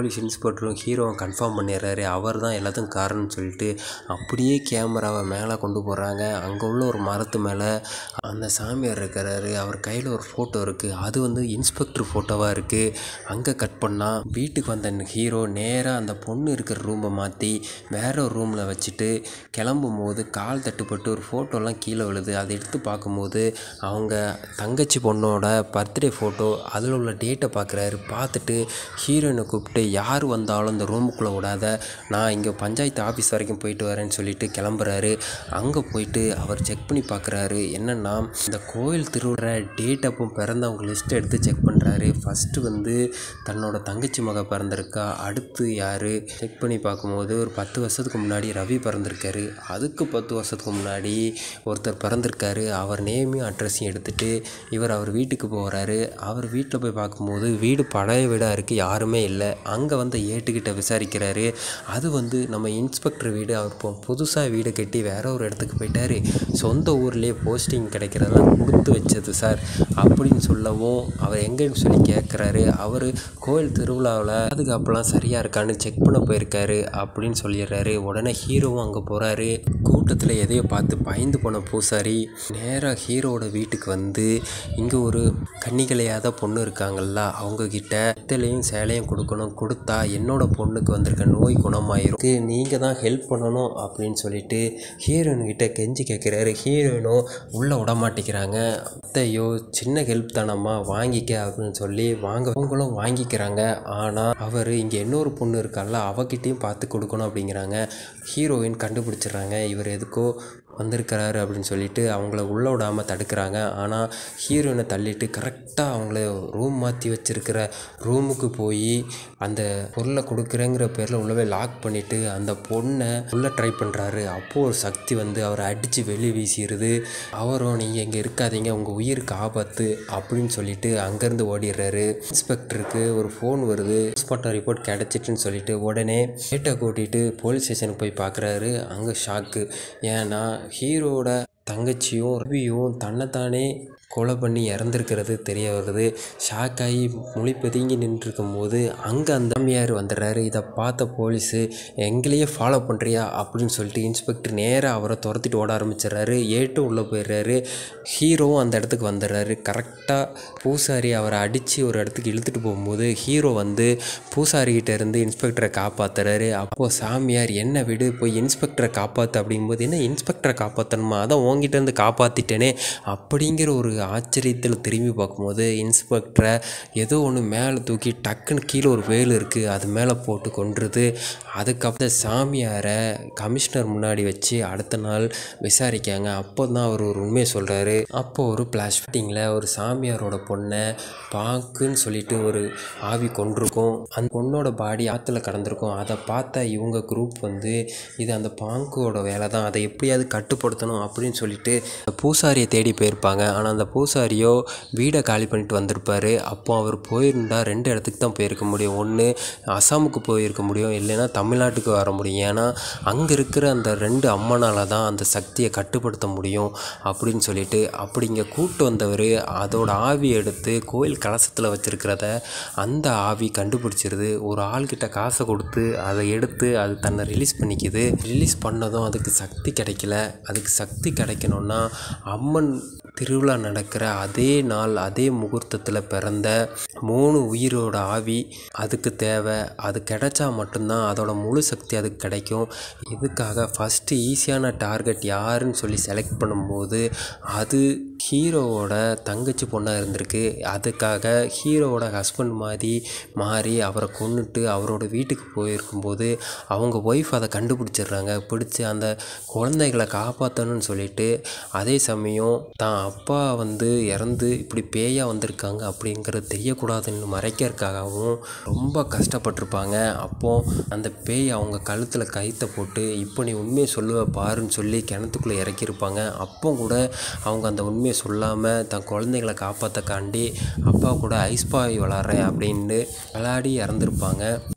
போலீஸ் இன்ஸ்பெக்டரும் ஹீரோவை கன்ஃபார்ம் பண்ணிடுறாரு அவர் தான் எல்லாத்துக்கும் காரணம்னு சொல்லிட்டு அப்படியே கேமராவை மேலே கொண்டு போகிறாங்க அங்கே உள்ள ஒரு மரத்து மேலே அந்த சாமியார் இருக்கிறாரு அவர் கையில் ஒரு ஃபோட்டோ இருக்குது அது வந்து இன்ஸ்பெக்டர் ஃபோட்டோவாக இருக்குது அங்கே கட் பண்ணால் வீட்டுக்கு வந்த ஹீரோ நேராக அந்த பொண்ணு இருக்கிற ரூமை மாற்றி வேற ஒரு ரூமில் வச்சுட்டு கிளம்பும் போது கால் தட்டுப்பட்டு ஒரு ஃபோட்டோலாம் கீழே விழுது அதை எடுத்து பார்க்கும்போது அவங்க தங்கச்சி பொண்ணோட பர்த்டே ஃபோட்டோ அதில் உள்ள டேட்டை பார்க்குறாரு பார்த்துட்டு ஹீரோயினை கூப்பிட்டு யார் வந்தாலும் இந்த ரூமுக்குள்ளே விடாத நான் இங்கே பஞ்சாயத்து ஆஃபீஸ் வரைக்கும் போயிட்டு வரேன்னு சொல்லிட்டு கிளம்புறாரு அங்கே போயிட்டு அவர் செக் பண்ணி பார்க்குறாரு என்னென்னா இந்த கோயில் திருவிழா டேட் அப்போ பிறந்தவங்க லிஸ்ட் எடுத்து செக் பண்ணுறாரு ஃபஸ்ட்டு வந்து தன்னோட தங்கச்சி மக பிறந்திருக்கா அடுத்து யார் செக் பண்ணி பார்க்கும்போது ஒரு பத்து வருஷத்துக்கு முன்னாடி ரவி பிறந்திருக்காரு அதுக்கு பத்து வருஷத்துக்கு முன்னாடி ஒருத்தர் பிறந்திருக்காரு அவர் நேமையும் அட்ரஸையும் எடுத்துகிட்டு இவர் அவர் வீட்டுக்கு போகிறாரு அவர் வீட்டில் போய் பார்க்கும்போது வீடு பழைய வீடாக இருக்குது யாருமே இல்லை அங்கே வந்து ஏட்டுக்கிட்ட விசாரிக்கிறாரு அது வந்து நம்ம இன்ஸ்பெக்டர் வீடு அவர் இப்போ புதுசாக வீடு கட்டி வேற ஒரு இடத்துக்கு போயிட்டாரு சொந்த ஊர்லேயே போஸ்டிங் கிடைக்கிறதெல்லாம் கொடுத்து வச்சது சார் அப்படின்னு சொல்லவும் அவர் எங்கேன்னு சொல்லி கேட்குறாரு அவர் கோயில் திருவிழாவில் பாதுகாப்புலாம் சரியாக இருக்கான்னு செக் பண்ண போயிருக்காரு அப்படின்னு சொல்லிடுறாரு உடனே ஹீரோவும் அங்கே போகிறாரு கூட்டத்தில் எதையோ பார்த்து பயந்து போன பூசாரி நேராக ஹீரோவோட வீட்டுக்கு வந்து இங்கே ஒரு கன்னிகளையாத பொண்ணு இருக்காங்கல்ல அவங்கக்கிட்ட வெத்தலையும் சேலையும் கொடுக்கணும் கொடுத்தா என்னோட பொண்ணுக்கு வந்திருக்க நோய் குணமாயிரும் இது நீங்கள் தான் ஹெல்ப் பண்ணணும் அப்படின்னு சொல்லிட்டு ஹீரோயின் கிட்ட கெஞ்சி கேட்குறாரு ஹீரோயினும் உள்ளே விட மாட்டேங்கிறாங்க அத்தையோ சின்ன ஹெல்ப் தானம்மா வாங்கிக்க அப்படின்னு சொல்லி வாங்க அவங்களும் வாங்கிக்கிறாங்க ஆனால் அவர் இங்கே இன்னொரு பொண்ணு இருக்கால அவகிட்டையும் பார்த்து கொடுக்கணும் அப்படிங்கிறாங்க ஹீரோயின் கண்டுபிடிச்சிடுறாங்க இவர் எதுக்கோ வந்திருக்கிறாரு அப்படின்னு சொல்லிட்டு அவங்கள உள்ளே விடாமல் தடுக்கிறாங்க ஆனால் ஹீரோயினை தள்ளிட்டு கரெக்டாக அவங்கள ரூம் மாற்றி வச்சிருக்கிற ரூமுக்கு போய் அந்த பொருளை கொடுக்குறேங்கிற பேரில் உள்ளவே லாக் பண்ணிவிட்டு அந்த பொண்ணை உள்ளே ட்ரை பண்ணுறாரு அப்போது ஒரு சக்தி வந்து அவரை அடித்து வெளியே வீசிடுது அவரும் நீங்கள் இங்கே இருக்காதீங்க உங்கள் உயிருக்கு ஆபத்து அப்படின்னு சொல்லிட்டு அங்கேருந்து ஓடிடுறாரு இன்ஸ்பெக்டருக்கு ஒரு ஃபோன் வருது போஸ்ட்மார்ட்டம் ரிப்போர்ட் கிடச்சிட்டுன்னு சொல்லிட்டு உடனே டேட்டை கூட்டிகிட்டு போலீஸ் ஸ்டேஷனுக்கு போய் பார்க்குறாரு அங்கே ஷாக்கு ஏன்னா ஹீரோட தங்கச்சியும் ரவியும் தன்னைத்தானே கொலை பண்ணி இறந்துருக்கிறது தெரிய வருது ஷாக்காகி மொழி பதுங்கி நின்றுருக்கும் போது அங்கே அந்த மாமியார் வந்துடுறாரு இதை பார்த்த போலீஸு எங்களையே ஃபாலோ பண்ணுறியா அப்படின்னு சொல்லிட்டு இன்ஸ்பெக்டர் நேராக அவரை துரத்திட்டு ஓட ஆரம்பிச்சிடுறாரு ஏட்டு உள்ளே போயிடுறாரு ஹீரோவும் அந்த இடத்துக்கு வந்துடுறாரு கரெக்டாக பூசாரி அவரை அடித்து ஒரு இடத்துக்கு இழுத்துட்டு போகும்போது ஹீரோ வந்து பூசாரிகிட்ட இருந்து இன்ஸ்பெக்டரை காப்பாற்றுறாரு அப்போது சாமியார் என்ன விடு போய் இன்ஸ்பெக்டரை காப்பாற்று அப்படிங்கும்போது என்ன இன்ஸ்பெக்டரை காப்பாற்றணுமா அதான் உங்ககிட்ட இருந்து காப்பாற்றிட்டேனே அப்படிங்கிற ஒரு ஆச்சரியத்தில் திரும்பி பார்க்கும்போது இன்ஸ்பெக்டரை ஏதோ ஒன்று மேலே தூக்கி டக்குன்னு கீழே ஒரு வேல் இருக்குது அது மேலே போட்டு கொன்றுது அதுக்கப்புறம் சாமியாரை கமிஷனர் முன்னாடி வச்சு அடுத்த நாள் விசாரிக்காங்க அப்போ தான் அவர் ஒரு உண்மையை சொல்கிறாரு அப்போது ஒரு ஃப்ளாஷ் ஃபிட்டிங்கில் ஒரு சாமியாரோட பொண்ணை பாக்குன்னு சொல்லிட்டு ஒரு ஆவி கொண்டிருக்கும் அந்த பொண்ணோட பாடி ஆற்றுல கடந்திருக்கும் அதை பார்த்த இவங்க குரூப் வந்து இது அந்த பாங்கோட வேலை தான் அதை எப்படியாவது கட்டுப்படுத்தணும் அப்படின்னு சொல்லிட்டு பூசாரியை தேடி போயிருப்பாங்க ஆனால் அந்த பூசாரியோ வீடை காலி பண்ணிட்டு வந்திருப்பாரு அப்போ அவர் போயிருந்தா ரெண்டு இடத்துக்கு தான் போயிருக்க முடியும் ஒன்று அசாமுக்கு போயிருக்க முடியும் இல்லைன்னா தமிழ்நாட்டுக்கு வர முடியும் ஏன்னா அங்கே இருக்கிற அந்த ரெண்டு அம்மனால் தான் அந்த சக்தியை கட்டுப்படுத்த முடியும் அப்படின்னு சொல்லிட்டு அப்படி இங்கே கூட்டு வந்தவர் அதோட ஆவி எடுத்து கோயில் கலசத்தில் வச்சிருக்கிறத அந்த ஆவி கண்டுபிடிச்சிருது ஒரு ஆள்கிட்ட காசை கொடுத்து அதை எடுத்து அது தன்னை ரிலீஸ் பண்ணிக்குது ரிலீஸ் பண்ணதும் அதுக்கு சக்தி கிடைக்கல அதுக்கு சக்தி கிடைக்கணும்னா அம்மன் திருவிழா நடக்கிற அதே நாள் அதே முகூர்த்தத்தில் பிறந்த மூணு உயிரோட ஆவி அதுக்கு தேவை அது கிடைச்சா மட்டும்தான் அதோட முழு சக்தி அதுக்கு கிடைக்கும் இதுக்காக ஃபஸ்ட்டு ஈஸியான டார்கெட் யாருன்னு சொல்லி செலக்ட் பண்ணும்போது அது ஹீரோவோட தங்கச்சி பொண்ணாக இருந்திருக்கு அதுக்காக ஹீரோவோட ஹஸ்பண்ட் மாதிரி மாறி அவரை கொன்னுட்டு அவரோட வீட்டுக்கு போயிருக்கும்போது அவங்க ஒய்ஃப் அதை கண்டுபிடிச்சிடுறாங்க பிடிச்சி அந்த குழந்தைகளை காப்பாற்றணும்னு சொல்லிட்டு அதே சமயம் தான் அப்பா வந்து இறந்து இப்படி பேயாக வந்திருக்காங்க அப்படிங்கிறது தெரியக்கூடாதுன்னு மறைக்கிறதுக்காகவும் ரொம்ப கஷ்டப்பட்டிருப்பாங்க அப்போது அந்த பேய் அவங்க கழுத்தில் கயித்தை போட்டு இப்போ நீ உண்மையை சொல்லுவ பாருன்னு சொல்லி கிணத்துக்குள்ளே இறக்கியிருப்பாங்க அப்போ கூட அவங்க அந்த உண்மையை சொல்லாமல் தன் குழந்தைகளை காப்பாற்றக்காண்டி அப்பா கூட ஐஸ் பாய் விளாட்றேன் அப்படின்னு விளையாடி இறந்துருப்பாங்க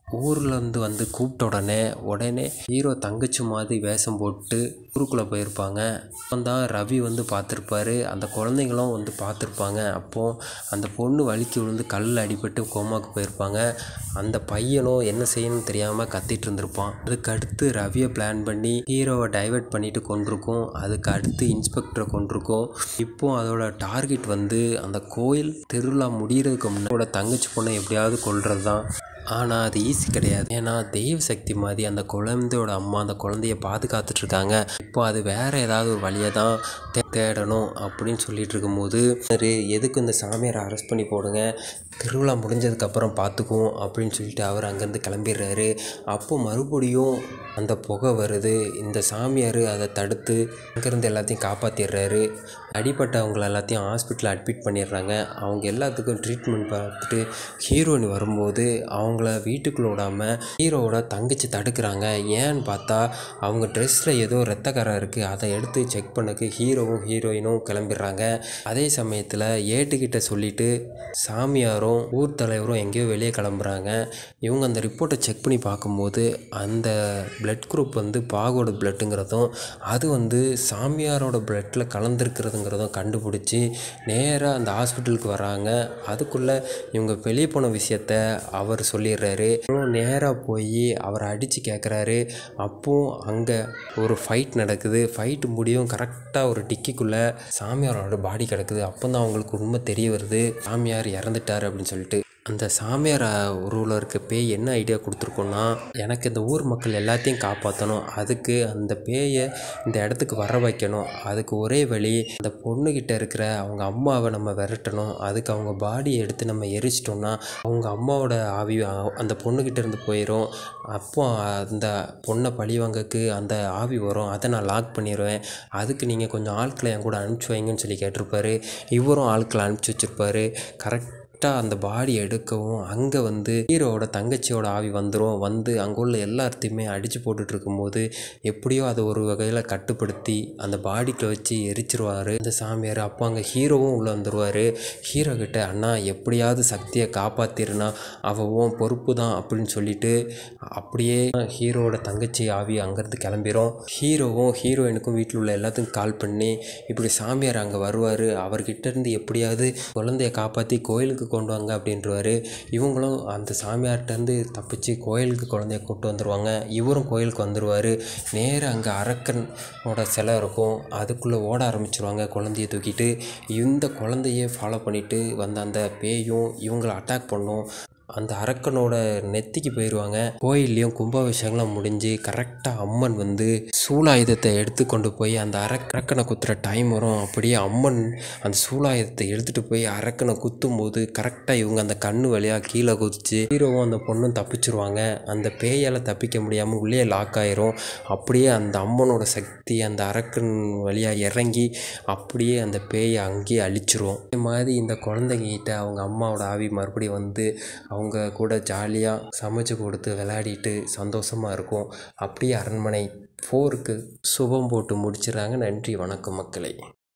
ஊர்லேருந்து வந்து கூப்பிட்ட உடனே உடனே ஹீரோ தங்கச்சி மாதிரி வேஷம் போட்டு ஊருக்குள்ளே போயிருப்பாங்க அப்போ தான் ரவி வந்து பார்த்துருப்பாரு அந்த குழந்தைங்களும் வந்து பார்த்துருப்பாங்க அப்போது அந்த பொண்ணு வலிக்கு விழுந்து கல்லில் அடிபட்டு கோமாக்கு போயிருப்பாங்க அந்த பையனும் என்ன செய்யணும்னு தெரியாமல் கத்திட்டு இருந்திருப்பான் அதுக்கு அடுத்து ரவியை பிளான் பண்ணி ஹீரோவை டைவர்ட் பண்ணிட்டு கொண்டிருக்கும் அதுக்கு அடுத்து இன்ஸ்பெக்டரை கொண்டிருக்கும் இப்போ அதோட டார்கெட் வந்து அந்த கோயில் திருவிழா முடிகிறதுக்கு முன்னாடி தங்கச்சி பொண்ணை எப்படியாவது கொல்றது தான் ஆனால் அது ஈஸி கிடையாது ஏன்னா தெய்வ சக்தி மாதிரி அந்த குழந்தையோட அம்மா அந்த குழந்தைய பாதுகாத்துட்டு இருக்காங்க இப்போ அது வேற ஏதாவது ஒரு வழியை தான் தே- தேடணும் அப்படின்னு சொல்லிட்டு இருக்கும்போது சரி எதுக்கு இந்த சாமியாரை அரெஸ்ட் பண்ணி போடுங்க திருவிழா முடிஞ்சதுக்கப்புறம் பார்த்துக்குவோம் அப்படின்னு சொல்லிட்டு அவர் அங்கேருந்து கிளம்பிடுறாரு அப்போ மறுபடியும் அந்த புகை வருது இந்த சாமியார் அதை தடுத்து அங்கேருந்து எல்லாத்தையும் காப்பாற்றிடுறாரு அடிப்பட்டவங்கள எல்லாத்தையும் ஹாஸ்பிட்டலில் அட்மிட் பண்ணிடுறாங்க அவங்க எல்லாத்துக்கும் ட்ரீட்மெண்ட் பார்த்துட்டு ஹீரோயின் வரும்போது அவங்கள வீட்டுக்குள்ள விடாமல் ஹீரோவோட தங்கச்சி தடுக்கிறாங்க ஏன்னு பார்த்தா அவங்க ட்ரெஸ்ஸில் ஏதோ ரத்தக்கரை இருக்குது அதை எடுத்து செக் பண்ணக்கு ஹீரோவும் ஹீரோயினும் கிளம்பிடுறாங்க அதே சமயத்தில் ஏட்டுக்கிட்ட சொல்லிட்டு சாமியாரும் ஊர் தலைவரும் எங்கேயோ வெளியே கிளம்புறாங்க இவங்க அந்த ரிப்போர்ட்டை செக் பண்ணி பார்க்கும்போது அந்த பிளட் குரூப் வந்து பாகோட பிளட்டுங்கிறதும் அது வந்து சாமியாரோட பிளட்டில் கலந்துருக்கிறதுங்கிறதும் கண்டுபிடிச்சி நேராக அந்த ஹாஸ்பிட்டலுக்கு வராங்க அதுக்குள்ளே இவங்க வெளியே போன விஷயத்த அவர் சொல்லிடுறாரு நேராக போய் அவரை அடித்து கேட்குறாரு அப்போ அங்கே ஒரு ஃபைட் நடக்குது ஃபைட் முடியும் கரெக்டாக ஒரு டிக்கிக்குள்ளே சாமியாரோட பாடி கிடக்குது அப்போ தான் அவங்களுக்கு உண்மை தெரிய வருது சாமியார் இறந்துட்டார் அப்படின்னு சொல்லிட்டு அந்த சாமியார் உருவில் இருக்க பேய் என்ன ஐடியா கொடுத்துருக்கோன்னா எனக்கு இந்த ஊர் மக்கள் எல்லாத்தையும் காப்பாற்றணும் அதுக்கு அந்த பேயை இந்த இடத்துக்கு வர வைக்கணும் அதுக்கு ஒரே வழி அந்த பொண்ணுக்கிட்ட இருக்கிற அவங்க அம்மாவை நம்ம விரட்டணும் அதுக்கு அவங்க பாடியை எடுத்து நம்ம எரிச்சிட்டோம்னா அவங்க அம்மாவோட ஆவி அ- அந்த பொண்ணுக்கிட்ட இருந்து போயிடும் அப்போ அந்த பொண்ணை பழிவாங்கக்கு அந்த ஆவி வரும் அதை நான் லாக் பண்ணிடுவேன் அதுக்கு நீங்கள் கொஞ்சம் ஆட்களை என் கூட அனுப்பிச்சி வைங்கன்னு சொல்லி கேட்டிருப்பாரு இவரும் ஆட்களை அனுப்பிச்சி வச்சிருப்பாரு கரெக்ட் கரெக்டாக அந்த பாடி எடுக்கவும் அங்கே வந்து ஹீரோவோட தங்கச்சியோட ஆவி வந்துடும் வந்து அங்கே உள்ள எல்லாத்தையுமே அடித்து போட்டுட்டு இருக்கும்போது எப்படியோ அதை ஒரு வகையில் கட்டுப்படுத்தி அந்த பாடிக்குள்ள வச்சு எரிச்சிருவார் இந்த சாமியார் அப்போ அங்கே ஹீரோவும் உள்ளே வந்துடுவார் ஹீரோ கிட்ட அண்ணா எப்படியாவது சக்தியை காப்பாத்திருனா அவ உன் பொறுப்பு தான் அப்படின்னு சொல்லிட்டு அப்படியே ஹீரோவோட தங்கச்சி ஆவி அங்கேருந்து கிளம்பிரும் ஹீரோவும் ஹீரோயினுக்கும் வீட்டில் உள்ள எல்லாத்துக்கும் கால் பண்ணி இப்படி சாமியார் அங்கே வருவார் அவர்கிட்ட இருந்து எப்படியாவது குழந்தைய காப்பாற்றி கோயிலுக்கு கொண்டு வாங்க அப்படின்றவாரு இவங்களும் அந்த சாமியார்கிட்டருந்து தப்பிச்சு கோயிலுக்கு குழந்தைய கூட்டு வந்துடுவாங்க இவரும் கோயிலுக்கு வந்துடுவார் நேராக அங்கே அரக்கனோட சிலை இருக்கும் அதுக்குள்ளே ஓட ஆரம்பிச்சிருவாங்க குழந்தைய தூக்கிட்டு இந்த குழந்தையே ஃபாலோ பண்ணிட்டு வந்த அந்த பேயும் இவங்களை அட்டாக் பண்ணும் அந்த அரக்கனோட நெத்திக்கு போயிடுவாங்க கோயில்லையும் கும்பாபிஷேகம்லாம் முடிஞ்சு கரெக்டாக அம்மன் வந்து சூலாயுதத்தை எடுத்து கொண்டு போய் அந்த அரக் அரக்கனை குத்துற டைம் வரும் அப்படியே அம்மன் அந்த சூலாயுதத்தை எடுத்துகிட்டு போய் அரக்கனை குத்தும் போது கரெக்டாக இவங்க அந்த கண்ணு வழியாக கீழே குதிச்சு ஹீரோவும் அந்த பொண்ணும் தப்பிச்சிருவாங்க அந்த பேயால் தப்பிக்க முடியாமல் உள்ளே லாக் ஆயிரும் அப்படியே அந்த அம்மனோட சக்தி அந்த அரக்கன் வழியாக இறங்கி அப்படியே அந்த பேயை அங்கேயே அழிச்சிரும் இதே மாதிரி இந்த குழந்தைங்க கிட்ட அவங்க அம்மாவோட ஆவி மறுபடியும் வந்து அவங்க கூட ஜாலியாக சமைச்சு கொடுத்து விளையாடிட்டு சந்தோஷமாக இருக்கும் அப்படியே அரண்மனை ஃபோருக்கு சுபம் போட்டு முடிச்சிடுறாங்க நன்றி வணக்கம் மக்களே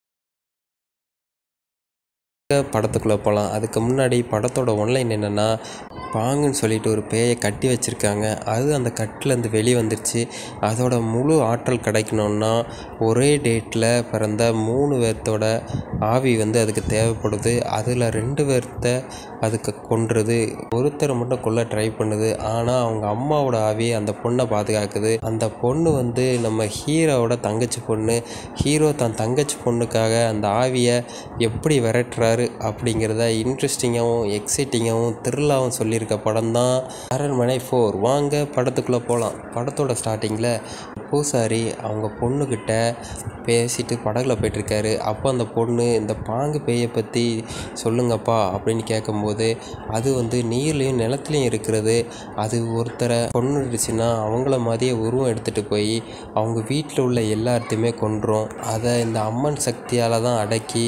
படத்துக்குள்ளே போகலாம் அதுக்கு முன்னாடி படத்தோட ஒன்லைன் என்னென்னா பாங்குன்னு சொல்லிட்டு ஒரு பேயை கட்டி வச்சுருக்காங்க அது அந்த கட்டிலேருந்து வெளியே வந்துருச்சு அதோட முழு ஆற்றல் கிடைக்கணுன்னா ஒரே டேட்டில் பிறந்த மூணு பேர்த்தோட ஆவி வந்து அதுக்கு தேவைப்படுது அதில் ரெண்டு பேர்த்த அதுக்கு கொன்றுது ஒருத்தரை மட்டும் கொல்ல ட்ரை பண்ணுது ஆனால் அவங்க அம்மாவோட ஆவி அந்த பொண்ணை பாதுகாக்குது அந்த பொண்ணு வந்து நம்ம ஹீரோவோட தங்கச்சி பொண்ணு ஹீரோ தன் தங்கச்சி பொண்ணுக்காக அந்த ஆவியை எப்படி விரட்டுறாரு அப்படிங்கிறத இன்ட்ரெஸ்டிங்காகவும் எக்ஸைட்டிங்காகவும் த்ரில்லாகவும் சொல்லியிருக்க படம் தான் அரண்மனை ஃபோர் வாங்க படத்துக்குள்ளே போகலாம் படத்தோட ஸ்டார்டிங்கில் பூசாரி அவங்க பொண்ணுக்கிட்ட பேசிட்டு படகுல போயிட்டுருக்காரு அப்போ அந்த பொண்ணு இந்த பாங்கு பேயை பற்றி சொல்லுங்கப்பா அப்படின்னு கேட்கும்போது அது வந்து நீர்லேயும் நிலத்துலையும் இருக்கிறது அது ஒருத்தரை கொன்னுடுச்சுன்னா அவங்கள மாதிரியே உருவம் எடுத்துகிட்டு போய் அவங்க வீட்டில் உள்ள எல்லாத்தையுமே கொன்றும் அதை இந்த அம்மன் சக்தியால் தான் அடக்கி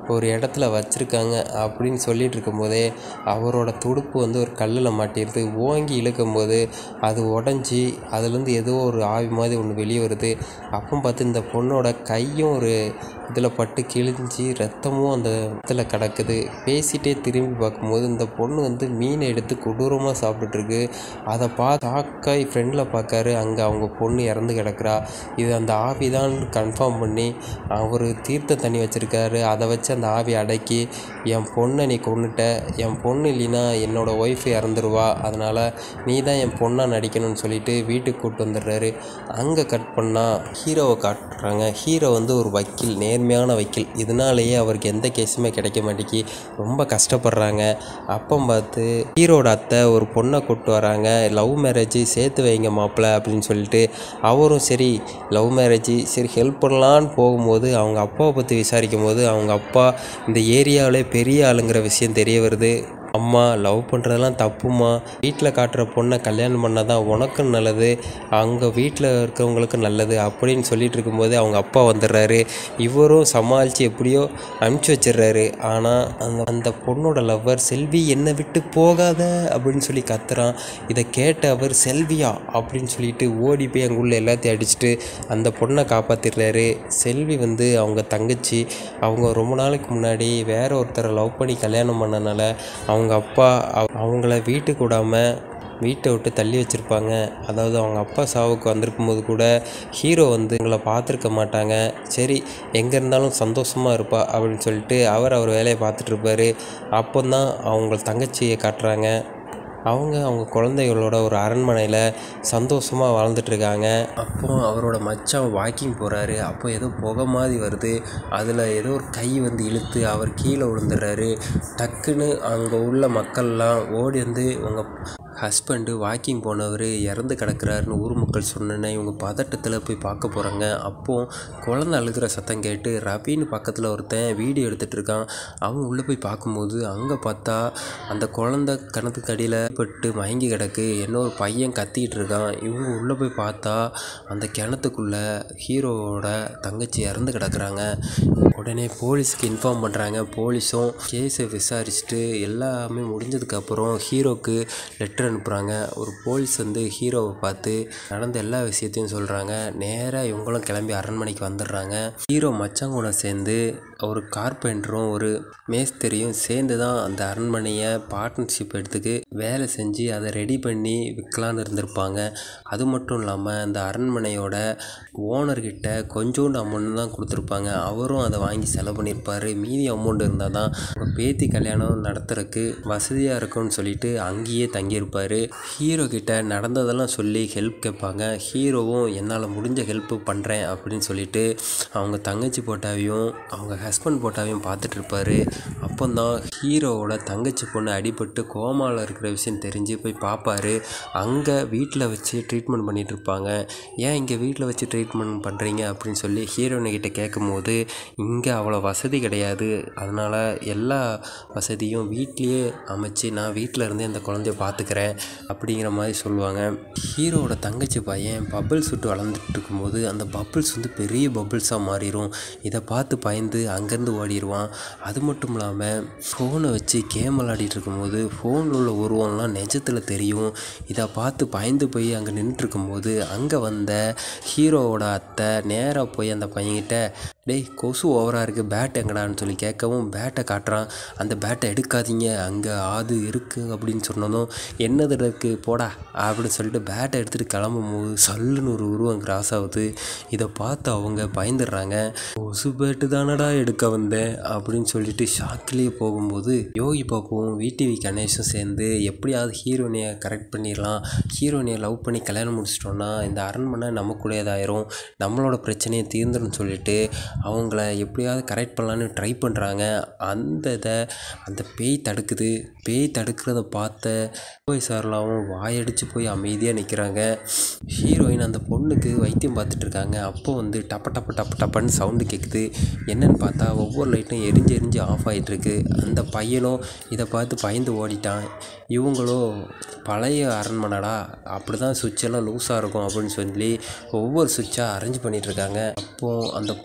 ஒரு இடத்துல வச்சுருக்காங்க அப்படின்னு சொல்லிட்டு இருக்கும்போதே அவரோட துடுப்பு வந்து ஒரு கல்லில் மாட்டிடுது ஓங்கி இழுக்கும்போது அது உடஞ்சி அதுலேருந்து ஏதோ ஒரு ஆவி மாதிரி ஒன்று வெளியே வருது அப்போ பார்த்து இந்த பொண்ணோட கையும் ஒரு இதில் பட்டு கிழிஞ்சி ரத்தமும் அந்த இடத்துல கிடக்குது பேசிட்டே திரும்பி பார்க்கும்போது இந்த பொண்ணு வந்து மீனை எடுத்து கொடூரமாக சாப்பிட்டுட்ருக்கு அதை பார்த்து ஆக்காய் ஃப்ரெண்டில் பார்க்காரு அங்கே அவங்க பொண்ணு இறந்து கிடக்குறா இது அந்த ஆவி தான் கன்ஃபார்ம் பண்ணி அவர் தீர்த்த தண்ணி வச்சுருக்காரு அதை வச்சு அந்த ஆவி அடக்கி என் பொண்ணை நீ கொன்னுட்ட என் பொண்ணு இல்லைன்னா என்னோட ஒய்ஃப் இறந்துருவா அதனால் நீ தான் என் பொண்ணாக நடிக்கணும்னு சொல்லிட்டு வீட்டுக்கு கூப்பிட்டு வந்துடுறாரு அங்கே கட் பண்ணால் ஹீரோவை காட்டுறாங்க ஹீரோ வந்து ஒரு வக்கீல் நேர்மையான வக்கீல் இதனாலேயே அவருக்கு எந்த கேஸுமே கிடைக்க மாட்டேங்கி ரொம்ப கஷ்டப்படுறாங்க அப்போ பார்த்து ஹீரோட அத்தை ஒரு பொண்ணை கூப்பிட்டு வராங்க லவ் மேரேஜ் சேர்த்து வைங்க மாப்பிள்ளை அப்படின்னு சொல்லிட்டு அவரும் சரி லவ் மேரேஜ் சரி ஹெல்ப் பண்ணலான்னு போகும்போது அவங்க அப்பாவை பற்றி விசாரிக்கும் போது அவங்க அப்பா இந்த ஏரியாவிலே பெரிய ஆளுங்கிற விஷயம் தெரிய வருது அம்மா லவ் பண்ணுறதெல்லாம் தப்புமா வீட்டில் காட்டுற பொண்ணை கல்யாணம் பண்ணால் தான் உனக்கும் நல்லது அங்கே வீட்டில் இருக்கிறவங்களுக்கும் நல்லது அப்படின்னு சொல்லிட்டு இருக்கும்போது அவங்க அப்பா வந்துடுறாரு இவரும் சமாளித்து எப்படியோ அனுப்பிச்சி வச்சிடுறாரு ஆனால் அந்த அந்த பொண்ணோட லவ்வர் செல்வி என்னை விட்டு போகாத அப்படின்னு சொல்லி கத்துறான் இதை கேட்ட அவர் செல்வியா அப்படின்னு சொல்லிட்டு ஓடி போய் அங்கே உள்ள எல்லாத்தையும் அடிச்சுட்டு அந்த பொண்ணை காப்பாற்றிடுறாரு செல்வி வந்து அவங்க தங்கச்சி அவங்க ரொம்ப நாளைக்கு முன்னாடி வேற ஒருத்தரை லவ் பண்ணி கல்யாணம் பண்ணனால அவங்க அப்பா அவ- அவங்கள வீட்டுக்கு விடாமல் வீட்டை விட்டு தள்ளி வச்சுருப்பாங்க அதாவது அவங்க அப்பா சாவுக்கு வந்திருக்கும்போது கூட ஹீரோ வந்து எங்களை பார்த்துருக்க மாட்டாங்க சரி எங்கே இருந்தாலும் சந்தோஷமாக இருப்பா அப்படின்னு சொல்லிட்டு அவர் அவர் வேலையை பார்த்துட்டு இருப்பாரு அப்போ தான் அவங்க தங்கச்சியை காட்டுறாங்க அவங்க அவங்க குழந்தைகளோட ஒரு அரண்மனையில் சந்தோஷமாக வாழ்ந்துட்டுருக்காங்க அப்போ அவரோட மச்சான் வாக்கிங் போகிறாரு அப்போ ஏதோ புகை மாதிரி வருது அதில் ஏதோ ஒரு கை வந்து இழுத்து அவர் கீழே விழுந்துடுறாரு டக்குன்னு அங்கே உள்ள மக்கள்லாம் ஓடி வந்து உங்கள் ஹஸ்பண்டு வாக்கிங் போனவர் இறந்து கிடக்குறாருன்னு ஊர் மக்கள் சொன்னோன்னே இவங்க பதட்டத்தில் போய் பார்க்க போகிறாங்க அப்போது குழந்தை அழுகிற சத்தம் கேட்டு ரவின்னு பக்கத்தில் ஒருத்தன் வீடியோ எடுத்துகிட்டு இருக்கான் அவன் உள்ளே போய் பார்க்கும்போது அங்கே பார்த்தா அந்த குழந்தை கிணத்துக்கு அடியில் பட்டு மயங்கி கிடக்கு இன்னொரு பையன் கத்திக்கிட்டு இருக்கான் இவங்க உள்ளே போய் பார்த்தா அந்த கிணத்துக்குள்ளே ஹீரோவோட தங்கச்சி இறந்து கிடக்குறாங்க உடனே போலீஸ்க்கு இன்ஃபார்ம் பண்ணுறாங்க போலீஸும் கேஸை விசாரிச்சுட்டு எல்லாமே முடிஞ்சதுக்கப்புறம் ஹீரோக்கு லெட்டர் அனுப்புகிறாங்க ஒரு போலீஸ் வந்து ஹீரோவை பார்த்து நடந்த எல்லா விஷயத்தையும் சொல்கிறாங்க நேராக இவங்களும் கிளம்பி அரண்மனைக்கு வந்துடுறாங்க ஹீரோ மச்சான் கூட சேர்ந்து ஒரு கார்பெண்டரும் ஒரு மேஸ்திரியும் சேர்ந்து தான் அந்த அரண்மனையை பார்ட்னர்ஷிப் எடுத்துக்கு வேலை செஞ்சு அதை ரெடி பண்ணி விற்கலான்னு இருந்திருப்பாங்க அது மட்டும் இல்லாமல் அந்த அரண்மனையோட ஓனர்கிட்ட கொஞ்சோண்டு அமௌண்ட் தான் கொடுத்துருப்பாங்க அவரும் அதை வாங்கி செலவு பண்ணியிருப்பார் மீதி அமௌண்ட் இருந்தால் தான் உங்கள் பேத்தி கல்யாணம் நடத்துறதுக்கு வசதியாக இருக்கும்னு சொல்லிட்டு அங்கேயே தங்கியிருப்பார் ஹீரோ கிட்ட நடந்ததெல்லாம் சொல்லி ஹெல்ப் கேட்பாங்க ஹீரோவும் என்னால் முடிஞ்ச ஹெல்ப் பண்ணுறேன் அப்படின்னு சொல்லிட்டு அவங்க தங்கச்சி போட்டாவையும் அவங்க ஹஸ்பண்ட் போட்டாவையும் பார்த்துட்டு இருப்பாரு அப்போந்தான் ஹீரோவோட தங்கச்சி பொண்ணு அடிபட்டு கோமாவில் இருக்கிற விஷயம் தெரிஞ்சு போய் பார்ப்பாரு அங்கே வீட்டில் வச்சு ட்ரீட்மெண்ட் பண்ணிட்டு இருப்பாங்க ஏன் இங்கே வீட்டில் வச்சு ட்ரீட்மெண்ட் பண்ணுறீங்க அப்படின்னு சொல்லி ஹீரோயினை கிட்ட கேட்கும்போது இங்கே அவ்வளோ வசதி கிடையாது அதனால் எல்லா வசதியும் வீட்லேயே அமைச்சு நான் வீட்டில் இருந்தே அந்த குழந்தைய பார்த்துக்கிறேன் அப்படிங்கிற மாதிரி சொல்லுவாங்க ஹீரோவோட தங்கச்சி பையன் பபிள்ஸ் விட்டு வளர்ந்துட்டு இருக்கும்போது அந்த பபிள்ஸ் வந்து பெரிய பபிள்ஸாக மாறிடும் இதை பார்த்து பயந்து அங்கேருந்து ஓடிடுவான் அது மட்டும் இல்லாமல் ஃபோனை வச்சு கேம் விளாடிட்டு இருக்கும்போது ஃபோனில் உள்ள உருவம்லாம் நிஜத்தில் தெரியும் இதை பார்த்து பயந்து போய் அங்கே நின்றுட்டு இருக்கும்போது அங்கே வந்த ஹீரோவோட அத்தை நேராக போய் அந்த பையன்கிட்ட டேய் கொசு ஓவராக இருக்குது பேட் எங்கடான்னு சொல்லி கேட்கவும் பேட்டை காட்டுறான் அந்த பேட்டை எடுக்காதீங்க அங்கே ஆது இருக்குது அப்படின்னு சொன்னதும் என்னது இருக்குது போடா அப்படின்னு சொல்லிட்டு பேட்டை எடுத்துகிட்டு கிளம்பும் போது சல்லுன்னு ஒரு உருவம் கிராஸ் ஆகுது இதை பார்த்து அவங்க பயந்துடுறாங்க கொசு பேட்டு தானடா எடுக்க வந்தேன் அப்படின்னு சொல்லிட்டு ஷாக்கிலேயே போகும்போது யோகி பாப்புவும் விடிவி கணேஷும் சேர்ந்து எப்படியாவது ஹீரோனியை கரெக்ட் பண்ணிடலாம் ஹீரோனியை லவ் பண்ணி கல்யாணம் முடிச்சிட்டோன்னா இந்த அரண்மனை நமக்குடையதாயிரும் நம்மளோட பிரச்சனையை தீர்ந்துடும் சொல்லிட்டு அவங்கள எப்படியாவது கரெக்ட் பண்ணலான்னு ட்ரை பண்ணுறாங்க அந்த இதை அந்த பேய் தடுக்குது பேய் தடுக்கிறத பார்த்த போய் சார்லாவும் வாயடிச்சு போய் அமைதியாக நிற்கிறாங்க ஹீரோயின் அந்த பொண்ணுக்கு வைத்தியம் பார்த்துட்டு இருக்காங்க அப்போ வந்து டப்ப டப்ப டப்ப டப்பன்னு சவுண்டு கேட்குது என்னன்னு பார்த்தா ஒவ்வொரு லைட்டும் எரிஞ்சு எரிஞ்சு ஆஃப் ஆகிட்டுருக்கு அந்த பையனும் இதை பார்த்து பயந்து ஓடிட்டான் இவங்களோ பழைய அரண்மனைடா அப்படி தான் சுவிட்செல்லாம் லூஸாக இருக்கும் அப்படின்னு சொல்லி ஒவ்வொரு சுவிட்சாக அரேஞ்ச் பண்ணிட்டு இருக்காங்க அப்போது அந்த பொண்ணு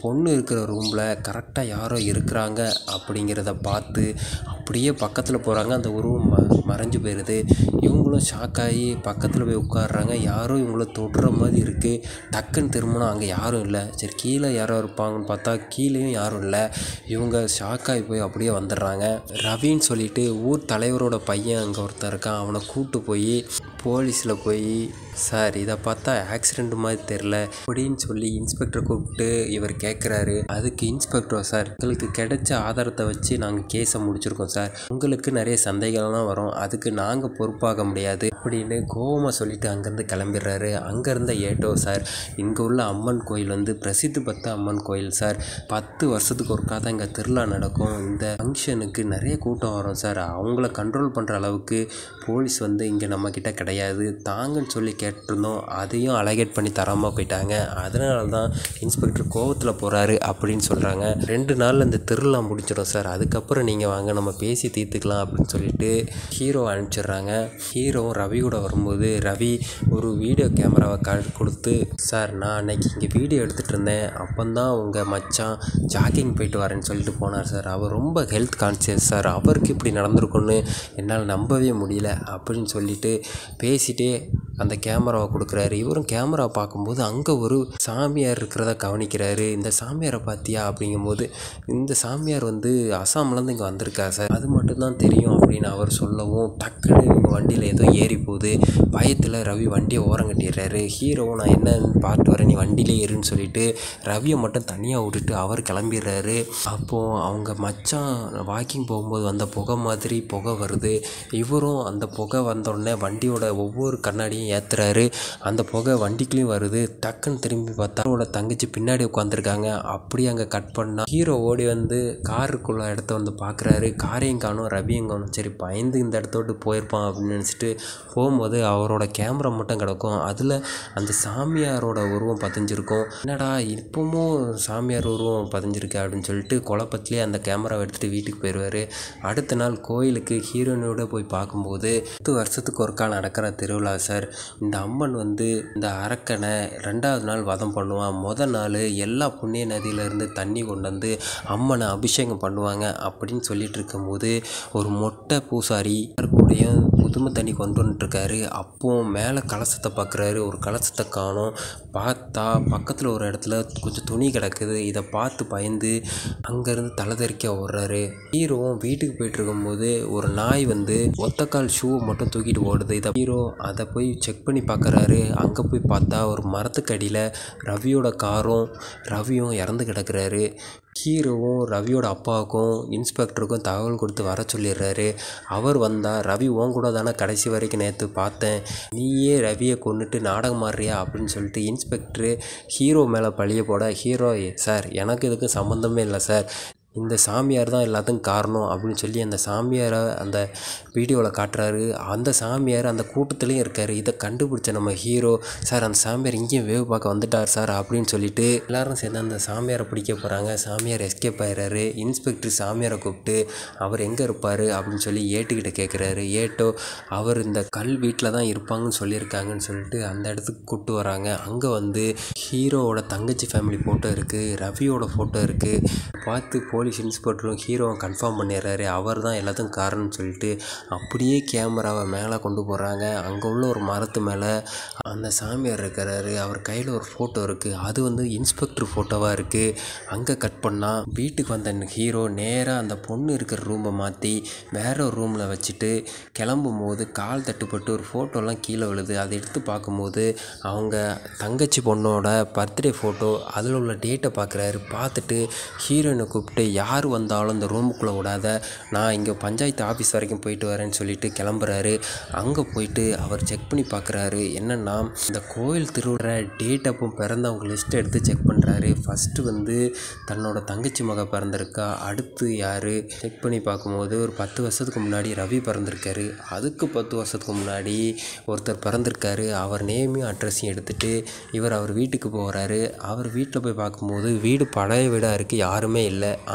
இருக்கிற ரூமில் கரெக்டாக யாரோ இருக்கிறாங்க அப்படிங்கிறத பார்த்து அப்படியே பக்கத்தில் போகிறாங்க அந்த உருவம் ம மறைஞ்சு போயிடுது இவங்களும் ஷாக்காகி பக்கத்தில் போய் உட்காடுறாங்க யாரும் இவங்கள தொடுற மாதிரி இருக்குது டக்குன்னு திரும்பினா அங்கே யாரும் இல்லை சரி கீழே யாரோ இருப்பாங்கன்னு பார்த்தா கீழேயும் யாரும் இல்லை இவங்க ஷாக்காகி போய் அப்படியே வந்துடுறாங்க ரவின்னு சொல்லிட்டு ஊர் தலைவரோட பையன் அங்கே ஒருத்தன் இருக்கான் அவனை கூப்பிட்டு போய் போலீஸில் போய் சார் இதை பார்த்தா ஆக்சிடெண்ட் மாதிரி தெரில அப்படின்னு சொல்லி இன்ஸ்பெக்டரை கூப்பிட்டு இவர் கேட்குறாரு அதுக்கு இன்ஸ்பெக்டர் சார் எங்களுக்கு கிடைச்ச ஆதாரத்தை வச்சு நாங்கள் கேஸை முடிச்சிருக்கோம் சார் உங்களுக்கு நிறைய சந்தேகம்லாம் வரும் அதுக்கு நாங்கள் பொறுப்பாக முடியாது அப்படின்னு கோவமாக சொல்லிட்டு அங்கேருந்து கிளம்பிடுறாரு அங்கேருந்த ஏட்டோ சார் இங்கே உள்ள அம்மன் கோயில் வந்து பிரசித்தி பெற்ற அம்மன் கோயில் சார் பத்து வருஷத்துக்கு ஒருக்கா தான் இங்கே திருவிழா நடக்கும் இந்த ஃபங்க்ஷனுக்கு நிறைய கூட்டம் வரும் சார் அவங்கள கண்ட்ரோல் பண்ணுற அளவுக்கு போலீஸ் வந்து இங்கே நம்மக்கிட்ட கிடையாது தாங்கன்னு சொல்லி கேட்டிருந்தோம் அதையும் அலகேட் பண்ணி தராமல் போயிட்டாங்க அதனால தான் இன்ஸ்பெக்டர் கோவத்தில் போகிறாரு அப்படின்னு சொல்கிறாங்க ரெண்டு நாளில் இந்த திருவிழா முடிச்சிடும் சார் அதுக்கப்புறம் நீங்கள் வாங்க நம்ம பேசி தீர்த்துக்கலாம் அப்படின்னு சொல்லிட்டு ஹீரோ அனுப்பிச்சிடுறாங்க ஹீரோவும் ரவி கூட வரும்போது ரவி ஒரு வீடியோ கேமராவை க கொடுத்து சார் நான் அன்னைக்கு இங்கே வீடியோ எடுத்துகிட்டு இருந்தேன் அப்போந்தான் உங்கள் மச்சான் ஜாக்கிங் போயிட்டு வரேன்னு சொல்லிட்டு போனார் சார் அவர் ரொம்ப ஹெல்த் கான்சியஸ் சார் அவருக்கு இப்படி நடந்திருக்குன்னு என்னால் நம்பவே முடியல அப்படின்னு சொல்லிட்டு பேசிட்டே அந்த கேமராவை கொடுக்குறாரு இவரும் கேமரா பார்க்கும்போது அங்கே ஒரு சாமியார் இருக்கிறத கவனிக்கிறாரு இந்த சாமியாரை பார்த்தியா அப்படிங்கும்போது இந்த சாமியார் வந்து அசாம்லேருந்து இங்கே வந்திருக்கார் சார் அது மட்டும்தான் தெரியும் அப்படின்னு அவர் சொல்லவும் டக்குன்னு இவங்க வண்டியில் ஏதோ ஏறி போகுது பயத்தில் ரவி வண்டியை ஓரம் கட்டிடுறாரு ஹீரோவும் நான் என்னன்னு பார்த்து வரேன் நீ வண்டியிலே ஏறுன்னு சொல்லிட்டு ரவியை மட்டும் தனியாக விட்டுட்டு அவர் கிளம்பிடுறாரு அப்போது அவங்க மச்சான் வாக்கிங் போகும்போது வந்த புகை மாதிரி புகை வருது இவரும் அந்த புகை வந்தோடனே வண்டியோட ஒவ்வொரு கண்ணாடியும் ஏற்றுறாரு அந்த புகை வண்டிக்குள்ளேயும் வருது டக்குன்னு திரும்பி பார்த்தா அவரோட தங்கச்சி பின்னாடி உட்காந்துருக்காங்க அப்படியே அங்கே கட் பண்ணால் ஹீரோ ஓடி வந்து காருக்குள்ள இடத்த வந்து பார்க்குறாரு காரையும் காணும் ரவியும் காணும் சரி பயந்து இந்த இடத்த விட்டு போயிருப்பான் அப்படின்னு நினச்சிட்டு போகும்போது அவரோட கேமரா மட்டும் கிடக்கும் அதில் அந்த சாமியாரோட உருவம் பதிஞ்சிருக்கும் என்னடா இப்போவும் சாமியார் உருவம் பதிஞ்சிருக்கு அப்படின்னு சொல்லிட்டு குழப்பத்திலே அந்த கேமராவை எடுத்துகிட்டு வீட்டுக்கு போயிடுவார் அடுத்த நாள் கோயிலுக்கு ஹீரோயினோட போய் பார்க்கும்போது பத்து வருஷத்துக்கு ஒருக்கா நடக்கிற திருவிழா சார் இந்த அம்மன் வந்து இந்த அரக்கனை ரெண்டாவது நாள் வதம் பண்ணுவான் முதல் நாள் எல்லா புண்ணிய நதியிலேருந்து தண்ணி கொண்டு வந்து அம்மனை அபிஷேகம் பண்ணுவாங்க அப்படின்னு சொல்லிட்டு இருக்கும்போது ஒரு மொட்டை பூசாரி கூடயும் புதுமை தண்ணி கொண்டு வந்துட்டுருக்காரு அப்போ மேலே கலசத்தை பார்க்குறாரு ஒரு கலசத்தை காணோம் பார்த்தா பக்கத்தில் ஒரு இடத்துல கொஞ்சம் துணி கிடக்குது இதை பார்த்து பயந்து அங்கேருந்து தலைதறிக்க ஓடுறாரு ஹீரோவும் வீட்டுக்கு போயிட்டு இருக்கும்போது ஒரு நாய் வந்து ஒத்தக்கால் ஷூ மட்டும் தூக்கிட்டு ஓடுது இதை ஹீரோ அதை போய் செக் பண்ணி பார்க்குறாரு அங்கே போய் பார்த்தா ஒரு மரத்துக்கு அடியில் ரவியோட காரும் ரவியும் இறந்து கிடக்குறாரு ஹீரோவும் ரவியோட அப்பாவுக்கும் இன்ஸ்பெக்டருக்கும் தகவல் கொடுத்து வர சொல்லிடுறாரு அவர் வந்தால் ரவி உன் கூட தானே கடைசி வரைக்கும் நேற்று பார்த்தேன் நீயே ரவியை கொண்டுட்டு நாடகம் ஆடுறியா அப்படின்னு சொல்லிட்டு இன்ஸ்பெக்டரு ஹீரோ மேலே பழிய போட ஹீரோ சார் எனக்கு இதுக்கு சம்மந்தமே இல்லை சார் இந்த சாமியார் தான் எல்லாத்துக்கும் காரணம் அப்படின்னு சொல்லி அந்த சாமியாரை அந்த வீடியோவில் காட்டுறாரு அந்த சாமியார் அந்த கூட்டத்துலேயும் இருக்கார் இதை கண்டுபிடிச்ச நம்ம ஹீரோ சார் அந்த சாமியார் இங்கேயும் வேவு பார்க்க வந்துட்டார் சார் அப்படின்னு சொல்லிட்டு எல்லாரும் சேர்ந்து அந்த சாமியாரை பிடிக்க போகிறாங்க சாமியார் எஸ்கேப் ஆயிடுறாரு இன்ஸ்பெக்டர் சாமியாரை கூப்பிட்டு அவர் எங்கே இருப்பார் அப்படின்னு சொல்லி ஏட்டுக்கிட்ட கேட்குறாரு ஏட்டோ அவர் இந்த கல் வீட்டில் தான் இருப்பாங்கன்னு சொல்லியிருக்காங்கன்னு சொல்லிட்டு அந்த இடத்துக்கு கூப்பிட்டு வராங்க அங்கே வந்து ஹீரோவோட தங்கச்சி ஃபேமிலி ஃபோட்டோ இருக்குது ரவியோட ஃபோட்டோ இருக்குது பார்த்து போலீஸ் இன்ஸ்பெக்டரும் ஹீரோவை கன்ஃபார்ம் பண்ணிடுறாரு அவர் தான் எல்லாத்துக்கும் காரணம்னு சொல்லிட்டு அப்படியே கேமராவை மேலே கொண்டு போகிறாங்க அங்கே உள்ள ஒரு மரத்து மேலே அந்த சாமியார் இருக்கிறாரு அவர் கையில் ஒரு ஃபோட்டோ இருக்குது அது வந்து இன்ஸ்பெக்டர் ஃபோட்டோவாக இருக்குது அங்கே கட் பண்ணால் வீட்டுக்கு வந்த ஹீரோ நேராக அந்த பொண்ணு இருக்கிற ரூமை மாற்றி வேற ஒரு ரூமில் வச்சுட்டு கிளம்பும் போது கால் தட்டுப்பட்டு ஒரு ஃபோட்டோலாம் கீழே விழுது அதை எடுத்து பார்க்கும்போது அவங்க தங்கச்சி பொண்ணோட பர்த்டே ஃபோட்டோ அதில் உள்ள டேட்டை பார்க்குறாரு பார்த்துட்டு ஹீரோயினை கூப்பிட்டு யார் வந்தாலும் இந்த ரூமுக்குள்ளே விடாத நான் இங்கே பஞ்சாயத்து ஆஃபீஸ் வரைக்கும் போயிட்டு வரேன்னு சொல்லிட்டு கிளம்புறாரு அங்கே போயிட்டு அவர் செக் பண்ணி பார்க்குறாரு என்னென்னா இந்த கோயில் திருவிழா டேட் அப்போ பிறந்தவங்க லிஸ்ட் எடுத்து செக் பண்ணுறாரு ஃபஸ்ட்டு வந்து தன்னோட தங்கச்சி மக பிறந்திருக்கா அடுத்து யார் செக் பண்ணி பார்க்கும்போது ஒரு பத்து வருஷத்துக்கு முன்னாடி ரவி பிறந்திருக்காரு அதுக்கு பத்து வருஷத்துக்கு முன்னாடி ஒருத்தர் பிறந்திருக்காரு அவர் நேமையும் அட்ரஸையும் எடுத்துகிட்டு இவர் அவர் வீட்டுக்கு போகிறாரு அவர் வீட்டில் போய் பார்க்கும்போது வீடு பழைய வீடாக இருக்குது யாருமே இல்லை அங்கே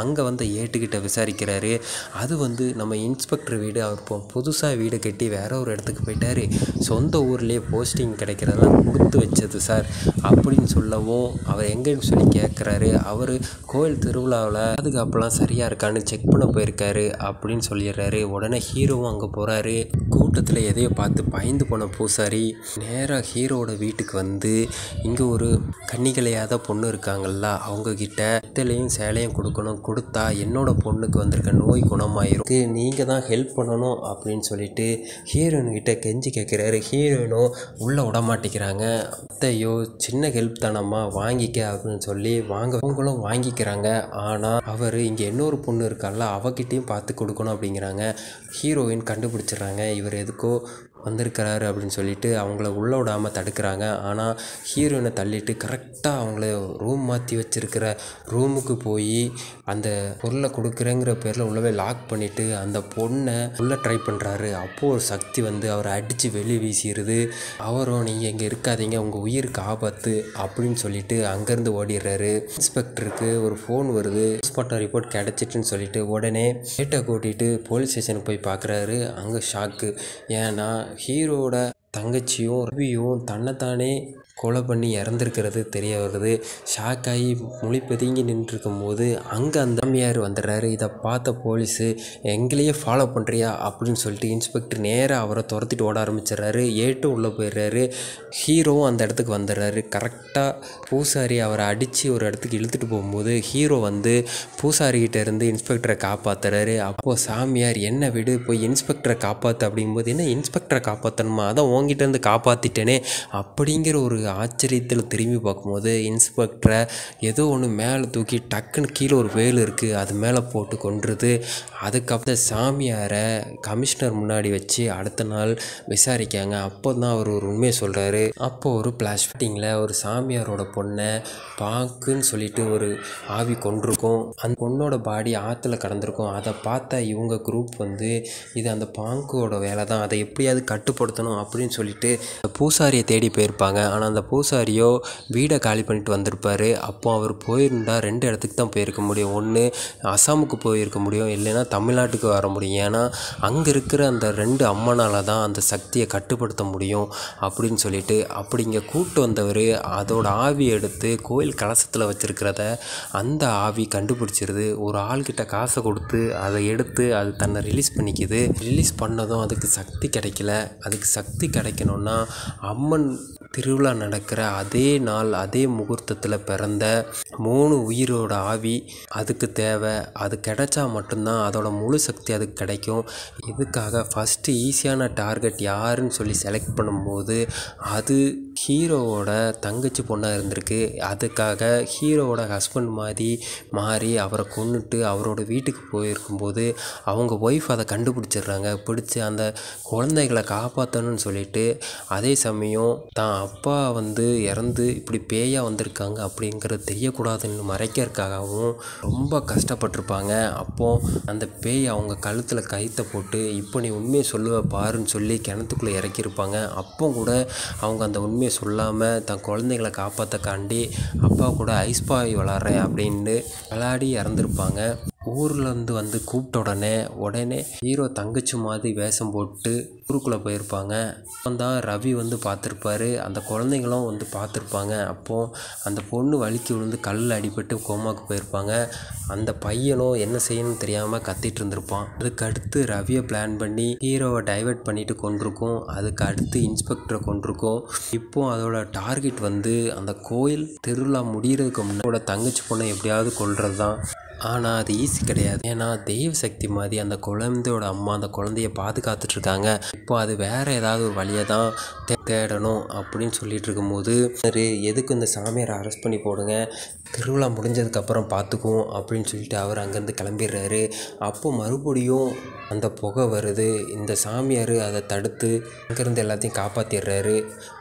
அங்கே வந்து ஏட்டுக்கிட்ட விசாரிக்கிறாரு அது வந்து நம்ம இன்ஸ்பெக்டர் வீடு அவர் இப்போ புதுசாக வீடு கட்டி வேற ஒரு இடத்துக்கு போயிட்டாரு சொந்த ஊர்லேயே போஸ்டிங் கிடைக்கிறதெல்லாம் கொடுத்து வச்சது சார் அப்படின்னு சொல்லவும் அவர் எங்கேன்னு சொல்லி கேட்குறாரு அவர் கோயில் திருவிழாவில் பாதுகாப்புலாம் சரியாக இருக்கான்னு செக் பண்ண போயிருக்காரு அப்படின்னு சொல்லிடுறாரு உடனே ஹீரோவும் அங்கே போகிறாரு கூட்டத்தில் எதையோ பார்த்து பயந்து போன பூசாரி நேராக ஹீரோவோட வீட்டுக்கு வந்து இங்கே ஒரு கன்னிகளையாத பொண்ணு இருக்காங்கல்ல அவங்கக்கிட்ட பித்தளையும் சேலையும் கொடுக்கணும் கொடுத்தா என்னோட பொண்ணுக்கு வந்திருக்க நோய் குணமாயிரும் இது நீங்கள் தான் ஹெல்ப் பண்ணணும் அப்படின்னு சொல்லிட்டு ஹீரோயின் கிட்ட கெஞ்சி கேட்குறாரு ஹீரோயினும் உள்ளே விட மாட்டேங்கிறாங்க அத்தையோ சின்ன ஹெல்ப் தானம்மா வாங்கிக்க அப்படின்னு சொல்லி வாங்க அவங்களும் வாங்கிக்கிறாங்க ஆனால் அவர் இங்கே இன்னொரு பொண்ணு இருக்கால அவகிட்டையும் பார்த்து கொடுக்கணும் அப்படிங்கிறாங்க ஹீரோயின் கண்டுபிடிச்சிடுறாங்க இவர் எதுக்கோ வந்திருக்கிறாரு அப்படின்னு சொல்லிட்டு அவங்கள உள்ளே விடாமல் தடுக்கிறாங்க ஆனால் ஹீரோயினை தள்ளிட்டு கரெக்டாக அவங்கள ரூம் மாற்றி வச்சிருக்கிற ரூமுக்கு போய் அந்த பொருளை கொடுக்குறேங்கிற பேரில் உள்ளவே லாக் பண்ணிவிட்டு அந்த பொண்ணை உள்ளே ட்ரை பண்ணுறாரு அப்போது ஒரு சக்தி வந்து அவரை அடித்து வெளியே வீசிடுது அவரும் நீங்கள் இங்கே இருக்காதீங்க உங்கள் உயிருக்கு ஆபத்து அப்படின்னு சொல்லிட்டு அங்கேருந்து ஓடிடுறாரு இன்ஸ்பெக்டருக்கு ஒரு ஃபோன் வருது போஸ்ட்மார்ட்டம் ரிப்போர்ட் கிடச்சிட்டுன்னு சொல்லிட்டு உடனே கேட்டை கூட்டிகிட்டு போலீஸ் ஸ்டேஷனுக்கு போய் பார்க்குறாரு அங்கே ஷாக்கு ஏன்னா ஹீரோட தங்கச்சியும் ரவியும் தன்னைத்தானே கொலை பண்ணி இறந்துருக்கிறது தெரிய வருது ஷாக் ஆகி மொழி பெதுங்கி நின்றுருக்கும் போது அங்கே அந்த மாமியார் வந்துடுறாரு இதை பார்த்த போலீஸு எங்களையே ஃபாலோ பண்ணுறியா அப்படின்னு சொல்லிட்டு இன்ஸ்பெக்டர் நேராக அவரை துரத்திட்டு ஓட ஆரம்பிச்சிடுறாரு ஏட்டும் உள்ளே போயிடுறாரு ஹீரோவும் அந்த இடத்துக்கு வந்துடுறாரு கரெக்டாக பூசாரி அவரை அடித்து ஒரு இடத்துக்கு இழுத்துட்டு போகும்போது ஹீரோ வந்து பூசாரிகிட்ட இருந்து இன்ஸ்பெக்டரை காப்பாற்றுறாரு அப்போது சாமியார் என்ன விடு போய் இன்ஸ்பெக்டரை காப்பாற்று அப்படிங்கும்போது என்ன இன்ஸ்பெக்டரை காப்பாற்றணுமா அதான் உங்ககிட்ட இருந்து காப்பாற்றிட்டேனே அப்படிங்கிற ஒரு ஆச்சரியத்தில் திரும்பி பார்க்கும்போது இன்ஸ்பெக்டரை ஏதோ ஒன்று மேலே தூக்கி டக்குன்னு கீழே ஒரு வேல் இருக்குது அது மேலே போட்டு கொன்றுது அதுக்கப்புறம் சாமியாரை கமிஷனர் முன்னாடி வச்சு அடுத்த நாள் விசாரிக்காங்க அப்போ தான் அவர் ஒரு உண்மையை சொல்கிறாரு அப்போ ஒரு பிளாஷ்டிங்கில் ஒரு சாமியாரோட பொண்ணை பாக்குன்னு சொல்லிட்டு ஒரு ஆவி கொண்டிருக்கும் அந்த பொண்ணோட பாடி ஆற்றுல கடந்திருக்கும் அதை பார்த்தா இவங்க குரூப் வந்து இது அந்த பாங்கோட வேலை தான் அதை எப்படியாவது கட்டுப்படுத்தணும் அப்படின்னு சொல்லிட்டு பூசாரியை தேடி போயிருப்பாங்க ஆனால் அந்த பூசாரியோ வீடை காலி பண்ணிட்டு வந்திருப்பாரு அப்போ அவர் போயிருந்தா ரெண்டு இடத்துக்கு தான் போயிருக்க முடியும் ஒன்று அசாமுக்கு போயிருக்க முடியும் இல்லைன்னா தமிழ்நாட்டுக்கு வர முடியும் ஏன்னா அங்கே இருக்கிற அந்த ரெண்டு அம்மனால் தான் அந்த சக்தியை கட்டுப்படுத்த முடியும் அப்படின்னு சொல்லிட்டு அப்படி இங்கே கூட்டு வந்தவர் அதோட ஆவி எடுத்து கோயில் கலசத்தில் வச்சிருக்கிறத அந்த ஆவி கண்டுபிடிச்சிருது ஒரு ஆள்கிட்ட காசை கொடுத்து அதை எடுத்து அது தன்னை ரிலீஸ் பண்ணிக்குது ரிலீஸ் பண்ணதும் அதுக்கு சக்தி கிடைக்கல அதுக்கு சக்தி கிடைக்கணும்னா அம்மன் திருவிழா நடக்கிற அதே நாள் அதே முகூர்த்தத்தில் பிறந்த மூணு உயிரோட ஆவி அதுக்கு தேவை அது கிடைச்சா மட்டும்தான் அதோட முழு சக்தி அதுக்கு கிடைக்கும் இதுக்காக ஃபஸ்ட்டு ஈஸியான டார்கெட் யாருன்னு சொல்லி செலக்ட் பண்ணும்போது அது ஹீரோவோட தங்கச்சி பொண்ணாக இருந்திருக்கு அதுக்காக ஹீரோவோட ஹஸ்பண்ட் மாதிரி மாறி அவரை கொன்னுட்டு அவரோட வீட்டுக்கு போயிருக்கும்போது அவங்க ஒய்ஃப் அதை கண்டுபிடிச்சிடுறாங்க பிடிச்சி அந்த குழந்தைகளை காப்பாற்றணும்னு சொல்லிட்டு அதே சமயம் தான் அப்பா வந்து இறந்து இப்படி பேயாக வந்திருக்காங்க அப்படிங்கிறது தெரியக்கூடாதுன்னு மறைக்கிறதுக்காகவும் ரொம்ப கஷ்டப்பட்டிருப்பாங்க அப்போது அந்த பேய் அவங்க கழுத்தில் கயித்தை போட்டு இப்போ நீ உண்மையை சொல்லுவ பாருன்னு சொல்லி கிணத்துக்குள்ளே இறக்கியிருப்பாங்க அப்போ கூட அவங்க அந்த உண்மையை சொல்லாமல் தன் குழந்தைகளை காப்பாற்றக்காண்டி அப்பா கூட ஐஸ் பாய் விளாட்றேன் அப்படின்னு விளாடி இறந்துருப்பாங்க ஊர்லேருந்து வந்து கூப்பிட்ட உடனே உடனே ஹீரோ தங்கச்சி மாதிரி வேஷம் போட்டு ஊருக்குள்ளே போயிருப்பாங்க அப்போ தான் ரவி வந்து பார்த்துருப்பாரு அந்த குழந்தைங்களும் வந்து பார்த்துருப்பாங்க அப்போது அந்த பொண்ணு வலிக்கு விழுந்து கல்லில் அடிபட்டு கோமாக்கு போயிருப்பாங்க அந்த பையனும் என்ன செய்யணும்னு தெரியாமல் கத்திட்டு இருந்திருப்பான் அதுக்கு அடுத்து ரவியை பிளான் பண்ணி ஹீரோவை டைவர்ட் பண்ணிட்டு கொண்டிருக்கும் அதுக்கு அடுத்து இன்ஸ்பெக்டரை கொண்டிருக்கும் இப்போ அதோட டார்கெட் வந்து அந்த கோயில் திருவிழா முடியறதுக்கு முன்னாடி தங்கச்சி பொண்ணை எப்படியாவது கொல்றது தான் ஆனால் அது ஈஸி கிடையாது ஏன்னா தெய்வ சக்தி மாதிரி அந்த குழந்தையோட அம்மா அந்த குழந்தைய பாதுகாத்துட்டு இருக்காங்க இப்போ அது வேற ஏதாவது ஒரு வழியை தான் தே- தேடணும் அப்படின்னு சொல்லிட்டு இருக்கும்போது சரி எதுக்கு இந்த சாமியாரை அரெஸ்ட் பண்ணி போடுங்க திருவிழா முடிஞ்சதுக்கப்புறம் பார்த்துக்குவோம் அப்படின்னு சொல்லிட்டு அவர் அங்கேருந்து கிளம்பிடுறாரு அப்போ மறுபடியும் அந்த புகை வருது இந்த சாமியார் அதை தடுத்து அங்கேருந்து எல்லாத்தையும் காப்பாற்றிடுறாரு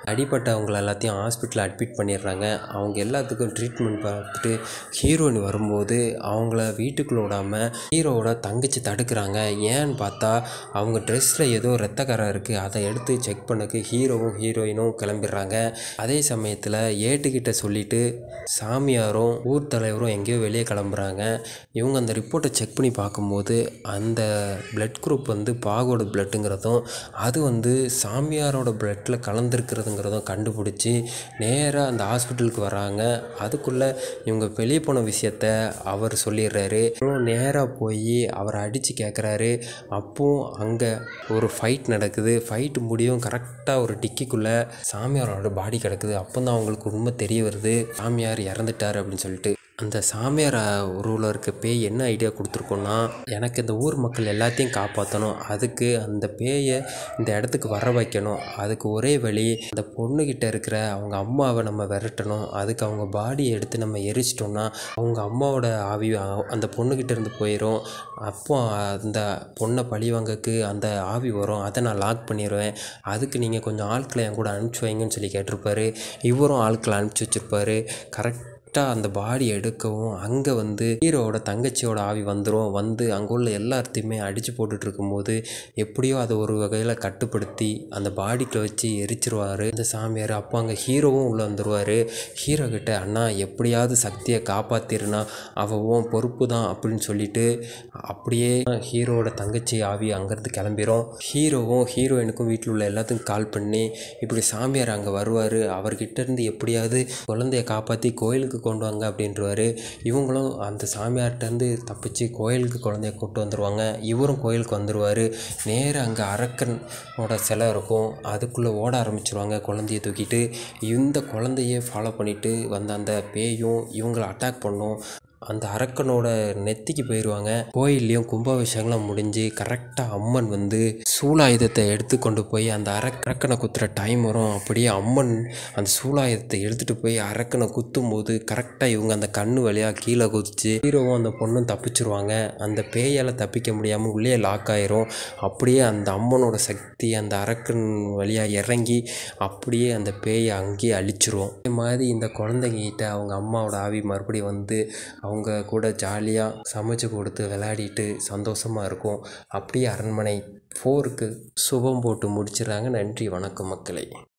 அடிப்பட்டவங்கள எல்லாத்தையும் ஹாஸ்பிட்டலில் அட்மிட் பண்ணிடுறாங்க அவங்க எல்லாத்துக்கும் ட்ரீட்மெண்ட் பார்த்துட்டு ஹீரோயின் வரும்போது அவங்கள வீட்டுக்குள்ளே விடாமல் ஹீரோவோட தங்கச்சி தடுக்கிறாங்க ஏன்னு பார்த்தா அவங்க ட்ரெஸ்ஸில் ஏதோ ரத்தக்கரை இருக்குது அதை எடுத்து செக் பண்ணக்கு ஹீரோவும் ஹீரோயினும் கிளம்பிடுறாங்க அதே சமயத்தில் ஏட்டுக்கிட்ட சொல்லிட்டு சாமியாரும் ஊர் தலைவரும் எங்கேயோ வெளியே கிளம்புறாங்க இவங்க அந்த ரிப்போர்ட்டை செக் பண்ணி பார்க்கும்போது அந்த பிளட் குரூப் வந்து பாகோட பிளட்டுங்கிறதும் அது வந்து சாமியாரோட பிளட்டில் கலந்துருக்கிறதுங்கிறதும் கண்டுபிடிச்சி நேராக அந்த ஹாஸ்பிட்டலுக்கு வராங்க அதுக்குள்ளே இவங்க வெளியே போன விஷயத்த அவர் சொல்லிடுறாரு நேராக போய் அவரை அடித்து கேட்குறாரு அப்போ அங்கே ஒரு ஃபைட் நடக்குது ஃபைட் முடியும் கரெக்டாக ஒரு டிக்கிக்குள்ளே சாமியாரோட பாடி கிடக்குது அப்போ தான் அவங்களுக்கு உண்மை தெரிய வருது சாமியார் இறந்துட்டார் அப்படின்னு சொல்லிட்டு அந்த சாமியார் உருவில் இருக்க பேய் என்ன ஐடியா கொடுத்துருக்கோன்னா எனக்கு இந்த ஊர் மக்கள் எல்லாத்தையும் காப்பாற்றணும் அதுக்கு அந்த பேயை இந்த இடத்துக்கு வர வைக்கணும் அதுக்கு ஒரே வழி அந்த பொண்ணுக்கிட்ட இருக்கிற அவங்க அம்மாவை நம்ம விரட்டணும் அதுக்கு அவங்க பாடியை எடுத்து நம்ம எரிச்சிட்டோம்னா அவங்க அம்மாவோட ஆவி அ- அந்த பொண்ணுக்கிட்ட இருந்து போயிடும் அப்போ அந்த பொண்ணை பழிவாங்கக்கு அந்த ஆவி வரும் அதை நான் லாக் பண்ணிடுவேன் அதுக்கு நீங்கள் கொஞ்சம் ஆட்களை என் கூட அனுப்பிச்சி வைங்கன்னு சொல்லி கேட்டிருப்பாரு இவரும் ஆட்களை அனுப்பிச்சி வச்சிருப்பாரு கரெக்ட் கரெக்டாக அந்த பாடி எடுக்கவும் அங்கே வந்து ஹீரோவோட தங்கச்சியோட ஆவி வந்துடும் வந்து அங்கே உள்ள எல்லாத்தையுமே அடித்து போட்டுட்டு இருக்கும்போது எப்படியோ அதை ஒரு வகையில் கட்டுப்படுத்தி அந்த பாடிக்குள்ள வச்சு எரிச்சிருவார் இந்த சாமியார் அப்போ அங்கே ஹீரோவும் உள்ளே வந்துடுவார் ஹீரோ கிட்ட அண்ணா எப்படியாவது சக்தியை காப்பாத்திருனா அவன் பொறுப்பு தான் அப்படின்னு சொல்லிட்டு அப்படியே ஹீரோவோட தங்கச்சி ஆவி அங்கேருந்து கிளம்பிரும் ஹீரோவும் ஹீரோயினுக்கும் வீட்டில் உள்ள எல்லாத்துக்கும் கால் பண்ணி இப்படி சாமியார் அங்கே வருவார் அவர்கிட்ட இருந்து எப்படியாவது குழந்தைய காப்பாற்றி கோயிலுக்கு கொண்டு வாங்க அப்படின்றவாரு இவங்களும் அந்த சாமியார்கிட்டேருந்து தப்பிச்சு கோயிலுக்கு குழந்தைய கூட்டு வந்துடுவாங்க இவரும் கோயிலுக்கு வந்துடுவார் நேராக அங்கே அரக்கனோட சிலை இருக்கும் அதுக்குள்ளே ஓட ஆரம்பிச்சிருவாங்க குழந்தைய தூக்கிட்டு இந்த குழந்தைய ஃபாலோ பண்ணிட்டு வந்த அந்த பேயும் இவங்களை அட்டாக் பண்ணும் அந்த அரக்கனோட நெத்திக்கு போயிடுவாங்க கோயில்லையும் கும்பாபிஷேகம்லாம் முடிஞ்சு கரெக்டாக அம்மன் வந்து சூலாயுதத்தை எடுத்து கொண்டு போய் அந்த அரக் அரக்கனை குத்துற டைம் வரும் அப்படியே அம்மன் அந்த சூலாயுதத்தை எடுத்துகிட்டு போய் அரக்கனை குத்தும் போது கரெக்டாக இவங்க அந்த கண்ணு வழியாக கீழே குதிச்சு ஹீரோவும் அந்த பொண்ணும் தப்பிச்சிருவாங்க அந்த பேயால் தப்பிக்க முடியாமல் உள்ளே லாக் ஆயிரும் அப்படியே அந்த அம்மனோட சக்தி அந்த அரக்கன் வழியாக இறங்கி அப்படியே அந்த பேயை அங்கேயே அழிச்சிரும் இதே மாதிரி இந்த குழந்தைங்கிட்ட அவங்க அம்மாவோட ஆவி மறுபடியும் வந்து அவங்க கூட ஜாலியாக சமைச்சு கொடுத்து விளையாடிட்டு சந்தோஷமாக இருக்கும் அப்படியே அரண்மனை ஃபோருக்கு சுபம் போட்டு முடிச்சிடுறாங்க நன்றி வணக்கம் மக்களை